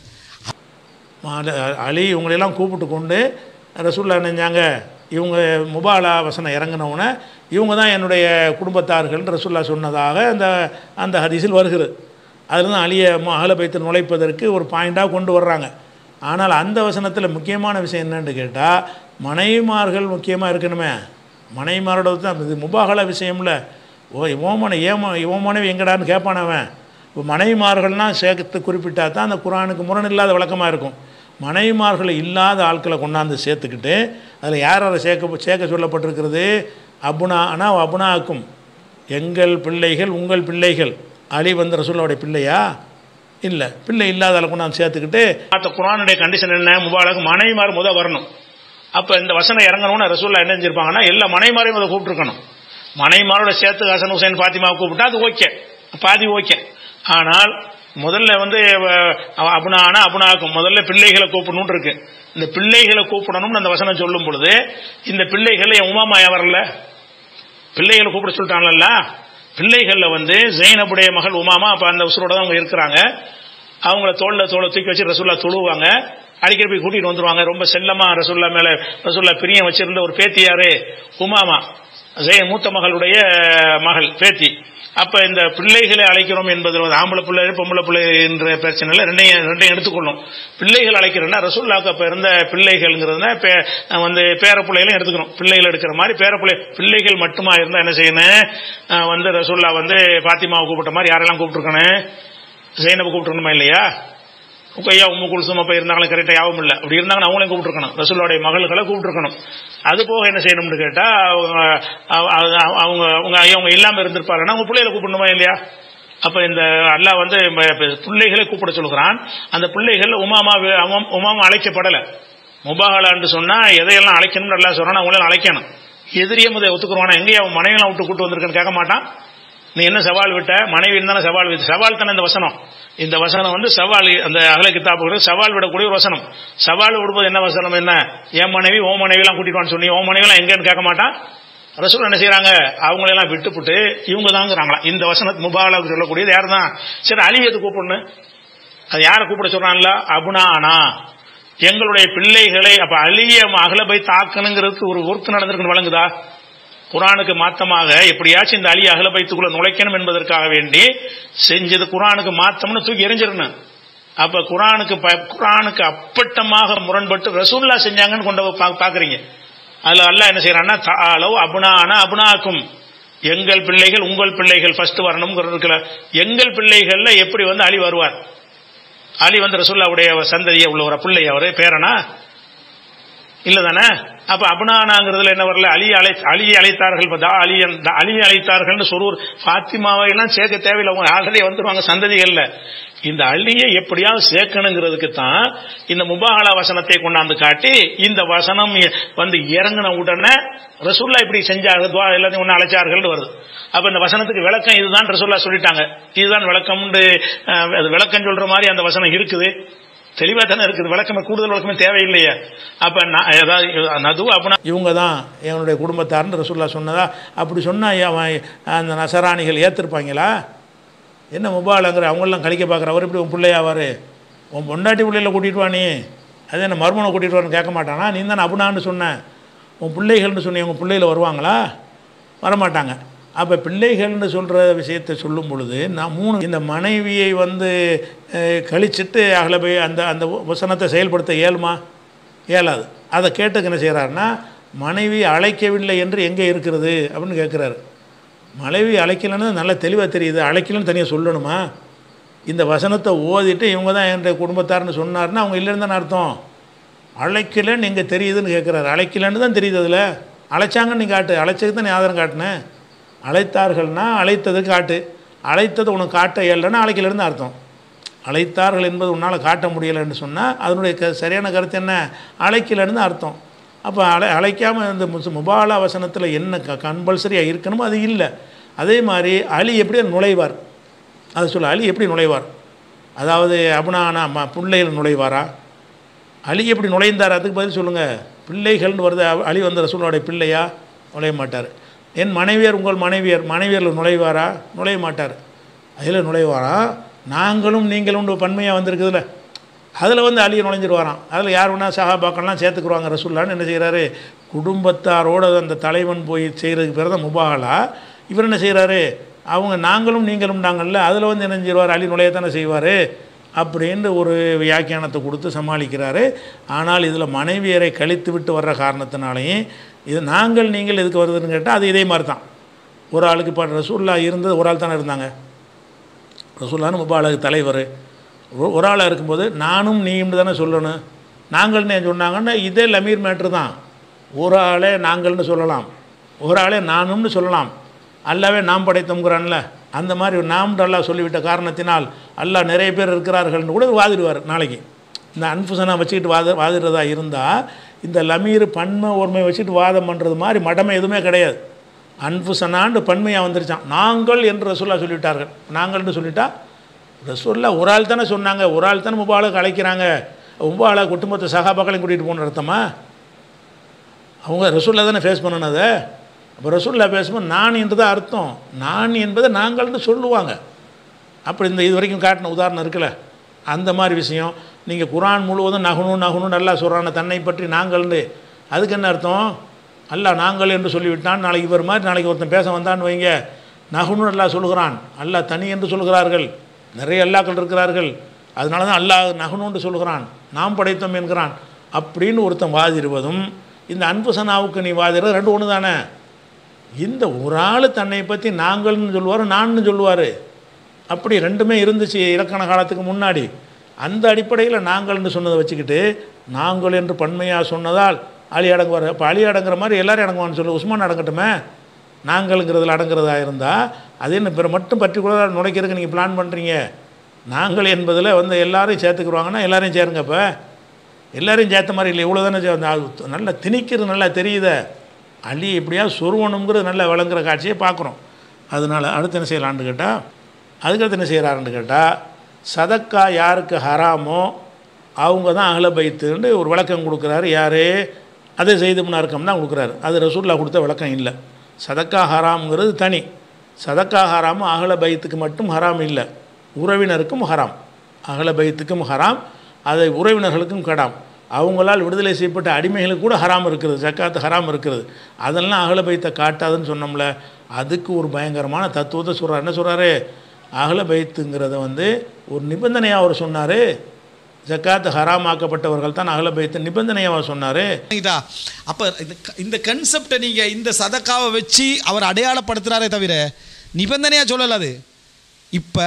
மால- அலி இவங்களெல்லாம் கூப்பிட்டு கொண்டு ரசூல்லா நினைஞ்சாங்க இவங்க முபாலா வசனம் இறங்கினவுடனே இவங்க தான் என்னுடைய குடும்பத்தார்கள் ரசூல்லா சொன்னதாக அந்த அந்த ஹதீஸில் வருகிறது அதில் தான் அலியை அகல பைத்து நுழைப்பதற்கு ஒரு பாயிண்டாக கொண்டு வர்றாங்க ஆனால் அந்த வசனத்தில் முக்கியமான விஷயம் என்னன்னு கேட்டால் மனைவிமார்கள் முக்கியமாக இருக்கணுமே மனைவிமாரோட தான் இது முபாகல விஷயம்ல ஓ இவன் ஏம இவன் மனைவி எங்கடான்னு கேட்பான் அவன் இப்போ மனைவிமார்கள்னால் சேர்த்து குறிப்பிட்டா தான் அந்த குரானுக்கு முரண் இல்லாத விளக்கமாக இருக்கும் மனைவிமார்கள் இல்லாத ஆட்களை கொண்டாந்து சேர்த்துக்கிட்டு அதில் யார் யாரை சேர்க்க சேர்க்க சொல்லப்பட்டிருக்கிறது அபுனா அனா அபுனாக்கும் எங்கள் பிள்ளைகள் உங்கள் பிள்ளைகள் அலி வந்த ரசூல்லாவுடைய பிள்ளையா இல்லை பிள்ளை இல்லாத ஆளை கொண்டாந்து சேர்த்துக்கிட்டு அந்த குரானுடைய கண்டிஷன் என்ன முபாலக் மனைவிமார் முத வரணும் அப்போ இந்த வசனம் இறங்கணும்னு ரசூல்லா என்ன செஞ்சிருப்பாங்கன்னா எல்லா மனைவிமாரையும் அதை கூப்பிட்டுருக்கணும் மனைவிமாரோட சேர்த்து ஹசன் ஹுசைன் ஃபாத்திமாவை கூப்பிட்டா அது ஓகே பாதி ஓகே ஆனால் முதல்ல வந்து அஹ், அபுனானா அபுனாக்கும் முதல்ல பிள்ளைகளை கூப்பிடணும்னு இருக்கு இந்த பிள்ளைகளை கூப்பிடணும்னு அந்த வசனம் சொல்லும் பொழுது இந்த பிள்ளைகள் என் உமாமாயா வரல பிள்ளைகளை கூப்பிட சொல்லிட்டாங்கல்ல பிள்ளைகளில் வந்து ஜெயினபுடைய மகள் உமாமா அப்போ அந்த உசுரோட தான் அவங்க இருக்கிறாங்க அவங்கள தோளில் தோலை தூக்கி வச்சு ரசூல்லா தொழுவாங்க அடிக்கடி போய் கூட்டிட்டு வந்துருவாங்க ரொம்ப செல்லமா ரசூல்லா மேல ரசூல்லா பிரியம் வச்சிருந்த ஒரு பேத்தியாரு உமாமா ஜெய மூத்த மகளுடைய மகள் பேத்தி அப்ப இந்த பிள்ளைகளை அழைக்கிறோம் என்பது வந்து ஆம்பளை பிள்ளை பொம்பளை பிள்ளை என்ற பிரச்சனையில் ரெண்டையும் ரெண்டையும் எடுத்துக்கொள்ளும் பிள்ளைகள் அழைக்கிறோம்னா ரசூல்லாக்கு அப்ப இருந்த பிள்ளைகள்ங்கிறதுனா பே- வந்து பேர பிள்ளைகளும் எடுத்துக்கணும் பிள்ளைகள் எடுக்கிற மாதிரி பேர பிள்ளை பிள்ளைகள் மட்டுமா இருந்தா என்ன செய்யணும் அஹ் வந்து ரசூல்லா வந்து பாத்திமாவை கூப்பிட்ட மாதிரி யாரெல்லாம் கூப்பிட்டுருக்கணும் ஜெயினபை கூப்பிட்டுருக்கணுமா இல்லையா உக்கையா உம்மு குல்சும் அப்ப இருந்தாங்களும் கரெக்டாக யாவும் இல்லை அப்படி இருந்தாங்கன்னா அவங்களையும் கூப்பிட்டுருக்கணும் ரசூலுடைய மகள்களை கூப்பிட்டுருக்கணும் அது போக என்ன செய்யணும்னு கேட்டா அவங்க அவ- அவ- அவங்க அவங்க ஐயா அவங்க இல்லாம இருந்திருப்பாருன்னா அவங்க பிள்ளைகளை கூப்பிடணுமா இல்லையா அப்ப இந்த அல்லாஹ் வந்து ம- இப்ப பிள்ளைகளை கூப்பிட சொல்கிறான் அந்த பிள்ளைகள் உமாமா வே- உமாம்- உமாமா அழைக்கப்படல முபாகலான்னு சொன்னா எதையெல்லாம் அழைக்கணும்னு அல்லாஹ் சொல்றான் அவங்களாம் அழைக்கணும் எதிரியே முதல் ஒத்துக்குருவானா எங்கேயும் அவன் மனைவியெல்லாம் விட்டு கூட்டு வந்திருக்கேன்னு கேட்க மாட்டான் நீ என்ன சவால் விட்ட மனைவி தானே சவால் விட்டு சவால் தானே இந்த வசனம் இந்த வசனம் வந்து சவால் அந்த அகல கித்தாப்புகள் சவால் விடக்கூடிய ஒரு வசனம் சவால் விடும்போது என்ன வசனம் என்ன என் மனைவி ஓ மனைவிலாம் கூட்டிட்டு வான்னு சொன்னி ஓ மனைவிலாம் எங்கன்னு கேட்க மாட்டான் ரசூல் என்ன செய்றாங்க அவங்களெல்லாம் விட்டுப்புட்டு இவங்க தாங்கிறாங்களா இந்த வசனத்து முபாலாவுக்கு சொல்லக்கூடியது யார் தான் சரி அலி எது கூப்பிடணும் அது யாரை கூப்பிட சொல்றான்ல அபுனா ஆனா எங்களுடைய பிள்ளைகளை அப்ப அலிய அகல போய் தாக்கணுங்கிறதுக்கு ஒரு ஒர்க் நடந்திருக்குன்னு வழங்குதா குரானுக்கு மாத்தமாக எப்படியாச்சும் இந்த அலி அகல பைத்துக்குள்ள நுழைக்கணும் என்பதற்காக வேண்டி செஞ்சது குரானுக்கு மாத்தம்னு தூக்கி எரிஞ்சிடணும் அப்ப குரானுக்கு ப- குரானுக்கு அப்பட்டமாக முரண்பட்டு ரசூல்லா செஞ்சாங்கன்னு கொண்டு போய் பா- பாக்குறீங்க அதுல அல்லாஹ் என்ன செய்யறான்னா தாளவ் அபுனானா அபுனாக்கும் எங்கள் பிள்ளைகள் உங்கள் பிள்ளைகள் ஃபர்ஸ்ட் வரணுங்கிறதுக்குல எங்கள் பிள்ளைகள்ல எப்படி வந்து அலி வருவார் அலி வந்து ரசூல்லாவுடைய சந்ததியை உள்ள ஒரு பிள்ளை அவரு பேரனா இல்ல தானே அப்ப அபுனானாங்கிறதுல என்ன வரல அலி அழை அலியை அழைத்தார்கள் இப்ப தா அலியன் தா அலியை அழைத்தார்கள்னு சொருவர் ஃபாத்திமாவை எல்லாம் சேர்க்க தேவையில்லை அவங்க ஆல்ரெடி வந்துருவாங்க சந்ததிகள்ல இந்த அள்ளியை எப்படியாவது சேர்க்கணுங்கிறதுக்கு தான் இந்த முபாகலா வசனத்தை கொண்டாந்து காட்டி இந்த வசனம் வந்து இறங்கின உடனே ரசூல்லா இப்படி செஞ்சாங்க துவா எல்லாத்தையும் ஒன்று அழைச்சார்கள் வருது அப்ப இந்த வசனத்துக்கு விளக்கம் இதுதான் ரசூல்லா சொல்லிட்டாங்க இதுதான் விளக்கம்னு அஹ், அது விளக்கம் சொல்ற மாதிரி அந்த வசனம் இருக்குது தெளிவா தானே இருக்குது விளக்கமே கூடுதல் விளக்கமே தேவையில்லையே அப்ப நான் ஏதாவது நது அப்படின்னா இவங்க தான் என்னுடைய குடும்பத்தார்னு ரசூல்லா சொன்னதா அப்படி சொன்னா அவன் அந்த நசராணிகள் ஏத்திருப்பாங்களா என்ன முபாலங்கிற அவங்களாம் கழிக்க பார்க்குற அவர் எப்படி உன் பிள்ளையாவாரு உன் பொண்டாட்டி பிள்ளையில கூட்டிட்டு வா நீ அது என்ன மருமனை கூட்டிட்டு வான்னு கேட்க மாட்டானா நீ தானே அபுனான்னு சொன்ன உன் பிள்ளைகள்னு சொன்னி உங்கள் பிள்ளையில வருவாங்களா வரமாட்டாங்க அப்போ பிள்ளைகள்னு சொல்கிற விஷயத்தை சொல்லும் பொழுது நான் மூணு இந்த மனைவியை வந்து அஹ், கழிச்சிட்டு அகல போய் அந்த அந்த வசனத்தை செயல்படுத்த இயலுமா இயலாது அதை கேட்டுக்கு என்ன செய்கிறாருன்னா மனைவி அழைக்கவில்லை என்று எங்கே இருக்கிறது அப்படின்னு கேட்குறாரு மனைவி அழைக்கலன்னு நல்லா தெளிவாக தெரியுது அழைக்கலன்னு தனியாக சொல்லணுமா இந்த வசனத்தை ஓதிட்டு இவங்க தான் என் குடும்பத்தார்னு சொன்னார்னா அவங்க இல்லைன்னு தானே அர்த்தம் அழைக்கலன்னு எங்கே தெரியுதுன்னு கேட்குறாரு அழைக்கலன்னு தான் தெரியுது அதில் அழைச்சாங்கன்னு நீ காட்டு அழைச்சதுக்கு தான் நீ ஆதாரம் காட்டினேன் அழைத்தார்கள்னா அழைத்தது காட்டு அழைத்தது உனக்கு காட்ட இயலன்னா அழைக்கலன்னு அர்த்தம் அழைத்தார்கள் என்பது உன்னால் காட்ட முடியலைன்னு சொன்னால் அதனுடைய க சரியான கருத்து என்ன அழைக்கலன்னு அர்த்தம் அப்போ அழை அழைக்காமல் இந்த முஸ் முபாலா வசனத்தில் என்ன க கம்பல்சரியாக இருக்கணுமோ அது இல்லை அதே மாதிரி அலி எப்படி நுழைவார் அது சொல்ல அலி எப்படி நுழைவார் அதாவது அபுனானா ம பிள்ளைகள் நுழைவாரா அலி எப்படி நுழைந்தார் அதுக்கு பதில் சொல்லுங்கள் பிள்ளைகள்னு வருது அ- அலி வந்து ரசூலுடைய பிள்ளையா நுழைய மாட்டார் என் மனைவியர் உங்கள் மனைவியர் மனைவியரில் நுழைவாரா நுழைய மாட்டார் அதில் நுழைவாரா நாங்களும் நீங்களும் பன்மையாக வந்திருக்குதுல்ல அதில் வந்து அலியை நுழைஞ்சிருவாராம் அதில் யார் வேணால் சகாபாக்கள்லாம் சேர்த்துக்குருவாங்க ரசூல்லான்னு என்ன செய்கிறாரு குடும்பத்தாரோட அந்த தலைவன் போய் செய்கிறதுக்கு பேர் தான் முபாகலா இவர் என்ன செய்கிறாரு அவங்க நாங்களும் நீங்களும் நாங்கள்ல அதில் வந்து என்ன செய்வார் அலி நுழையத்தானே செய்வார் அப்படின்னு ஒரு வியாக்கியானத்தை கொடுத்து சமாளிக்கிறாரு ஆனால் இதில் மனைவியரை கழித்து விட்டு வர்ற காரணத்தினாலையும் இது நாங்கள் நீங்கள் எதுக்கு வருதுன்னு கேட்டால் அது இதே மாதிரி தான் ஒரு ஆளுக்கு இப்போ ரசூல்லா இருந்தது ஒரு ஆள் தானே இருந்தாங்க ரசூல்லான்னு முபாலகு தலைவர் ஒ- ஒரு ஆளாக இருக்கும்போது நானும் நீயும் தானே சொல்லணும் நாங்கள்னு ஏன் சொன்னாங்கன்னா இதே லமீர் மேட்ரு தான் ஒரு ஆளே நாங்கள்னு சொல்லலாம் ஒரு ஆளே நானும்னு சொல்லலாம் அல்லாவே நாம் படைத்தோங்கிறான்ல அந்த மாதிரி நாம் அல்லாஹ் சொல்லிவிட்ட காரணத்தினால் அல்லாஹ் நிறைய பேர் இருக்கிறார்கள்னு கூட வாதிடுவார் நாளைக்கு இந்த அன்புசனா வச்சுக்கிட்டு வாத வாதிடுறதா இருந்தால் இந்த லமீர் பன்மை ஒருமை வச்சுட்டு வாதம் பண்ணுறது மாதிரி மடமை எதுவுமே கிடையாது அன்புசனாண்டு பன்மையாக வந்துருச்சான் நாங்கள் என்று ரசூல்லா சொல்லிவிட்டார்கள் நாங்கள்னு சொல்லிட்டா ரசூல்லா ஒரு ஆள் தானே சொன்னாங்க ஒரு ஆள் தானே முபாலுக்கு அழைக்கிறாங்க முபாலா குடும்பத்தை சகாபாக்களையும் கூட்டிகிட்டு போகணும் அர்த்தமா அவங்க ரசூல்லா தானே ஃபேஸ் பண்ணணும் அதை அப்போ ரசூல்லா பேசும்போது நான் என்று தான் அர்த்தம் நான் என்பதை நாங்கள்னு சொல்லுவாங்க அப்படி இந்த இது வரைக்கும் காட்டின உதாரணம் இருக்குல்ல அந்த மாதிரி விஷயம் நீங்கள் குரான் முழுவதும் நகணும் நகணும் நல்லா சொல்கிறான தன்னை பற்றி நாங்கள்னு அதுக்கு என்ன அர்த்தம் அல்லாஹ் நாங்கள் என்று சொல்லிவிட்டான் நாளைக்கு இவர் மாதிரி நாளைக்கு ஒருத்தன் பேச வந்தான்னு வைங்க நகுன்னு அல்லாஹ் சொல்கிறான் அல்லாஹ் தனி என்று சொல்கிறார்கள் நிறைய அல்லாக்கள் இருக்கிறார்கள் அதனால தான் அல்லாஹ் நகுனுன்னு சொல்கிறான் நாம் படைத்தோம் என்கிறான் அப்படின்னு ஒருத்தன் வாதிடுவதும் இந்த அன்பு சனாவுக்கு நீ வாதிடுறது ரெண்டு ஒன்று தானே இந்த ஒரு ஆள் தன்னை பற்றி நாங்கள்னு சொல்லுவார் நான்னு சொல்லுவார் அப்படி ரெண்டுமே இருந்துச்சு இலக்கண காலத்துக்கு முன்னாடி அந்த அடிப்படையில் நாங்கள்னு சொன்னதை வச்சுக்கிட்டு நாங்கள் என்று பன்மையாக சொன்னதால் அலி அடங்குவார் அப்போ அலி அடங்குற மாதிரி எல்லாரும் அடங்குவான்னு சொல்லு உஸ்மான் அடங்கட்டுமே நாங்கள்ங்கிறதுல அடங்குறதா இருந்தால் அது என்ன பிற மட்டும் பர்டிகுலராக நுழைக்கிறதுக்கு நீங்கள் பிளான் பண்ணுறீங்க நாங்கள் என்பதில் வந்து எல்லாரையும் சேர்த்துக்குருவாங்கன்னா எல்லாரையும் சேருங்க இப்போ எல்லாரையும் சேர்த்த மாதிரி இல்லை இவ்வளோ தானே நல்லா திணிக்கிறது நல்லா தெரியுதே அலி எப்படியா சொருவணுங்கிறது நல்லா விளங்குற காட்சியை பார்க்குறோம் அதனால் அடுத்து என்ன செய்யலான்னு கேட்டால் அதுக்கடுத்து என்ன செய்கிறாருன்னு கேட்டால் சதக்கா யாருக்கு ஹராமோ அவங்க தான் அகல பைத்துன்னு ஒரு விளக்கம் கொடுக்குறாரு யார் அதே செய்தும்னா இருக்கம் தான் கொடுக்குறாரு அது ரசூல்லா கொடுத்த விளக்கம் இல்லை சதக்கா ஹராம்ங்கிறது தனி சதக்கா ஹராமும் அகல பைத்துக்கு மட்டும் ஹராம் இல்லை உறவினருக்கும் ஹராம் அகல பைத்துக்கும் ஹராம் அதை உறவினர்களுக்கும் கடாம் அவங்களால் விடுதலை செய்யப்பட்ட அடிமைகளுக்கு கூட ஹராம் இருக்கிறது ஜக்காத்து ஹராம் இருக்கிறது அதெல்லாம் அகல பைத்தை காட்டாதுன்னு சொன்னோம்ல அதுக்கு ஒரு பயங்கரமான தத்துவத்தை சொல்கிறார் என்ன சொல்கிறாரு அகல பைத்துங்கிறத வந்து ஒரு நிபந்தனையாக அவர் சொன்னார் ஜக்காத்து ஹராமாக்கப்பட்டவர்கள் தான் அகல பைத்து நிபந்தனையாக அவர் சொன்னார் இதா அப்போ இந்த க- இந்த கன்செப்டை நீங்கள் இந்த சதக்காவை வச்சு அவர் அடையாளப்படுத்துகிறாரே தவிர நிபந்தனையாக சொல்லல அது இப்போ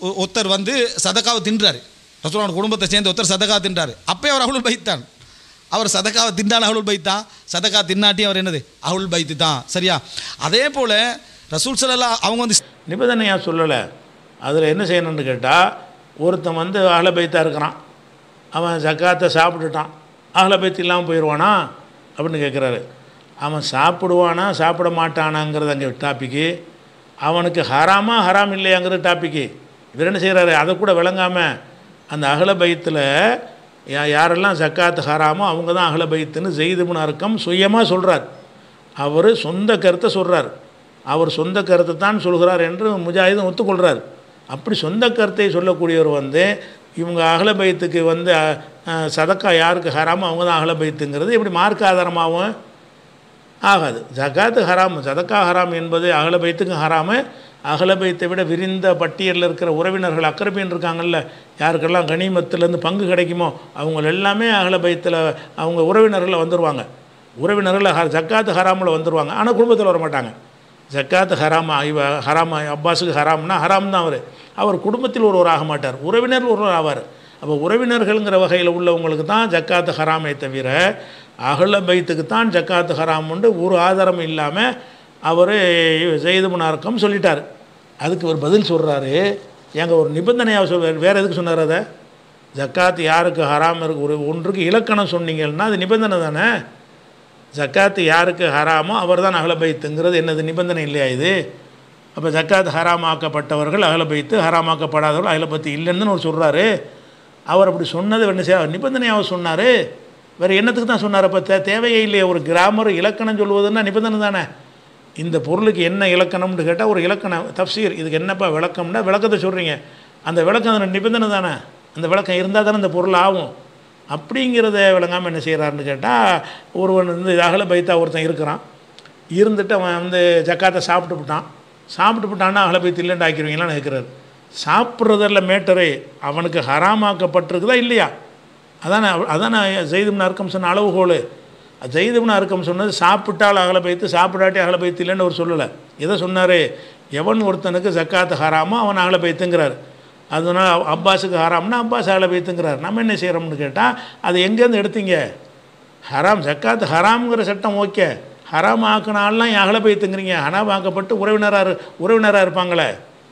ஒருத்தர் வந்து சதக்காவை தின்றாரு ரசூலோட குடும்பத்தை சேர்ந்து ஒருத்தர் சதக்கா தின்றாரு அப்பயே அவர் அவ்வளோ பைத்தான் அவர் சதக்காவை திண்டான அகுல் பைத் தான் சதக்கா தின்னாட்டி அவர் என்னது அகுல் பைத்து தான் சரியா அதே போல் ரசூல் ஸல்லல்லாஹு அவங்க வந்து நிபந்தனையாக சொல்லலை அதில் என்ன செய்யணும்னு கேட்டால் ஒருத்தன் வந்து அகலபைத்தாக இருக்கிறான் அவன் ஜக்காத்தை சாப்பிட்டுட்டான் அகலபைத்து இல்லாமல் போயிடுவானா அப்படின்னு கேட்குறாரு அவன் சாப்பிடுவானா சாப்பிட மாட்டானாங்கிறது அங்கே டாப்பிக்கு அவனுக்கு ஹராமா ஹராம் இல்லையாங்கிறது டாப்பிக்கு இவர் என்ன செய்கிறாரு அதை கூட விளங்காமல் அந்த அகலபைத்தில் யா யாரெல்லாம் ஜக்காத்து ஹராமோ அவங்க தான் அகலபைத்துன்னு ஜெய்துமுன் அர்க்கம் சுயமாக சொல்கிறார் அவர் சொந்த கருத்தை சொல்கிறார் அவர் சொந்த கருத்தை தான் சொல்கிறார் என்று முஜாஹிதும் ஒத்துக்கொள்கிறார் அப்படி சொந்த கருத்தை சொல்லக்கூடியவர் வந்து இவங்க அகலபைத்துக்கு வந்து அஹ், அஹ், சதக்கா யாருக்கு ஹராமோ அவங்க தான் அகலபைத்துங்கிறது இப்படி மார்க்க ஆதாரமாகவும் ஆகாது ஜகாத்து ஹராம் சதக்கா ஹராம் என்பது அகலபைத்துக்கு ஹராமு அகலபைத்தை விட விரிந்த பட்டியலில் இருக்கிற உறவினர்கள் அக்கரபின் இருக்காங்கல்ல யாருக்கெல்லாம் கனிமத்திலேருந்து பங்கு கிடைக்குமோ அவங்க எல்லாமே அகலபைத்தில் அவங்க உறவினர்களில் வந்துடுவாங்க உறவினர்கள் ஹ ஜக்காத்து ஹராமில் வந்துடுவாங்க ஆனால் குடும்பத்தில் வர மாட்டாங்க ஜக்காத்து ஹராமா இவ ஹராமா அப்பாஸுக்கு ஹராம்னா ஹராம் தான் அவர் அவர் குடும்பத்தில் ஒருவர் ஆக மாட்டார் உறவினர் ஒருவர் ஆவார் அப்போ உறவினர்கள்ங்கிற வகையில் உள்ளவங்களுக்கு தான் ஜக்காத்து ஹராமே தவிர அகல பைத்துக்கு தான் ஜக்காத்து ஹராம் உண்டு ஒரு ஆதாரம் இல்லாமல் அவர் செய்து முனார்க்கம் சொல்லிட்டார் அதுக்கு ஒரு பதில் சொல்கிறாரு எங்க ஒரு நிபந்தனையாக சொல்வார் வேறு எதுக்கு சொன்னார் அதை ஜக்காத்து யாருக்கு ஹராம் இருக்கு ஒரு ஒன்றுக்கு இலக்கணம் சொன்னீங்கன்னா அது நிபந்தனை தானே ஜக்காத்து யாருக்கு ஹராமோ அவர் தான் அகலபைத்துங்கிறது என்னது நிபந்தனை இல்லையா இது அப்போ ஜக்காத் ஹராமாக்கப்பட்டவர்கள் அகலபைத்து ஹராமாக்கப்படாதவர்கள் அகலபைத்து இல்லைன்னு ஒரு சொல்கிறாரு அவர் அப்படி சொன்னது என்ன செய்ய நிபந்தனையாக சொன்னார் வேறு என்னத்துக்கு தான் சொன்னார் அப்போ தே தேவையே இல்லையே ஒரு கிராமர் இலக்கணம் சொல்வதுன்னா நிபந்தனை தானே இந்த பொருளுக்கு என்ன இலக்கணம்னு கேட்டால் ஒரு இலக்கணம் தப்சீர் இதுக்கு என்னப்பா விளக்கம்னா விளக்கத்தை சொல்கிறீங்க அந்த விளக்கம் அந்த நிபந்தனை தானே அந்த விளக்கம் இருந்தால் தானே அந்த பொருள் ஆகும் அப்படிங்கிறத விளங்காமல் என்ன செய்கிறாருன்னு கேட்டால் ஒருவன் வந்து அகல பைத்தா ஒருத்தன் இருக்கிறான் இருந்துட்டு அவன் வந்து ஜக்காத்தை சாப்பிட்டு விட்டான் சாப்பிட்டு விட்டான்னா அகல பைத்து இல்லைன்னு ஆக்கிடுவீங்களான்னு கேட்குறாரு சாப்பிட்றதில் மேட்டரு அவனுக்கு ஹராமாக்கப்பட்டிருக்குதா இல்லையா அதானே அதானே ஜெய்தும்னு அர்க்கம் சொன்ன அளவுகோல் ஜெய்தும்னு அர்க்கம் சொன்னது சாப்பிட்டால் அகல பைத்து சாப்பிடாட்டி அகல பைத்து இல்லைன்னு அவர் சொல்லலை எதை சொன்னார் எவன் ஒருத்தனுக்கு ஜக்காத்து ஹராமோ அவன் அகல பைத்துங்கிறார் அதனால் அப்பாஸுக்கு ஹராம்னா அப்பாஸ் அகல பைத்துங்கிறார் நம்ம என்ன செய்கிறோம்னு கேட்டால் அது எங்கேருந்து எடுத்தீங்க ஹராம் ஜக்காத்து ஹராம்ங்கிற சட்டம் ஓகே ஹராம் ஆக்கினாலாம் அகல பைத்துங்கிறீங்க ஹராம் ஆக்கப்பட்டு உறவினராக உறவினராக இருப்பாங்களே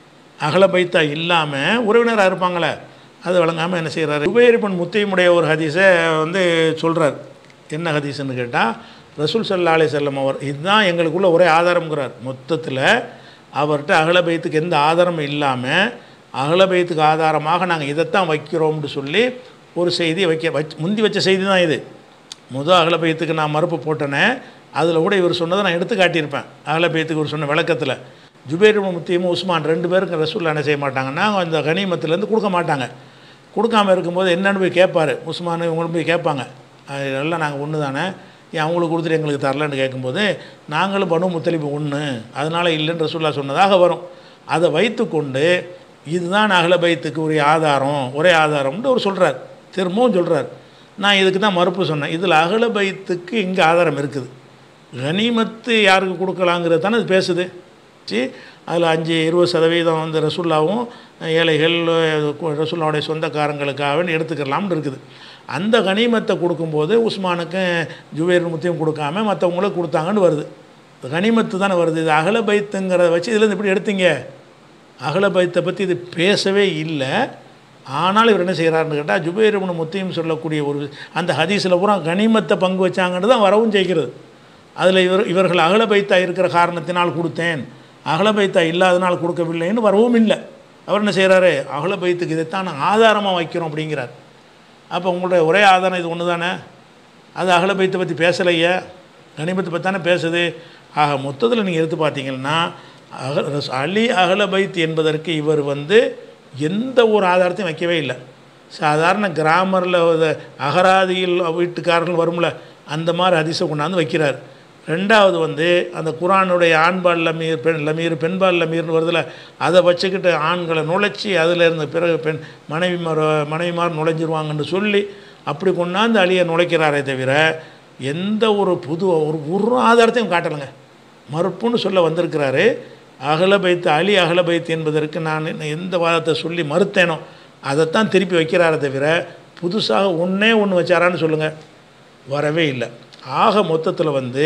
அகல பைத்தா இல்லாமல் உறவினராக இருப்பாங்களே அது வழங்காமல் என்ன செய்கிறாரு உபயரிப்பன் முத்தையுமுடைய ஒரு ஹதீஸை வந்து சொல்கிறார் என்ன ஹதீஸ்ன்னு கேட்டால் ரசூல் சல்லா அலி செல்லம் அவர் இதுதான் எங்களுக்குள்ள ஒரே ஆதாரம்ங்கிறார் மொத்தத்தில் அவர்கிட்ட அகல பைத்துக்கு எந்த ஆதாரமும் இல்லாமல் அகல பைத்துக்கு ஆதாரமாக நாங்கள் இதைத்தான் வைக்கிறோம்னு சொல்லி ஒரு செய்தி வைக்க வச் முந்தி வச்ச செய்தி தான் இது முதல் அகல பைத்துக்கு நான் மறுப்பு போட்டேனே அதில் கூட இவர் சொன்னதை நான் எடுத்து காட்டியிருப்பேன் அகல பைத்துக்கு இவர் சொன்ன விளக்கத்தில் ஜுபேர் முத்தியும் உஸ்மான் ரெண்டு பேருக்கு ரசூல் என்ன செய்ய மாட்டாங்கன்னா அந்த கனிமத்துலேருந்து கொடுக்க மாட்டாங்க கொடுக்காம இருக்கும்போது என்னன்னு போய் கேட்பாரு உஸ்மான் இவங்களும் போய் கேட்பாங்க அது எல்லாம் நாங்கள் ஒன்று தானே ஏன் அவங்களுக்கு கொடுத்துட்டு எங்களுக்கு தரலன்னு கேட்கும்போது நாங்களும் பனு முத்தலிப்பு ஒன்று அதனால் இல்லைன்னு ரசூல்லா சொன்னதாக வரும் அதை வைத்துக்கொண்டு இதுதான் அகல பைத்துக்கு உரிய ஆதாரம் ஒரே ஆதாரம்னு அவர் சொல்கிறார் திரும்பவும் சொல்கிறார் நான் இதுக்கு தான் மறுப்பு சொன்னேன் இதில் அகல பைத்துக்கு இங்கே ஆதாரம் இருக்குது கனிமத்து யாருக்கு கொடுக்கலாங்கிறது தானே அது பேசுது சி அதில் அஞ்சு இருபது சதவீதம் வந்து ரசுல்லாவும் ஏழைகள் ரசுல்லாவுடைய சொந்தக்காரங்களுக்காக எடுத்துக்கலாம்னு இருக்குது அந்த கனிமத்தை கொடுக்கும்போது உஸ்மானுக்கும் ஜுவேர் முத்தையும் கொடுக்காம மற்றவங்களுக்கு கொடுத்தாங்கன்னு வருது கனிமத்து தானே வருது இது அகல பைத்துங்கிறத வச்சு இதுலேருந்து எப்படி எடுத்தீங்க அகல பைத்தை பற்றி இது பேசவே இல்லை ஆனால் இவர் என்ன செய்கிறாருன்னு கேட்டால் ஜுபேர் முத்தையும் சொல்லக்கூடிய ஒரு அந்த ஹதீஸில் பூரா கனிமத்தை பங்கு வச்சாங்கன்னு தான் வரவும் செய்கிறது அதில் இவர் இவர்கள் அகல பைத்தா இருக்கிற காரணத்தினால் கொடுத்தேன் அகல பைத்தா இல்லாதனால் கொடுக்கவில்லைன்னு வரவும் இல்லை அவர் என்ன செய்கிறாரு அகல பைத்துக்கு இதைத்தான் நான் ஆதாரமாக வைக்கிறோம் அப்படிங்கிறார் அப்போ உங்களுடைய ஒரே ஆதாரம் இது ஒன்று தானே அது அகல பைத்தை பற்றி பேசலையே கனிமத்தை பற்றி தானே பேசுது ஆக மொத்தத்தில் நீங்கள் எடுத்து பார்த்தீங்கன்னா அக ரஸ்- அலி அகல பைத் என்பதற்கு இவர் வந்து எந்த ஒரு ஆதாரத்தையும் வைக்கவே இல்லை சாதாரண கிராமரில் அகராதியில் வீட்டுக்காரர்கள் வரும்ல அந்த மாதிரி அதிசை கொண்டாந்து வைக்கிறார் ரெண்டாவது வந்து அந்த குரானுடைய ஆண்பால் லமீர் பெண் லமீர் பெண்பால் லமீர்னு வருதுல அதை வச்சுக்கிட்டு ஆண்களை நுழைச்சி அதில் இருந்து பிறகு பெண் மனைவிமார் மனைவிமார் நுழைஞ்சிருவாங்கன்னு சொல்லி அப்படி கொண்டாந்து அழிய நுழைக்கிறாரே தவிர எந்த ஒரு புது ஒரு ஒரு ஆதாரத்தையும் காட்டலைங்க மறுப்புன்னு சொல்ல வந்திருக்கிறாரு அகலபைத்து அலி அகலபைத்து என்பதற்கு நான் எந்த வாதத்தை சொல்லி மறுத்தேனோ அதைத்தான் திருப்பி வைக்கிறாரே தவிர புதுசாக ஒன்றே ஒன்று வச்சாரான்னு சொல்லுங்கள் வரவே இல்லை ஆக மொத்தத்தில் வந்து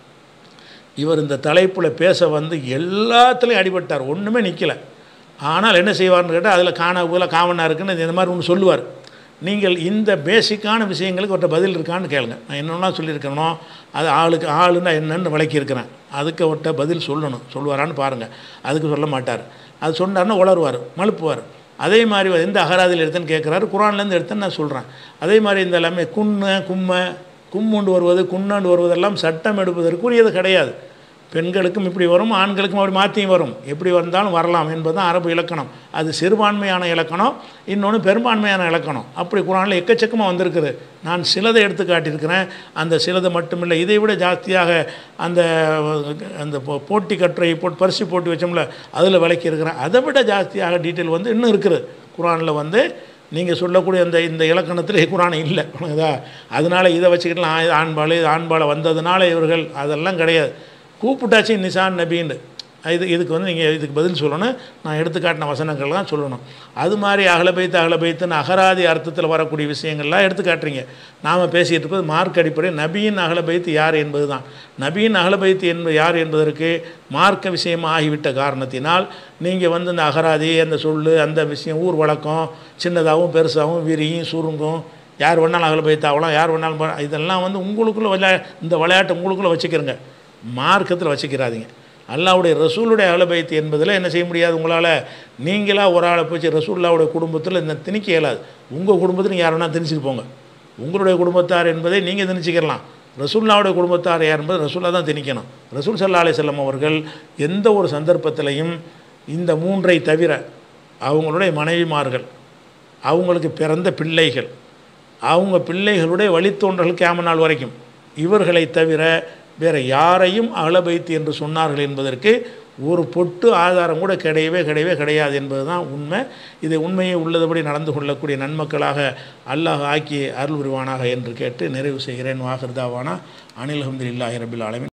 இவர் இந்த தலைப்பில் பேச வந்து எல்லாத்துலேயும் அடிபட்டார் ஒன்றுமே நிற்கலை ஆனால் என்ன செய்வார்னு கேட்டால் அதில் காண போல காவனா இருக்குன்னு இந்த மாதிரி ஒன்று சொல்லுவார் நீங்கள் இந்த பேசிக்கான விஷயங்களுக்கு அவர்கிட்ட பதில் இருக்கான்னு கேளுங்க நான் என்னென்னா சொல்லியிருக்கேனோ அது ஆளுக்கு ஆளுன்னா என்னன்னு விளக்கியிருக்கிறேன் அதுக்கு அவர்கிட்ட பதில் சொல்லணும் சொல்லுவாரான்னு பாருங்கள் அதுக்கு சொல்ல மாட்டார் அது சொன்னார்னா உளருவார் மழுப்புவார் அதே மாதிரி எந்த அகராதியில் எடுத்தேன்னு கேட்குறாரு குரான்லேருந்து எடுத்தேன்னு நான் சொல்கிறேன் அதே மாதிரி இந்த எல்லாமே குன்னு கும்மை கும்முண்டு வருவது குன்னாண்டு வருவதெல்லாம் சட்டம் எடுப்பதற்குரியது கிடையாது பெண்களுக்கும் இப்படி வரும் ஆண்களுக்கும் அப்படி மாற்றியும் வரும் எப்படி வந்தாலும் வரலாம் என்பதுதான் அரபு இலக்கணம் அது சிறுபான்மையான இலக்கணம் இன்னொன்று பெரும்பான்மையான இலக்கணம் அப்படி குரானில் எக்கச்சக்கமாக வந்திருக்குது நான் சிலதை எடுத்து காட்டியிருக்கிறேன் அந்த சிலதை மட்டுமில்லை இதை விட ஜாஸ்தியாக அந்த அந்த போ- போட்டி கட்டுரை போட்டு பரிசு போட்டி வச்சோம்ல அதில் விளக்கி இருக்கிறேன் அதை விட ஜாஸ்தியாக டீட்டெயில் வந்து இன்னும் இருக்குது குரானில் வந்து நீங்கள் சொல்லக்கூடிய அந்த இந்த இலக்கணத்தில் குரான் இல்லை புரியுதா அதனால் இதை வச்சுக்கிட்டுலாம் இது ஆண்பால் இது ஆண்பாலை வந்ததுனால இவர்கள் அதெல்லாம் கிடையாது கூப்பிட்டாச்சு நிசான் நபின்னு இது இதுக்கு வந்து நீங்கள் இதுக்கு பதில் சொல்லணும் நான் எடுத்து காட்டின வசனங்கள் தான் சொல்லணும் அது மாதிரி அகலபைத்து அகலபைத்துன்னு அகராதி அர்த்தத்தில் வரக்கூடிய விஷயங்கள்லாம் எடுத்து காட்டுறீங்க நாம் பேசிகிட்டு இருப்பது மார்க் அடிப்படை நபியின் அகலபைத்து யார் என்பது தான் நபியின் அகலபைத்து என்பது யார் என்பதற்கு மார்க்க விஷயமாக ஆகிவிட்ட காரணத்தினால் நீங்கள் வந்து இந்த அகராதி அந்த சொல்லு அந்த விஷயம் ஊர் வழக்கம் சின்னதாகவும் பெருசாகவும் விரியும் சுருங்கும் யார் வேணாலும் அகலபைத்து ஆகலாம் யார் வேணாலும் ப- இதெல்லாம் வந்து உங்களுக்குள்ளே விளையா இந்த விளையாட்டை உங்களுக்குள்ளே வச்சுக்கிறங்க மார்க்கத்தில் வச்சுக்கிறாதீங்க அல்லாவுடைய ரசூலுடைய அகலபைத்து என்பதில் என்ன செய்ய முடியாது உங்களால் நீங்களாக ஒரு ஆளை போச்சு ரசூல்லாவுடைய குடும்பத்தில் இந்த திணிக்க இயலாது உங்கள் குடும்பத்தில் நீங்கள் யார் வேணால் திணிச்சிட்டு போங்க உங்களுடைய குடும்பத்தார் என்பதை நீங்கள் திணிச்சிக்கிறலாம் ரசூல்லாவுடைய குடும்பத்தார் யார் என்பது ரசூல்லா தான் திணிக்கணும் ரசூல் சல்லா அலிசல்லம் அவர்கள் எந்த ஒரு சந்தர்ப்பத்திலையும் இந்த மூன்றை தவிர அவங்களுடைய மனைவிமார்கள் அவங்களுக்கு பிறந்த பிள்ளைகள் அவங்க பிள்ளைகளுடைய வழித்தோன்றல் கேம நாள் வரைக்கும் இவர்களை தவிர வேறு யாரையும் அகலபைத்து என்று சொன்னார்கள் என்பதற்கு ஒரு பொட்டு ஆதாரம் கூட கிடையவே கிடையவே கிடையாது என்பதுதான் உண்மை இதை உண்மையை உள்ளதுபடி நடந்து கொள்ளக்கூடிய நன்மக்களாக அல்லாஹ் ஆக்கி அருள் புரிவானாக என்று கேட்டு நிறைவு செய்கிறேன் வாகிருதாவானா அனில் அஹமதுல்லாஹி ரபில் ஆலமின்